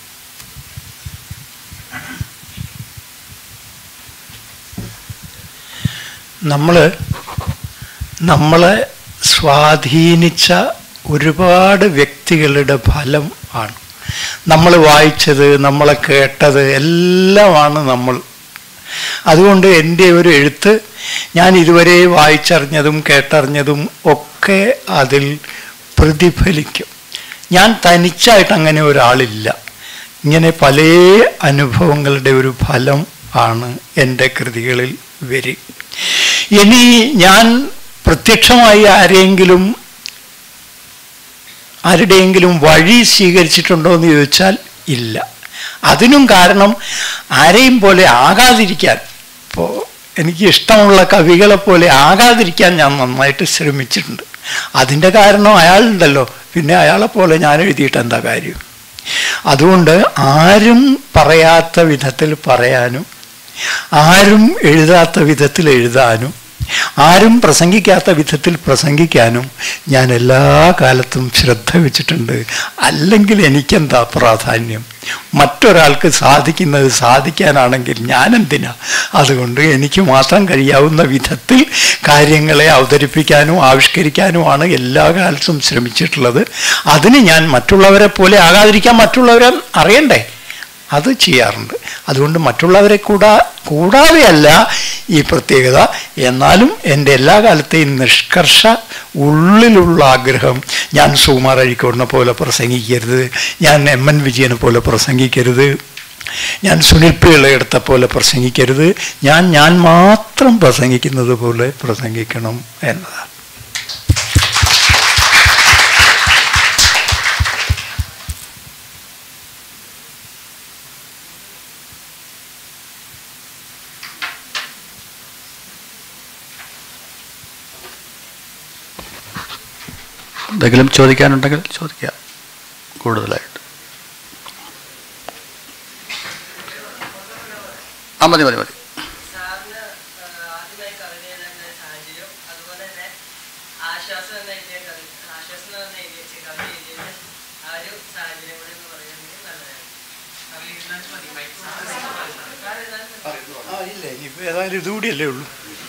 നമ്മൾ നമ്മളെ സ്വാധീനിച്ച ഒരുപാട് വ്യക്തികളുടെ ഫലം ആണ് നമ്മൾ വായിച്ചത് നമ്മളെ കേട്ടത് എല്ലാമാണ് നമ്മൾ അതുകൊണ്ട് എൻ്റെ ഒരു എഴുത്ത് ഞാൻ ഇതുവരെ വായിച്ചറിഞ്ഞതും കേട്ടറിഞ്ഞതും ഒക്കെ അതിൽ പ്രതിഫലിക്കും ഞാൻ തനിച്ചായിട്ട് അങ്ങനെ ഒരാളില്ല ഇങ്ങനെ പല അനുഭവങ്ങളുടെ ഒരു ഫലം ആണ് എൻ്റെ കൃതികളിൽ വരിക ഇനി ഞാൻ പ്രത്യക്ഷമായി ആരെങ്കിലും ആരുടെയെങ്കിലും വഴി സ്വീകരിച്ചിട്ടുണ്ടോ എന്ന് ചോദിച്ചാൽ ഇല്ല അതിനും കാരണം ആരെയും പോലെ ആകാതിരിക്കാൻ ഇപ്പോൾ എനിക്ക് ഇഷ്ടമുള്ള കവികളെ പോലെ ആകാതിരിക്കാൻ ഞാൻ നന്നായിട്ട് ശ്രമിച്ചിട്ടുണ്ട് അതിൻ്റെ കാരണം അയാളുണ്ടല്ലോ പിന്നെ അയാളെ പോലെ ഞാൻ എഴുതിയിട്ട് എന്താ കാര്യം അതുകൊണ്ട് ആരും പറയാത്ത വിധത്തിൽ പറയാനും ആരും എഴുതാത്ത വിധത്തിൽ എഴുതാനും ആരും പ്രസംഗിക്കാത്ത വിധത്തിൽ പ്രസംഗിക്കാനും ഞാൻ എല്ലാ കാലത്തും ശ്രദ്ധ വെച്ചിട്ടുണ്ട് അല്ലെങ്കിൽ എനിക്കെന്താ പ്രാധാന്യം മറ്റൊരാൾക്ക് സാധിക്കുന്നത് സാധിക്കാനാണെങ്കിൽ ഞാനെന്തിനാ അതുകൊണ്ട് എനിക്ക് മാത്രം കഴിയാവുന്ന വിധത്തിൽ കാര്യങ്ങളെ അവതരിപ്പിക്കാനും ആവിഷ്കരിക്കാനുമാണ് എല്ലാ കാലത്തും ശ്രമിച്ചിട്ടുള്ളത് അതിന് ഞാൻ മറ്റുള്ളവരെ പോലെ ആകാതിരിക്കാൻ മറ്റുള്ളവരെ അറിയണ്ടേ അത് ചെയ്യാറുണ്ട് അതുകൊണ്ട് മറ്റുള്ളവരെ കൂടാ കൂടാതെയല്ല ഈ പ്രത്യേകത എന്നാലും എൻ്റെ എല്ലാ കാലത്തെയും നിഷ്കർഷ ഉള്ളിലുള്ള ആഗ്രഹം ഞാൻ സുകുമാർ അഴിക്കോടിനെ പോലെ പ്രസംഗിക്കരുത് ഞാൻ എം എൻ വിജയനെ പോലെ പ്രസംഗിക്കരുത് ഞാൻ സുനിൽ പിള്ളയെടുത്ത പോലെ പ്രസംഗിക്കരുത് ഞാൻ ഞാൻ മാത്രം പ്രസംഗിക്കുന്നത് പോലെ പ്രസംഗിക്കണം എന്നതാണ് എന്തെങ്കിലും ചോദിക്കാനുണ്ടെങ്കിൽ ചോദിക്കാം കൂടുതലായിട്ട് ആ മതി മതി മതി ആശ്വാസം എന്ന് എഴുതിയ കവി ആശ്വാസം എന്ന് പറഞ്ഞ എഴുതിയ കവി എഴുതിയത് ആ ഒരു സാഹചര്യം കൂടി ഒന്ന് പറയുകയാണെങ്കിൽ നല്ലതായിരുന്നു ആ ഇല്ല ഇനിയിപ്പോൾ ഏതായാലും ഇതുകൂടിയല്ലേ ഉള്ളൂ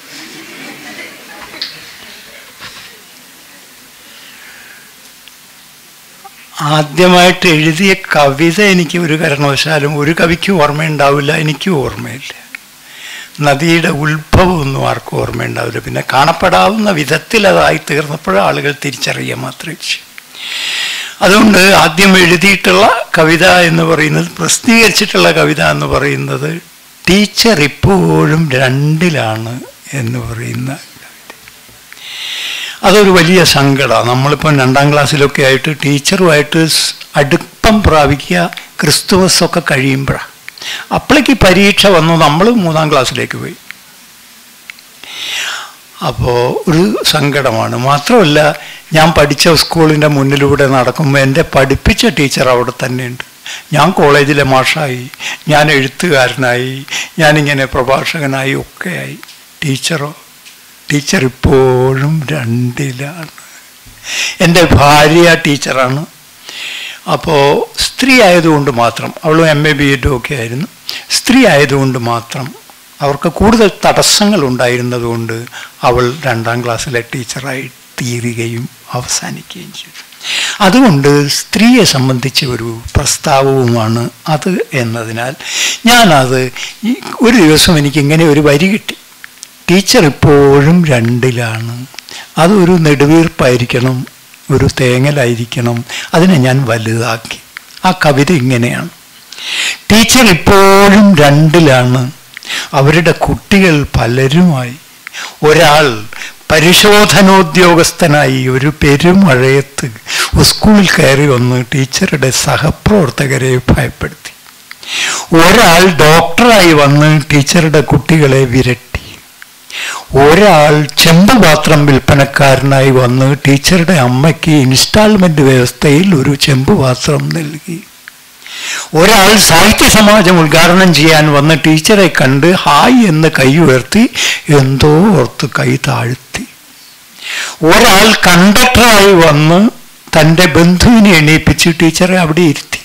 ആദ്യമായിട്ട് എഴുതിയ കവിത എനിക്ക് ഒരു കാരണവശാലും ഒരു കവിക്കും ഓർമ്മയുണ്ടാവില്ല എനിക്കും ഓർമ്മയില്ല നദിയുടെ ഉത്ഭവമൊന്നും ആർക്കും ഓർമ്മയുണ്ടാവില്ല പിന്നെ കാണപ്പെടാവുന്ന വിധത്തിൽ അതായി തീർന്നപ്പോൾ ആളുകൾ തിരിച്ചറിയുക മാത്രമേ ചെയ്യൂ അതുകൊണ്ട് ആദ്യം എഴുതിയിട്ടുള്ള കവിത എന്ന് പറയുന്നത് പ്രസിദ്ധീകരിച്ചിട്ടുള്ള കവിത എന്ന് പറയുന്നത് ടീച്ചർ ഇപ്പോഴും രണ്ടിലാണ് എന്ന് പറയുന്ന അതൊരു വലിയ സങ്കടമാണ് നമ്മളിപ്പം രണ്ടാം ക്ലാസ്സിലൊക്കെ ആയിട്ട് ടീച്ചറുമായിട്ട് സ് അടുപ്പം പ്രാപിക്കുക ക്രിസ്തുമസ് ഒക്കെ കഴിയുമ്പോഴാണ് അപ്പോഴേക്ക് പരീക്ഷ വന്നു നമ്മൾ മൂന്നാം ക്ലാസ്സിലേക്ക് പോയി അപ്പോൾ ഒരു സങ്കടമാണ് മാത്രമല്ല ഞാൻ പഠിച്ച സ്കൂളിൻ്റെ മുന്നിലൂടെ നടക്കുമ്പോൾ എൻ്റെ പഠിപ്പിച്ച ടീച്ചർ അവിടെ തന്നെയുണ്ട് ഞാൻ കോളേജിലെ മാഷായി ഞാൻ എഴുത്തുകാരനായി ഞാനിങ്ങനെ പ്രഭാഷകനായി ഒക്കെയായി ടീച്ചറോ ടീച്ചർ ഇപ്പോഴും രണ്ടിലാണ് എൻ്റെ ഭാര്യ ടീച്ചറാണ് അപ്പോൾ സ്ത്രീ ആയതുകൊണ്ട് മാത്രം അവളും എം എ ബി എഡും ഒക്കെ ആയിരുന്നു സ്ത്രീ ആയതുകൊണ്ട് മാത്രം അവർക്ക് കൂടുതൽ തടസ്സങ്ങൾ ഉണ്ടായിരുന്നതുകൊണ്ട് അവൾ രണ്ടാം ക്ലാസ്സിലെ ടീച്ചറായി തീരുകയും അവസാനിക്കുകയും ചെയ്തു അതുകൊണ്ട് സ്ത്രീയെ സംബന്ധിച്ച ഒരു പ്രസ്താവവുമാണ് അത് എന്നതിനാൽ ഞാനത് ഈ ഒരു ദിവസം എനിക്ക് ഇങ്ങനെ ഒരു വരി കിട്ടി ടീച്ചർ ഇപ്പോഴും രണ്ടിലാണ് അതൊരു നെടുവീർപ്പായിരിക്കണം ഒരു തേങ്ങലായിരിക്കണം അതിനെ ഞാൻ വലുതാക്കി ആ കവിത ഇങ്ങനെയാണ് ടീച്ചർ ഇപ്പോഴും രണ്ടിലാണ് അവരുടെ കുട്ടികൾ പലരുമായി ഒരാൾ പരിശോധനോദ്യോഗസ്ഥനായി ഒരു പെരുമഴയത്ത് സ്കൂളിൽ കയറി വന്ന് ടീച്ചറുടെ സഹപ്രവർത്തകരെ ഭയപ്പെടുത്തി ഒരാൾ ഡോക്ടറായി വന്ന് ടീച്ചറുടെ കുട്ടികളെ വിരട്ടി ഒരാൾ ചെമ്പുപാത്രം വിൽപ്പനക്കാരനായി വന്ന് ടീച്ചറുടെ അമ്മയ്ക്ക് ഇൻസ്റ്റാൾമെന്റ് വ്യവസ്ഥയിൽ ഒരു ചെമ്പുപാത്രം നൽകി ഒരാൾ സാഹിത്യ സമാജം ഉദ്ഘാടനം ചെയ്യാൻ വന്ന ടീച്ചറെ കണ്ട് ഹായ് എന്ന് കൈ ഉയർത്തി എന്തോ ഓർത്ത് കൈ താഴ്ത്തി ഒരാൾ കണ്ടക്ടറായി വന്ന് തൻ്റെ ബന്ധുവിനെ എണീപ്പിച്ച് ടീച്ചറെ അവിടെ ഇരുത്തി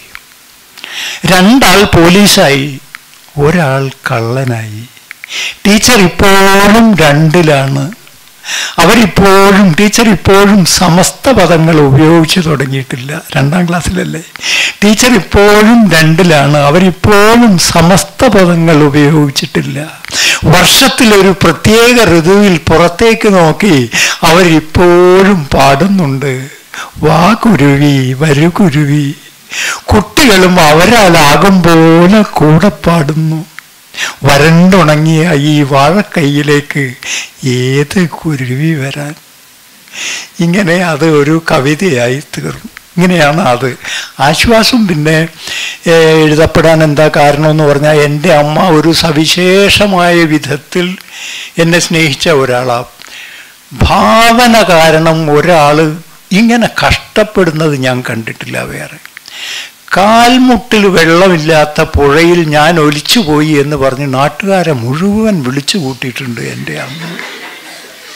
രണ്ടാൾ പോലീസായി ഒരാൾ കള്ളനായി ടീച്ചർ ഇപ്പോഴും രണ്ടിലാണ് അവരിപ്പോഴും ടീച്ചർ ഇപ്പോഴും സമസ്ത പദങ്ങൾ ഉപയോഗിച്ചു തുടങ്ങിയിട്ടില്ല രണ്ടാം ക്ലാസ്സിലല്ലേ ടീച്ചർ ഇപ്പോഴും രണ്ടിലാണ് അവരിപ്പോഴും സമസ്ത പദങ്ങൾ ഉപയോഗിച്ചിട്ടില്ല വർഷത്തിലൊരു പ്രത്യേക ഋതുവിൽ പുറത്തേക്ക് നോക്കി അവരിപ്പോഴും പാടുന്നുണ്ട് വാ കുരുവി വരു കുരുവി കുട്ടികളും അവരാലാകും പോലെ കൂടെ പാടുന്നു വരണ്ടുണങ്ങിയ ഈ വാഴക്കൈയിലേക്ക് ഏത് കുരുവി വരാൻ ഇങ്ങനെ അത് ഒരു കവിതയായി തീർന്നു ഇങ്ങനെയാണ് അത് ആശ്വാസം പിന്നെ ഏഹ്, എഴുതപ്പെടാൻ എന്താ കാരണം എന്ന് പറഞ്ഞാൽ എൻ്റെ അമ്മ ഒരു സവിശേഷമായ വിധത്തിൽ എന്നെ സ്നേഹിച്ച ഒരാളാണ് ഭാവന കാരണം ഒരാൾ ഇങ്ങനെ കഷ്ടപ്പെടുന്നത് ഞാൻ കണ്ടിട്ടില്ല വേറെ കാൽമുട്ടിൽ വെള്ളമില്ലാത്ത പുഴയിൽ ഞാൻ ഒലിച്ചുപോയി എന്ന് പറഞ്ഞ് നാട്ടുകാരെ മുഴുവൻ വിളിച്ചു കൂട്ടിയിട്ടുണ്ട് എൻ്റെ അമ്മ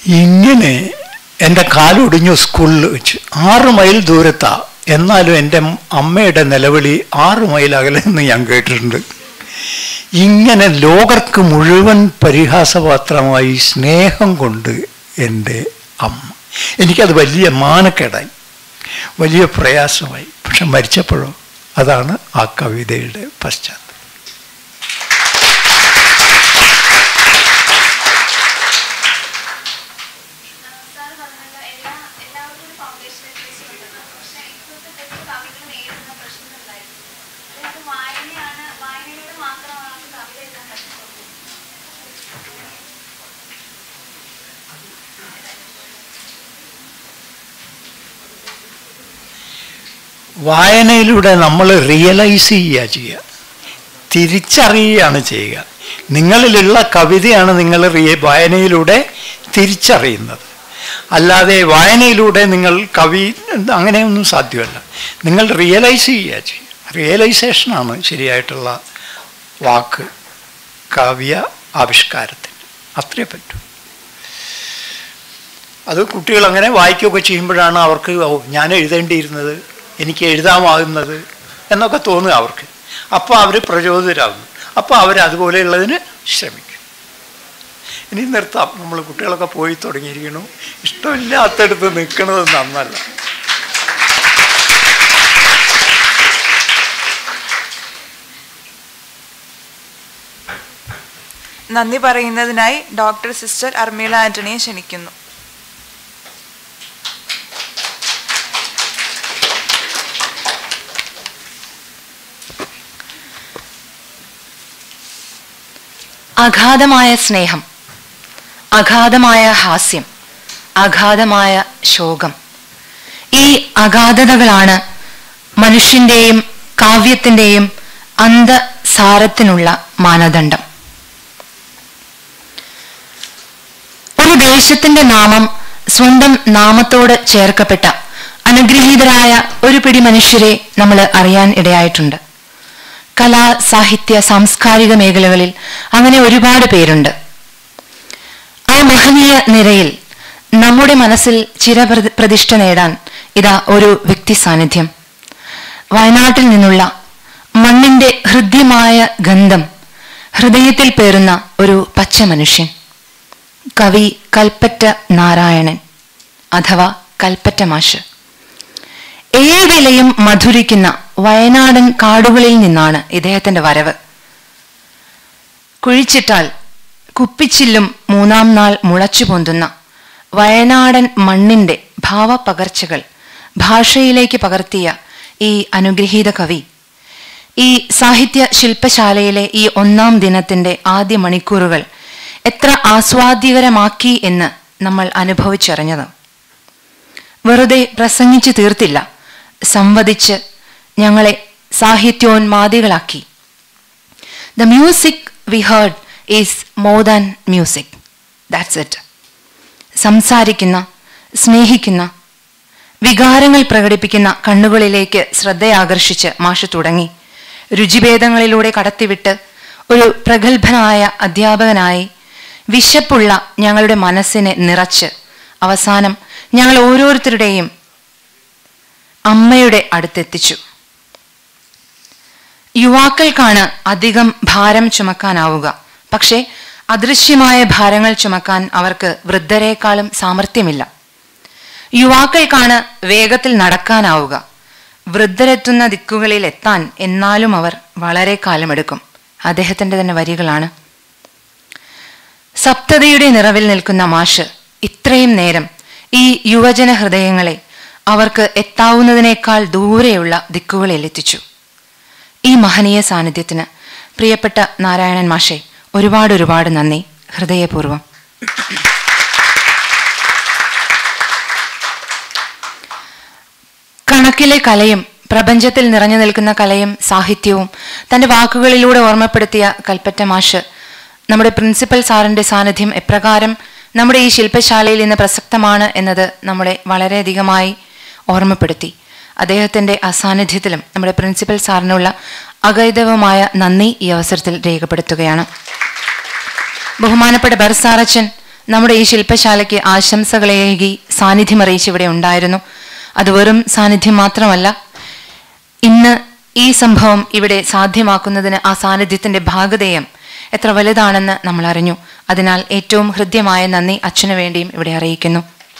ഇങ്ങനെ എൻ്റെ കാലൊടിഞ്ഞു സ്കൂളിൽ വെച്ച് ആറ് മൈൽ ദൂരത്താ എന്നാലും എൻ്റെ അമ്മയുടെ നിലവിളി ആറ് മൈൽ അകലെ നിന്ന് ഞാൻ കേട്ടിട്ടുണ്ട് ഇങ്ങനെ ലോകർക്ക് മുഴുവൻ പരിഹാസപാത്രമായി സ്നേഹം കൊണ്ട് എൻ്റെ അമ്മ എനിക്കത് വലിയ മാനക്കേടായി വലിയ പ്രയാസമായി പക്ഷെ മരിച്ചപ്പോഴോ അതാണ് ആ കവിതയുടെ പശ്ചാത്തലം വായനയിലൂടെ നമ്മൾ റിയലൈസ് ചെയ്യുക ചെയ്യുക തിരിച്ചറിയുകയാണ് ചെയ്യുക നിങ്ങളിലുള്ള കവിതയാണ് നിങ്ങൾ റിയ വായനയിലൂടെ തിരിച്ചറിയുന്നത് അല്ലാതെ വായനയിലൂടെ നിങ്ങൾ കവി അങ്ങനെയൊന്നും സാധ്യമല്ല നിങ്ങൾ റിയലൈസ് ചെയ്യുക ചെയ്യുക റിയലൈസേഷനാണ് ശരിയായിട്ടുള്ള വാക്ക് കാവ്യ ആവിഷ്കാരത്തിന് അത്രേ പറ്റൂ അത് കുട്ടികൾ അങ്ങനെ വായിക്കുകയൊക്കെ ചെയ്യുമ്പോഴാണ് അവർക്ക് ഓ ഞാൻ എഴുതേണ്ടിയിരുന്നത് എനിക്ക് എഴുതാമാകുന്നത് എന്നൊക്കെ തോന്നുക അവർക്ക് അപ്പോൾ അവർ പ്രചോദിതരാകുന്നു അപ്പോൾ അവർ അതുപോലെയുള്ളതിന് ശ്രമിക്കും ഇനി നിർത്താം നമ്മൾ കുട്ടികളൊക്കെ പോയി തുടങ്ങിയിരിക്കണു ഇഷ്ടമില്ലാത്തടുത്ത് നിൽക്കുന്നത് നന്നല്ല നന്ദി പറയുന്നതിനായി ഡോക്ടർ സിസ്റ്റർ അർമീള ആന്റണിയെ ക്ഷണിക്കുന്നു അഗാധമായ സ്നേഹം അഗാധമായ ഹാസ്യം അഗാധമായ ശോകം ഈ അഗാധതകളാണ് മനുഷ്യന്റെയും കാവ്യത്തിൻ്റെയും അന്തസാരത്തിനുള്ള മാനദണ്ഡം ഒരു ദേശത്തിന്റെ നാമം സ്വന്തം നാമത്തോട് ചേർക്കപ്പെട്ട അനുഗ്രഹീതരായ ഒരു പിടി മനുഷ്യരെ നമ്മൾ അറിയാൻ ഇടയായിട്ടുണ്ട് കലാ സാഹിത്യ സാംസ്കാരിക മേഖലകളിൽ അങ്ങനെ ഒരുപാട് പേരുണ്ട് ആ മഹനീയ നിരയിൽ നമ്മുടെ മനസ്സിൽ ചിരപ്രതിഷ്ഠ നേടാൻ ഇതാ ഒരു വ്യക്തി സാന്നിധ്യം വയനാട്ടിൽ നിന്നുള്ള മണ്ണിന്റെ ഹൃദ്യമായ ഗന്ധം ഹൃദയത്തിൽ പേറുന്ന ഒരു പച്ച മനുഷ്യൻ കവി കൽപ്പറ്റ നാരായണൻ അഥവാ കൽപ്പറ്റ മാഷ് ഏതിലയും മധുരിക്കുന്ന വയനാടൻ കാടുകളിൽ നിന്നാണ് ഇദ്ദേഹത്തിന്റെ വരവ് കുഴിച്ചിട്ടാൽ കുപ്പിച്ചില്ലും മൂന്നാം നാൾ മുളച്ചു പൊന്തുന്ന വയനാടൻ മണ്ണിന്റെ ഭാവപകർച്ചകൾ ഭാഷയിലേക്ക് പകർത്തിയ ഈ അനുഗ്രഹീത കവി ഈ സാഹിത്യ ശില്പശാലയിലെ ഈ ഒന്നാം ദിനത്തിന്റെ ആദ്യ മണിക്കൂറുകൾ എത്ര ആസ്വാദ്യകരമാക്കി എന്ന് നമ്മൾ അനുഭവിച്ചറിഞ്ഞത് വെറുതെ പ്രസംഗിച്ചു തീർത്തില്ല സംവദിച്ച് ഞങ്ങളെ സാഹിത്യോന്മാദികളാക്കി the music we heard is more than music that's it സംസാരിക്കുന്ന സ്നേഹിക്കുന്ന വികാരങ്ങൾ പ്രകടിപ്പിക്കുന്ന കണ്ണുകളിലേക്ക് ശ്രദ്ധയാകർഷിച്ച് മാഷ് തുടങ്ങി രുചിഭേദങ്ങളിലൂടെ കടത്തിവിട്ട് ഒരു പ്രഗത്ഭനായ അധ്യാപകനായി വിശപ്പുള്ള ഞങ്ങളുടെ മനസ്സിനെ നിറച്ച് അവസാനം ഞങ്ങൾ ഓരോരുത്തരുടെയും അമ്മയുടെ അടുത്തെത്തിച്ചു യുവാക്കൾക്കാണ് അധികം ഭാരം ചുമക്കാനാവുക പക്ഷേ അദൃശ്യമായ ഭാരങ്ങൾ ചുമക്കാൻ അവർക്ക് വൃദ്ധരെക്കാളും സാമർഥ്യമില്ല യുവാക്കൾക്കാണ് വേഗത്തിൽ നടക്കാനാവുക വൃദ്ധരെത്തുന്ന ദിക്കുകളിൽ എത്താൻ എന്നാലും അവർ വളരെ കാലമെടുക്കും അദ്ദേഹത്തിന്റെ തന്നെ വരികളാണ് സപ്തതയുടെ നിറവിൽ നിൽക്കുന്ന മാഷ് ഇത്രയും നേരം ഈ യുവജന ഹൃദയങ്ങളെ അവർക്ക് എത്താവുന്നതിനേക്കാൾ ദൂരെയുള്ള ദിക്കുകളിൽ എത്തിച്ചു ഈ മഹനീയ സാന്നിധ്യത്തിന് പ്രിയപ്പെട്ട നാരായണൻ മാഷെ ഒരുപാട് ഒരുപാട് നന്ദി ഹൃദയപൂർവ്വം കണക്കിലെ കലയും പ്രപഞ്ചത്തിൽ നിറഞ്ഞു നിൽക്കുന്ന കലയും സാഹിത്യവും തൻ്റെ വാക്കുകളിലൂടെ ഓർമ്മപ്പെടുത്തിയ കൽപ്പറ്റ മാഷ് നമ്മുടെ പ്രിൻസിപ്പൽ സാറിൻ്റെ സാന്നിധ്യം എപ്രകാരം നമ്മുടെ ഈ ശില്പശാലയിൽ ഇന്ന് പ്രസക്തമാണ് എന്നത് നമ്മളെ വളരെയധികമായി ഓർമ്മപ്പെടുത്തി അദ്ദേഹത്തിൻ്റെ അസാന്നിധ്യത്തിലും നമ്മുടെ പ്രിൻസിപ്പൽ സാറിനുള്ള അഗൈതവമായ നന്ദി ഈ അവസരത്തിൽ രേഖപ്പെടുത്തുകയാണ് ബഹുമാനപ്പെട്ട ബർസാറച്ചൻ നമ്മുടെ ഈ ശില്പശാലയ്ക്ക് ആശംസകളേകി സാന്നിധ്യം അറിയിച്ച് ഇവിടെ ഉണ്ടായിരുന്നു അത് വെറും സാന്നിധ്യം മാത്രമല്ല ഇന്ന് ഈ സംഭവം ഇവിടെ സാധ്യമാക്കുന്നതിന് ആ സാന്നിധ്യത്തിന്റെ ഭാഗധേയം എത്ര വലുതാണെന്ന് നമ്മൾ അറിഞ്ഞു അതിനാൽ ഏറ്റവും ഹൃദ്യമായ നന്ദി അച്ഛനു വേണ്ടിയും ഇവിടെ അറിയിക്കുന്നു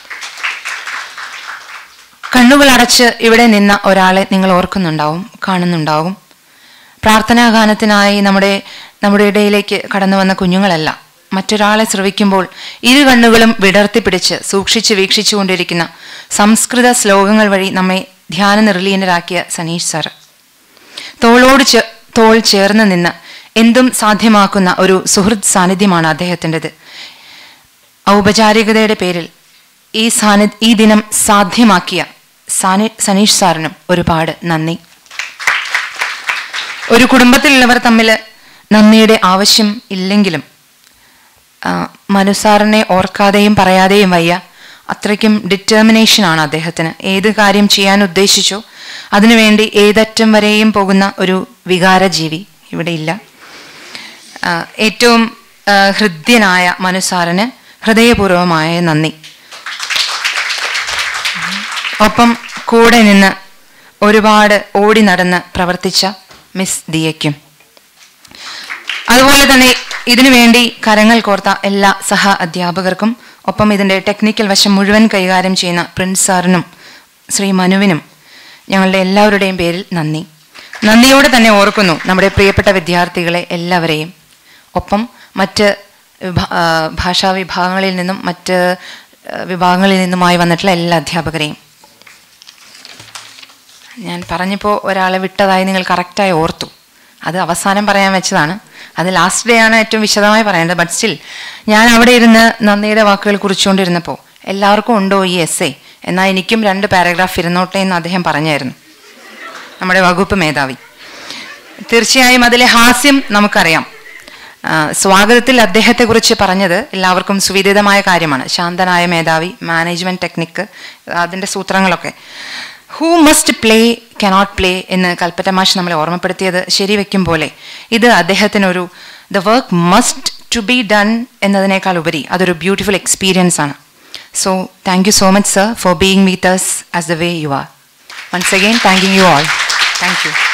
കണ്ണുകൾ അടച്ച് ഇവിടെ നിന്ന ഒരാളെ നിങ്ങൾ ഓർക്കുന്നുണ്ടാവും കാണുന്നുണ്ടാവും പ്രാർത്ഥനാ ഗാനത്തിനായി നമ്മുടെ നമ്മുടെ ഇടയിലേക്ക് കടന്നു വന്ന കുഞ്ഞുങ്ങളല്ല മറ്റൊരാളെ ശ്രവിക്കുമ്പോൾ ഇരു കണ്ണുകളും വിടർത്തി പിടിച്ച് സൂക്ഷിച്ച് വീക്ഷിച്ചുകൊണ്ടിരിക്കുന്ന സംസ്കൃത ശ്ലോകങ്ങൾ വഴി നമ്മെ ധ്യാന നിർലീനരാക്കിയ സനീഷ് സാർ തോളോട് ചേ തോൾ ചേർന്ന് നിന്ന് എന്തും സാധ്യമാക്കുന്ന ഒരു സുഹൃത്ത് സാന്നിധ്യമാണ് അദ്ദേഹത്തിൻ്റെത് ഔപചാരികതയുടെ പേരിൽ ഈ സാന്നി ഈ ദിനം സാധ്യമാക്കിയ സാനി സനീഷ് സാറിനും ഒരുപാട് നന്ദി ഒരു കുടുംബത്തിലുള്ളവർ തമ്മിൽ നന്ദിയുടെ ആവശ്യം ഇല്ലെങ്കിലും ആ, മനു സാറിനെ ഓർക്കാതെയും പറയാതെയും വയ്യ അത്രയ്ക്കും ഡിറ്റർമിനേഷനാണ് അദ്ദേഹത്തിന് ഏത് കാര്യം ചെയ്യാൻ ഉദ്ദേശിച്ചോ അതിനുവേണ്ടി ഏതറ്റം വരെയും പോകുന്ന ഒരു വികാരജീവി ഇവിടെ ഇല്ല ആ, ഏറ്റവും ആ, ഹൃദ്യനായ മനു സാറിന് ഹൃദയപൂർവമായ നന്ദി ഒപ്പം കൂടെ നിന്ന് ഒരുപാട് ഓടി നടന്ന് പ്രവർത്തിച്ച മിസ് ദിയയ്ക്കും അതുപോലെ തന്നെ ഇതിനു വേണ്ടി കരങ്ങൾ കോർത്ത എല്ലാ സഹ അധ്യാപകർക്കും ഒപ്പം ഇതിൻ്റെ ടെക്നിക്കൽ വശം മുഴുവൻ കൈകാര്യം ചെയ്യുന്ന പ്രിൻസ് സാറിനും ശ്രീ മനുവിനും ഞങ്ങളുടെ എല്ലാവരുടെയും പേരിൽ നന്ദി നന്ദിയോടെ തന്നെ ഓർക്കുന്നു നമ്മുടെ പ്രിയപ്പെട്ട വിദ്യാർത്ഥികളെ എല്ലാവരെയും ഒപ്പം മറ്റ് വിഭാ ആ, ഭാഷാ വിഭാഗങ്ങളിൽ നിന്നും മറ്റ് ആ, വിഭാഗങ്ങളിൽ നിന്നുമായി വന്നിട്ടുള്ള എല്ലാ അധ്യാപകരെയും ഞാൻ പറഞ്ഞപ്പോൾ ഒരാളെ വിട്ടതായി നിങ്ങൾ കറക്റ്റായി ഓർത്തു അത് അവസാനം പറയാൻ വെച്ചതാണ് അത് ലാസ്റ്റ് ഡേ ആണ് ഏറ്റവും വിശദമായി പറയേണ്ടത് ബട്ട് സ്റ്റിൽ ഞാൻ അവിടെ ഇരുന്ന് നന്ദിയുടെ വാക്കുകൾ കുറിച്ചുകൊണ്ടിരുന്നപ്പോൾ എല്ലാവർക്കും ഉണ്ടോ ഈ എസ് എ എന്നാൽ എനിക്കും രണ്ട് പാരഗ്രാഫ് ഇരുന്നോട്ടെ എന്ന് അദ്ദേഹം പറഞ്ഞായിരുന്നു നമ്മുടെ വകുപ്പ് മേധാവി തീർച്ചയായും അതിലെ ഹാസ്യം നമുക്കറിയാം ആ, സ്വാഗതത്തിൽ അദ്ദേഹത്തെക്കുറിച്ച് പറഞ്ഞത് എല്ലാവർക്കും സുവിദിതമായ കാര്യമാണ് ശാന്തനായ മേധാവി മാനേജ്മെന്റ് ടെക്നിക്ക് അതിൻ്റെ സൂത്രങ്ങളൊക്കെ who must play cannot play എന്ന് കൽപ്പറ്റ മാഷ് നമ്മളെ ഓർമ്മപ്പെടുത്തിയത് ശരിവെക്കും പോലെ ഇത് അദ്ദേഹത്തിനൊരു the work must to be done എന്നതിനേക്കാൾ ഉപരി അതൊരു ബ്യൂട്ടിഫുൾ എക്സ്പീരിയൻസ് ആണ് so thank you so much sir for being with us as the way you are once again thanking you all thank U